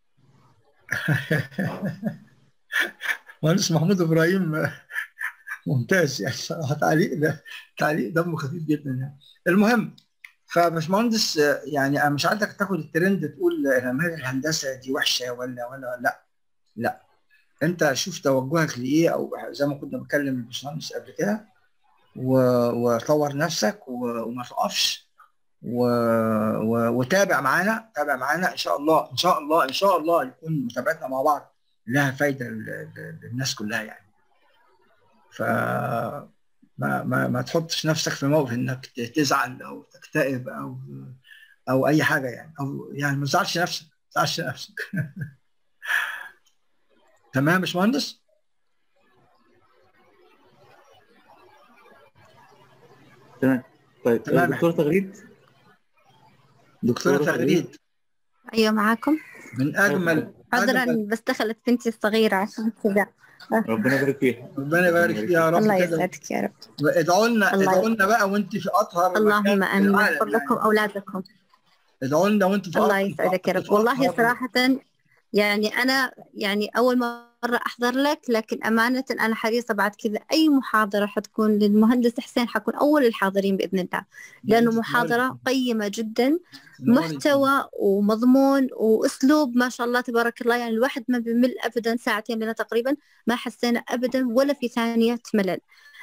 مهندس محمود ابراهيم آه، ممتاز يعني صراحه تعليق ده تعليق دمه خفيف جدا يعني المهم فباشمهندس آه، يعني انا مش عايزك تاخد الترند تقول رمال الهندسه دي وحشه ولا ولا لا لا انت شوف توجهك لايه او زي ما كنا بنتكلم الباشمهندس قبل كده و- وطور نفسك و- وما تقفش و... و... وتابع معانا تابع معانا ان شاء الله ان شاء الله ان شاء الله يكون متابعتنا مع بعض لها فايده لل- لل- للناس كلها يعني ف ما ما ما تحطش نفسك في موقف انك ت- تزعل او تكتئب او او اي حاجه يعني او يعني ما تزعلش نفسك ما تزعلش نفسك تمام يا باشمهندس تمام طيب تمام. دكتور تغريد دكتوره دكتورة تغريد أيوة معاكم من اجمل عذرا أجمل- بس دخلت بنتي الصغيرة عشان كذا ربنا يبارك فيها ربنا يبارك فيها يا رب الله كده يسعدك يا رب ادعوا لنا الله ادعوا لنا بقى وانت في اطهر مكان اللهم في آمين العالم يغفر لكم يعني. أولادكم ادعوا لنا وانت في الله أطهر- يسعدك يا في رب والله أطهر- صراحة يعني أنا يعني أول مرة أحضر لك لكن أمانة أنا حريصة بعد كذا أي محاضرة حتكون للمهندس حسين حكون أول الحاضرين بإذن الله لأنه محاضرة قيمة جدا محتوى ومضمون واسلوب ما شاء الله تبارك الله يعني الواحد ما بيمل ابدا ساعتين لنا تقريبا ما حسينا ابدا ولا في ثانيه ملل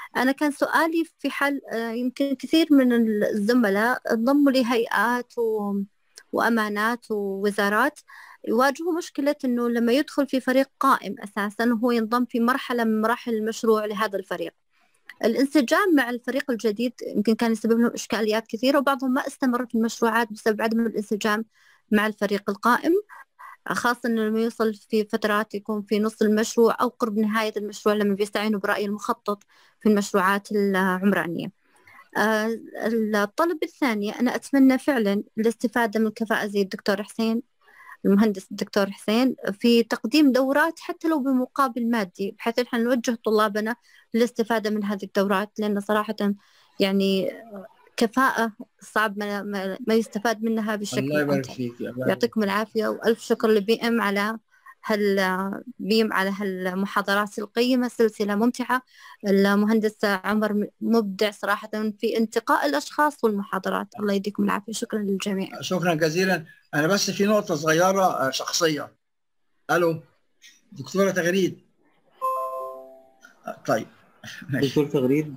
أنا كان سؤالي في حال آه، يمكن كثير من الزملاء انضموا لهيئات و... وأمانات ووزارات يواجهوا مشكلة إنه لما يدخل في فريق قائم أساسا هو ينضم في مرحلة من مراحل المشروع لهذا الفريق الانسجام مع الفريق الجديد يمكن كان يسبب لهم إشكاليات كثيرة وبعضهم ما استمر في المشروعات بسبب عدم الانسجام مع الفريق القائم خاصة إنه لما يوصل في فترات يكون في نص المشروع أو قرب نهاية المشروع لما بيستعينوا برأي المخطط في المشروعات العمرانية آه، الطلب الثاني أنا أتمنى فعلا الاستفادة من كفاءة زي الدكتور حسين المهندس الدكتور حسين في تقديم دورات حتى لو بمقابل مادي بحيث احنا نوجه طلابنا للاستفادة من هذه الدورات لأن صراحة يعني كفاءة صعب ما, ما, ما يستفاد منها بشكل الله يبارك أمثل. فيك يا الله يعطيكم العافية وألف شكر لبي إم على هال بيم على هالمحاضرات القيمة سلسلة ممتعة المهندس عمر مبدع صراحة في انتقاء الأشخاص والمحاضرات الله يديكم العافية شكرا للجميع شكرا جزيلا انا بس في نقطه صغيره آه، شخصيه الو دكتوره تغريد آه، طيب ماشي دكتور تغريد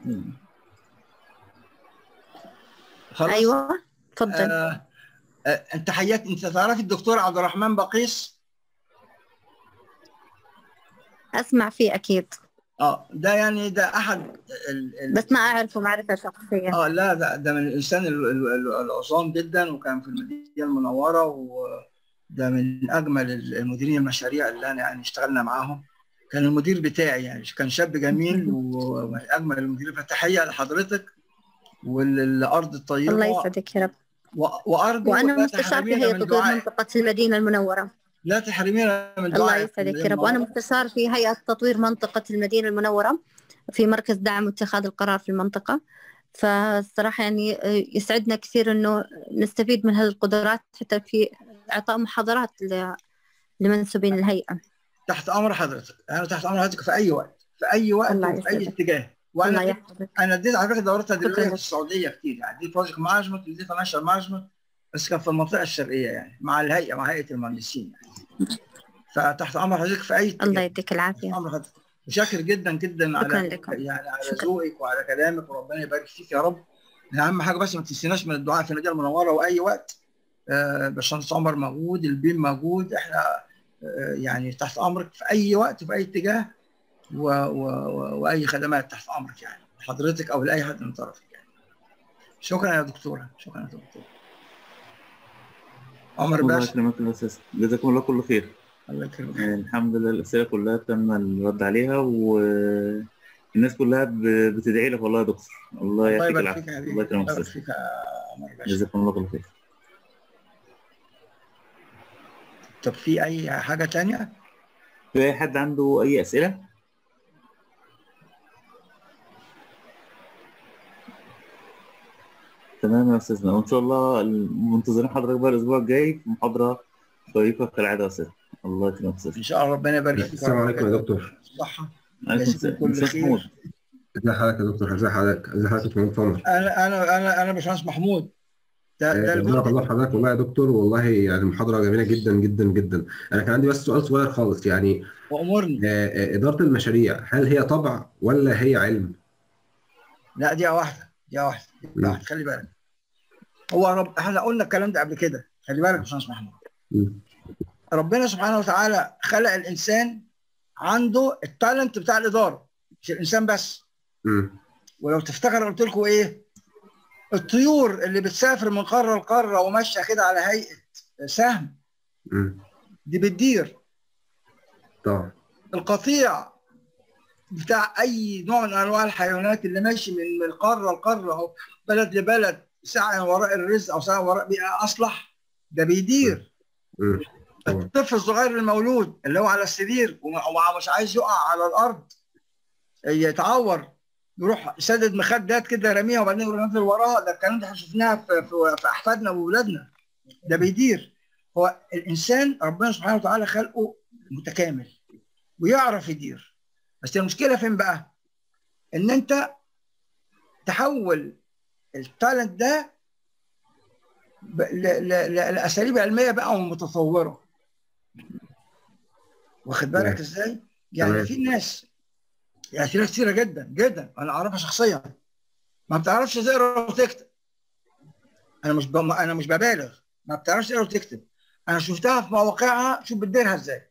خلاص أيوة تفضل آه آه انت حيات انت تعرفي الدكتور عبد الرحمن بقيس أسمع فيه أكيد اه ده يعني ده احد ال... ال... بس ما أعرفه معرفة شخصية اه لا ده ده من الانسان ال- ال- ال- العظام جدا وكان في المدينه المنوره وده من اجمل المديرين المشاريع اللي انا يعني اشتغلنا معاهم كان المدير بتاعي يعني كان شاب جميل و- ومن اجمل المديرين فتحيه لحضرتك والارض الطيبه الله يسعدك يا رب و- وارجو وأنا لا مستشار في تحرمينا هيئة من تطوير دعائك منطقة المدينة المنورة لا تحرمينا من الله دعائك يسعدك يا رب وأنا مستشار في هيئة تطوير منطقة المدينة المنورة في مركز دعم واتخاذ القرار في المنطقة فالصراحة يعني يسعدنا كثير إنه نستفيد من هذه القدرات حتى في إعطاء محاضرات ل- لمنسوبين الهيئة تحت امر حضرتك انا تحت امر حضرتك في اي وقت في اي وقت الله وفي اي يسعدك. اتجاه الله وانا يحفظك انا اديت على فكره دورات تدريبيه شكراً في لك. السعوديه كتير يعني اديت بروجكت مانجمنت اديت فاينانشال مانجمنت بس كان في المنطقه الشرقيه يعني مع الهيئه مع هيئه المهندسين يعني فتحت امر حضرتك في اي اتجاه الله يديك تحت العافية امر حضرتك وشاكر جدا جدا شكراً على لكم. يعني على شكراً. ذوقك وعلى كلامك وربنا يبارك فيك يا رب اهم حاجه بس ما تنسيناش من الدعاء في المدينه المنوره واي وقت آه باشمهندس عمر موجود البيم موجود احنا آه يعني تحت امرك في اي وقت في اي اتجاه و و و واي خدمات تحت امرك يعني حضرتك او لاي حد من طرفك يعني شكرا يا دكتوره شكرا يا دكتور عمر الله باشا يكرمك يا استاذ جزاكم الله كل خير الله يكرمك آه، الحمد لله الاسئله كلها تم الرد عليها والناس كلها ب- بتدعي لك والله يا دكتور الله الله يعطيك يبارك فيك العافيه يا حبيبي الله يكرمك الله يا يبارك استاذ فيك يا عمر باشا جزاكم الله كل خير طب في اي حاجه تانية في اي حد عنده اي اسئله تمام يا استاذنا وان شاء الله منتظرين حضرتك بقى الاسبوع الجاي في محاضره شيقه كالعاده يا استاذ الله يكرمك يا استاذ ان شاء الله ربنا يبارك فيك السلام عليكم يا دكتور صحة عليكم يجزيكم السلام كل أستاذ خير. محمود ازي حضرتك يا دكتور ازي حضرتك ازي حضرتك يا دكتور عمر انا انا انا انا باشمهندس محمود ده ده آه، الجزء بارك الله في حضرتك والله يا دكتور والله يعني محاضره جميله جدا جدا جدا انا كان عندي بس سؤال صغير خالص يعني وامورني آه، آه، اداره المشاريع هل هي طبع ولا هي علم؟ لا دي واحده دي واحده دي نعم. واحده خلي بالك هو رب احنا قلنا الكلام ده قبل كده خلي بالك يا باشمهندس محمود مم. ربنا سبحانه وتعالى خلق الانسان عنده التالنت بتاع الاداره مش الانسان بس مم. ولو تفتكر قلت لكم ايه الطيور اللي بتسافر من قاره لقاره وماشيه كده على هيئه سهم مم. دي بتدير طبعا القطيع بتاع اي نوع من انواع الحيوانات اللي ماشي من من قاره لقاره او بلد لبلد ساعه وراء الرزق او ساعه وراء بيئه اصلح ده بيدير مم. طبعا الطفل الصغير المولود اللي هو على السرير وم- ومش عايز يقع على الارض يتعور يروح سدد مخدات كده راميها وبعدين يروح ينزل وراها ده الكلام ده احنا شفناها في, في, في احفادنا واولادنا ده بيدير هو الانسان ربنا سبحانه وتعالى خلقه متكامل ويعرف يدير بس المشكله فين بقى؟ ان انت تحول التالنت ده ب- ل- ل- ل- لاساليب علميه بقى ومتطوره واخد بالك تمام. ازاي؟ يعني تمام. في ناس يعني في ناس كتيره جدا جدا انا اعرفها شخصيا ما بتعرفش تقرا وتكتب انا مش ب... انا مش ببالغ ما بتعرفش تقرا وتكتب انا شفتها في مواقعها شوف بتديرها ازاي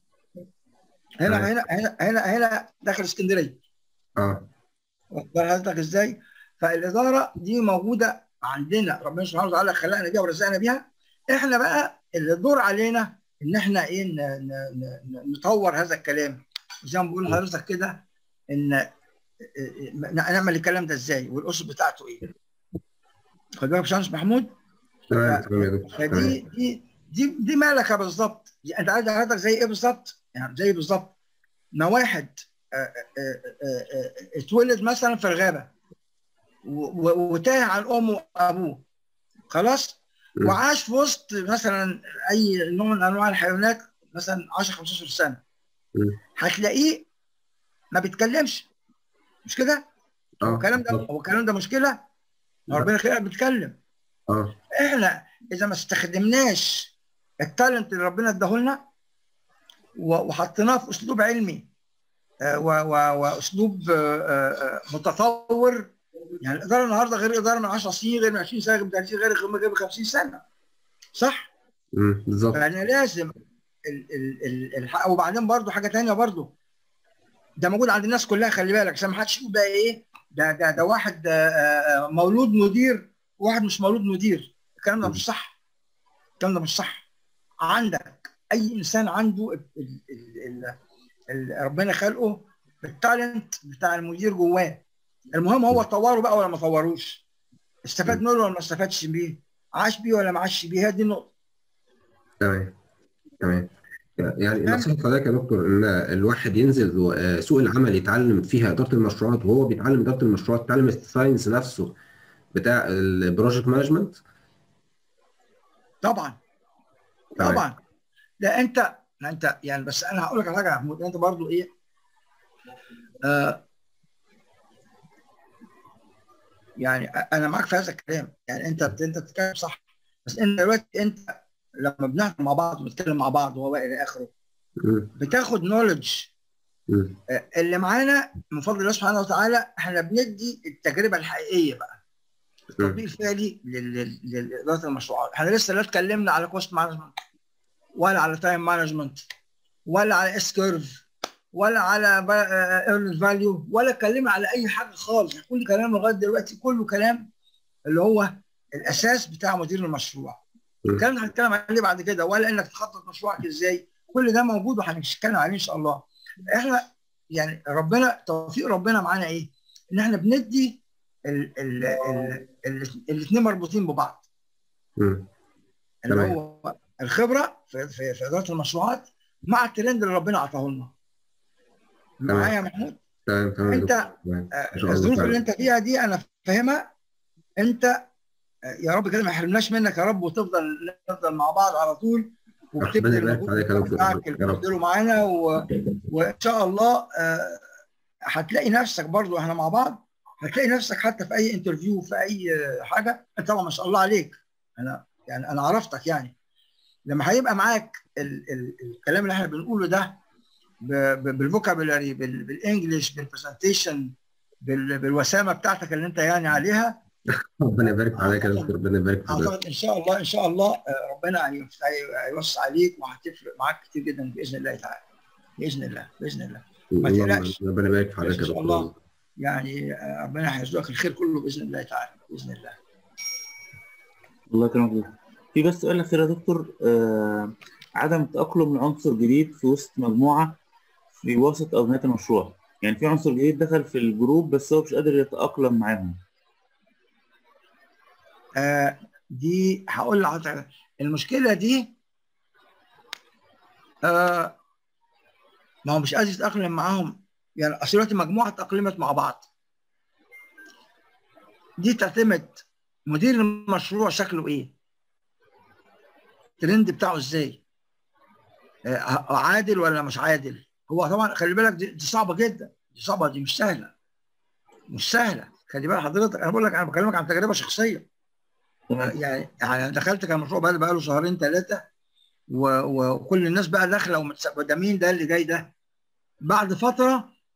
هنا تمام. هنا هنا هنا هنا داخل اسكندريه اه واخد بال حضرتك ازاي؟ فالاداره دي موجوده عندنا ربنا سبحانه وتعالى خلقنا بيها ورزقنا بيها احنا بقى اللي الدور علينا ان احنا ايه ن- ن- ن- نطور هذا الكلام زي ما بقول لحضرتك كده ان نعمل الكلام ده ازاي والاسس بتاعته ايه خد بالك يا باشمهندس محمود تمام تمام يا دكتور فدي تمام دي دي دي مالكه بالظبط دي- انت عايز حضرتك زي ايه بالظبط؟ يعني زي بالظبط ما واحد آه، آه، آه، آه، اتولد مثلا في الغابه و- و- وتاه عن امه وابوه خلاص مم. وعاش في وسط مثلا اي نوع من انواع الحيوانات مثلا 10 15 سنه مم. هتلاقيه ما بيتكلمش مش كده؟ هو اه الكلام ده هو الكلام ده مشكله؟ ربنا خلقنا بيتكلم اه احنا اذا ما استخدمناش التالنت اللي ربنا اداهولنا و- وحطيناه في اسلوب علمي آه، و- و- واسلوب آه، آه، متطور يعني الاداره النهارده غير الاداره من 10 سنين غير من 20 سنه غير من 30 غير غير من 50 سنه صح؟ مم. بالظبط فانا لازم ال ال ال الح- وبعدين برضو حاجه ثانيه برضو ده موجود عند الناس كلها خلي بالك عشان ما حدش يقول بقى ايه ده ده ده واحد آه، آه، آه، مولود مدير وواحد مش مولود مدير الكلام ده مش صح الكلام ده مش صح عندك اي انسان عنده ال ال ال ال ال ربنا خلقه التالنت بتاع المدير جواه المهم هو طوره بقى ولا ما طوروش استفاد منه ولا ما استفادش بيه عاش بيه ولا ما عاش بيه هي دي النقطه تمام تمام يعني نصيحة حضرتك يا دكتور ان الواحد ينزل و- آه، سوق العمل يتعلم فيها اداره المشروعات وهو بيتعلم اداره المشروعات يتعلم الساينس نفسه بتاع البروجكت مانجمنت طبعا تمام. طبعا لا انت لا انت يعني بس انا هقول لك على حاجه يا محمود انت برضو ايه آه يعني انا معاك في هذا الكلام يعني انت انت بتتكلم صح بس انت دلوقتي انت لما بنحكي مع بعض ونتكلم مع بعض وهو الى اخره مم. بتاخد نولج مم. اللي معانا من فضل الله سبحانه وتعالى احنا بندي التجربه الحقيقيه بقى التطبيق الفعلي لل- لل- لاداره المشروعات احنا لسه لا اتكلمنا على كوست مانجمنت ولا على تايم مانجمنت ولا على اس كيرف ولا على ايرن فاليو ولا اتكلمنا على اي حاجه خالص كل كلام لغايه دلوقتي كله كلام اللي هو الاساس بتاع مدير المشروع م. الكلام ده هنتكلم عليه بعد كده ولا انك تخطط مشروعك ازاي كل ده موجود وهنتكلم عليه ان شاء الله احنا يعني ربنا توفيق ربنا معانا ايه؟ ان احنا بندي الاثنين مربوطين ببعض مم. اللي تمام. هو الخبره في, في, في اداره المشروعات مع الترند اللي ربنا عطاه لنا معايا يا محمود تمام تمام يا انت دكتور. تمام. آه، إن شاء الله الظروف فعلا. اللي انت فيها دي انا فاهمها انت آه، يا رب كده ما يحرمناش منك يا رب وتفضل نفضل مع بعض على طول ربنا وبتبذل يبارك المجهود عليك يا دكتور. بتاعك اللي يا رب. بتبذله معانا و... وان شاء الله آه، هتلاقي نفسك برضو احنا مع بعض هتلاقي نفسك حتى في اي انترفيو في اي آه، حاجه انت طبعا ما شاء الله عليك انا يعني انا عرفتك يعني لما هيبقى معاك ال... ال... الكلام اللي احنا بنقوله ده ب... ب... بالفوكابولاري بال... بالانجلش بالبرزنتيشن بال... بالوسامه بتاعتك اللي انت يعني عليها ربنا يبارك عليك يا دكتور ربنا يبارك في حضرتك اعتقد ان شاء الله ان شاء الله آه، ربنا هيف- هي- هيوسع عليك وهتفرق معاك كتير جدا باذن الله تعالى باذن الله باذن الله ما اللهم تقلقش. ربنا يبارك في حضرتك يا إن شاء دكتور الله. يعني آه، ربنا هيرزقك الخير كله باذن الله تعالى باذن الله الله يكرمك يا دكتور. في بس سؤال اخير يا دكتور آه عدم التاقلم لعنصر جديد في وسط مجموعه في وسط او نهايه المشروع يعني في عنصر جديد دخل في الجروب بس هو مش قادر يتاقلم معاهم آه، دي هقول لحضرتك المشكله دي آه، ما هو مش قادر يتاقلم معاهم يعني اصل دلوقتي مجموعه اتاقلمت مع بعض دي تعتمد مدير المشروع شكله ايه الترند بتاعه ازاي آه، عادل ولا مش عادل هو طبعا خلي بالك دي, دي صعبه جدا دي صعبه دي مش سهله مش سهله خلي بالك حضرتك انا بقول لك انا بكلمك عن تجربه شخصيه تمام يعني يعني دخلت كان المشروع بقى بقى له شهرين ثلاثه وكل الناس بقى داخله ومتس- وده مين ده اللي جاي ده بعد فتره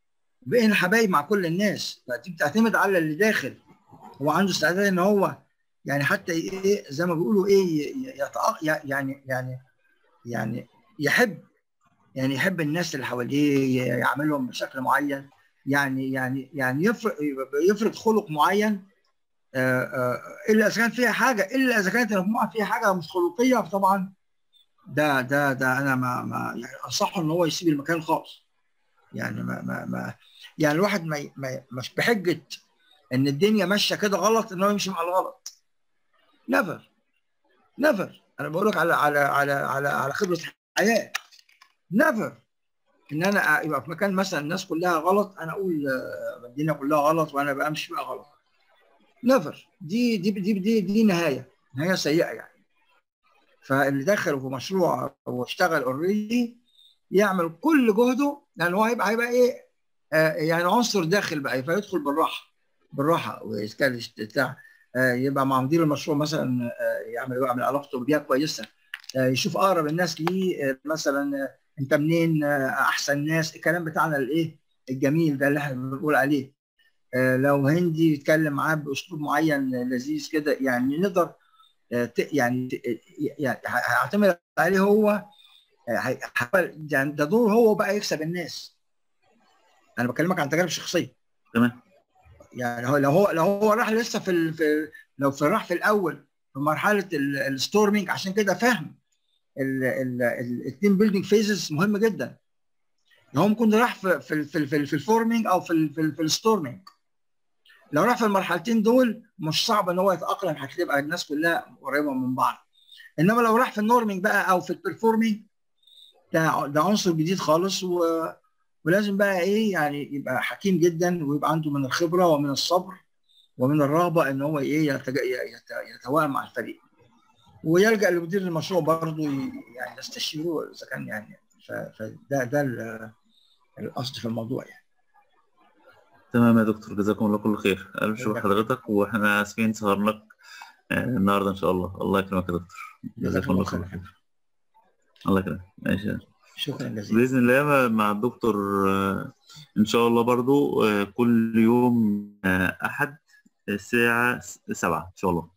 بقينا حبايب مع كل الناس فدي بتعتمد على اللي داخل هو عنده استعداد ان هو يعني حتى ايه زي ما بيقولوا ايه يتأ... يعني يعني يعني يحب يعني يحب الناس اللي حواليه يعملهم بشكل معين يعني يعني يعني يفرض يفرض خلق معين آه، آه، الا اذا كان فيها حاجه الا اذا كانت المجموعه فيها حاجه مش خلقيه فطبعا ده ده ده انا ما ما يعني انصحه ان هو يسيب المكان خالص يعني ما ما, ما يعني الواحد ما, ما مش بحجه ان الدنيا ماشيه كده غلط ان هو يمشي مع الغلط نيفر نيفر انا بقول لك على على على على على خبره حياه نيفر ان انا يبقى في مكان مثلا الناس كلها غلط انا اقول آه، الدنيا كلها غلط وانا بمشي بقى غلط نيفر دي دي دي دي, دي نهايه نهايه سيئه يعني فاللي دخل في مشروع واشتغل اوريدي يعمل كل جهده لان هو هيبقى هيبقى ايه آه يعني عنصر داخل بقى فيدخل بالراحه بالراحه ويتكلم بتاع آه يبقى مع مدير المشروع مثلا آه يعمل يعمل علاقته بيها كويسه آه يشوف اقرب الناس ليه آه مثلا آه انت منين آه احسن ناس الكلام بتاعنا الايه الجميل ده اللي احنا بنقول عليه آه لو هندي يتكلم معاه باسلوب معين لذيذ كده يعني نقدر آه ت- يعني ت- يعني هعتمد عليه هو هيحاول يعني ده دور هو بقى يكسب الناس انا بكلمك عن تجارب شخصيه تمام يعني هو لو هو لو هو راح لسه في ال- في لو في راح في الاول في مرحله الستورمينج عشان كده فاهم التيم بيلدينج فيزز مهم جدا هو ممكن راح في في في في, في الفورمينج او في ال- في, ال- في الستورمينج لو راح في المرحلتين دول مش صعب ان هو يتاقلم هتبقى الناس كلها قريبه من بعض انما لو راح في النورمينج بقى او في البرفورمينج ده ده عنصر جديد خالص و... ولازم بقى ايه يعني يبقى حكيم جدا ويبقى عنده من الخبره ومن الصبر ومن الرغبه ان هو ايه يتج... يت... يتوائم مع الفريق ويلجا لمدير المشروع برضه ي- يعني يستشيره اذا كان يعني ف... فده ده ال- الاصل في الموضوع يعني تمام يا دكتور جزاكم الله كل خير ألف شكر حضرتك وإحنا آسفين سهرناك آه، النهاردة إن شاء الله الله يكرمك يا دكتور جزاكم الله كل خير الله يكرمك ماشي شكرا جزيلا بإذن الله مع الدكتور آه، إن شاء الله برضو آه، كل يوم آه، أحد الساعة سبعة إن شاء الله